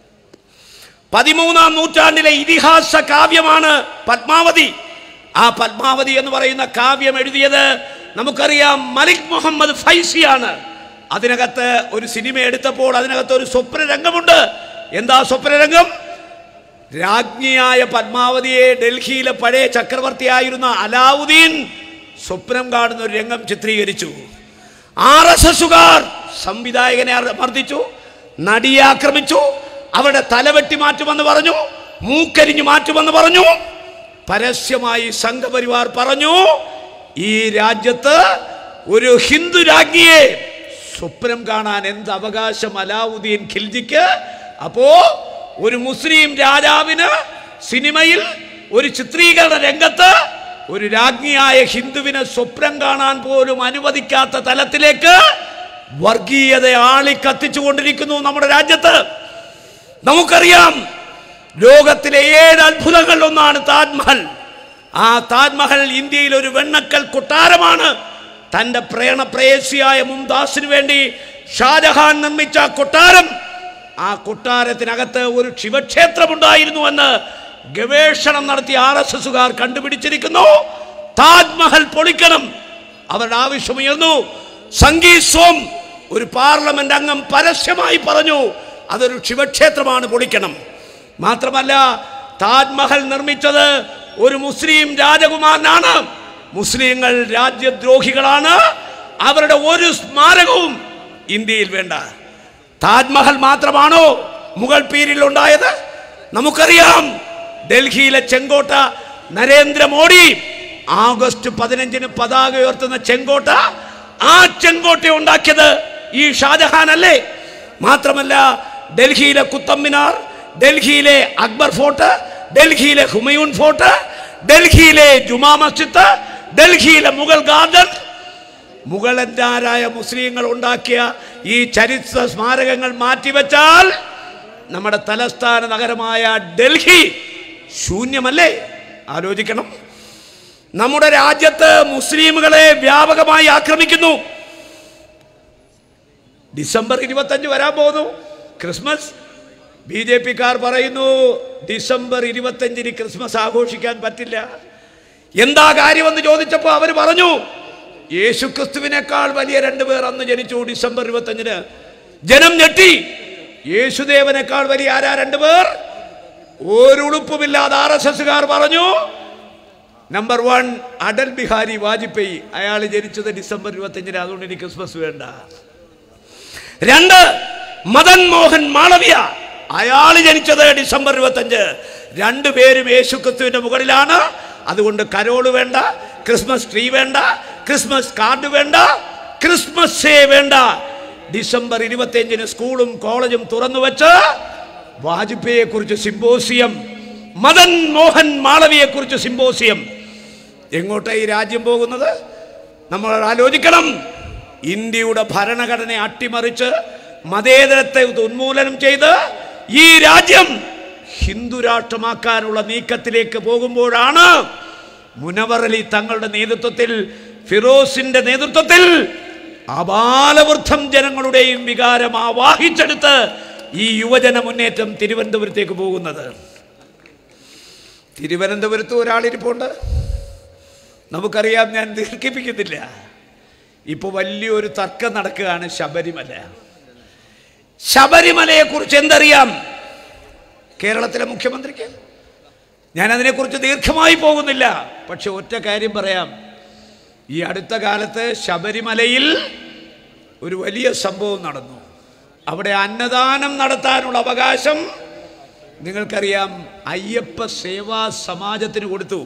പതിമൂന്നാം നൂറ്റാണ്ടിലെ ഇതിഹാസ കാവ്യമാണ് പത്മാവതി ആ പത്മാവതി എന്ന് പറയുന്ന കാവ്യം എഴുതിയത് നമുക്കറിയാം മലിക് മുഹമ്മദ് ഫൈസിയാണ് അതിനകത്ത് ഒരു സിനിമ എടുത്തപ്പോൾ അതിനകത്ത് ഒരു സ്വപ്നരംഗമുണ്ട് എന്താ സ്വപ്നരംഗം രാജ്ഞിയായ പത്മാവതിയെ ഡൽഹിയിലെ പഴയ ചക്രവർത്തിയായിരുന്ന അലാവുദ്ദീൻ സ്വപ്നം കാണുന്ന ഒരു രംഗം ചിത്രീകരിച്ചു ആർ എസ് എസുകാർ സംവിധായകനെ അർ- മർദ്ദിച്ചു നടിയെ ആക്രമിച്ചു അവരുടെ തലവെട്ടി മാറ്റുമെന്ന് പറഞ്ഞു മൂക്കരിഞ്ഞു മാറ്റുമെന്ന് പറഞ്ഞു പരസ്യമായി സംഘപരിവാർ പറഞ്ഞു ഈ രാജ്യത്ത് ഒരു ഹിന്ദു രാജ്ഞിയെ സ്വപ്നം കാണാൻ എന്ത് അവകാശം അലാവുദ്ദീൻ ഖിൽജിക്ക് അപ്പോ ഒരു മുസ്ലിം രാജാവിന് സിനിമയിൽ ഒരു ചിത്രീകരണ രംഗത്ത് ഒരു രാജ്ഞിയായ ഹിന്ദുവിനെ സ്വപ്നം കാണാൻ പോലും അനുവദിക്കാത്ത തലത്തിലേക്ക് വർഗീയത ആളി കത്തിച്ചുകൊണ്ടിരിക്കുന്നു നമ്മുടെ രാജ്യത്ത് നമുക്കറിയാം ലോകത്തിലെ ഏഴ് അത്ഭുതങ്ങളിൽ ഒന്നാണ് താജ്മഹൽ ആ താജ്മഹൽ ഇന്ത്യയിൽ ഒരു വെണ്ണക്കൽ കൊട്ടാരമാണ് തന്റെ പ്രേണപ്രേയസിയായ മുംതാസിന് വേണ്ടി ഷാജഹാൻ നിർമ്മിച്ച ആ കൊട്ടാരം ആ കൊട്ടാരത്തിനകത്ത് ഒരു ശിവക്ഷേത്രമുണ്ടായിരുന്നു എന്ന് ഗവേഷണം നടത്തിയ ആർ എസ് എസുകാർ കണ്ടുപിടിച്ചിരിക്കുന്നു താജ്മഹൽ പൊളിക്കണം അവരുടെ ആവശ്യമുയർന്നു സംഗീത് സോം ഒരു പാർലമെന്റ് അംഗം പരസ്യമായി പറഞ്ഞു അതൊരു ശിവക്ഷേത്രമാണ് പൊളിക്കണം മാത്രമല്ല താജ്മഹൽ നിർമ്മിച്ചത് ഒരു മുസ്ലിം രാജകുമാരനാണ് മുസ്ലിങ്ങൾ രാജ്യദ്രോഹികളാണ് അവരുടെ ഒരു സ്മാരകവും ഇന്ത്യയിൽ വേണ്ട താജ്മഹൽ മാത്രമാണോ മുഗൾ പീരിൽ ഉണ്ടായത് നമുക്കറിയാം ഡൽഹിയിലെ ചെങ്കോട്ട നരേന്ദ്രമോദി ആഗസ്റ്റ് പതിനഞ്ചിന് പതാക ഉയർത്തുന്ന ചെങ്കോട്ട ആ ചെങ്കോട്ട ഉണ്ടാക്കിയത് ഈ ഷാജഹാൻ അല്ലേ മാത്രമല്ല ഡൽഹിയിലെ കുത്തം മിനാർ ഡൽഹിയിലെ അക്ബർ ഫോർട്ട് ഡൽഹിയിലെ ഹുമയൂൺ ഫോർട്ട് ഡൽഹിയിലെ ജുമാ മസ്ജിദ് ഡൽഹിയിലെ മുഗൾ ഗാർഡൻ മുഗളന്മാരായ മുസ്ലിങ്ങൾ ഉണ്ടാക്കിയ ഈ ചരിത്ര സ്മാരകങ്ങൾ മാറ്റിവെച്ചാൽ നമ്മുടെ തലസ്ഥാന നഗരമായ ഡൽഹി ശൂന്യമല്ലേ ആലോചിക്കണം നമ്മുടെ രാജ്യത്ത് മുസ്ലിമുകളെ വ്യാപകമായി ആക്രമിക്കുന്നു ഡിസംബർ ഇരുപത്തഞ്ച് വരാൻ പോകുന്നു ക്രിസ്മസ് ബി ജെ പിക്കാർ പറയുന്നു ഡിസംബർ ഇരുപത്തഞ്ചിന് ക്രിസ്മസ് ആഘോഷിക്കാൻ പറ്റില്ല എന്താ കാര്യമെന്ന് ചോദിച്ചപ്പോൾ അവർ പറഞ്ഞു യേശു ക്രിസ്തുവിനേക്കാൾ വലിയ രണ്ടുപേർ അന്ന് ജനിച്ചു ഡിസംബർ ഇരുപത്തഞ്ചിന് ജനം ഞെട്ടി യേശുദേവനേക്കാൾ വലിയ ആരാ രണ്ടുപേർ ഒരു ഉളുപ്പുമില്ലാതെ ആർ എസ് എസുകാർ പറഞ്ഞു നമ്പർ വൺ അടൽ ബിഹാരി വാജ്പേയി അയാൾ ജനിച്ചത് ഡിസംബർ ഇരുപത്തഞ്ചിന് അതുകൊണ്ട് ഇനി ക്രിസ്മസ് വേണ്ട രണ്ട് മദൻ മോഹൻ മാളവ്യ അയാൾ ജനിച്ചത് ഡിസംബർ ഇരുപത്തഞ്ച് രണ്ടുപേരും യേശു ക്രിസ്തുവിന്റെ മുകളിലാണ് അതുകൊണ്ട് കരോള് വേണ്ട ക്രിസ്മസ് ട്രീ വേണ്ട ക്രിസ്മസ് കാർഡ് വേണ്ട ക്രിസ്മസ് വേണ്ട ഡിസംബർ ഇരുപത്തിയഞ്ചിന് സ്കൂളും കോളേജും തുറന്നു വെച്ച് വാജ്പേയിയെ കുറിച്ച് സിംബോസിയം മദൻ മോഹൻ മാളവിയെ കുറിച്ച് സിംബോസിയം എങ്ങോട്ടാ ഈ രാജ്യം പോകുന്നത് നമ്മൾ ആലോചിക്കണം ഇന്ത്യയുടെ ഭരണഘടന അട്ടിമറിച്ച് മതേതരത്തെ ഉന്മൂലനം ചെയ്ത് ഈ രാജ്യം ഹിന്ദു രാഷ്ട്രമാക്കാനുള്ള നീക്കത്തിലേക്ക് പോകുമ്പോഴാണ് മുനവർ അലി തങ്ങളുടെ നേതൃത്വത്തിൽ ഫിറോസിന്റെ നേതൃത്വത്തിൽ അപാലവൃദ്ധം ജനങ്ങളുടെയും വികാരം ആവാഹിച്ചെടുത്ത് ഈ യുവജന മുന്നേറ്റം തിരുവനന്തപുരത്തേക്ക് പോകുന്നത് തിരുവനന്തപുരത്ത് ഒരാളിരിപ്പുണ്ട് നമുക്കറിയാം ഞാൻ ദീർഘിപ്പിക്കുന്നില്ല ഇപ്പോൾ വലിയൊരു തർക്കം നടക്കുകയാണ് ശബരിമല ശബരിമലയെ കുറിച്ച് എന്തറിയാം കേരളത്തിലെ മുഖ്യമന്ത്രിക്ക് ഞാൻ അതിനെക്കുറിച്ച് ദീർഘമായി പോകുന്നില്ല പക്ഷെ ഒറ്റ കാര്യം പറയാം ഈ അടുത്ത കാലത്ത് ശബരിമലയിൽ ഒരു വലിയ സംഭവം നടന്നു അവിടെ അന്നദാനം നടത്താനുള്ള അവകാശം നിങ്ങൾക്കറിയാം അയ്യപ്പ സേവാ സമാജത്തിന് കൊടുത്തു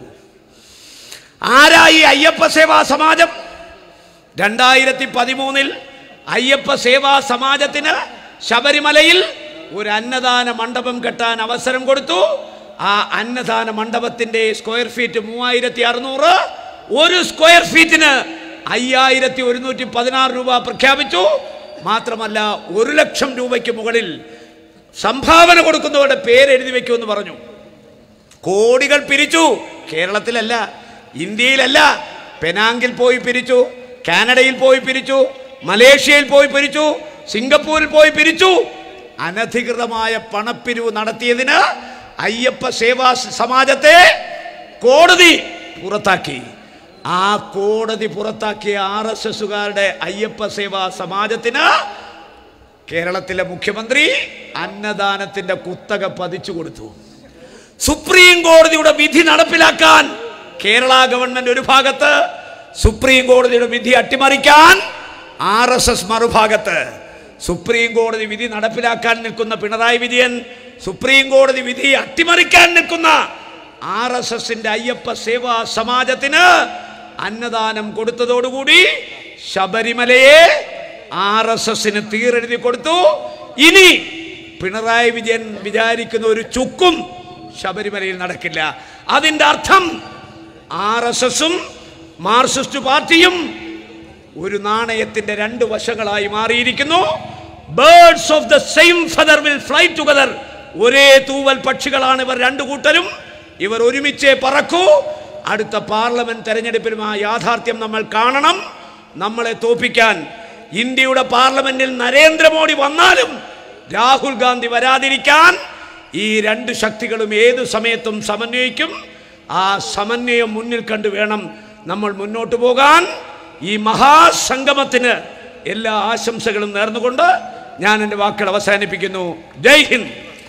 ആരാ ഈ അയ്യപ്പ സേവാ സമാജം രണ്ടായിരത്തി പതിമൂന്നിൽ അയ്യപ്പ സേവാ സമാജത്തിന് ശബരിമലയിൽ ഒരു അന്നദാന മണ്ഡപം കെട്ടാൻ അവസരം കൊടുത്തു ആ അന്നദാന മണ്ഡപത്തിന്റെ സ്ക്വയർ ഫീറ്റ് മൂവായിരത്തി അറുന്നൂറ് ഒരു സ്ക്വയർ ഫീറ്റിന് അയ്യായിരത്തി ഒരുന്നൂറ്റി പതിനാറ് രൂപ പ്രഖ്യാപിച്ചു മാത്രമല്ല ഒരു ലക്ഷം രൂപയ്ക്ക് മുകളിൽ സംഭാവന കൊടുക്കുന്നവരുടെ പേര് എഴുതി വെക്കുമെന്ന് പറഞ്ഞു കോടികൾ പിരിച്ചു കേരളത്തിലല്ല ഇന്ത്യയിലല്ല പെനാങ്കിൽ പോയി പിരിച്ചു കാനഡയിൽ പോയി പിരിച്ചു മലേഷ്യയിൽ പോയി പിരിച്ചു സിംഗപ്പൂരിൽ പോയി പിരിച്ചു അനധികൃതമായ പണപ്പിരിവ് നടത്തിയതിന് അയ്യപ്പ സേവാ സമാജത്തെ കോടതി പുറത്താക്കി ആ കോടതി പുറത്താക്കിയ ആർ എസ് എസുകാരുടെ അയ്യപ്പ സേവാ സമാജത്തിന് കേരളത്തിലെ മുഖ്യമന്ത്രി അന്നദാനത്തിന്റെ കുത്തക പതിച്ചു കൊടുത്തു സുപ്രീം കോടതിയുടെ വിധി നടപ്പിലാക്കാൻ കേരള ഗവൺമെന്റ് ഒരു ഭാഗത്ത് സുപ്രീം കോടതിയുടെ വിധി അട്ടിമറിക്കാൻ ആർ എസ് എസ് മറുഭാഗത്ത് സുപ്രീം കോടതി വിധി നടപ്പിലാക്കാൻ നിൽക്കുന്ന പിണറായി വിജയൻ സുപ്രീം കോടതി വിധി അട്ടിമറിക്കാൻ നിൽക്കുന്ന ആർ എസ് എസിന്റെ അയ്യപ്പ സേവാ സമാജത്തിന് അന്നദാനം കൊടുത്തതോടുകൂടി ശബരിമലയെ ആർ എസ് എസിന് തീരെഴുതി കൊടുത്തു ഇനി പിണറായി വിജയൻ വിചാരിക്കുന്ന ഒരു ചുക്കും ശബരിമലയിൽ നടക്കില്ല അതിന്റെ അർത്ഥം ആർ എസ് എസും മാർക്സിസ്റ്റ് പാർട്ടിയും ഒരു നാണയത്തിന്റെ രണ്ട് വശങ്ങളായി മാറിയിരിക്കുന്നു birds of the same feather will fly together ഒരേ തൂവൽ പക്ഷികളാണ് ഇവർ രണ്ടു കൂട്ടരും ഇവർ ഒരുമിച്ചേ പറക്കൂ അടുത്ത പാർലമെന്റ് തെരഞ്ഞെടുപ്പിലും ആ യാഥാർത്ഥ്യം നമ്മൾ കാണണം നമ്മളെ തോപ്പിക്കാൻ ഇന്ത്യയുടെ പാർലമെന്റിൽ നരേന്ദ്രമോദി വന്നാലും രാഹുൽ ഗാന്ധി വരാതിരിക്കാൻ ഈ രണ്ട് ശക്തികളും ഏതു സമയത്തും സമന്വയിക്കും ആ സമന്വയം മുന്നിൽ കണ്ടു വേണം നമ്മൾ മുന്നോട്ട് പോകാൻ ഈ മഹാസംഗമത്തിന് എല്ലാ ആശംസകളും നേർന്നുകൊണ്ട് ഞാൻ എൻ്റെ വാക്കുകൾ അവസാനിപ്പിക്കുന്നു ജയ് ഹിന്ദ്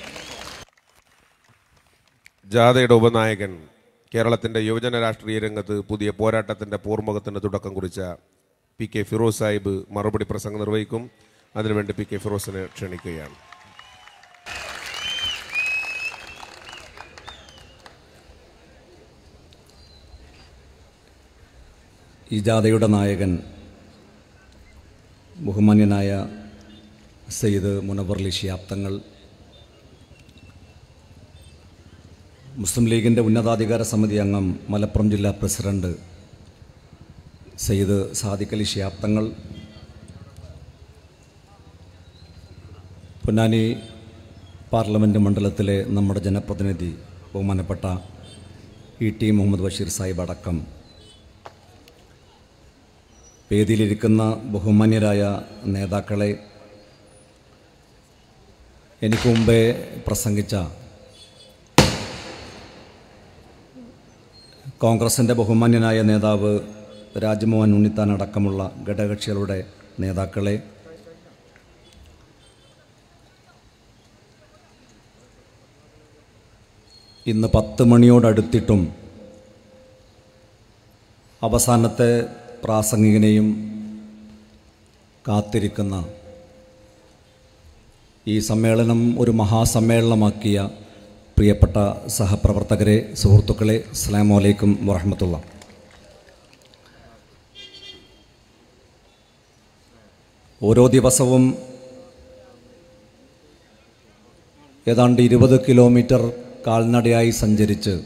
ജാഥയുടെ ഉപനായകൻ കേരളത്തിന്റെ യുവജന രാഷ്ട്രീയ രംഗത്ത് പുതിയ പോരാട്ടത്തിന്റെ പൂർമുഖത്തിന് തുടക്കം കുറിച്ച പി കെ ഫിറോസ് സാഹിബ് മറുപടി പ്രസംഗം നിർവഹിക്കും അതിനുവേണ്ടി പി കെ ഫിറോസിനെ ക്ഷണിക്കുകയാണ് ഈ ജാഥയുടെ നായകൻ ബഹുമാന്യനായ സയ്യിദ് മുനവർ ശിഹാബ് തങ്ങൾ മുസ്ലിം ലീഗിൻ്റെ ഉന്നതാധികാര സമിതി അംഗം മലപ്പുറം ജില്ലാ പ്രസിഡന്റ് സയ്യിദ് സാദിഖ് അലി ശിഹാബ് തങ്ങൾ പൊന്നാനി പാർലമെൻറ്റ് മണ്ഡലത്തിലെ നമ്മുടെ ജനപ്രതിനിധി ബഹുമാനപ്പെട്ട ഇ ടി മുഹമ്മദ് ബഷീർ സാഹിബ് അടക്കം വേദിയിലിരിക്കുന്ന ബഹുമാന്യരായ നേതാക്കളെ എനിക്ക് മുമ്പേ പ്രസംഗിച്ച കോൺഗ്രസിൻ്റെ ബഹുമാന്യനായ നേതാവ് രാജ്മോഹൻ ഉണ്ണിത്താൻ അടക്കമുള്ള ഘടകകക്ഷികളുടെ നേതാക്കളെ ഇന്ന് പത്ത് മണിയോടടുത്തിട്ടും അവസാനത്തെ പ്രാസംഗികനെയും കാത്തിരിക്കുന്ന ഈ സമ്മേളനം ഒരു മഹാസമ്മേളനമാക്കിയ പ്രിയപ്പെട്ട സഹപ്രവർത്തകരെ സുഹൃത്തുക്കളെ അസ്സാം വലൈക്കും വറഹമത്തുള്ള ഓരോ ദിവസവും ഏതാണ്ട് ഇരുപത് കിലോമീറ്റർ കാൽനടയായി സഞ്ചരിച്ച്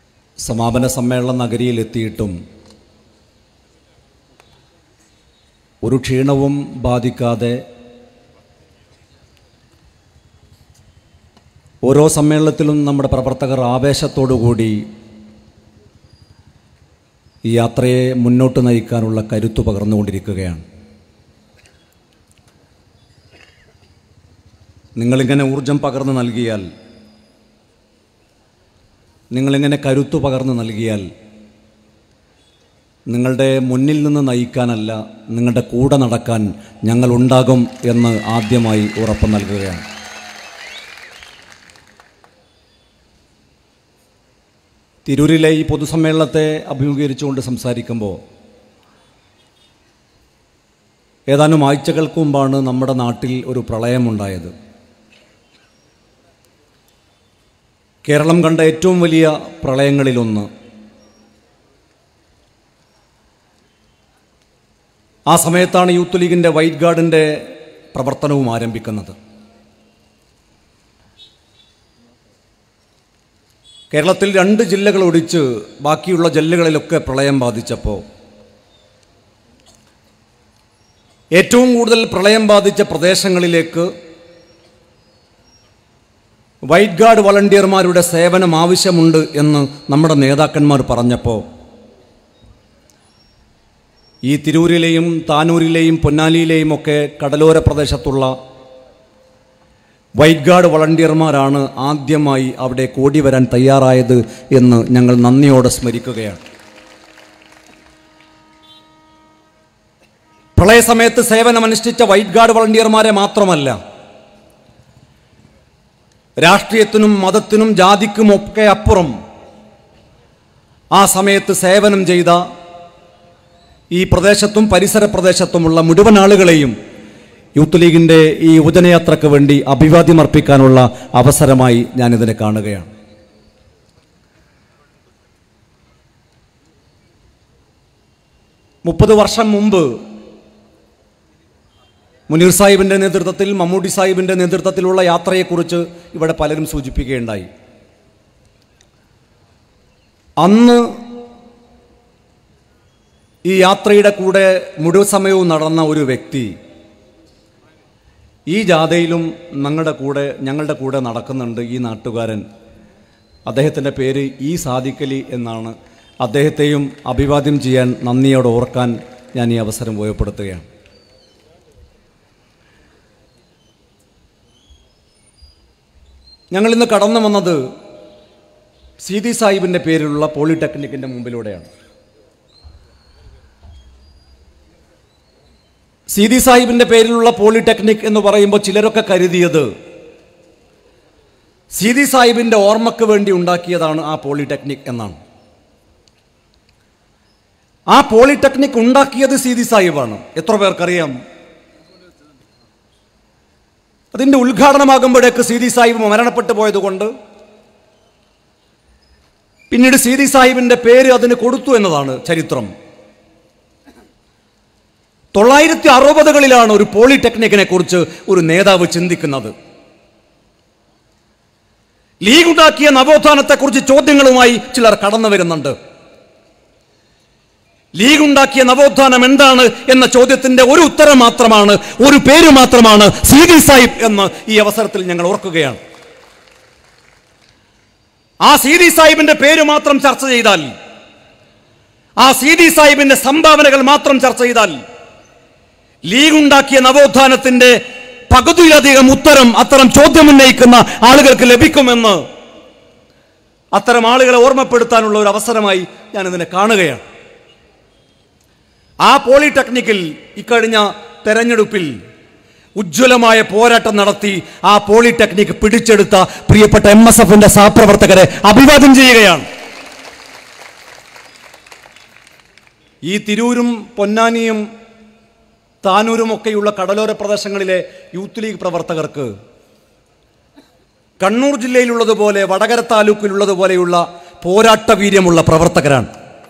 സമാപന സമ്മേളന നഗരിയിലെത്തിയിട്ടും ഒരു ക്ഷീണവും ബാധിക്കാതെ ഓരോ സമ്മേളനത്തിലും നമ്മുടെ പ്രവർത്തകർ ആവേശത്തോടുകൂടി ഈ യാത്രയെ മുന്നോട്ട് നയിക്കാനുള്ള കരുത്തു പകർന്നുകൊണ്ടിരിക്കുകയാണ് നിങ്ങളിങ്ങനെ ഊർജം പകർന്നു നൽകിയാൽ നിങ്ങളിങ്ങനെ കരുത്തു പകർന്നു നൽകിയാൽ നിങ്ങളുടെ മുന്നിൽ നിന്ന് നയിക്കാനല്ല നിങ്ങളുടെ കൂടെ നടക്കാൻ ഞങ്ങളുണ്ടാകും എന്ന് ആദ്യമായി ഉറപ്പ് നൽകുകയാണ് തിരൂരിലെ ഈ പൊതുസമ്മേളനത്തെ അഭിമുഖീകരിച്ചുകൊണ്ട് സംസാരിക്കുമ്പോൾ ഏതാനും ആഴ്ചകൾക്ക് മുമ്പാണ് നമ്മുടെ നാട്ടിൽ ഒരു പ്രളയമുണ്ടായത് കേരളം കണ്ട ഏറ്റവും വലിയ പ്രളയങ്ങളിലൊന്ന് ആ സമയത്താണ് യൂത്ത് ലീഗിൻ്റെ വൈറ്റ് ഗാർഡിൻ്റെ പ്രവർത്തനവും ആരംഭിക്കുന്നത് കേരളത്തിൽ രണ്ട് ജില്ലകൾ ഒഴിച്ച് ബാക്കിയുള്ള ജില്ലകളിലൊക്കെ പ്രളയം ബാധിച്ചപ്പോൾ ഏറ്റവും കൂടുതൽ പ്രളയം ബാധിച്ച പ്രദേശങ്ങളിലേക്ക് വൈറ്റ് ഗാർഡ് വളണ്ടിയർമാരുടെ സേവനം ആവശ്യമുണ്ട് എന്ന് നമ്മുടെ നേതാക്കന്മാർ പറഞ്ഞപ്പോൾ ഈ തിരൂരിലെയും താനൂരിലെയും പൊന്നാലിയിലെയും ഒക്കെ കടലോര പ്രദേശത്തുള്ള വൈറ്റ് ഗാർഡ് വളണ്ടിയർമാരാണ് ആദ്യമായി അവിടെ കൂടി വരാൻ തയ്യാറായത് എന്ന് ഞങ്ങൾ നന്ദിയോടെ സ്മരിക്കുകയാണ് പ്രളയസമയത്ത് സേവനമനുഷ്ഠിച്ച വൈറ്റ് ഗാർഡ് വളണ്ടിയർമാരെ മാത്രമല്ല രാഷ്ട്രീയത്തിനും മതത്തിനും ജാതിക്കും ഒക്കെ അപ്പുറം ആ സമയത്ത് സേവനം ചെയ്ത ഈ പ്രദേശത്തും പരിസര പ്രദേശത്തുമുള്ള മുഴുവൻ ആളുകളെയും യൂത്ത് ലീഗിൻ്റെ ഈ യുവജനയാത്രയ്ക്ക് വേണ്ടി അഭിവാദ്യം അർപ്പിക്കാനുള്ള അവസരമായി ഞാനിതിനെ കാണുകയാണ് മുപ്പത് വർഷം മുമ്പ് മുനീർ സാഹിബിൻ്റെ നേതൃത്വത്തിൽ മമ്മൂട്ടി സാഹിബിൻ്റെ നേതൃത്വത്തിലുള്ള യാത്രയെക്കുറിച്ച് ഇവിടെ പലരും സൂചിപ്പിക്കുകയുണ്ടായി അന്ന് ഈ യാത്രയുടെ കൂടെ മുഴുവൻ സമയവും നടന്ന ഒരു വ്യക്തി ഈ ജാഥയിലും ഞങ്ങളുടെ കൂടെ ഞങ്ങളുടെ കൂടെ നടക്കുന്നുണ്ട് ഈ നാട്ടുകാരൻ അദ്ദേഹത്തിൻ്റെ പേര് ഈ സാദിക്കലി എന്നാണ് അദ്ദേഹത്തെയും അഭിവാദ്യം ചെയ്യാൻ നന്ദിയോടെ ഓർക്കാൻ ഞാൻ ഈ അവസരം ഉപയോഗപ്പെടുത്തുകയാണ് ഞങ്ങളിന്ന് കടന്നു വന്നത് സീതി സാഹിബിൻ്റെ പേരിലുള്ള പോളിടെക്നിക്കിൻ്റെ മുമ്പിലൂടെയാണ് സീതി സാഹിബിൻ്റെ പേരിലുള്ള പോളിടെക്നിക് എന്ന് പറയുമ്പോൾ ചിലരൊക്കെ കരുതിയത് സീതി സാഹിബിൻ്റെ ഓർമ്മയ്ക്ക് വേണ്ടി ഉണ്ടാക്കിയതാണ് ആ പോളിടെക്നിക് എന്നാണ് ആ പോളിടെക്നിക് ഉണ്ടാക്കിയത് സീതി സാഹിബാണ് എത്ര പേർക്കറിയാം അതിൻ്റെ ഉദ്ഘാടനമാകുമ്പോഴേക്ക് സീതി സാഹിബ് മരണപ്പെട്ടു പോയതുകൊണ്ട് പിന്നീട് സീതി സാഹിബിൻ്റെ പേര് അതിന് കൊടുത്തു എന്നതാണ് ചരിത്രം തൊള്ളായിരത്തി അറുപതുകളിലാണ് ഒരു പോളിടെക്നിക്കിനെ കുറിച്ച് ഒരു നേതാവ് ചിന്തിക്കുന്നത് ലീഗ് ഉണ്ടാക്കിയ നവോത്ഥാനത്തെക്കുറിച്ച് ചോദ്യങ്ങളുമായി ചിലർ കടന്നു വരുന്നുണ്ട് ലീഗ് ഉണ്ടാക്കിയ നവോത്ഥാനം എന്താണ് എന്ന ചോദ്യത്തിന്റെ ഒരു ഉത്തരം മാത്രമാണ് ഒരു പേര് മാത്രമാണ് സീതി സാഹിബ് എന്ന് ഈ അവസരത്തിൽ ഞങ്ങൾ ഓർക്കുകയാണ് ആ സീതി സാഹിബിന്റെ പേര് മാത്രം ചർച്ച ചെയ്താൽ ആ സീതി സാഹിബിന്റെ സംഭാവനകൾ മാത്രം ചർച്ച ചെയ്താൽ ലീഗ് ഉണ്ടാക്കിയ നവോത്ഥാനത്തിന്റെ പകുതിയിലധികം ഉത്തരം അത്തരം ചോദ്യം ഉന്നയിക്കുന്ന ആളുകൾക്ക് ലഭിക്കുമെന്ന് അത്തരം ആളുകളെ ഓർമ്മപ്പെടുത്താനുള്ള ഒരു അവസരമായി ഞാനിതിനെ കാണുകയാണ് ആ പോളിടെക്നിക്കിൽ ഇക്കഴിഞ്ഞ തെരഞ്ഞെടുപ്പിൽ ഉജ്ജ്വലമായ പോരാട്ടം നടത്തി ആ പോളിടെക്നിക് പിടിച്ചെടുത്ത പ്രിയപ്പെട്ട എം എസ് എഫിന്റെ സഹപ്രവർത്തകരെ അഭിവാദ്യം ചെയ്യുകയാണ് ഈ തിരൂരും പൊന്നാനിയും താനൂരുമൊക്കെയുള്ള കടലോര പ്രദേശങ്ങളിലെ യൂത്ത് ലീഗ് പ്രവർത്തകർക്ക് കണ്ണൂർ ജില്ലയിലുള്ളതുപോലെ വടകര താലൂക്കിലുള്ളതുപോലെയുള്ള പോരാട്ട വീര്യമുള്ള പ്രവർത്തകരാണ്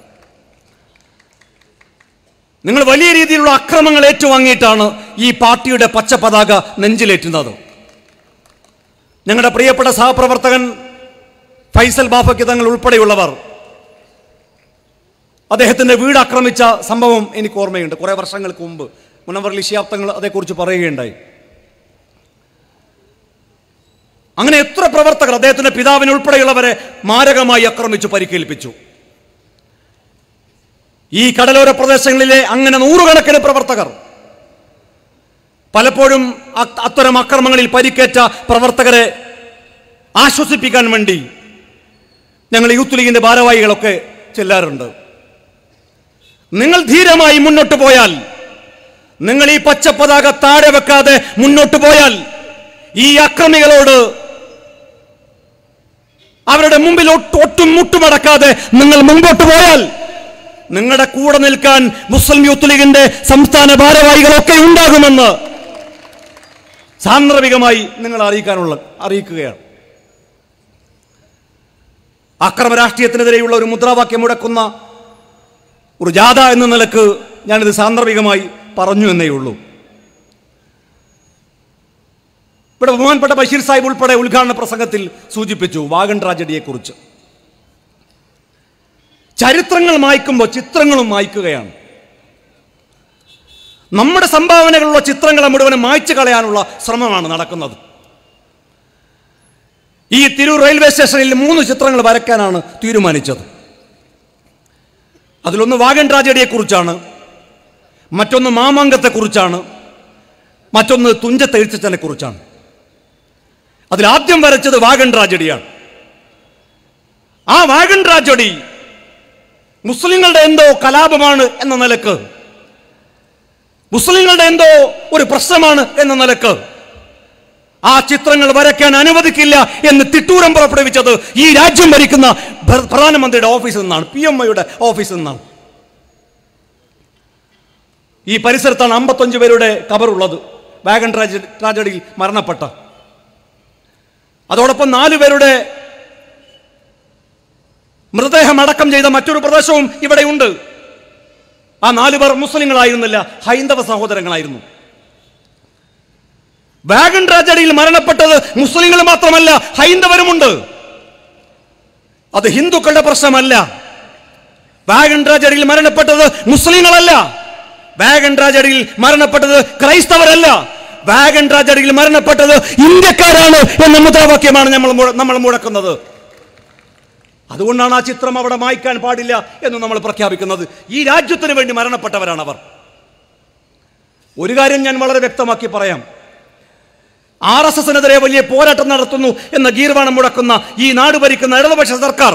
നിങ്ങൾ വലിയ രീതിയിലുള്ള അക്രമങ്ങൾ ഏറ്റുവാങ്ങിയിട്ടാണ് ഈ പാർട്ടിയുടെ പച്ച പതാക നെഞ്ചിലേറ്റുന്നത് ഞങ്ങളുടെ പ്രിയപ്പെട്ട സഹപ്രവർത്തകൻ ഫൈസൽ ബാഫയ്ക്ക് തങ്ങൾ ഉൾപ്പെടെയുള്ളവർ അദ്ദേഹത്തിൻ്റെ വീട് ആക്രമിച്ച സംഭവം എനിക്ക് ഓർമ്മയുണ്ട് കുറേ വർഷങ്ങൾക്ക് മുമ്പ് മുനവർ ലിശിയാപ്തങ്ങൾ അതേക്കുറിച്ച് പറയുകയുണ്ടായി അങ്ങനെ എത്ര പ്രവർത്തകർ അദ്ദേഹത്തിന്റെ പിതാവിനെ ഉൾപ്പെടെയുള്ളവരെ മാരകമായി ആക്രമിച്ചു പരിക്കേൽപ്പിച്ചു ഈ കടലോര പ്രദേശങ്ങളിലെ അങ്ങനെ നൂറുകണക്കിന് പ്രവർത്തകർ പലപ്പോഴും അ- അത്തരം അക്രമങ്ങളിൽ പരിക്കേറ്റ പ്രവർത്തകരെ ആശ്വസിപ്പിക്കാൻ വേണ്ടി ഞങ്ങൾ യൂത്ത് ലീഗിന്റെ ഭാരവാഹികളൊക്കെ ചെല്ലാറുണ്ട് നിങ്ങൾ ധീരമായി മുന്നോട്ട് പോയാൽ നിങ്ങൾ ഈ പച്ച പതാക താഴെ വെക്കാതെ മുന്നോട്ട് പോയാൽ ഈ അക്രമികളോട് അവരുടെ മുമ്പിൽ ഒട്ട് ഒട്ടും മുട്ടുമടക്കാതെ നിങ്ങൾ മുമ്പോട്ട് പോയാൽ നിങ്ങളുടെ കൂടെ നിൽക്കാൻ മുസ്ലിം യൂത്ത് ലീഗിന്റെ സംസ്ഥാന ഭാരവാഹികളൊക്കെ ഉണ്ടാകുമെന്ന് സാന്ദർഭികമായി നിങ്ങൾ അറിയിക്കാനുള്ള അറിയിക്കുകയാണ് അക്രമ രാഷ്ട്രീയത്തിനെതിരെയുള്ള ഒരു മുദ്രാവാക്യം മുടക്കുന്ന ഒരു ജാഥ എന്ന നിലക്ക് ഞാനിത് സാന്ദർഭികമായി പറഞ്ഞു എന്നേ ഉള്ളൂ ഇവിടെ ബഹുമാനപ്പെട്ട ബഷീർ സാഹിബ് ഉൾപ്പെടെ ഉദ്ഘാടന പ്രസംഗത്തിൽ സൂചിപ്പിച്ചു വാഗൺ ട്രാജഡിയെക്കുറിച്ച് ചരിത്രങ്ങൾ മായ്ക്കുമ്പോൾ ചിത്രങ്ങളും മായ്ക്കുകയാണ് നമ്മുടെ സംഭാവനകളുള്ള ചിത്രങ്ങളെ മുഴുവനും മായ്ച്ചു കളയാനുള്ള ശ്രമമാണ് നടക്കുന്നത് ഈ തിരൂർ റെയിൽവേ സ്റ്റേഷനിൽ മൂന്ന് ചിത്രങ്ങൾ വരയ്ക്കാനാണ് തീരുമാനിച്ചത് അതിലൊന്ന് വാഗൺ ട്രാജഡിയെക്കുറിച്ചാണ് മറ്റൊന്ന് മാമാങ്കത്തെക്കുറിച്ചാണ് മറ്റൊന്ന് തുഞ്ചത്തെഴുത്തച്ഛനെ കുറിച്ചാണ് അതിൽ ആദ്യം വരച്ചത് വാഗൺ ട്രാജഡിയാണ് ആ വാഗൺ ട്രാജഡി മുസ്ലിങ്ങളുടെ എന്തോ കലാപമാണ് എന്ന നിലക്ക് മുസ്ലിങ്ങളുടെ എന്തോ ഒരു പ്രശ്നമാണ് എന്ന നിലക്ക് ആ ചിത്രങ്ങൾ വരയ്ക്കാൻ അനുവദിക്കില്ല എന്ന് തിട്ടൂരം പുറപ്പെടുവിച്ചത് ഈ രാജ്യം ഭരിക്കുന്ന ഭ- പ്രധാനമന്ത്രിയുടെ ഓഫീസിൽ നിന്നാണ് പി എം ഐയുടെ ഓഫീസിൽ നിന്നാണ് ഈ പരിസരത്താണ് അമ്പത്തഞ്ച് പേരുടെ കബറുള്ളത് വാഗൺ ട്രാജഡി ട്രാജഡിയിൽ മരണപ്പെട്ട അതോടൊപ്പം നാലു പേരുടെ മൃതദേഹം അടക്കം ചെയ്ത മറ്റൊരു പ്രദേശവും ഇവിടെയുണ്ട് ആ നാലു പേർ മുസ്ലിങ്ങളായിരുന്നില്ല ഹൈന്ദവ സഹോദരങ്ങളായിരുന്നു വാഗൺ ട്രാജഡിയിൽ മരണപ്പെട്ടത് മുസ്ലിങ്ങൾ മാത്രമല്ല ഹൈന്ദവരുമുണ്ട് അത് ഹിന്ദുക്കളുടെ പ്രശ്നമല്ല വാഗൺ ട്രാജഡിയിൽ മരണപ്പെട്ടത് മുസ്ലിങ്ങളല്ല വാഗൺ ട്രാജഡിയിൽ മരണപ്പെട്ടത് ക്രൈസ്തവരല്ല വാഗൺ ട്രാജഡിയിൽ മരണപ്പെട്ടത് ഇന്ത്യക്കാരാണ് എന്ന മുദ്രാവാക്യമാണ് നമ്മൾ മുഴ- നമ്മൾ മുഴക്കുന്നത് അതുകൊണ്ടാണ് ആ ചിത്രം അവിടെ മായ്ക്കാൻ പാടില്ല എന്ന് നമ്മൾ പ്രഖ്യാപിക്കുന്നത് ഈ രാജ്യത്തിന് വേണ്ടി മരണപ്പെട്ടവരാണ് അവർ ഒരു കാര്യം ഞാൻ വളരെ വ്യക്തമാക്കി പറയാം ആർ എസ് എസിനെതിരെ വലിയ പോരാട്ടം നടത്തുന്നു എന്ന ഗീർവാണം മുടക്കുന്ന ഈ നാട് ഭരിക്കുന്ന ഇടതുപക്ഷ സർക്കാർ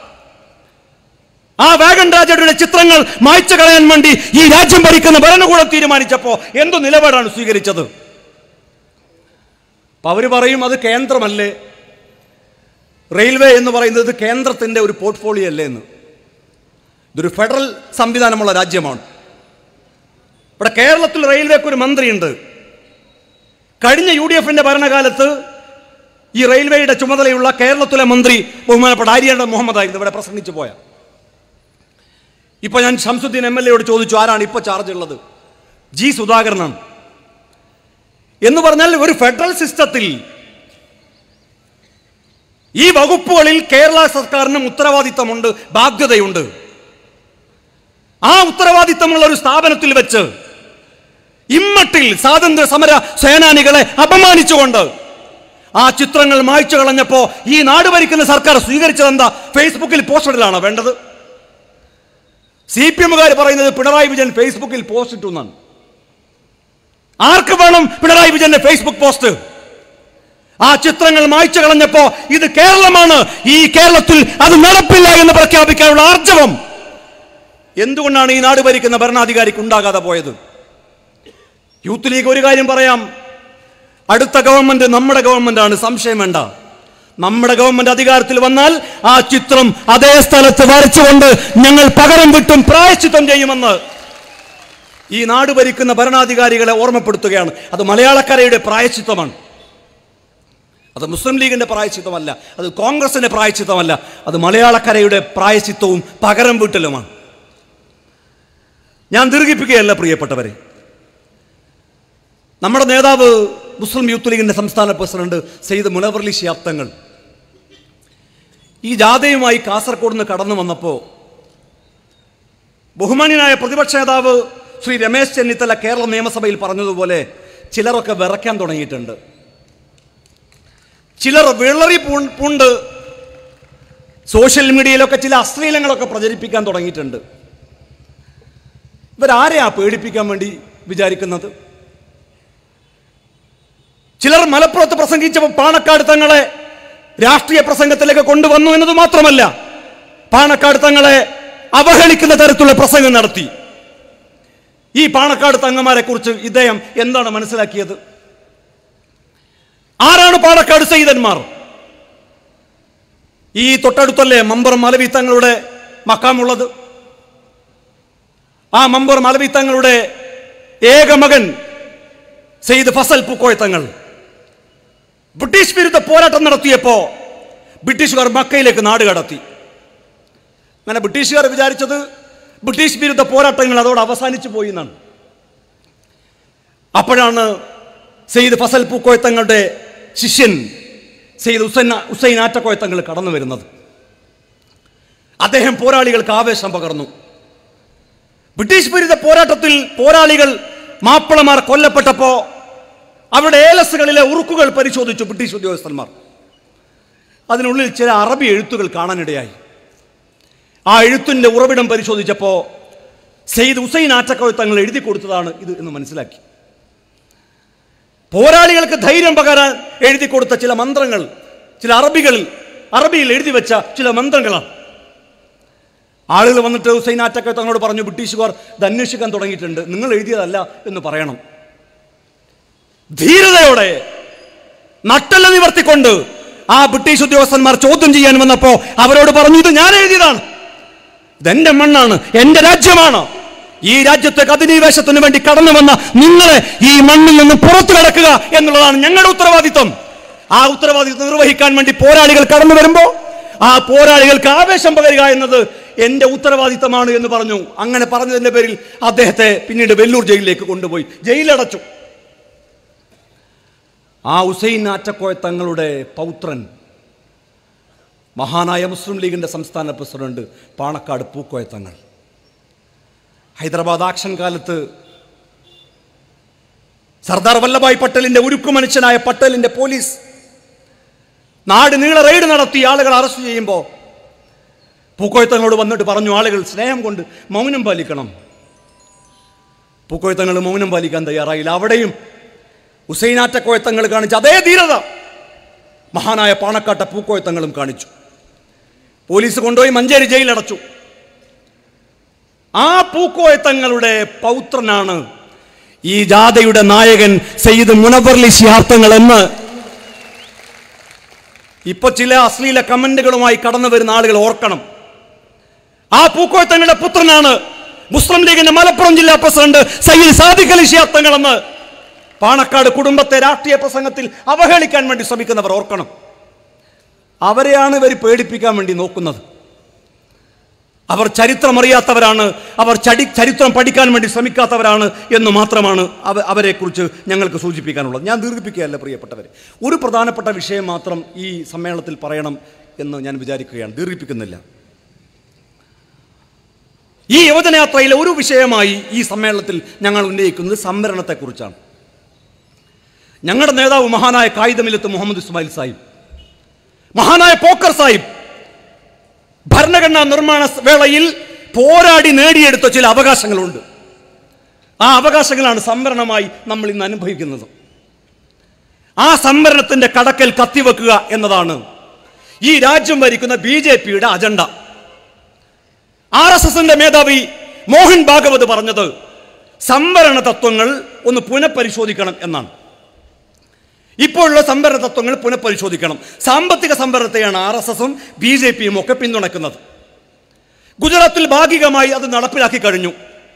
ആ വാഗൺ ട്രാജഡിയുടെ ചിത്രങ്ങൾ മായ്ച്ചു കളയാൻ വേണ്ടി ഈ രാജ്യം ഭരിക്കുന്ന ഭരണകൂടം തീരുമാനിച്ചപ്പോ എന്തു നിലപാടാണ് സ്വീകരിച്ചത് അപ്പൊ അവര് പറയും അത് കേന്ദ്രമല്ലേ റെയിൽവേ എന്ന് പറയുന്നത് കേന്ദ്രത്തിന്റെ ഒരു പോർട്ട്ഫോളിയോ അല്ലേ എന്ന് ഇതൊരു ഫെഡറൽ സംവിധാനമുള്ള രാജ്യമാണ് ഇവിടെ കേരളത്തിൽ റെയിൽവേക്ക് ഒരു മന്ത്രിയുണ്ട് കഴിഞ്ഞ യു ഡി എഫിന്റെ ഭരണകാലത്ത് ഈ റെയിൽവേയുടെ ചുമതലയുള്ള കേരളത്തിലെ മന്ത്രി ബഹുമാനപ്പെട്ട ആര്യാടൻ മുഹമ്മദ് ആയിരുന്നു ഇവിടെ പ്രസംഗിച്ചു പോയ ഇപ്പൊ ഞാൻ ഷംസുദ്ദീൻ എം എൽ എയോട് ചോദിച്ചു ആരാണ് ഇപ്പൊ ചാർജ് ഉള്ളത് ജി സുധാകരനാണ് എന്ന് പറഞ്ഞാൽ ഒരു ഫെഡറൽ സിസ്റ്റത്തിൽ ഈ വകുപ്പുകളിൽ കേരള സർക്കാരിനും ഉത്തരവാദിത്തമുണ്ട് ബാധ്യതയുണ്ട് ആ ഉത്തരവാദിത്തമുള്ള ഒരു സ്ഥാപനത്തിൽ വെച്ച് ഇമ്മട്ടിൽ സ്വാതന്ത്ര്യ സമര സേനാനികളെ അപമാനിച്ചുകൊണ്ട് ആ ചിത്രങ്ങൾ മായ്ച്ചു കളഞ്ഞപ്പോ ഈ നാട് ഭരിക്കുന്ന സർക്കാർ സ്വീകരിച്ചത് എന്താ ഫേസ്ബുക്കിൽ പോസ്റ്റിടലാണോ വേണ്ടത് സി പി എമ്മുകാർ പറയുന്നത് പിണറായി വിജയൻ ഫേസ്ബുക്കിൽ പോസ്റ്റ് ഇട്ടു എന്നാണ് ആർക്ക് വേണം പിണറായി വിജയന്റെ ഫേസ്ബുക്ക് പോസ്റ്റ് ആ ചിത്രങ്ങൾ മായ്ച്ചു കളഞ്ഞപ്പോ ഇത് കേരളമാണ് ഈ കേരളത്തിൽ അത് നടപ്പില്ല എന്ന് പ്രഖ്യാപിക്കാനുള്ള ആർജവം എന്തുകൊണ്ടാണ് ഈ നാട് ഭരിക്കുന്ന ഭരണാധികാരിക്ക് ഉണ്ടാകാതെ പോയത് യൂത്ത് ലീഗ് ഒരു കാര്യം പറയാം അടുത്ത ഗവൺമെന്റ് നമ്മുടെ ഗവൺമെന്റാണ് സംശയം വേണ്ട നമ്മുടെ ഗവൺമെന്റ് അധികാരത്തിൽ വന്നാൽ ആ ചിത്രം അതേ സ്ഥലത്ത് വരച്ചുകൊണ്ട് ഞങ്ങൾ പകരം വിട്ടും പ്രായശ്ചിത്തം ചെയ്യുമെന്ന് ഈ നാട് ഭരിക്കുന്ന ഭരണാധികാരികളെ ഓർമ്മപ്പെടുത്തുകയാണ് അത് മലയാളക്കരയുടെ പ്രായശ്ചിത്തമാണ് അത് മുസ്ലിം ലീഗിന്റെ പ്രായശ്ചിത്തമല്ല അത് കോൺഗ്രസിന്റെ പ്രായശ്ചിത്തമല്ല അത് മലയാളക്കരയുടെ പ്രായശ്ചിത്തവും പകരം വീട്ടലുമാണ് ഞാൻ ദീർഘിപ്പിക്കുകയല്ല പ്രിയപ്പെട്ടവരെ നമ്മുടെ നേതാവ് മുസ്ലിം യൂത്ത് ലീഗിന്റെ സംസ്ഥാന പ്രസിഡന്റ് സെയ്ദ് മുനവർലി ശിയാബ്ദങ്ങൾ ഈ ജാഥയുമായി കാസർഗോഡ് നിന്ന് കടന്നു വന്നപ്പോൾ ബഹുമാന്യനായ പ്രതിപക്ഷ നേതാവ് ശ്രീ രമേശ് ചെന്നിത്തല കേരള നിയമസഭയിൽ പറഞ്ഞതുപോലെ ചിലരൊക്കെ വിറയ്ക്കാൻ തുടങ്ങിയിട്ടുണ്ട് ചിലർ വിളറി പൂ- പൂണ്ട് സോഷ്യൽ മീഡിയയിലൊക്കെ ചില അശ്ലീലങ്ങളൊക്കെ പ്രചരിപ്പിക്കാൻ തുടങ്ങിയിട്ടുണ്ട് ഇവരാരെയാ പേടിപ്പിക്കാൻ വേണ്ടി വിചാരിക്കുന്നത് ചിലർ മലപ്പുറത്ത് പ്രസംഗിച്ചപ്പോൾ പാണക്കാട് തങ്ങളെ രാഷ്ട്രീയ പ്രസംഗത്തിലേക്ക് കൊണ്ടുവന്നു എന്നത് മാത്രമല്ല പാണക്കാട് തങ്ങളെ അവഹേളിക്കുന്ന തരത്തിലുള്ള പ്രസംഗം നടത്തി ഈ പാണക്കാട് തങ്ങന്മാരെ കുറിച്ച് ഇദ്ദേഹം എന്താണ് മനസ്സിലാക്കിയത് ആരാണ് പാണക്കാട് സയ്യിദന്മാർ ഈ തൊട്ടടുത്തല്ലേ മമ്പർ മലവി തങ്ങളുടെ മക്കാമുള്ളത് ആ മമ്പർ മലവി തങ്ങളുടെ ഏക മകൻ സെയ്ദ് ഫസൽ പൂക്കോയ തങ്ങൾ ബ്രിട്ടീഷ് വിരുദ്ധ പോരാട്ടം നടത്തിയപ്പോ ബ്രിട്ടീഷുകാർ മക്കയിലേക്ക് നാട് കടത്തി അങ്ങനെ ബ്രിട്ടീഷുകാർ വിചാരിച്ചത് ബ്രിട്ടീഷ് വിരുദ്ധ പോരാട്ടങ്ങൾ അതോടെ അവസാനിച്ചു പോയി എന്നാണ് അപ്പോഴാണ് സെയ്ദ് ഫസൽ പൂക്കോയ തങ്ങളുടെ ശിഷ്യൻ സെയ്ദ് ഹുസൈൻ ഹുസൈൻ ആറ്റക്കോയ തങ്ങൾ കടന്നു വരുന്നത് അദ്ദേഹം പോരാളികൾക്ക് ആവേശം പകർന്നു ബ്രിട്ടീഷ് വിരുദ്ധ പോരാട്ടത്തിൽ പോരാളികൾ മാപ്പിളമാർ കൊല്ലപ്പെട്ടപ്പോ അവരുടെ ഏലസുകളിലെ ഉറുക്കുകൾ പരിശോധിച്ചു ബ്രിട്ടീഷ് ഉദ്യോഗസ്ഥന്മാർ അതിനുള്ളിൽ ചില അറബി എഴുത്തുകൾ കാണാനിടയായി ആ എഴുത്തിന്റെ ഉറവിടം പരിശോധിച്ചപ്പോൾ സെയ്ദ് ഹുസൈൻ ആറ്റക്കോയ തങ്ങൾ എഴുതി കൊടുത്തതാണ് ഇത് എന്ന് മനസ്സിലാക്കി പോരാളികൾക്ക് ധൈര്യം പകരാൻ എഴുതി കൊടുത്ത ചില മന്ത്രങ്ങൾ ചില അറബികളിൽ അറബിയിൽ എഴുതി വെച്ച ചില മന്ത്രങ്ങളാണ് ആളുകൾ വന്നിട്ട് ഹുസൈൻ ആറ്റക്ക തങ്ങളോട് പറഞ്ഞു ബ്രിട്ടീഷുകാർ ഇത് അന്വേഷിക്കാൻ തുടങ്ങിയിട്ടുണ്ട് നിങ്ങൾ എഴുതിയതല്ല എന്ന് പറയണം ധീരതയോടെ നട്ടല്ല നിവർത്തിക്കൊണ്ട് ആ ബ്രിട്ടീഷ് ഉദ്യോഗസ്ഥന്മാർ ചോദ്യം ചെയ്യാൻ വന്നപ്പോ അവരോട് പറഞ്ഞു ഇത് ഞാൻ എഴുതിയതാണ് ഇതെന്റെ മണ്ണാണ് എന്റെ രാജ്യമാണ് ഈ രാജ്യത്തേക്ക് അധിനിവേശത്തിന് വേണ്ടി കടന്നു വന്ന നിങ്ങളെ ഈ മണ്ണിൽ നിന്ന് പുറത്തു കിടക്കുക എന്നുള്ളതാണ് ഞങ്ങളുടെ ഉത്തരവാദിത്വം ആ ഉത്തരവാദിത്വം നിർവഹിക്കാൻ വേണ്ടി പോരാളികൾ കടന്നു വരുമ്പോൾ ആ പോരാളികൾക്ക് ആവേശം പകരുക എന്നത് എന്റെ ഉത്തരവാദിത്തമാണ് എന്ന് പറഞ്ഞു അങ്ങനെ പറഞ്ഞതിന്റെ പേരിൽ അദ്ദേഹത്തെ പിന്നീട് വെല്ലൂർ ജയിലിലേക്ക് കൊണ്ടുപോയി ജയിലടച്ചു ആ ഹുസൈൻ ആറ്റക്കോയ തങ്ങളുടെ പൗത്രൻ മഹാനായ മുസ്ലിം ലീഗിന്റെ സംസ്ഥാന പ്രസിഡന്റ് പാണക്കാട് പൂക്കോയ തങ്ങൾ ഹൈദരാബാദ് ആക്ഷൻ കാലത്ത് സർദാർ വല്ലഭായ് പട്ടേലിന്റെ ഉരുക്കു മനുഷ്യനായ പട്ടേലിന്റെ പോലീസ് നാട് നീളെ റെയ്ഡ് നടത്തി ആളുകൾ അറസ്റ്റ് ചെയ്യുമ്പോൾ പൂക്കോയത്തങ്ങളോട് വന്നിട്ട് പറഞ്ഞു ആളുകൾ സ്നേഹം കൊണ്ട് മൗനം പാലിക്കണം പൂക്കോയത്തങ്ങൾ മൗനം പാലിക്കാൻ തയ്യാറായില്ല അവിടെയും ഹുസൈനാറ്റക്കോയത്തങ്ങൾ കാണിച്ച അതേ ധീരത മഹാനായ പാണക്കാട്ട പൂക്കോയത്തങ്ങളും കാണിച്ചു പോലീസ് കൊണ്ടുപോയി മഞ്ചേരി ജയിലടച്ചു ആ പൂക്കോയത്തങ്ങളുടെ പൗത്രനാണ് ഈ ജാഥയുടെ നായകൻ സയ്യിദ് മുനവർലി ശിഹാർത്ഥങ്ങൾ എന്ന് ഇപ്പൊ ചില അശ്ലീല കമന്റുകളുമായി കടന്നു വരുന്ന ആളുകൾ ഓർക്കണം ആ പൂക്കോയത്തങ്ങളുടെ പുത്രനാണ് മുസ്ലിം ലീഗിന്റെ മലപ്പുറം ജില്ലാ പ്രസിഡന്റ് സയ്യിദ് സാദിഖ് അലി ശിഹാർത്ഥങ്ങൾ എന്ന് പാണക്കാട് കുടുംബത്തെ രാഷ്ട്രീയ പ്രസംഗത്തിൽ അവഹേളിക്കാൻ വേണ്ടി ശ്രമിക്കുന്നവർ ഓർക്കണം അവരെയാണ് ഇവർ പേടിപ്പിക്കാൻ വേണ്ടി നോക്കുന്നത് അവർ ചരിത്രം അറിയാത്തവരാണ് അവർ ചടി ചരിത്രം പഠിക്കാൻ വേണ്ടി ശ്രമിക്കാത്തവരാണ് എന്ന് മാത്രമാണ് അവ അവരെക്കുറിച്ച് ഞങ്ങൾക്ക് സൂചിപ്പിക്കാനുള്ളത് ഞാൻ ദീർഘിപ്പിക്കുകയല്ല പ്രിയപ്പെട്ടവരെ ഒരു പ്രധാനപ്പെട്ട വിഷയം മാത്രം ഈ സമ്മേളനത്തിൽ പറയണം എന്ന് ഞാൻ വിചാരിക്കുകയാണ് ദീർഘിപ്പിക്കുന്നില്ല ഈ യുവജനയാത്രയിലെ ഒരു വിഷയമായി ഈ സമ്മേളനത്തിൽ ഞങ്ങൾ ഉന്നയിക്കുന്നത് സംവരണത്തെക്കുറിച്ചാണ് ഞങ്ങളുടെ നേതാവ് മഹാനായ കായികമില്ലത്ത് മുഹമ്മദ് ഇസ്മായിൽ സാഹിബ് മഹാനായ പോക്കർ സാഹിബ് ഭരണഘടനാ നിർമ്മാണ വേളയിൽ പോരാടി നേടിയെടുത്ത ചില അവകാശങ്ങളുണ്ട് ആ അവകാശങ്ങളാണ് സംവരണമായി നമ്മൾ ഇന്ന് അനുഭവിക്കുന്നത് ആ സംവരണത്തിന്റെ കടക്കൽ കത്തിവെക്കുക എന്നതാണ് ഈ രാജ്യം ഭരിക്കുന്ന ബി ജെ പിയുടെ അജണ്ട ആർ എസ് എസിന്റെ മേധാവി മോഹൻ ഭാഗവത് പറഞ്ഞത് സംവരണ തത്വങ്ങൾ ഒന്ന് പുനഃപരിശോധിക്കണം എന്നാണ് ഇപ്പോഴുള്ള സംവരണ തത്വങ്ങൾ പുനഃപരിശോധിക്കണം സാമ്പത്തിക സംവരണത്തെയാണ് ആർ എസ് എസും ബി ജെ പിയും ഒക്കെ പിന്തുണയ്ക്കുന്നത് ഗുജറാത്തിൽ ഭാഗികമായി അത് നടപ്പിലാക്കി കഴിഞ്ഞു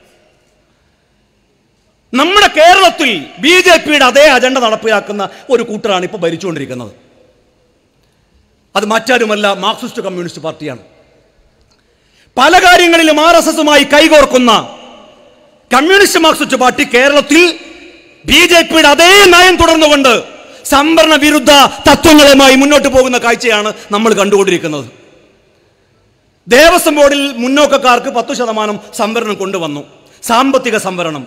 നമ്മുടെ കേരളത്തിൽ ബി ജെ പിയുടെ അതേ അജണ്ട നടപ്പിലാക്കുന്ന ഒരു കൂട്ടരാണ് ഇപ്പോൾ ഭരിച്ചുകൊണ്ടിരിക്കുന്നത് അത് മറ്റാരുമല്ല മാർക്സിസ്റ്റ് കമ്മ്യൂണിസ്റ്റ് പാർട്ടിയാണ് പല കാര്യങ്ങളിലും ആർ എസ് എസുമായി കൈകോർക്കുന്ന കമ്മ്യൂണിസ്റ്റ് മാർക്സിസ്റ്റ് പാർട്ടി കേരളത്തിൽ ബി ജെ പിയുടെ അതേ നയം തുടർന്നുകൊണ്ട് സംവരണ വിരുദ്ധ തത്വങ്ങളുമായി മുന്നോട്ട് പോകുന്ന കാഴ്ചയാണ് നമ്മൾ കണ്ടുകൊണ്ടിരിക്കുന്നത് ദേവസ്വം ബോർഡിൽ മുന്നോക്കക്കാർക്ക് പത്ത് ശതമാനം സംവരണം കൊണ്ടുവന്നു സാമ്പത്തിക സംവരണം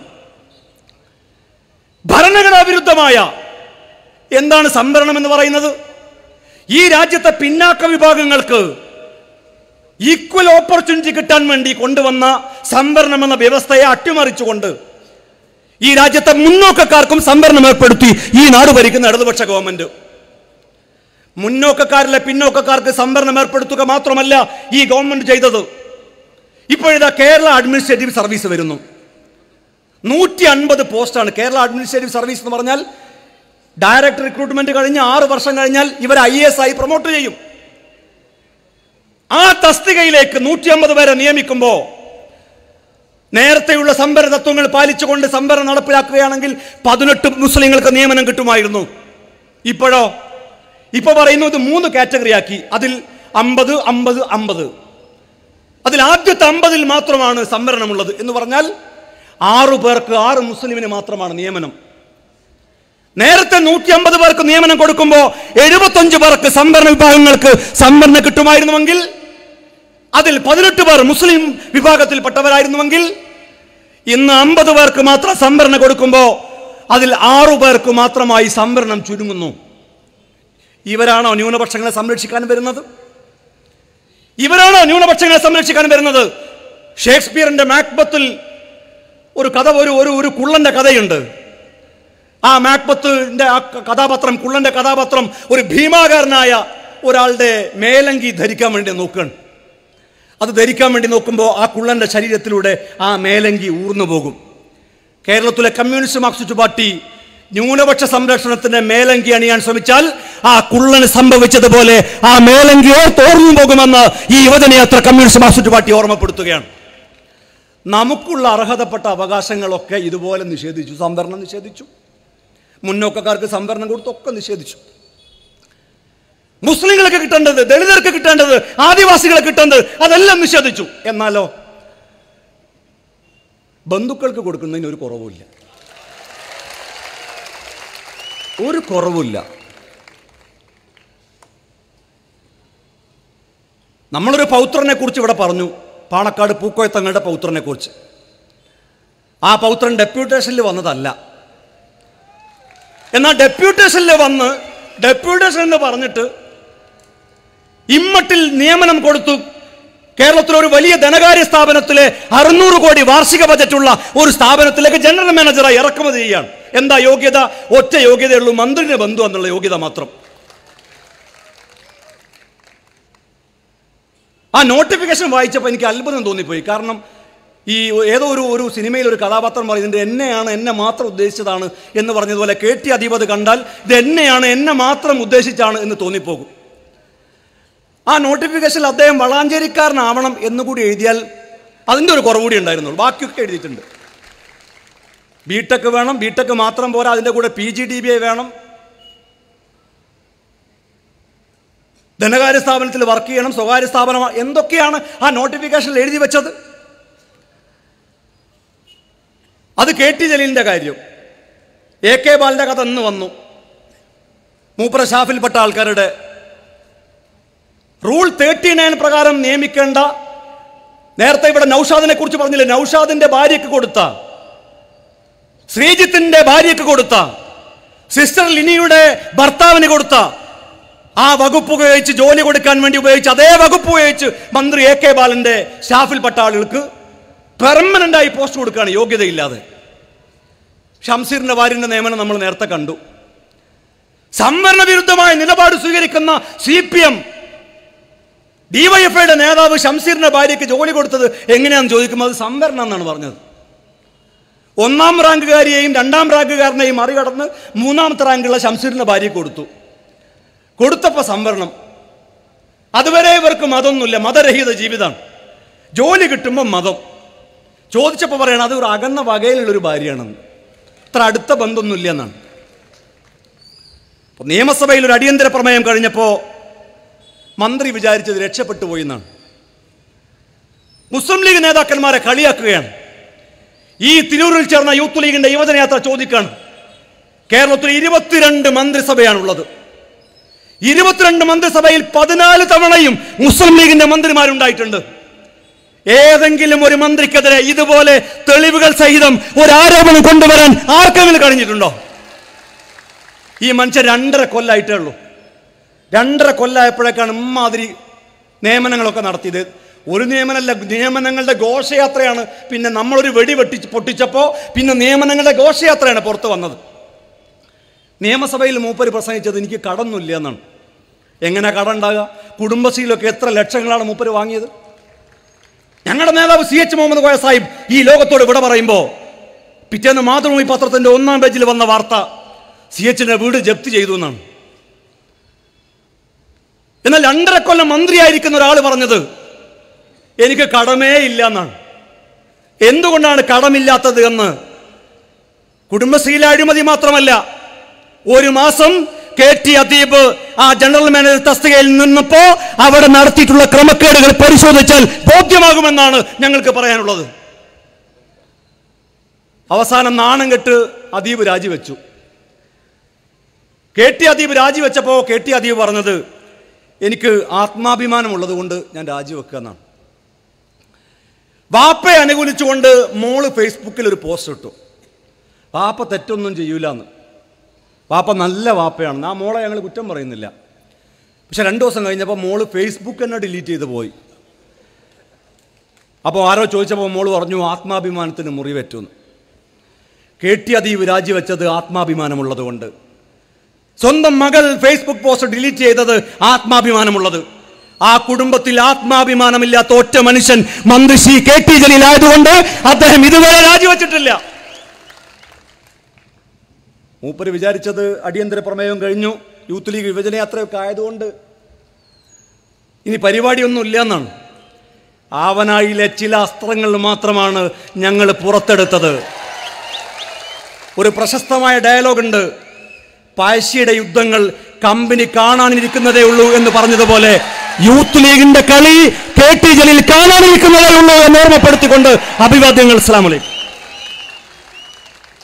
ഭരണഘടനാ വിരുദ്ധമായ എന്താണ് സംവരണം എന്ന് പറയുന്നത് ഈ രാജ്യത്തെ പിന്നാക്ക വിഭാഗങ്ങൾക്ക് ഈക്വൽ ഓപ്പർച്യൂണിറ്റി കിട്ടാൻ വേണ്ടി കൊണ്ടുവന്ന സംവരണം എന്ന വ്യവസ്ഥയെ അട്ടിമറിച്ചുകൊണ്ട് ഈ രാജ്യത്തെ മുന്നോക്കക്കാർക്കും സംവരണം ഏർപ്പെടുത്തി ഈ നാട് ഭരിക്കുന്ന ഇടതുപക്ഷ ഗവൺമെന്റ് മുന്നോക്കക്കാരിലെ പിന്നോക്കക്കാർക്ക് സംവരണം ഏർപ്പെടുത്തുക മാത്രമല്ല ഈ ഗവൺമെന്റ് ചെയ്തത് ഇപ്പോഴിതാ കേരള അഡ്മിനിസ്ട്രേറ്റീവ് സർവീസ് വരുന്നു നൂറ്റി അൻപത് പോസ്റ്റാണ് കേരള അഡ്മിനിസ്ട്രേറ്റീവ് സർവീസ് എന്ന് പറഞ്ഞാൽ ഡയറക്ട് റിക്രൂട്ട്മെന്റ് കഴിഞ്ഞ് ആറ് വർഷം കഴിഞ്ഞാൽ ഇവർ ഐ എസ് ആയി പ്രൊമോട്ട് ചെയ്യും ആ തസ്തികയിലേക്ക് നൂറ്റി അമ്പത് പേരെ നിയമിക്കുമ്പോൾ നേരത്തെയുള്ള സംവരണ തത്വങ്ങൾ പാലിച്ചുകൊണ്ട് സംവരണം നടപ്പിലാക്കുകയാണെങ്കിൽ പതിനെട്ട് മുസ്ലിങ്ങൾക്ക് നിയമനം കിട്ടുമായിരുന്നു ഇപ്പോഴോ ഇപ്പൊ പറയുന്നു ഇത് മൂന്ന് കാറ്റഗറി ആക്കി അതിൽ അമ്പത് അമ്പത് അമ്പത് അതിൽ ആദ്യത്തെ അമ്പതിൽ മാത്രമാണ് സംവരണമുള്ളത് എന്ന് പറഞ്ഞാൽ ആറു പേർക്ക് ആറ് മുസ്ലിമിന് മാത്രമാണ് നിയമനം നേരത്തെ നൂറ്റി അമ്പത് പേർക്ക് നിയമനം കൊടുക്കുമ്പോൾ എഴുപത്തഞ്ച് പേർക്ക് സംവരണ വിഭാഗങ്ങൾക്ക് സംവരണം കിട്ടുമായിരുന്നുവെങ്കിൽ അതിൽ പതിനെട്ട് പേർ മുസ്ലിം വിഭാഗത്തിൽപ്പെട്ടവരായിരുന്നുവെങ്കിൽ ഇന്ന് അമ്പത് പേർക്ക് മാത്രം സംവരണം കൊടുക്കുമ്പോൾ അതിൽ ആറു പേർക്ക് മാത്രമായി സംവരണം ചുരുങ്ങുന്നു ഇവരാണോ ന്യൂനപക്ഷങ്ങളെ സംരക്ഷിക്കാൻ വരുന്നത് ഇവരാണോ ന്യൂനപക്ഷങ്ങളെ സംരക്ഷിക്കാൻ വരുന്നത് ഷേക്സ്പിയറിന്റെ മാക്ബത്തിൽ ഒരു കഥ ഒരു ഒരു ഒരു കുള്ളന്റെ കഥയുണ്ട് ആ മാക്ബത്തിന്റെ ആ ക- കഥാപാത്രം കുള്ളന്റെ കഥാപാത്രം ഒരു ഭീമാകാരനായ ഒരാളുടെ മേലങ്കി ധരിക്കാൻ വേണ്ടി നോക്കുകയാണ് അത് ധരിക്കാൻ വേണ്ടി നോക്കുമ്പോൾ ആ കുള്ളന്റെ ശരീരത്തിലൂടെ ആ മേലങ്കി ഊർന്നു പോകും കേരളത്തിലെ കമ്മ്യൂണിസ്റ്റ് മാർക്സിസ്റ്റ് പാർട്ടി ന്യൂനപക്ഷ സംരക്ഷണത്തിന്റെ മേലങ്കി അണിയാൻ ശ്രമിച്ചാൽ ആ കുള്ളന് സംഭവിച്ചതുപോലെ ആ മേലങ്കി ഓർത്തോർന്നു പോകുമെന്ന് ഈ യുവജനയാത്ര കമ്മ്യൂണിസ്റ്റ് മാർക്സിസ്റ്റ് പാർട്ടി ഓർമ്മപ്പെടുത്തുകയാണ് നമുക്കുള്ള അർഹതപ്പെട്ട അവകാശങ്ങളൊക്കെ ഇതുപോലെ നിഷേധിച്ചു സംവരണം നിഷേധിച്ചു മുന്നോക്കക്കാർക്ക് സംവരണം കൊടുത്തൊക്കെ നിഷേധിച്ചു മുസ്ലിങ്ങൾക്ക് കിട്ടേണ്ടത് ദളിതർക്ക് കിട്ടേണ്ടത് ആദിവാസികളെ കിട്ടേണ്ടത് അതെല്ലാം നിഷേധിച്ചു എന്നാലോ ബന്ധുക്കൾക്ക് കൊടുക്കുന്നതിന് ഒരു കുറവുമില്ല ഒരു കുറവുമില്ല നമ്മളൊരു പൗത്രനെ കുറിച്ച് ഇവിടെ പറഞ്ഞു പാണക്കാട് പൂക്കോയത്തങ്ങളുടെ പൗത്രനെ കുറിച്ച് ആ പൗത്രൻ ഡെപ്യൂട്ടേഷനിൽ വന്നതല്ല എന്നാൽ ഡെപ്യൂട്ടേഷനിൽ വന്ന് ഡെപ്യൂട്ടേഷൻ എന്ന് പറഞ്ഞിട്ട് ഇമ്മട്ടിൽ നിയമനം കൊടുത്തു കേരളത്തിലെ ഒരു വലിയ ധനകാര്യ സ്ഥാപനത്തിലെ അറുന്നൂറ് കോടി വാർഷിക ബജറ്റുള്ള ഒരു സ്ഥാപനത്തിലേക്ക് ജനറൽ മാനേജറായി ഇറക്കുമതി ചെയ്യുകയാണ് എന്താ യോഗ്യത ഒറ്റ യോഗ്യതയുള്ളൂ മന്ത്രിയുടെ ബന്ധു എന്നുള്ള യോഗ്യത മാത്രം ആ നോട്ടിഫിക്കേഷൻ വായിച്ചപ്പോൾ എനിക്ക് അത്ഭുതം തോന്നിപ്പോയി കാരണം ഈ ഏതോ ഒരു ഒരു സിനിമയിൽ ഒരു കഥാപാത്രം പറയുന്നുണ്ട് എന്നെയാണ് എന്നെ മാത്രം ഉദ്ദേശിച്ചതാണ് എന്ന് പറഞ്ഞതുപോലെ കെ ടി അധിപത് കണ്ടാൽ ഇത് എന്നെയാണ് എന്നെ മാത്രം ഉദ്ദേശിച്ചാണ് എന്ന് തോന്നിപ്പോകും ആ നോട്ടിഫിക്കേഷനിൽ അദ്ദേഹം വളാഞ്ചേരിക്കാരനാവണം എന്നുകൂടി എഴുതിയാൽ അതിൻ്റെ ഒരു കുറവുകൂടി ഉണ്ടായിരുന്നുള്ളൂ ബാക്കിയൊക്കെ എഴുതിയിട്ടുണ്ട് ബിടെക് വേണം ബിടെക് മാത്രം പോരാ അതിൻ്റെ കൂടെ P G D B I വേണം ധനകാര്യ സ്ഥാപനത്തിൽ വർക്ക് ചെയ്യണം സ്വകാര്യ സ്ഥാപനം എന്തൊക്കെയാണ് ആ നോട്ടിഫിക്കേഷനിൽ എഴുതി വെച്ചത് അത് കെ ടി ജലീലിൻ്റെ കാര്യം എ കെ ബാലിൻ്റെ കഥ ഇന്ന് വന്നു മൂപ്പര ഷാഫിൽപ്പെട്ട ആൾക്കാരുടെ റൂൾ തേർട്ടി നയൻ പ്രകാരം നിയമിക്കേണ്ട നേരത്തെ ഇവിടെ നൌഷാദിനെ കുറിച്ച് പറഞ്ഞില്ലേ നൌഷാദിന്റെ ഭാര്യയ്ക്ക് കൊടുത്ത ശ്രീജിത്തിന്റെ ഭാര്യയ്ക്ക് കൊടുത്ത സിസ്റ്റർ ലിനിയുടെ ഭർത്താവിന് കൊടുത്ത ആ വകുപ്പ് ഉപയോഗിച്ച് ജോലി കൊടുക്കാൻ വേണ്ടി ഉപയോഗിച്ച് അതേ വകുപ്പ് ഉപയോഗിച്ച് മന്ത്രി എ കെ ബാലന്റെ സ്റ്റാഫിൽപ്പെട്ട ആളുകൾക്ക് പെർമനന്റ് ആയി പോസ്റ്റ് കൊടുക്കുകയാണ് യോഗ്യതയില്ലാതെ ഷംസീറിന്റെ ഭാര്യന്റെ നിയമനം നമ്മൾ നേരത്തെ കണ്ടു സംവരണ വിരുദ്ധമായ നിലപാട് സ്വീകരിക്കുന്ന സി പി എം ഡിവൈഎഫ്ഐയുടെ നേതാവ് ഷംസീറിന്റെ ഭാര്യയ്ക്ക് ജോലി കൊടുത്തത് എങ്ങനെയാണെന്ന് ചോദിക്കുമ്പോൾ അത് സംവരണം എന്നാണ് പറഞ്ഞത് ഒന്നാം റാങ്കുകാരിയെയും രണ്ടാം റാങ്കുകാരനെയും മറികടന്ന് മൂന്നാമത്തെ റാങ്കുള്ള ഷംസീറിന്റെ ഭാര്യയ്ക്ക് കൊടുത്തു കൊടുത്തപ്പോൾ സംവരണം അതുവരെ ഇവർക്ക് മതമൊന്നുമില്ല മതരഹിത ജീവിതമാണ് ജോലി കിട്ടുമ്പോൾ മതം ചോദിച്ചപ്പോൾ പറയണം അത് ഒരു അകന്ന വകയിലുള്ള ഒരു ഭാര്യയാണെന്ന് അത്ര അടുത്ത ബന്ധമൊന്നുമില്ല എന്നാണ് അപ്പോൾ നിയമസഭയിൽ ഒരു അടിയന്തര പ്രമേയം കഴിഞ്ഞപ്പോൾ മന്ത്രി വിചാരിച്ചത് രക്ഷപ്പെട്ടു പോയി എന്നാണ് മുസ്ലിം ലീഗ് നേതാക്കന്മാരെ കളിയാക്കുകയാണ് ഈ തിരൂരിൽ ചേർന്ന യൂത്ത് ലീഗിന്റെ യുവജനയാത്ര ചോദിക്കാണ് കേരളത്തിൽ ഇരുപത്തിരണ്ട് മന്ത്രിസഭയാണുള്ളത് ഇരുപത്തിരണ്ട് മന്ത്രിസഭയിൽ പതിനാല് തവണയും മുസ്ലിം ലീഗിന്റെ മന്ത്രിമാരുണ്ടായിട്ടുണ്ട് ഏതെങ്കിലും ഒരു മന്ത്രിക്കെതിരെ ഇതുപോലെ തെളിവുകൾ സഹിതം ഒരു ആരോപണം കൊണ്ടുവരാൻ ആർക്കെങ്കിലും കഴിഞ്ഞിട്ടുണ്ടോ ഈ മനുഷ്യൻ രണ്ടര കൊല്ലായിട്ടേ ഉള്ളൂ രണ്ടര കൊല്ലായപ്പോഴേക്കാണ് ഇമ്മാതിരി നിയമനങ്ങളൊക്കെ നടത്തിയത് ഒരു നിയമനമല്ല നിയമനങ്ങളുടെ ഘോഷയാത്രയാണ് പിന്നെ നമ്മളൊരു വെടി വെട്ടി പൊട്ടിച്ചപ്പോൾ പിന്നെ നിയമനങ്ങളുടെ ഘോഷയാത്രയാണ് പുറത്ത് വന്നത് നിയമസഭയിൽ മൂപ്പര് പ്രസംഗിച്ചത് എനിക്ക് കടമൊന്നുമില്ല എന്നാണ് എങ്ങനെ കടം ഉണ്ടാകുക കുടുംബശ്രീയിലൊക്കെ എത്ര ലക്ഷങ്ങളാണ് മൂപ്പര് വാങ്ങിയത് ഞങ്ങളുടെ നേതാവ് സി എച്ച് മുഹമ്മദ് കോയ സാഹിബ് ഈ ലോകത്തോട് വിട പറയുമ്പോൾ പിറ്റേന്ന് മാതൃഭൂമി പത്രത്തിന്റെ ഒന്നാം പേജിൽ വന്ന വാർത്ത സി എച്ചിന്റെ വീട് ജപ്തി ചെയ്തു എന്നാണ് എന്നാൽ രണ്ടര കൊല്ലം മന്ത്രിയായിരിക്കുന്ന ഒരാൾ പറഞ്ഞത് എനിക്ക് കടമേ ഇല്ല എന്നാണ് എന്തുകൊണ്ടാണ് കടമില്ലാത്തത് എന്ന് കുടുംബശ്രീയിലെ അഴിമതി മാത്രമല്ല ഒരു മാസം കെ ടി അദീബ് ആ ജനറൽ മാനേജർ തസ്തികയിൽ നിന്നപ്പോ അവിടെ നടത്തിയിട്ടുള്ള ക്രമക്കേടുകൾ പരിശോധിച്ചാൽ ബോധ്യമാകുമെന്നാണ് ഞങ്ങൾക്ക് പറയാനുള്ളത് അവസാനം നാണം കെട്ട് അദീബ് രാജിവെച്ചു കെ ടി അദീബ് രാജിവെച്ചപ്പോൾ കെ ടി അദീബ് പറഞ്ഞത് എനിക്ക് ആത്മാഭിമാനമുള്ളത് കൊണ്ട് ഞാൻ രാജിവെക്കുക എന്നാണ് വാപ്പയെ അനുകൂലിച്ചുകൊണ്ട് മോള് ഫേസ്ബുക്കിൽ ഒരു പോസ്റ്റ് ഇട്ടു വാപ്പ തെറ്റൊന്നും ചെയ്യൂല എന്ന് വാപ്പ നല്ല വാപ്പയാണ് ആ മോളെ ഞങ്ങൾ കുറ്റം പറയുന്നില്ല പക്ഷെ രണ്ട് ദിവസം കഴിഞ്ഞപ്പോൾ മോള് ഫേസ്ബുക്ക് തന്നെ ഡിലീറ്റ് ചെയ്ത് പോയി അപ്പോൾ ആരോ ചോദിച്ചപ്പോൾ മോള് പറഞ്ഞു ആത്മാഭിമാനത്തിന് മുറിവേറ്റുമെന്ന് കെ ടി അദീബ് രാജിവെച്ചത് ആത്മാഭിമാനമുള്ളത് കൊണ്ട് സ്വന്തം മകൾ ഫേസ്ബുക്ക് പോസ്റ്റ് ഡിലീറ്റ് ചെയ്തത് ആത്മാഭിമാനമുള്ളത് ആ കുടുംബത്തിൽ ആത്മാഭിമാനമില്ലാത്ത ഒറ്റ മനുഷ്യൻ മന്ത്രി ശ്രീ കെ ടി ജലീൽ ആയതുകൊണ്ട് അദ്ദേഹം ഇതുവരെ രാജിവെച്ചിട്ടില്ല മൂപ്പര് വിചാരിച്ചത് അടിയന്തര പ്രമേയം കഴിഞ്ഞു യൂത്ത് ലീഗ് വിഭജനയാത്രയൊക്കെ ആയതുകൊണ്ട് ഇനി പരിപാടിയൊന്നും ഇല്ല എന്നാണ് ആവനായിലെ ചില അസ്ത്രങ്ങൾ മാത്രമാണ് ഞങ്ങൾ പുറത്തെടുത്തത് ഒരു പ്രശസ്തമായ ഡയലോഗ് ഉണ്ട് പാഴ്സിയുടെ യുദ്ധങ്ങൾ കമ്പനി കാണാനിരിക്കുന്നതേ ഉള്ളൂ എന്ന് പറഞ്ഞതുപോലെ യൂത്ത് ലീഗിന്റെ കളി കെ ടി ജലീൽ കാണാനിരിക്കുന്നതേ ഉള്ളൂ എന്ന് ഓർമ്മപ്പെടുത്തിക്കൊണ്ട് അഭിവാദ്യങ്ങൾ അസ്ലാം വലൈക്കും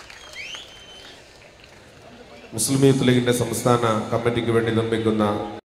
മുസ്ലിം യൂത്ത് ലീഗിന്റെ സംസ്ഥാന കമ്മിറ്റിക്ക് വേണ്ടി നിർമ്മിക്കുന്ന